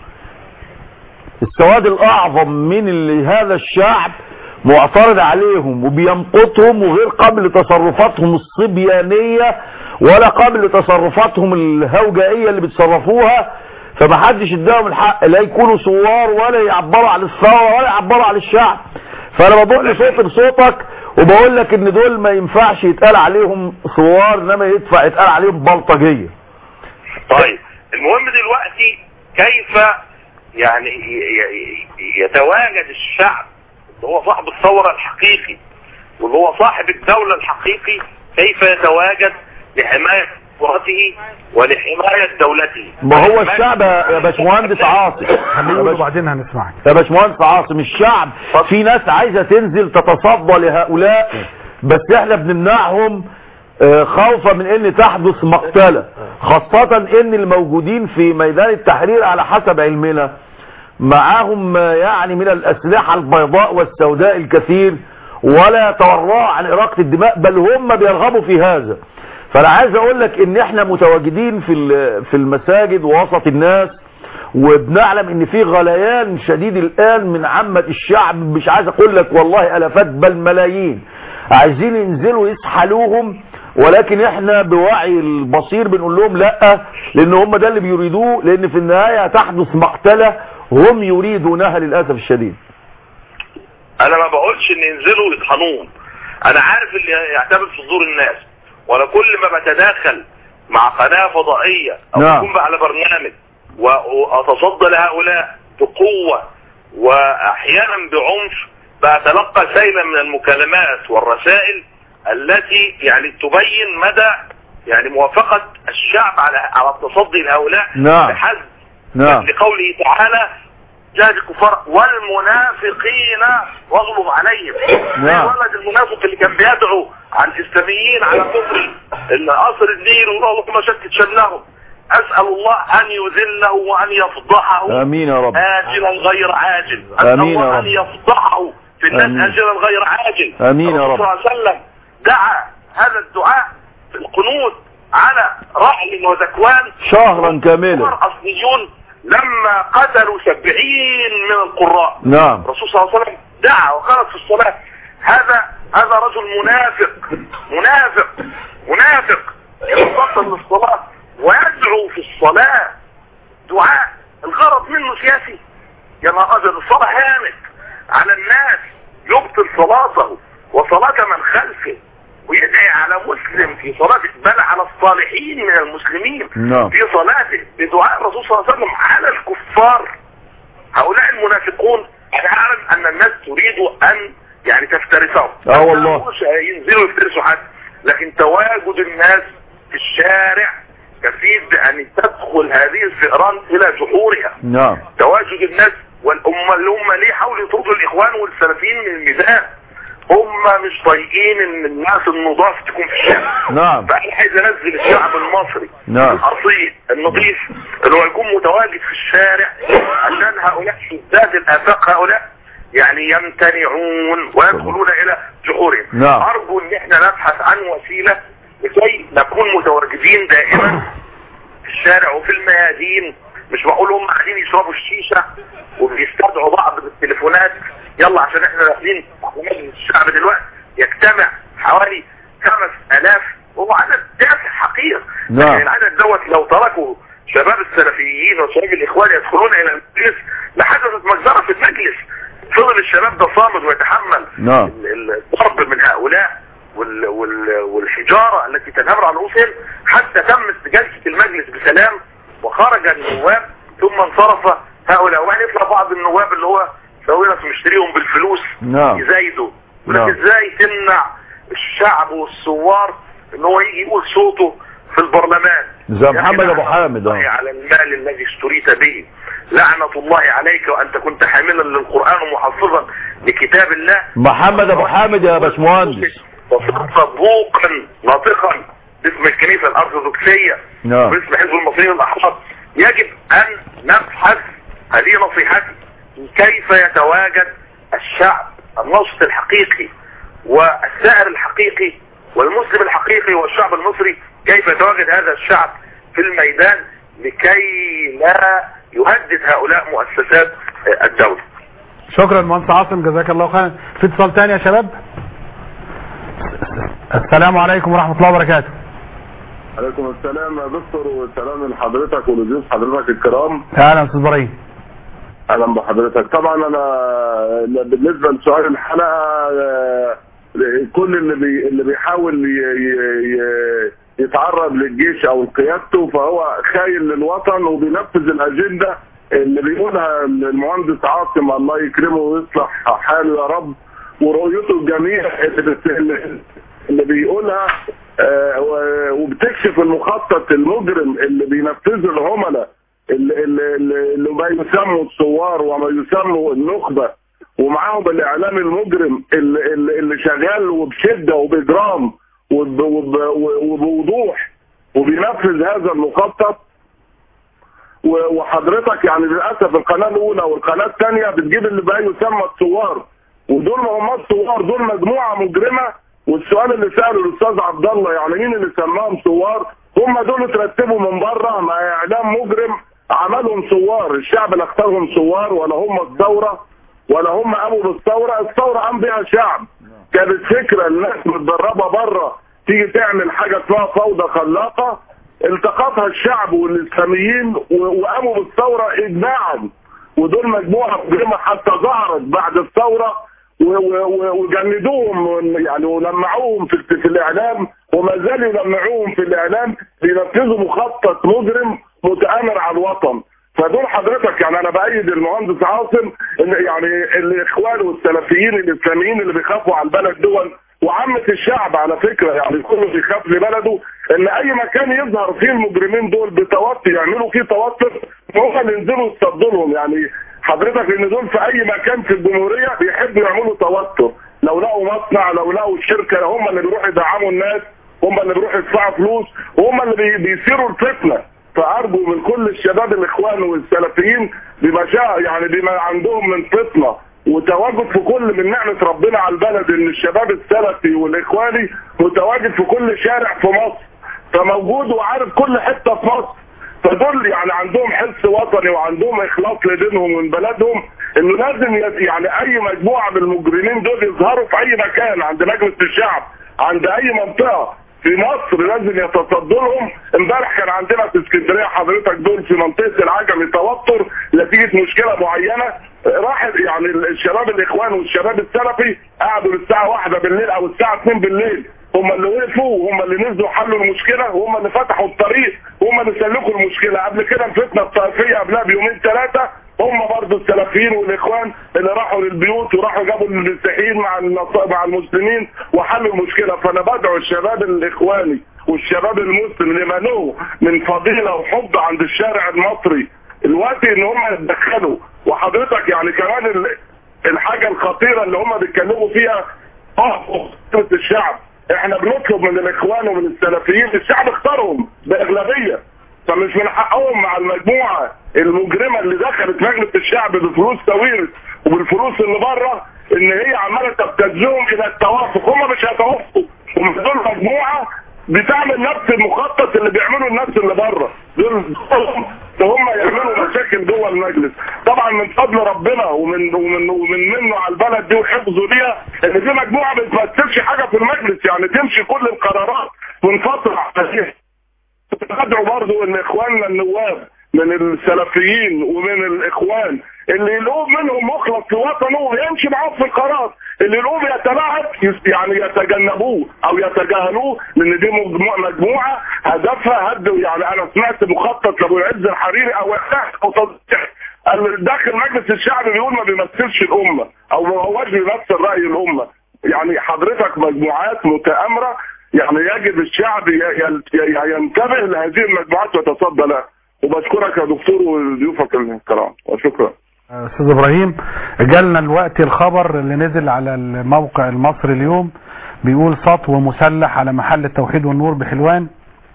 C: السواد الاعظم من اللي هذا الشعب معترض عليهم وبيمقتهم وغير قبل تصرفاتهم الصبيانيه ولا قبل تصرفاتهم الهوجائيه اللي بيتصرفوها فمحدش اداهم الحق لا يكونوا ثوار ولا يعبروا عن الثوره ولا يعبروا عن الشعب فانا بضم صوتي بصوتك وبقول لك ان دول ما ينفعش يتقال عليهم ثوار انما يدفع يتقال عليهم بلطجيه
K: طيب المهم دلوقتي كيف يعني ي- ي- يتواجد الشعب اللي هو صاحب الثورة الحقيقي واللي هو صاحب الدولة الحقيقي كيف يتواجد لحماية ثورته ولحماية دولته
C: ما هو الشعب يا باشمهندس عاصم
B: خليه وبعدين هنسمعك
C: يا باشمهندس عاصم الشعب في ناس عايزه تنزل تتصدى لهؤلاء بس احنا بنمنعهم آه، خوفا من ان تحدث مقتله خاصة ان الموجودين في ميدان التحرير على حسب علمنا معاهم آه، يعني من الاسلحة البيضاء والسوداء الكثير ولا يتورعوا عن اراقة الدماء بل هم بيرغبوا في هذا فانا عايز اقول لك ان احنا متواجدين في ال- في المساجد ووسط الناس وبنعلم ان في غليان شديد الان من عامة الشعب مش عايز اقول لك والله الافات بل ملايين عايزين ينزلوا يسحلوهم ولكن احنا بوعي البصير بنقول لهم لا لان هم ده اللي بيريدوه لان في النهاية تحدث مقتلة هم يريدونها للأسف الشديد
K: انا ما بقولش ان ينزلوا يطحنوهم انا عارف اللي يعتمد في صدور الناس وانا كل ما بتداخل مع قناة فضائية او
C: نعم.
K: اكون على برنامج و- واتصدى لهؤلاء بقوة واحيانا بعنف بتلقى سيلا من المكالمات والرسائل التي يعني تبين مدى يعني موافقة الشعب على على التصدي لهؤلاء
C: نعم.
K: بحد
C: نعم
K: لقوله تعالى جاهد الكفار والمنافقين واغلظ عليهم
C: نعم.
K: الولد المنافق اللي كان بيدعو على الاسلاميين على كفر قصر الدين اللهم شتت شملهم اسال الله ان يذله وان يفضحه
C: امين يا رب
K: آجلا غير عاجل اسال
C: آمين يا
K: الله
C: رب.
K: ان يفضحه في الناس
C: آمين.
K: آجلا غير عاجل
C: آمين يا رب.
K: الرسول صلى الله عليه وسلم دعا هذا الدعاء في القنوت على رعل وذكوان
C: شهرا كاملا
K: الكفار اصليون لما قتلوا سبعين من القراء
C: نعم
K: الرسول صلى الله عليه وسلم دعا وقالت في الصلاة هذا هذا رجل منافق منافق منافق يتصل للصلاة ويدعو في الصلاة دعاء الغرض منه سياسي يا نهار أبيض الصلاة هانت على الناس يبطل صلاته وصلاة من خلفه ويدعي على مسلم في صلاته بل على الصالحين من المسلمين
C: نعم.
K: في صلاته بدعاء الرسول صلى الله عليه وسلم على الكفار هؤلاء المنافقون انا اعلم ان الناس تريد ان يعني تفترسهم
C: اه والله.
K: مش ينزلوا يفترسوا حد لكن تواجد الناس في الشارع كفيل بان تدخل هذه الفئران الى جحورها
C: نعم
K: تواجد الناس والأمة اللي هم ليه حاولوا يطردوا الإخوان والسلفيين من الميدان هم مش طايقين ان الناس النضاف تكون في الشارع
C: نعم
K: فانا عايز انزل الشعب المصري
C: نعم.
K: الاصيل النظيف اللي هو يكون متواجد في الشارع عشان هؤلاء شداد الافاق هؤلاء يعني يمتنعون ويدخلون الى جحورهم
C: نعم.
K: ارجو ان احنا نبحث عن وسيله لكي نكون متواجدين دائما في الشارع وفي الميادين مش بقول هم قاعدين يشربوا الشيشه وبيستدعوا بعض بالتليفونات يلا عشان احنا داخلين في مجلس الشعب دلوقتي يجتمع حوالي خمس الاف وهو عدد تافه حقير
C: نعم.
K: لكن العدد دوت لو تركوا شباب السلفيين وشباب الاخوان يدخلون الى المجلس لحدثت مجزره في المجلس فضل الشباب ده صامد ويتحمل
C: نعم.
K: ال- الضرب من هؤلاء وال وال والحجارة التي تنهمر على رؤوسهم حتى تمت جلسة المجلس بسلام وخرج النواب ثم انصرف هؤلاء وبعدين يطلع بعض النواب اللي هو سوينا مشتريهم بالفلوس
C: نعم.
K: يزايدوا يقول
C: نعم.
K: لك ازاي تمنع الشعب والثوار ان هو يجي يقول صوته في البرلمان
C: زي
K: يا أخي
C: محمد أبو
K: لعنة
C: حامد،
K: الله
C: آه.
K: على المال الذي اشتريت به لعنة الله عليك وانت كنت حاملا للقرآن ومحفظا لكتاب الله
C: محمد ابو حامد يا باشمهندس
K: وصرت بوقا ناطقا باسم الكنيسة الارثوذكسية
C: نعم.
K: باسم حزب المصريين الاحرار يجب ان نبحث هذه نصيحتي كيف يتواجد الشعب النشط الحقيقي والسائر الحقيقي والمسلم الحقيقي والشعب المصري كيف يتواجد هذا الشعب في الميدان لكي لا يهدد هؤلاء مؤسسات آه، الدولة
B: شكرا مهندس عاصم جزاك الله خيرا في اتصال تاني يا شباب السلام عليكم ورحمة الله وبركاته
N: عليكم السلام يا دكتور والسلام لحضرتك ولضيوف حضرتك الكرام
B: اهلا استاذ ابراهيم
N: اهلا بحضرتك طبعا انا بالنسبه لسؤال الحلقه آه، كل اللي بي اللي بيحاول ي- ي- ي- يتعرض للجيش او لقيادته فهو خاين للوطن وبينفذ الاجنده اللي بيقولها المهندس عاصم الله يكرمه ويصلح حاله يا رب ورؤيته الجميله اللي بت- اللي بيقولها آه، و- وبتكشف المخطط المجرم اللي بينفذه العملاء اللي, اللي, اللي اللي ما يسموا الثوار وما يسموا النخبه ومعاهم الاعلام المجرم اللي, اللي اللي شغال وبشده وباجرام وب- وب- وبوضوح وبينفذ هذا المخطط و- وحضرتك يعني للاسف القناه الاولى والقناه الثانيه بتجيب اللي بقى يسمى الثوار ودول ما هم الثوار دول مجموعه مجرمه والسؤال اللي ساله الاستاذ عبد الله يعني مين اللي سماهم ثوار هم دول اترتبوا من بره مع اعلام مجرم عملهم ثوار الشعب لا اختارهم ثوار ولا هم الثوره ولا هم قاموا بالثوره الثوره قام بها شعب كانت فكره الناس متدربه بره تيجي تعمل حاجه اسمها فوضى خلاقه التقطها الشعب والاسلاميين و- وقاموا بالثوره اجماعا ودول مجموعه مجرمه حتى ظهرت بعد الثوره و- و- و- وجندوهم ون- يعني ولمعوهم في, في الاعلام وما زالوا يلمعوهم في الاعلام لينفذوا مخطط مجرم متآمر على الوطن فدول حضرتك يعني انا بايد المهندس عاصم ان يعني الاخوان والسلفيين الاسلاميين اللي بيخافوا على البلد دول وعامة الشعب على فكرة يعني كله بيخاف لبلده ان اي مكان يظهر فيه المجرمين دول بتوتر يعملوا فيه توتر هم اللي ينزلوا يصطدوا لهم يعني حضرتك ان دول في اي مكان في الجمهورية بيحبوا يعملوا توتر لو لقوا مصنع لو لقوا شركة هم اللي بيروحوا يدعموا الناس هم اللي بيروحوا يدفعوا فلوس وهم اللي بي- بيثيروا الفتنة فارجو من كل الشباب الاخوان والسلفيين بما شاء يعني بما عندهم من فطنه وتواجد في كل من نعمه ربنا على البلد ان الشباب السلفي والاخواني متواجد في كل شارع في مصر فموجود وعارف كل حته في مصر فدول يعني عندهم حس وطني وعندهم اخلاص لدينهم ومن بلدهم انه لازم ي- يعني اي مجموعه من المجرمين دول يظهروا في اي مكان عند مجلس الشعب عند اي منطقه في مصر لازم يتصدوا لهم امبارح كان عندنا في اسكندريه حضرتك دول في منطقه العجمي توتر نتيجه مشكله معينه راح يعني الشباب الاخوان والشباب السلفي قعدوا للساعه واحدة بالليل او الساعه 2 بالليل هم اللي وقفوا هم اللي نزلوا حلوا المشكله وهم اللي فتحوا الطريق وهم اللي سلكوا المشكله قبل كده الفتنه الطائفيه قبلها بيومين ثلاثه هم برضه السلفيين والاخوان اللي راحوا للبيوت وراحوا جابوا المسيحيين مع النص- مع المسلمين وحلوا المشكله فانا بدعو الشباب الاخواني والشباب المسلم لما له من فضيله وحب عند الشارع المصري الوقت ان هم يتدخلوا وحضرتك يعني كمان ال- الحاجه الخطيره اللي هم بيتكلموا فيها قوة الشعب احنا بنطلب من الاخوان ومن السلفيين الشعب اختارهم باغلبيه فمش من حقهم مع المجموعه المجرمه اللي دخلت مجلس الشعب بفلوس تويرس وبالفلوس اللي بره ان هي عماله تبتزهم الى التوافق هم مش هيتوافقوا هم دول مجموعه بتعمل نفس المخطط اللي بيعمله الناس اللي بره دول دول هم يعملوا مشاكل جوه المجلس طبعا من فضل ربنا ومن ومن ومن منه على البلد دي وحفظه ليها ان دي مجموعه ما بتمثلش حاجه في المجلس يعني تمشي كل القرارات ونفضل عليها ادعو برضو ان اخواننا النواب من السلفيين ومن الاخوان اللي يلقوه منهم مخلص لوطنه ويمشي معاه في القرار اللي يلقوه بيتلاعب يس- يعني يتجنبوه او يتجاهلوه لان دي مجموعه مجموعه هدفها هد يعني انا سمعت مخطط لابو العز الحريري او او تصديق قال داخل مجلس الشعب بيقول ما بيمثلش الامه او ما هوش بيمثل راي الامه يعني حضرتك مجموعات متآمره يعني يجب الشعب ي- ي- ي- ينتبه لهذه المجموعات ويتصدى لها وبشكرك يا دكتور وضيوفك الكرام وشكرا
B: استاذ ابراهيم جالنا الوقت الخبر اللي نزل على الموقع المصري اليوم بيقول سطو مسلح على محل التوحيد والنور بحلوان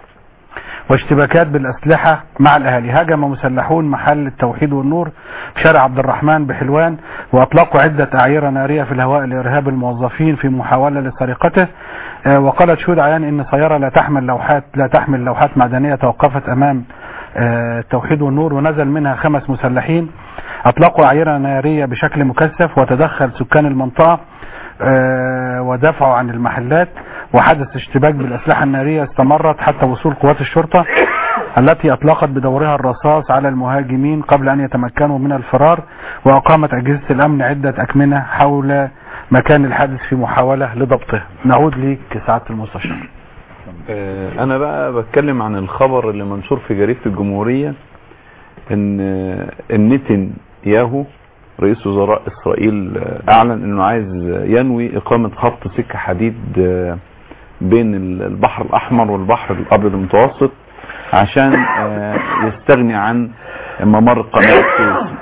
B: واشتباكات بالاسلحه مع الاهالي هجم مسلحون محل التوحيد والنور في شارع عبد الرحمن بحلوان واطلقوا عده اعيره ناريه في الهواء لارهاب الموظفين في محاوله لسرقته آه، وقالت شهود عيان ان سياره لا تحمل لوحات لا تحمل لوحات معدنيه توقفت امام آه، التوحيد والنور ونزل منها خمس مسلحين اطلقوا اعيره ناريه بشكل مكثف وتدخل سكان المنطقه آه، ودافعوا عن المحلات وحدث اشتباك بالاسلحه الناريه استمرت حتى وصول قوات الشرطه التي اطلقت بدورها الرصاص على المهاجمين قبل ان يتمكنوا من الفرار واقامت اجهزه الامن عده اكمنه حول مكان الحادث في محاوله لضبطه نعود ليك سعاده المستشار
G: آه، انا بقى بتكلم عن الخبر اللي منشور في جريدة الجمهورية ان آه، النتن ياهو رئيس وزراء اسرائيل آه، اعلن انه عايز ينوي اقامة خط سكة حديد آه، بين البحر الاحمر والبحر الابيض المتوسط عشان آه، يستغني عن ممر قناة السويس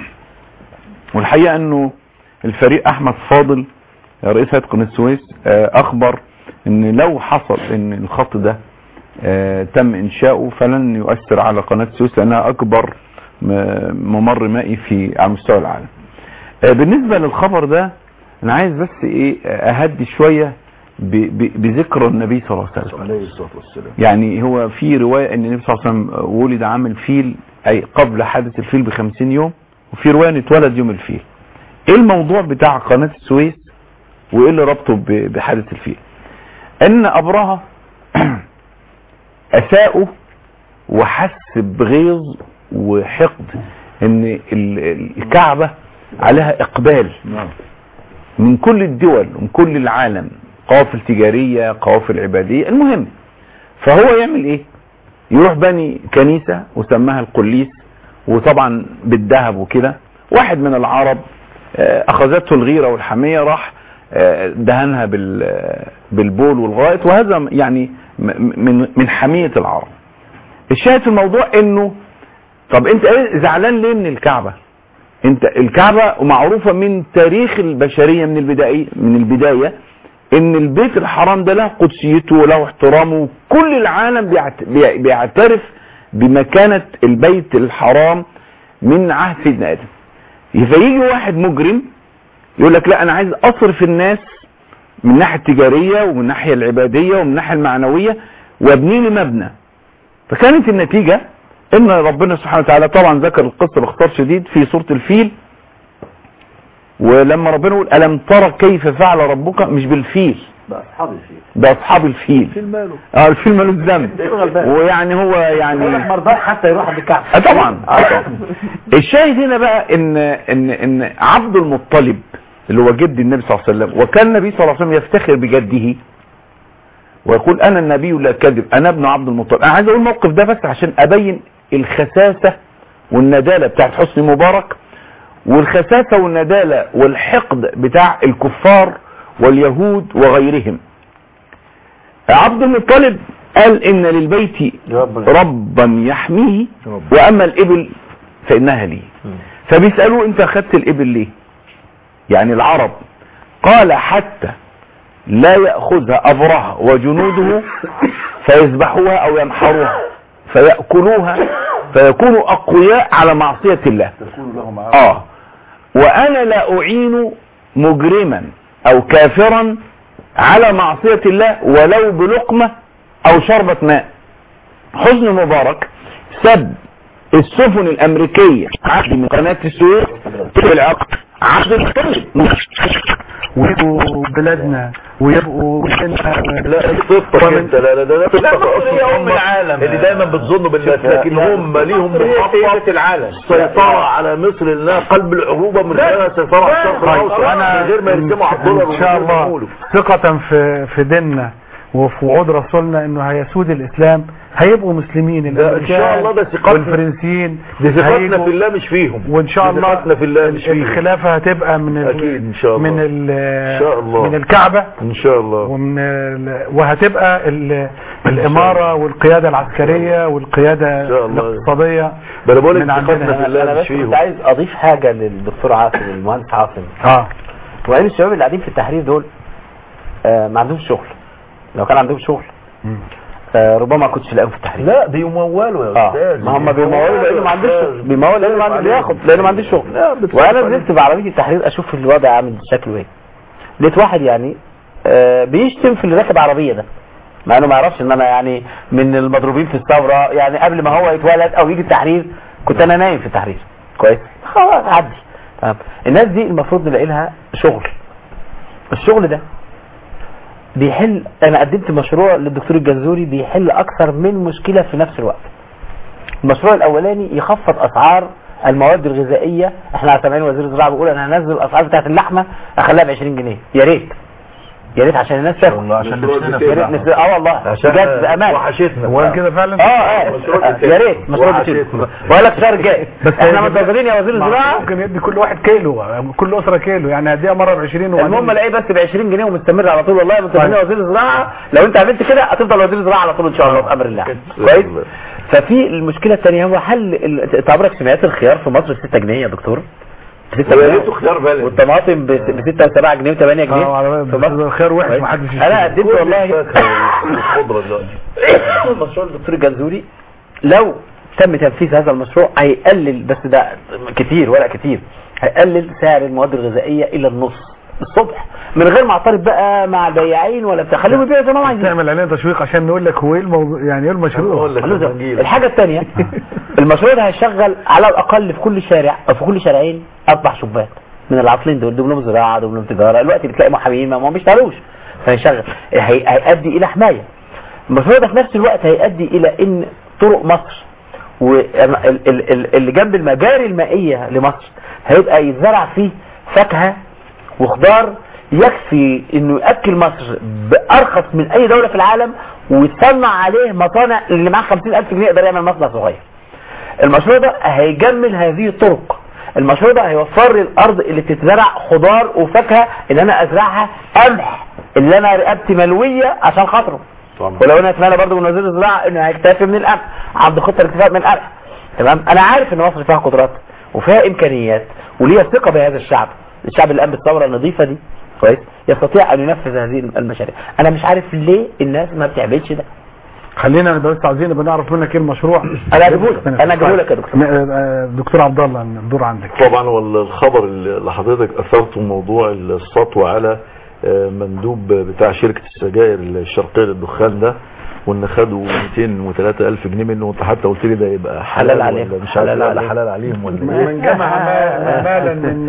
G: والحقيقة انه الفريق احمد فاضل رئيس هيئة قناة السويس آه، اخبر ان لو حصل ان الخط ده آه، تم انشاؤه فلن يؤثر على قناة السويس لانها اكبر م- ممر مائي في على مستوى العالم آه، بالنسبة للخبر ده انا عايز بس ايه آه، اهدي شوية ب- ب- بذكر النبي صلى الله عليه وسلم
C: عليه الصلاة والسلام
G: يعني هو في رواية ان النبي صلى الله عليه وسلم ولد عام الفيل اي قبل حادث الفيل بخمسين يوم وفي رواية ان اتولد يوم الفيل ايه الموضوع بتاع قناة السويس وايه اللي ربطه ب- بحادث الفيل ان ابرهة اساءوا وحس بغيظ وحقد ان ال- ال- الكعبة عليها اقبال من كل الدول ومن كل العالم قوافل تجارية قوافل عبادية المهم فهو يعمل ايه يروح بني كنيسة وسماها القليس وطبعا بالذهب وكده واحد من العرب آه، اخذته الغيرة والحمية راح آه، دهنها بال- بالبول والغائط وهذا يعني م- من من حمية العرب الشاهد في الموضوع انه طب انت ايه زعلان ليه من الكعبة انت الكعبة معروفة من تاريخ البشرية من البداية من البداية ان البيت الحرام ده له قدسيته وله احترامه كل العالم بيعت- بي- بيعترف بمكانة البيت الحرام من عهد سيدنا ادم فيجي واحد مجرم يقول لك لا انا عايز اصرف الناس من الناحية التجارية ومن الناحية العبادية ومن الناحية المعنوية وابني لي مبنى فكانت النتيجة ان ربنا سبحانه وتعالى طبعا ذكر القصة باختصار شديد في سورة الفيل ولما ربنا يقول الم ترى كيف فعل ربك مش بالفيل
C: ده اصحاب الفيل
G: ده اصحاب الفيل
C: الفيل ماله
G: اه الفيل ملوش ذنب ويعني هو يعني
E: مرضاش حتى يروح عند الكعبه
G: آه طبعا آه طبعا. الشاهد هنا بقى ان ان ان عبد المطلب اللي هو جد النبي صلى الله عليه وسلم وكان النبي صلى الله عليه وسلم يفتخر بجده ويقول انا النبي لا كذب انا ابن عبد المطلب انا عايز اقول الموقف ده بس عشان ابين الخساسه والنداله بتاعت حسني مبارك والخساسه والنداله والحقد بتاع الكفار واليهود وغيرهم عبد المطلب قال ان للبيت ربا يحميه واما الابل فانها لي فبيسالوه انت اخدت الابل ليه يعني العرب قال حتى لا يأخذها أبرهة وجنوده فيذبحوها أو ينحروها فيأكلوها فيكونوا أقوياء على معصية الله آه وأنا لا أعين مجرما أو كافرا على معصية الله ولو بلقمة أو شربة ماء حسن مبارك سب السفن الأمريكية عقد من قناة السويس في العقد عقد الطريق
B: ويبقوا بلادنا ويبقوا
C: لا خطة انت لا لا ده ده خطة اصلا هم اللي دايما بتظنوا بالناس لكن هم ليهم محطة
G: العالم
C: سيطرة على مصر لانها قلب العروبة من خلالها سيطرة على الشرق الاوسط
B: انا
C: من غير ما يرسموا على الدولار
B: ان شاء الله ثقة في في ديننا وفي وعود رسولنا انه هيسود الاسلام هيبقوا مسلمين
C: لا، إن شاء الله ده ثقتنا.
B: والفرنسيين
C: دي ثقتنا
B: هيجوا-
C: في الله مش فيهم
B: وان شاء
C: دي
B: الله
C: ثقتنا في الله مش فيهم
B: الخلافة هتبقى من ال-
C: اكيد ان شاء الله
B: من ال
C: ان شاء الله
B: من الكعبة
C: ان شاء الله
B: ومن ال- وهتبقى ال- الإمارة والقيادة العسكرية والقيادة
C: إن شاء الله.
B: الاقتصادية
C: ده انا بقول لك
B: من عندنا.
C: ثقتنا في
D: انا
C: الله
D: بس
C: مش فيهم
D: كنت عايز اضيف حاجه للدكتور عاصم المهندس عاصم
B: اه
D: وقال الشباب اللي قاعدين في التحرير دول آه ما عندهمش شغل لو كان عندهم شغل آه ربما ما كنتش لاقيهم في التحرير
C: لا بيمولوا يا
D: اه
C: استاذ
D: ما هم بيمولوا لانه ما عندوش شغل بيمولوا لانه ما عندوش بياخد لانه ما عندوش شغل
C: لا، بتصرف
D: وانا
C: عليه.
D: نزلت بعربيه التحرير اشوف الوضع عامل شكله ايه لقيت واحد يعني آه بيشتم في اللي راكب عربيه ده مع انه ما يعرفش ان انا يعني من المضروبين في الثوره يعني قبل ما هو يتولد او يجي التحرير كنت انا نايم في التحرير كويس خلاص عدي تمام الناس دي المفروض نلاقي لها شغل الشغل ده بيحل انا قدمت مشروع للدكتور الجنزوري بيحل اكثر من مشكله في نفس الوقت المشروع الاولاني يخفض اسعار المواد الغذائيه احنا سامعين وزير الزراعه بيقول انا هنزل الاسعار بتاعت اللحمه اخليها ب 20 جنيه يا ريت يا ريت عشان الناس تاكل
C: عشان نفسنا
D: يا ريت نفسنا اه والله
C: عشان
D: بجد بامان
C: وحشتنا
B: هو كده فعلا
D: اه اه يا ريت مشروع
C: وحشتنا.
D: بتشيل بقول لك الشهر الجاي
B: بس
D: احنا متفقين يا وزير
B: ما
D: الزراعه
B: ممكن يدي كل واحد كيلو كل اسره كيلو يعني هديها مره ب 20
D: المهم الاقيه بس ب 20 جنيه ومستمر على طول والله متفقين يا وزير الزراعه لو انت عملت كده هتفضل وزير الزراعه على طول ان شاء الله بامر الله كويس ففي المشكله الثانيه هو حل ال- تعبرك سمعت الخيار في مصر ب 6 جنيه يا دكتور ب 6
C: ويا
D: جنيه
C: ريته خيار بلد
D: والطماطم ب 6 و7 جنيه و8 جنيه
B: اه
D: في مصر
B: خير وحش
D: كويس؟
B: محدش
D: انا قدمت والله
C: الخضرة دلوقتي
D: مشروع الدكتور الجنزوري لو تم تنفيذ هذا المشروع هيقلل بس ده كتير ولا كتير هيقلل سعر المواد الغذائيه الى النص الصبح من غير ما اعترض بقى مع البياعين ولا بتاع خليهم يبيعوا زي ما هم عايزين
B: تعمل علينا تشويق عشان نقول لك هو ايه الموضوع يعني ايه المشروع
C: أقول لك
D: خلوه زي-
C: لما نجيلك.
D: الحاجه الثانيه المشروع ده هيشغل على الاقل في كل شارع او في كل شارعين اربع شباك من العاطلين دول دبلوم زراعه دبلوم تجاره الوقت بتلاقي محامين ما ما بيشتغلوش فهيشغل هي- هيؤدي الى حمايه المشروع ده في نفس الوقت هيؤدي الى ان طرق مصر واللي جنب المجاري المائيه لمصر هيبقى يتزرع فيه فاكهه وخضار يكفي انه ياكل مصر بارخص من اي دوله في العالم ويتصنع عليه مصانع اللي معاه 50000 جنيه يقدر يعمل مصنع صغير المشروع ده هيجمل هذه الطرق المشروع ده هيوفر لي الارض اللي تتزرع خضار وفاكهه اللي انا ازرعها قمح اللي انا رقبتي ملويه عشان خاطره
C: طبعا.
D: ولو انا اتمنى برضه من وزير الزراعه انه هيكتفي من القمح عنده خطه الاكتفاء من القمح تمام انا عارف ان مصر فيها قدرات وفيها امكانيات وليها ثقه بهذا الشعب الشعب اللي قام بالثوره النظيفه دي كويس يستطيع ان ينفذ هذه المشاريع انا مش عارف ليه الناس ما بتعملش ده
B: خلينا بس عايزين نبقى نعرف منك ايه المشروع
D: انا اجيبه لك انا اجيبه لك يا دكتور
B: م- آه، دكتور عبد الله الدور عندك
C: طبعا هو الخبر اللي حضرتك اثرته موضوع السطو على آه، مندوب بتاع شركة السجائر الشرقية للدخان ده وان خدوا 203 الف جنيه منه وانت حتى قلت لي ده يبقى حلال,
D: حلال عليهم.
C: ولا مش
D: حلال
C: حلال ولا
D: عليهم.
C: حلال عليهم ولا
B: من جمع ما- مالا من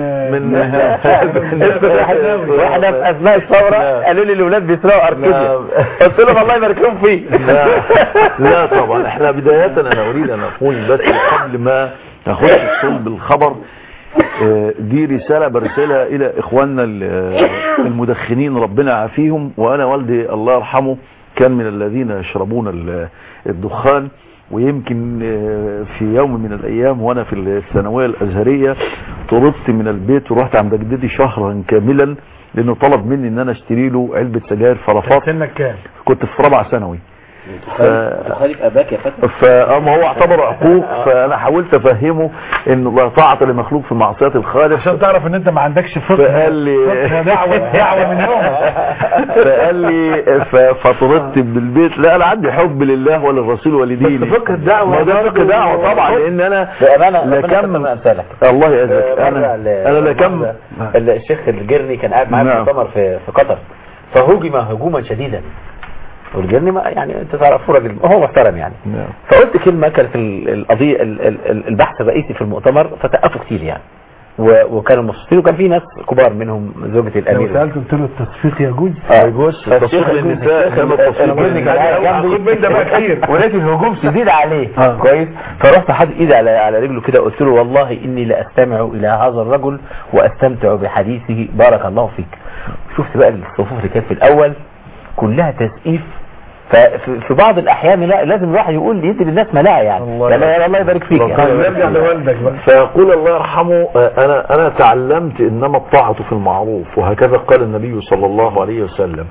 C: من
D: واحنا في اثناء الثوره قالوا لي الاولاد بيسرقوا اركيديا قلت لهم الله يبارك لهم فيه
C: لا, لا طبعا احنا بداية انا اريد ان اقول بس قبل ما اخش في صلب الخبر آه، دي رسالة برسلها الى اخواننا ال- آه، المدخنين ربنا يعافيهم وانا والدي الله يرحمه كان من الذين يشربون ال- الدخان ويمكن آه، في يوم من الايام وانا في الثانوية الازهرية طردت من البيت ورحت عند جدتي شهرا كاملا لانه طلب مني ان انا اشتري له علبة سجاير فرفضت
B: سنك كام؟
C: كنت في رابعه ثانوي
D: تخالف اباك يا فتى
C: فما هو اعتبر عقوق فانا حاولت افهمه ان لا طاعه لمخلوق في معصيه الخالق
B: عشان تعرف ان انت ما عندكش فقه
C: فقال لي
B: فقه دعوه دعوه من يومك
C: فقال لي ف- فطردت من البيت لا انا عندي حب لله وللرسول ولديني
B: بس فقه الدعوة
C: ما ده فقه دعوه طبعا لان انا
D: بامانه
C: لا
D: ربنا
C: كم
D: يكتب امثالك
C: الله يجزاك
D: مرة
C: انا
D: ال-
C: انا لا كم
D: ال- الشيخ الجرني كان قاعد معايا في
C: نعم.
D: مؤتمر في في قطر فهجم هجوما شديدا والجرني ما يعني انت تعرفه راجل هو محترم يعني
C: نعم.
D: فقلت كلمه كانت ال- القضيه ال- ال- ال- البحث الرئيسي في المؤتمر فسقفوا كتير يعني و- وكانوا مبسوطين وكان في ناس كبار منهم زوجة
B: لو
D: الامير
B: سالت قلت له التصفيق يجوز
C: يجوز
D: فالشيخ
C: التصفيق للنساء
D: الشيخ
C: انما التصفيق
D: الجرني كان
C: للرجال.
D: قاعد جنبي
C: خد من ده بقى كتير
D: ولكن الهجوم شديد عليه
B: آه.
D: كويس فرحت حاطط ايدي على على رجله كده قلت له والله اني لاستمع الى هذا الرجل واستمتع بحديثه بارك الله فيك شفت بقى الصفوف اللي كانت في الاول كلها تسقيف ففي في بعض الاحيان لا لازم الواحد يقول يدي للناس مناعه يعني
C: الله
D: لا لا الله يبارك فيك
C: ربنا
D: يعني.
C: يبارك
B: نرجع لوالدك بقى
C: فيقول الله يرحمه آه، انا انا تعلمت انما الطاعه في المعروف وهكذا قال النبي صلى الله عليه وسلم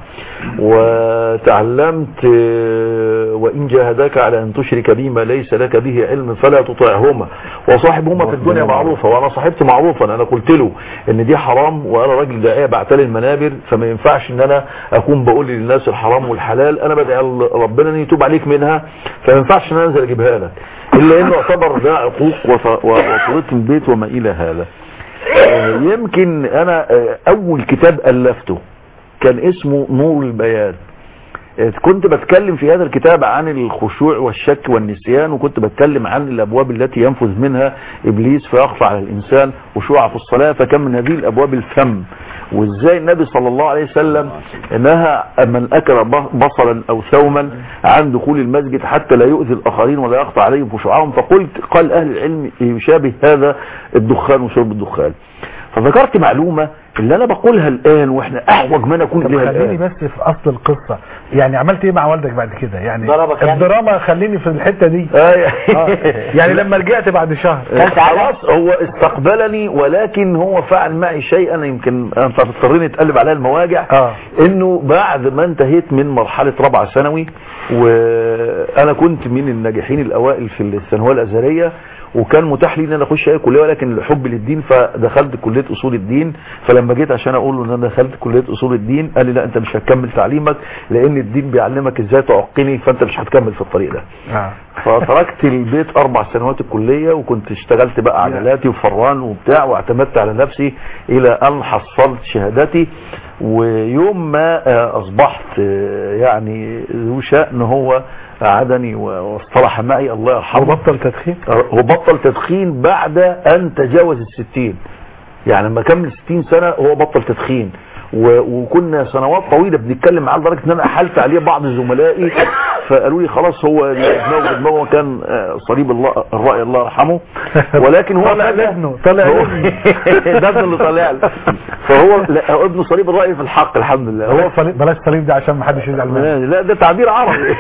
C: وتعلمت آه، وان جاهداك على ان تشرك بي ما ليس لك به علم فلا تطعهما وصاحبهما في الدنيا معروفه وانا صاحبت معروفا انا قلت له ان دي حرام وانا راجل داعيه بعتلي المنابر فما ينفعش ان انا اكون بقول للناس الحرام والحلال انا بدعي ربنا ان يتوب عليك منها فما ينفعش ان انا انزل اجيبها لك الا انه يعتبر ده عقوق وط- وطردت من البيت وما الى هذا آه، يمكن انا آه، اول كتاب الفته كان اسمه نور البيان آه، كنت بتكلم في هذا الكتاب عن الخشوع والشك والنسيان وكنت بتكلم عن الابواب التي ينفذ منها ابليس فيخفى على الانسان خشوع في الصلاه فكان من هذه الابواب الفم وازاي النبي صلى الله عليه وسلم نهى من اكل بصلا او ثوما عن دخول المسجد حتى لا يؤذي الاخرين ولا يقطع عليهم خشوعهم فقلت قال اهل العلم يشابه هذا الدخان وشرب الدخان فذكرت معلومة اللي انا بقولها الان واحنا احوج ما نكون
B: طب
C: اليها
B: خليني
C: الان
B: بس في اصل القصه يعني عملت ايه مع والدك بعد كده يعني
D: ضربك يعني؟
B: الدراما خليني في الحته دي
C: آه.
B: آه. يعني لما رجعت بعد شهر
C: خلاص هو استقبلني ولكن هو فعل معي شيئا يمكن انت هتضطرني تقلب عليها المواجع
B: اه
C: انه بعد ما انتهيت من مرحلة رابعة ثانوي وانا كنت من الناجحين الاوائل في الثانويه الازهريه وكان متاح لي ان انا اخش اي كليه ولكن الحب للدين فدخلت كليه اصول الدين فلما جيت عشان اقول له ان انا دخلت كليه اصول الدين قال لي لا انت مش هتكمل تعليمك لان الدين بيعلمك ازاي تعقني فانت مش هتكمل في الطريق ده
B: اه
C: فتركت البيت اربع سنوات الكليه وكنت اشتغلت بقى عجلاتي وفران وبتاع واعتمدت على نفسي الى ان حصلت شهادتي ويوم ما آه، اصبحت آه، يعني ذو شأن هو عدني و- واصطلح معي الله يرحمه
B: وبطل تدخين
C: هو بطل تدخين بعد ان تجاوز الستين يعني لما كمل 60 سنة هو بطل تدخين و- وكنا سنوات طويلة بنتكلم معاه لدرجة ان انا احلت عليه بعض زملائي فقالوا لي خلاص هو دماغه دماغه كان آه، صليب الله الرأي الله يرحمه ولكن هو
B: طلع
C: فجأة-
B: ابنه طلع
C: هو-
B: ابنه
C: ده ابنه اللي طالع له. فهو لا هو ابنه صليب الرأي في الحق الحمد لله
B: هو صليب بلاش صليب ده عشان ما حدش يزعل منه
C: لا ده تعبير عربي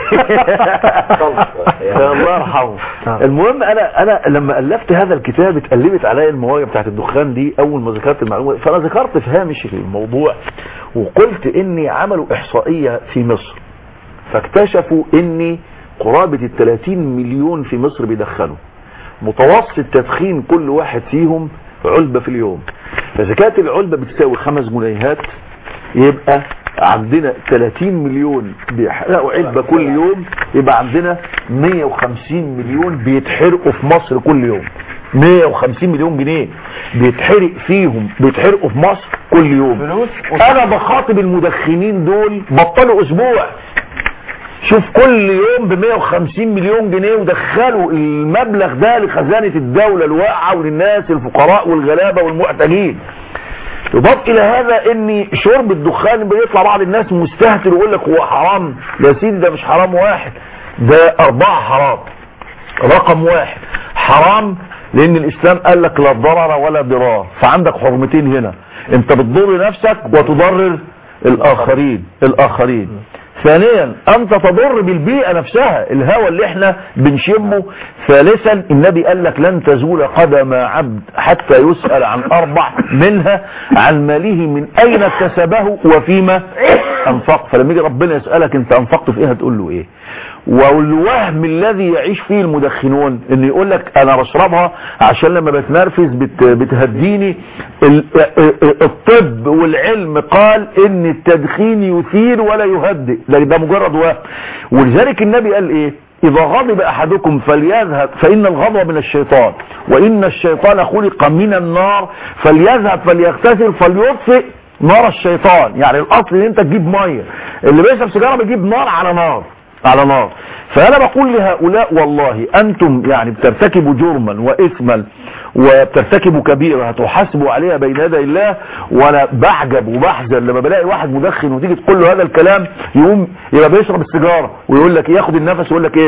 C: الله يرحمه المهم انا انا لما الفت هذا الكتاب اتقلبت عليا المواجهه بتاعت الدخان دي اول ما ذكرت المعلومه فانا ذكرت في هامش الموضوع وقلت اني عملوا احصائيه في مصر فاكتشفوا ان قرابه ال 30 مليون في مصر بيدخنوا متوسط تدخين كل واحد فيهم علبه في اليوم فاذا كانت العلبه بتساوي خمس جنيهات يبقى عندنا 30 مليون بيحرقوا علبة كل يوم يبقى عندنا 150 مليون بيتحرقوا في مصر كل يوم 150 مليون جنيه بيتحرق فيهم بيتحرقوا في مصر كل يوم انا بخاطب المدخنين دول بطلوا اسبوع شوف كل يوم ب 150 مليون جنيه ودخلوا المبلغ ده لخزانة الدولة الواقعة وللناس الفقراء والغلابة والمحتاجين يضاف الى هذا ان شرب الدخان بيطلع بعض الناس مستهتر ويقول لك هو حرام يا سيدي ده مش حرام واحد ده اربعة حرام رقم واحد حرام لان الاسلام قال لك لا ضرر ولا ضرار فعندك حرمتين هنا انت بتضر نفسك وتضرر الاخرين الاخرين ثانيا انت تضر بالبيئة نفسها الهواء اللي احنا بنشمه ثالثا النبي قال لك لن تزول قدم عبد حتى يسأل عن اربع منها عن ماله من اين اكتسبه وفيما انفق فلما يجي ربنا يسألك انت انفقت في ايه هتقول له ايه والوهم الذي يعيش فيه المدخنون ان يقول لك انا بشربها عشان لما بتنرفز بت بتهديني ال- الطب والعلم قال ان التدخين يثير ولا يهدئ لكن ده مجرد وهم ولذلك النبي قال ايه اذا غضب احدكم فليذهب فان الغضب من الشيطان وان الشيطان خلق من النار فليذهب فليغتسل فليطفئ نار الشيطان يعني الاصل ان انت تجيب ميه اللي بيشرب سيجاره بيجيب نار على نار على نار فانا بقول لهؤلاء والله انتم يعني بترتكبوا جرما واثما وبترتكبوا كبيرة هتحاسبوا عليها بين يدي الله وانا بعجب وبحزن لما بلاقي واحد مدخن وتيجي تقول له هذا الكلام يقوم يبقى بيشرب السيجاره ويقول لك ياخد النفس ويقول لك ايه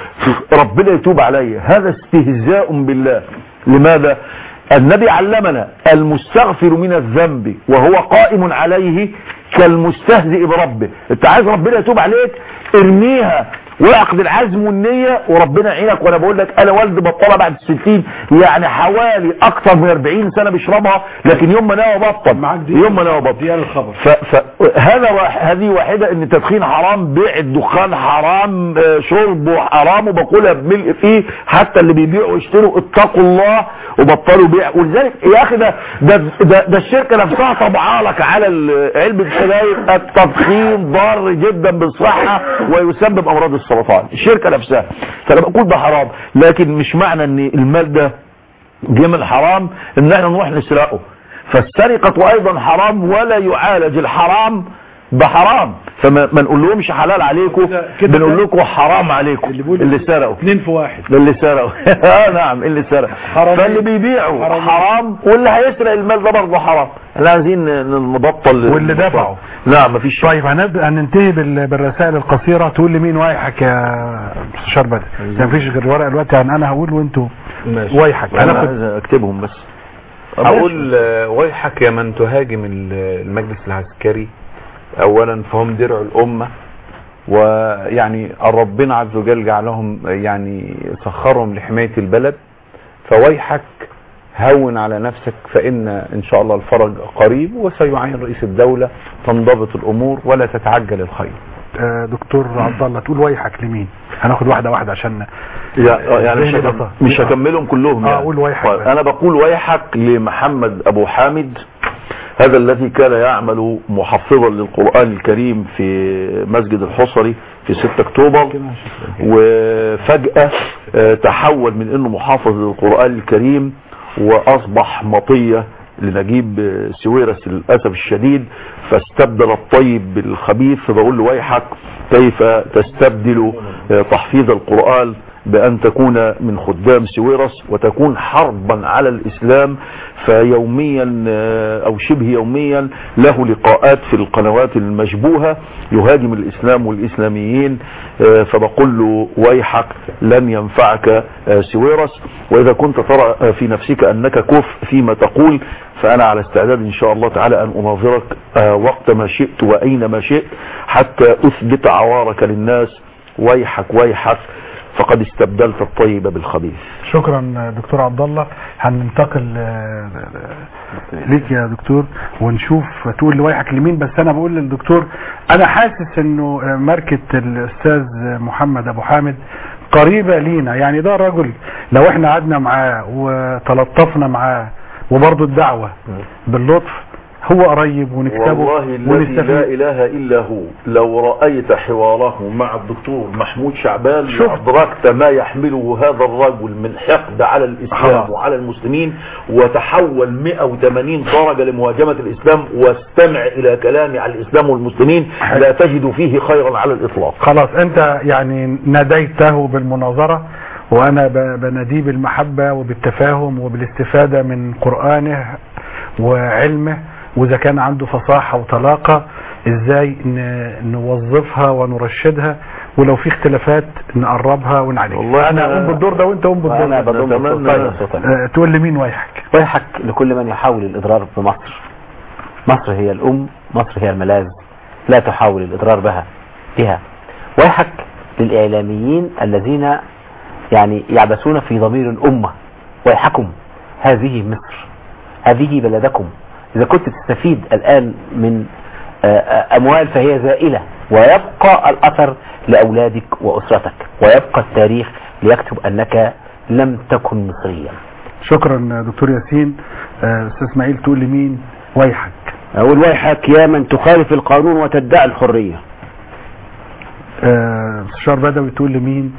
C: ربنا يتوب عليا هذا استهزاء بالله لماذا النبي علمنا المستغفر من الذنب وهو قائم عليه كالمستهزئ بربه انت عايز ربنا يتوب عليك ارميها واعقد العزم والنية وربنا يعينك وانا بقول لك انا والدي بطلها بعد الستين يعني حوالي اكثر من 40 سنة بيشربها لكن يوم ما ناوي بطل يوم ما ناوي بطل
B: الخبر
C: فهذا واحد هذه واحدة ان التدخين حرام بيع الدخان حرام آه، شربه حرام وبقولها بملء فيه حتى اللي بيبيعوا ويشتروا اتقوا الله وبطلوا بيع ولذلك يا اخي ده ده ده, ده الشركة نفسها طبعا لك على ال- علبة السجاير التدخين ضار جدا بالصحة ويسبب امراض السرطان الشركة نفسها فانا بقول ده حرام لكن مش معنى ان المال ده جه من الحرام ان احنا نروح نسرقه فالسرقة ايضا حرام ولا يعالج الحرام بحرام فما ما نقول لهمش حلال عليكم بنقول لكم حرام عليكم اللي سرقوا
B: اثنين في واحد
C: اللي سرقوا اه نعم اللي سرق
B: حرام.
C: فاللي بيبيعوا
B: حرام.
C: حرام واللي هيسرق المال ده برضه حرام احنا عايزين ن- نبطل
B: واللي دفعوا.
C: لا مفيش
B: طيب هنبدا هننتهي بال- بالرسائل القصيره تقول لي مين وايحك يا مستشار بدر ما فيش غير ورقه دلوقتي يعني انا هقول وانتوا
C: ماشي.
B: وايحك
C: انا
B: هناخد
C: عايز اكتبهم بس
G: اقول آه، ويحك يا من تهاجم ال- المجلس العسكري اولا فهم درع الامة ويعني ربنا عز وجل جعلهم يعني سخرهم لحماية البلد فويحك هون على نفسك فإن إن شاء الله الفرج قريب وسيعين رئيس الدولة تنضبط الأمور ولا تتعجل الخير
B: آه، دكتور عبد الله تقول وايحك لمين هناخد واحده واحده عشان
C: يا- يعني مش,
B: ذهني
C: هكم-
B: بطل.
C: مش هكملهم كلهم
B: اه
C: يعني.
B: قول وايحك
C: طيب،
B: بس.
C: انا بقول ويحك لمحمد ابو حامد هذا الذي كان يعمل محفظا للقرآن الكريم في مسجد الحصري في 6 اكتوبر وفجأة آه، تحول من انه محافظ للقرآن الكريم واصبح مطية لنجيب آه، سويرس للأسف الشديد فاستبدل الطيب بالخبيث فبقول له ويحك كيف تستبدل آه، تحفيظ القرآن بأن تكون من خدام سويرس وتكون حربا على الإسلام فيوميا آه، أو شبه يوميا له لقاءات في القنوات المشبوهة يهاجم الإسلام والإسلاميين آه، فبقول له ويحك لن ينفعك آه، سويرس وإذا كنت ترى آه، في نفسك أنك كف فيما تقول فأنا على استعداد إن شاء الله تعالى أن أناظرك آه، وقت ما شئت وأينما شئت حتى أثبت عوارك للناس ويحك ويحك فقد استبدلت الطيب بالخبيث
B: شكرا دكتور عبد الله هننتقل آه، ليك يا دكتور ونشوف تقول لوايحك لمين بس انا بقول للدكتور انا حاسس انه آه، ماركة الاستاذ محمد ابو حامد قريبة لينا يعني ده رجل لو احنا قعدنا معاه وتلطفنا معاه وبرضه الدعوة باللطف هو قريب ونكتبه
C: والله الذي لا
B: ونستفيد
C: إله إلا هو لو رأيت حواره مع الدكتور محمود شعبان
B: شفت.
C: لأدركت ما يحمله هذا الرجل من حقد على الإسلام
B: خلاص.
C: وعلى المسلمين وتحول 180 درجة لمهاجمة الإسلام واستمع إلى كلامي على الإسلام والمسلمين لا تجد فيه خيرا على الإطلاق
B: خلاص انت يعني ناديته بالمناظرة وانا ب- بناديه بالمحبة وبالتفاهم وبالاستفادة من قرآنه وعلمه واذا كان عنده فصاحة وطلاقة ازاي ن- نوظفها ونرشدها ولو في اختلافات نقربها ونعالجها
C: والله
B: انا
C: أنا-
B: اقوم بالدور ده وانت قوم بالدور
D: وانا
B: ده
D: بضم
C: نتمنى-
D: الصوت طيب.
B: آه، تقول لي مين وايحك
D: ويحك لكل من يحاول الإضرار بمصر مصر هي الأم مصر هي الملاذ لا تحاول الإضرار بها بها ويحك للإعلاميين الذين يعني يعبثون في ضمير الأمة ويحكم هذه مصر هذه بلدكم إذا كنت تستفيد الآن من آه، آه، أموال فهي زائلة ويبقى الأثر لأولادك وأسرتك ويبقى التاريخ ليكتب أنك لم تكن مصريا
B: شكرا دكتور ياسين آه، استاذ اسماعيل تقول لمين ويحك
F: أقول ويحك يا من تخالف القانون وتدعي الحرية
B: آه، استشار بدوي تقول لمين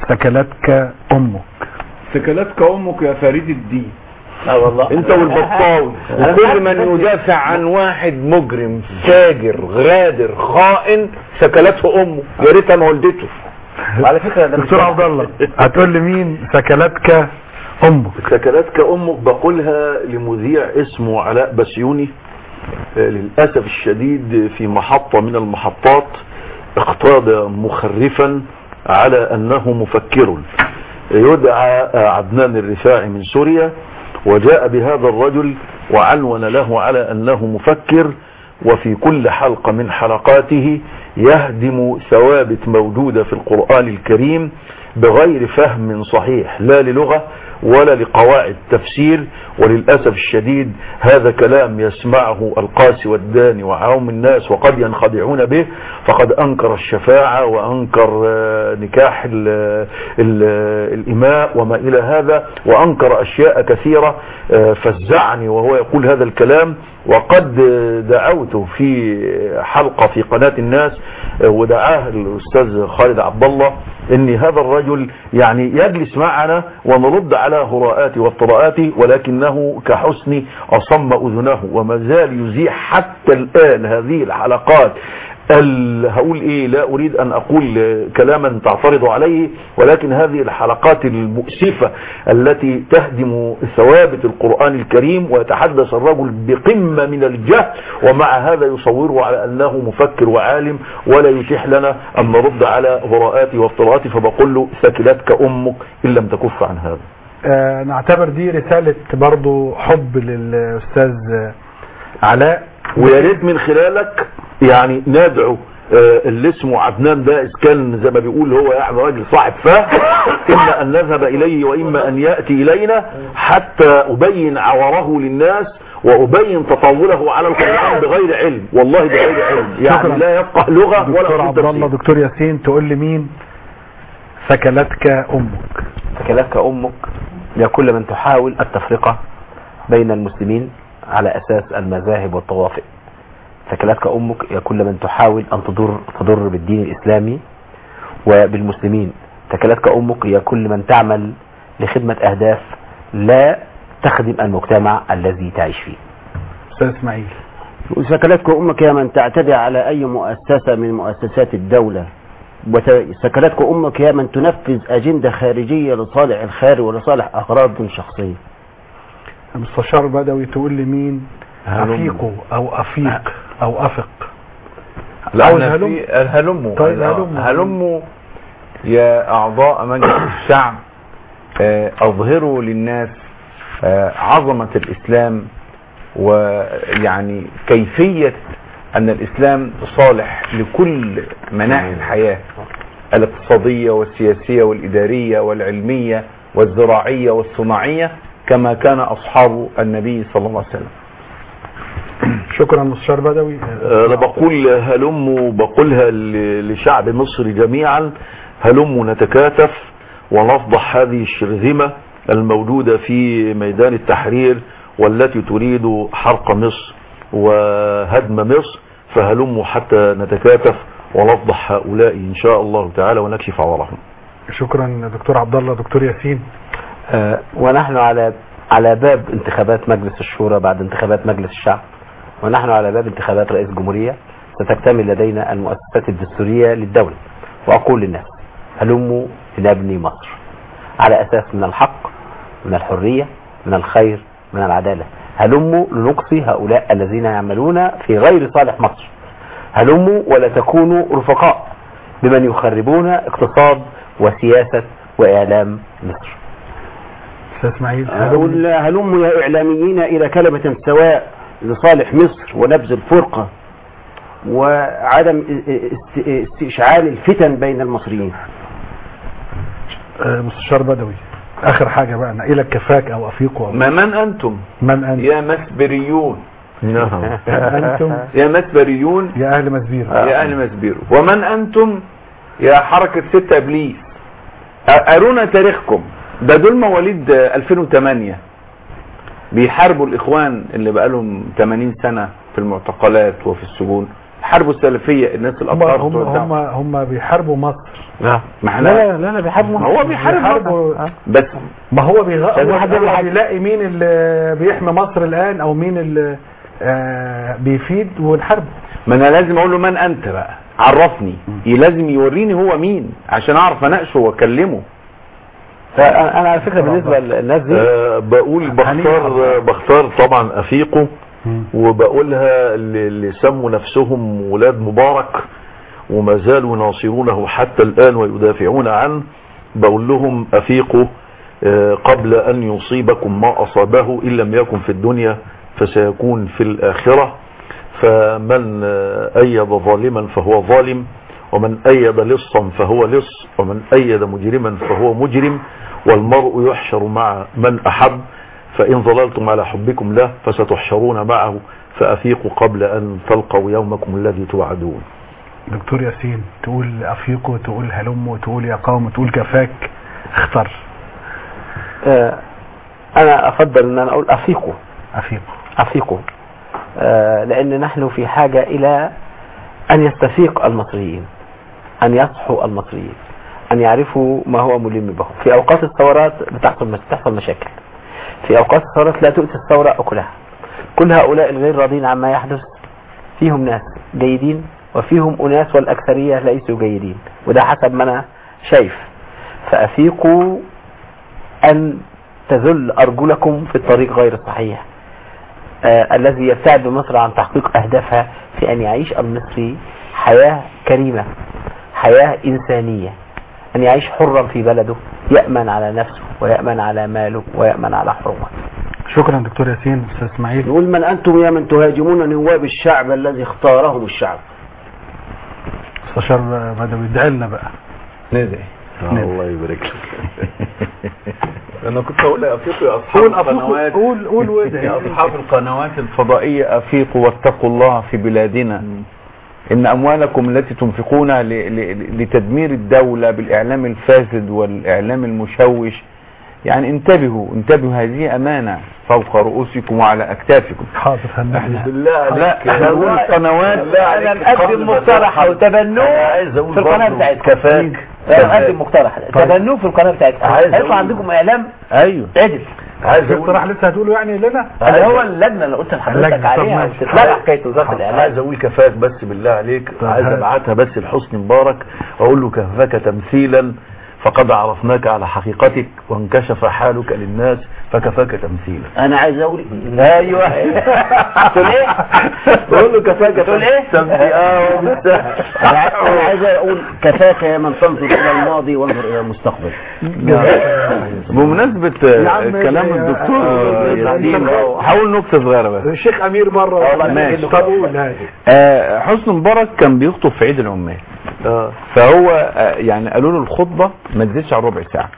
B: سكلتك امك
G: سكلتك امك يا فريد الدين
D: اه والله
G: انت والبطاوي وكل من يدافع عن واحد مجرم فاجر غادر خائن سكلته امه يا ريت انا والدته
D: وعلى فكرة ده مش
B: دكتور عبد الله هتقول لمين سكلتك امك
C: سكنتك امك بقولها لمذيع اسمه علاء بسيوني آه، للاسف الشديد في محطة من المحطات اقتاد مخرفا على انه مفكر يدعى عدنان الرفاعي من سوريا وجاء بهذا الرجل وعنون له على انه مفكر وفي كل حلقة من حلقاته يهدم ثوابت موجودة في القرآن الكريم بغير فهم صحيح لا للغة ولا لقواعد تفسير وللأسف الشديد هذا كلام يسمعه القاسي والداني وعوام الناس وقد ينخدعون به فقد أنكر الشفاعة وأنكر آه، نكاح ال ال الإماء وما إلى هذا وأنكر أشياء كثيرة آه، فزعني وهو يقول هذا الكلام وقد دعوت في حلقة في قناة الناس ودعاه الأستاذ خالد عبد الله ان هذا الرجل يعني يجلس معنا ونرد على هراءاته وافتراءاته ولكنه كحسن أصم أذنه وما زال يزيح حتى الآن هذه الحلقات ال- هقول ايه لا اريد ان اقول كلاما تعترض عليه ولكن هذه الحلقات المؤسفة التي تهدم ثوابت القرآن الكريم ويتحدث الرجل بقمة من الجهل ومع هذا يصوره على انه مفكر وعالم ولا يتيح لنا ان نرد على هراءاتي وافتراءاتي فبقول له ثكلتك امك ان لم تكف عن هذا
B: آه، نعتبر دي رسالة برضو حب للأستاذ علاء
C: ويا ريت من خلالك يعني ندعو آه، اللي اسمه عدنان ده اذا كان زي ما بيقول هو يعني راجل صاحب فهم اما ان نذهب اليه واما ان ياتي الينا حتى ابين عوره للناس وابين تطاوله على القران بغير علم والله بغير علم يعني
B: شكراً.
C: لا يفقه لغه ولا
B: دكتور
C: يفقه
B: عبد الله
C: تفسير.
B: دكتور ياسين تقول لمين سكلتك امك
D: سكلتك أمك يا كل من تحاول التفرقة بين المسلمين على أساس المذاهب والطوافئ سكلتك أمك يا كل من تحاول أن تضر تضر بالدين الإسلامي وبالمسلمين سكلتك أمك يا كل من تعمل لخدمة أهداف لا تخدم المجتمع الذي تعيش فيه
B: أستاذ إسماعيل
F: وسكلتك أمك يا من تعتدي على أي مؤسسة من مؤسسات الدولة وت- سكلتك أمك يا من تنفذ أجندة خارجية لصالح الخارج ولصالح أغراض شخصية
B: المستشار بدوي تقول لمين
G: هلم.
B: أفيقوا أو أفيق أو أفق
G: لا
B: عاوز
G: احنا
B: هلم؟
G: في هلموا
B: طيب
G: آه،
B: هلموا.
G: هلموا يا اعضاء مجلس الشعب آه، اظهروا للناس آه، عظمة الاسلام ويعني كيفية ان الاسلام صالح لكل مناحي الحياة الاقتصادية والسياسية والادارية والعلمية والزراعية والصناعية كما كان اصحاب النبي صلى الله عليه وسلم
B: شكرا مستشار بدوي
C: انا بقول هلموا بقولها ل- لشعب مصر جميعا هلموا نتكاتف ونفضح هذه الشرذمة الموجودة في ميدان التحرير والتي تريد حرق مصر وهدم مصر فهلموا حتى نتكاتف ونفضح هؤلاء ان شاء الله تعالى ونكشف عورهم
B: شكرا دكتور عبد الله دكتور ياسين
D: آه، ونحن على على باب انتخابات مجلس الشورى بعد انتخابات مجلس الشعب ونحن على باب انتخابات رئيس الجمهورية ستكتمل لدينا المؤسسات الدستورية للدولة وأقول للناس هلموا لنبني مصر على أساس من الحق من الحرية من الخير من العدالة هلموا لنقصي هؤلاء الذين يعملون في غير صالح مصر هلموا ولا تكونوا رفقاء بمن يخربون اقتصاد وسياسة وإعلام مصر
B: استاذ اسماعيل
F: أقول هلموا يا إعلاميين إلى كلمة سواء لصالح مصر ونبذ الفرقة وعدم است- استشعال الفتن بين المصريين
B: آه، مستشار بدوي اخر حاجه بقى نقيلك كفاك او افيقوا أو
G: ما من انتم
B: من انت
G: يا مسبريون
C: نعم
B: انتم
G: يا مسبريون
B: يا اهل مسبير
G: يا اهل مسبيرو ومن انتم يا حركة ستة ابليس أ- ارونا تاريخكم ده دول مواليد 2008 بيحاربوا الاخوان اللي بقالهم 80 سنة في المعتقلات وفي السجون حاربوا السلفية الناس
B: هم
G: الابطال
B: هم
G: بتوع
B: هم
G: الدعوة.
B: هم بيحاربوا مصر
G: لا ما احنا
B: لا لا لا بيحاربوا
G: ما هو بيحارب
B: بيحاربوا
G: مصر. بس
B: ما هو بيغ...
G: عشان
B: هو
G: واحد
B: هو
G: يعمل حاجة.
B: بيلاقي مين اللي بيحمي مصر الان او مين اللي آه بيفيد ونحاربه
G: ما انا لازم اقول له من انت بقى عرفني ي- لازم يوريني هو مين عشان اعرف اناقشه واكلمه
D: انا على فكره بالنسبه للناس دي
C: آه بقول بختار آه بختار طبعا افيقه وبقولها اللي اللي سموا نفسهم ولاد مبارك وما زالوا يناصرونه حتى الآن ويدافعون عنه بقول لهم أفيقوا آه، قبل أن يصيبكم ما أصابه إن لم يكن في الدنيا فسيكون في الآخرة فمن آه، أيد ظالما فهو ظالم ومن أيد لصا فهو لص ومن أيد مجرما فهو مجرم والمرء يحشر مع من أحب فإن ظللتم على حبكم له فستحشرون معه فأفيقوا قبل أن تلقوا يومكم الذي توعدون
B: دكتور ياسين تقول افيقوا تقول هلموا تقول يا قوم تقول كفاك اختار
D: آه، انا افضل ان انا اقول افيقوا
B: افيقوا
D: افيقوا آه، لان نحن في حاجة الى ان يستفيق المصريين ان يصحوا المصريين ان يعرفوا ما هو ملم بهم في اوقات الثورات بتحصل بتحصل مشاكل في اوقات الثورات لا تؤتي الثورة اكلها كل هؤلاء الغير راضين عما يحدث فيهم ناس جيدين وفيهم اناس والاكثرية ليسوا جيدين وده حسب ما انا شايف فافيقوا أن تذل أرجلكم في الطريق غير الصحيح آه الذي يبتعد بمصر عن تحقيق أهدافها في أن يعيش المصري حياة كريمة حياة إنسانية أن يعيش حرا في بلده يأمن على نفسه ويأمن على ماله ويأمن على حرمته
B: شكرا دكتور ياسين استاذ اسماعيل
F: نقول من أنتم يا من تهاجمون نواب الشعب الذي اختارهم الشعب
B: مستشار بدوي ادعي لنا بقى
G: ندعي
C: الله يبارك لك
G: انا كنت اقول افيقوا يا اصحاب
B: قول أفيقوا،
G: القنوات
B: قول قول وادعي
G: يا اصحاب القنوات الفضائيه افيقوا واتقوا الله في بلادنا ان اموالكم التي تنفقونها ل- ل- لتدمير الدوله بالاعلام الفاسد والاعلام المشوش يعني انتبهوا انتبهوا هذه امانه فوق رؤوسكم وعلى اكتافكم
B: حاضر هنحن
C: بالله
G: لا احنا نقول القنوات
D: أنا مقدم مقترح وتبنوه في القناة بتاعتكم
C: كفاك
D: أنا مقدم مقترح تبنوه في القناة بتاعتكم
C: عايز
D: هيطلع
C: أقول-
D: عندكم إعلام
G: ايوه
D: عدل
C: عايز
B: في
C: اقول
B: اقتراح لسه هتقوله يعني لنا
D: اللي هو اللجنة اللي قلت لحضرتك
B: اللجنة، طب
D: عليها
B: ماشي.
D: وتتلغى حكاية وزارة الإعلام
C: عايز اقول كفاك بس بالله عليك
B: طب
C: عايز
B: هات.
C: ابعتها بس لحسني مبارك واقول له كفاك تمثيلا فقد عرفناك على حقيقتك وانكشف حالك للناس فكفاك تمثيلا
F: أنا عايز أقول
D: ايوه تقول ايه؟
C: بقول له كفاك
D: تقول ايه؟
C: تمثيل اه وبالسهل.
F: أنا عايز- أنا عايز أقول كفاك يا من تنظر إلى الماضي وانظر إلى المستقبل
G: بمناسبة
B: يا عم
G: كلام
B: يا-
G: الدكتور
B: آه،
G: ياسين
B: آه.
G: حاول نكتة صغيرة بس
B: الشيخ امير بره
G: والله ماشي.
B: طب قول هاي
G: آه، حسني مبارك كان بيخطب في عيد العمال
C: اه
G: فهو آه، يعني قالوا له الخطبة ما تزيدش عن ربع ساعة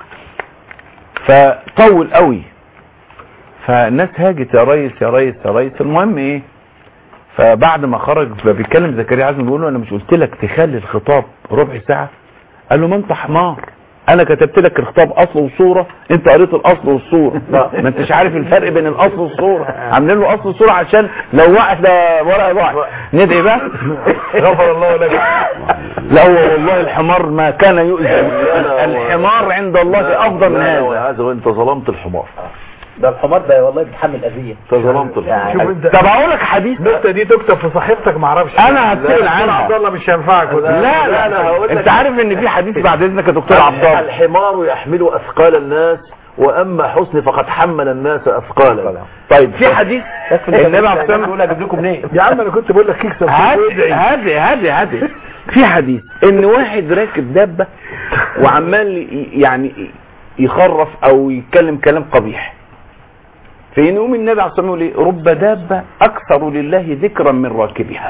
G: فطول قوي فالناس هاجت يا ريس يا ريس يا ريس المهم ايه فبعد ما خرج فبيتكلم زكريا عزمي بيقول له انا مش قلت لك تخلي الخطاب ربع ساعة قال له ما انت حمار انا كتبت لك الخطاب اصل وصورة انت قريت الاصل والصورة ما انتش عارف الفرق بين الاصل والصورة عاملين له اصل وصورة عشان لو واحد ورقة ضاعت ندعي بقى
C: غفر الله لك
G: لا هو والله الحمار ما كان يؤذي الحمار عند الله افضل من
C: لا، لا،
G: هذا
C: هذا انت ظلمت الحمار
D: ده الحمار ده والله بيتحمل أذية
C: انت ظلمت الحمار
B: شوف انت
G: طب اقول لك حديث
B: النقطة دي تكتب في صحيفتك ما اعرفش
G: انا هتسأل عنها
B: عبد الله مش هينفعك
G: لا لا,
C: لا، هقول لك.
G: انت عارف ان في حديث بعد اذنك يا دكتور عبد الله
C: الحمار يحمل اثقال الناس واما حسني فقد حمل الناس اثقالا
G: طيب في حديث النبي عليه الصلاه
D: يقول لك اجيب لكم منين؟
B: يا عم انا كنت بقول لك اكسب
G: هادي هادي هادي هادي في حديث ان واحد راكب دابة وعمال ي- يعني يخرف او يتكلم كلام قبيح فين يقوم النبي عليه الصلاه والسلام يقول ايه رب دابة اكثر لله ذكرا من راكبها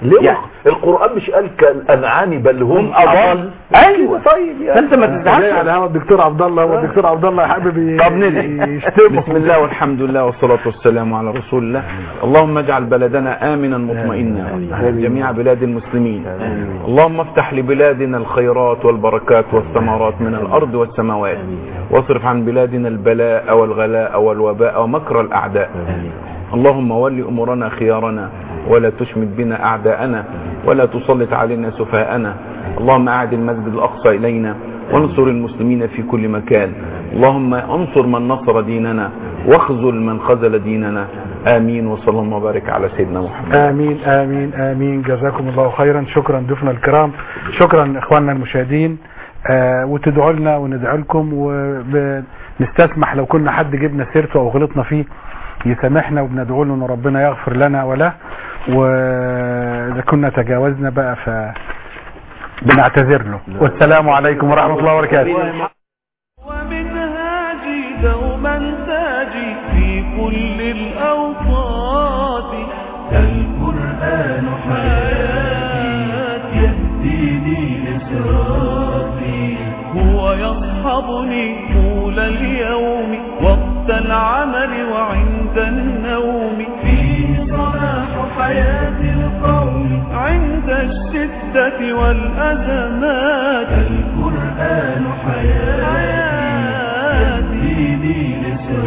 C: ليه
D: يعني
C: القرآن مش قال كالأنعام بل هم
D: أضل ايوه
C: طيب يعني
D: فانت ما
B: جاي
D: تزعلش
B: على هوا الدكتور عبد الله والدكتور عبد الله حابب ي-
G: طب ندعي
B: يشتمه
G: بسم الله والحمد لله والصلاة والسلام على رسول الله اللهم اجعل بلدنا آمنا مطمئنا جميع بلاد المسلمين اللهم افتح لبلادنا الخيرات والبركات والثمرات من الأرض والسماوات واصرف عن بلادنا البلاء والغلاء والوباء ومكر الأعداء اللهم ول أمورنا خيارنا ولا تشمت بنا أعداءنا ولا تسلط علينا سفهاءنا اللهم أعد المسجد الأقصى إلينا وانصر المسلمين في كل مكان اللهم انصر من نصر ديننا واخذل من خذل ديننا آمين وصلى الله وبارك على سيدنا محمد
B: امين امين امين جزاكم الله خيرا شكرا ضيوفنا الكرام شكرا اخواننا المشاهدين آه وتدعوا لنا وندعو لكم ونستسمح لو كنا حد جبنا سيرته او غلطنا فيه يسامحنا وبندعو له ان ربنا يغفر لنا وله واذا كنا تجاوزنا بقى ف بنعتذر له والسلام عليكم ورحمه الله وبركاته
A: ومنهاجي دوما تاجي في كل الأوقات القرآن حياتي يهديني لصراطي هو يصحبني طول اليوم وقت العمل وعند النوم فيه صلاح حياة القوم عند الشدة والأزمات القرآن حياتي يهديني لصراطي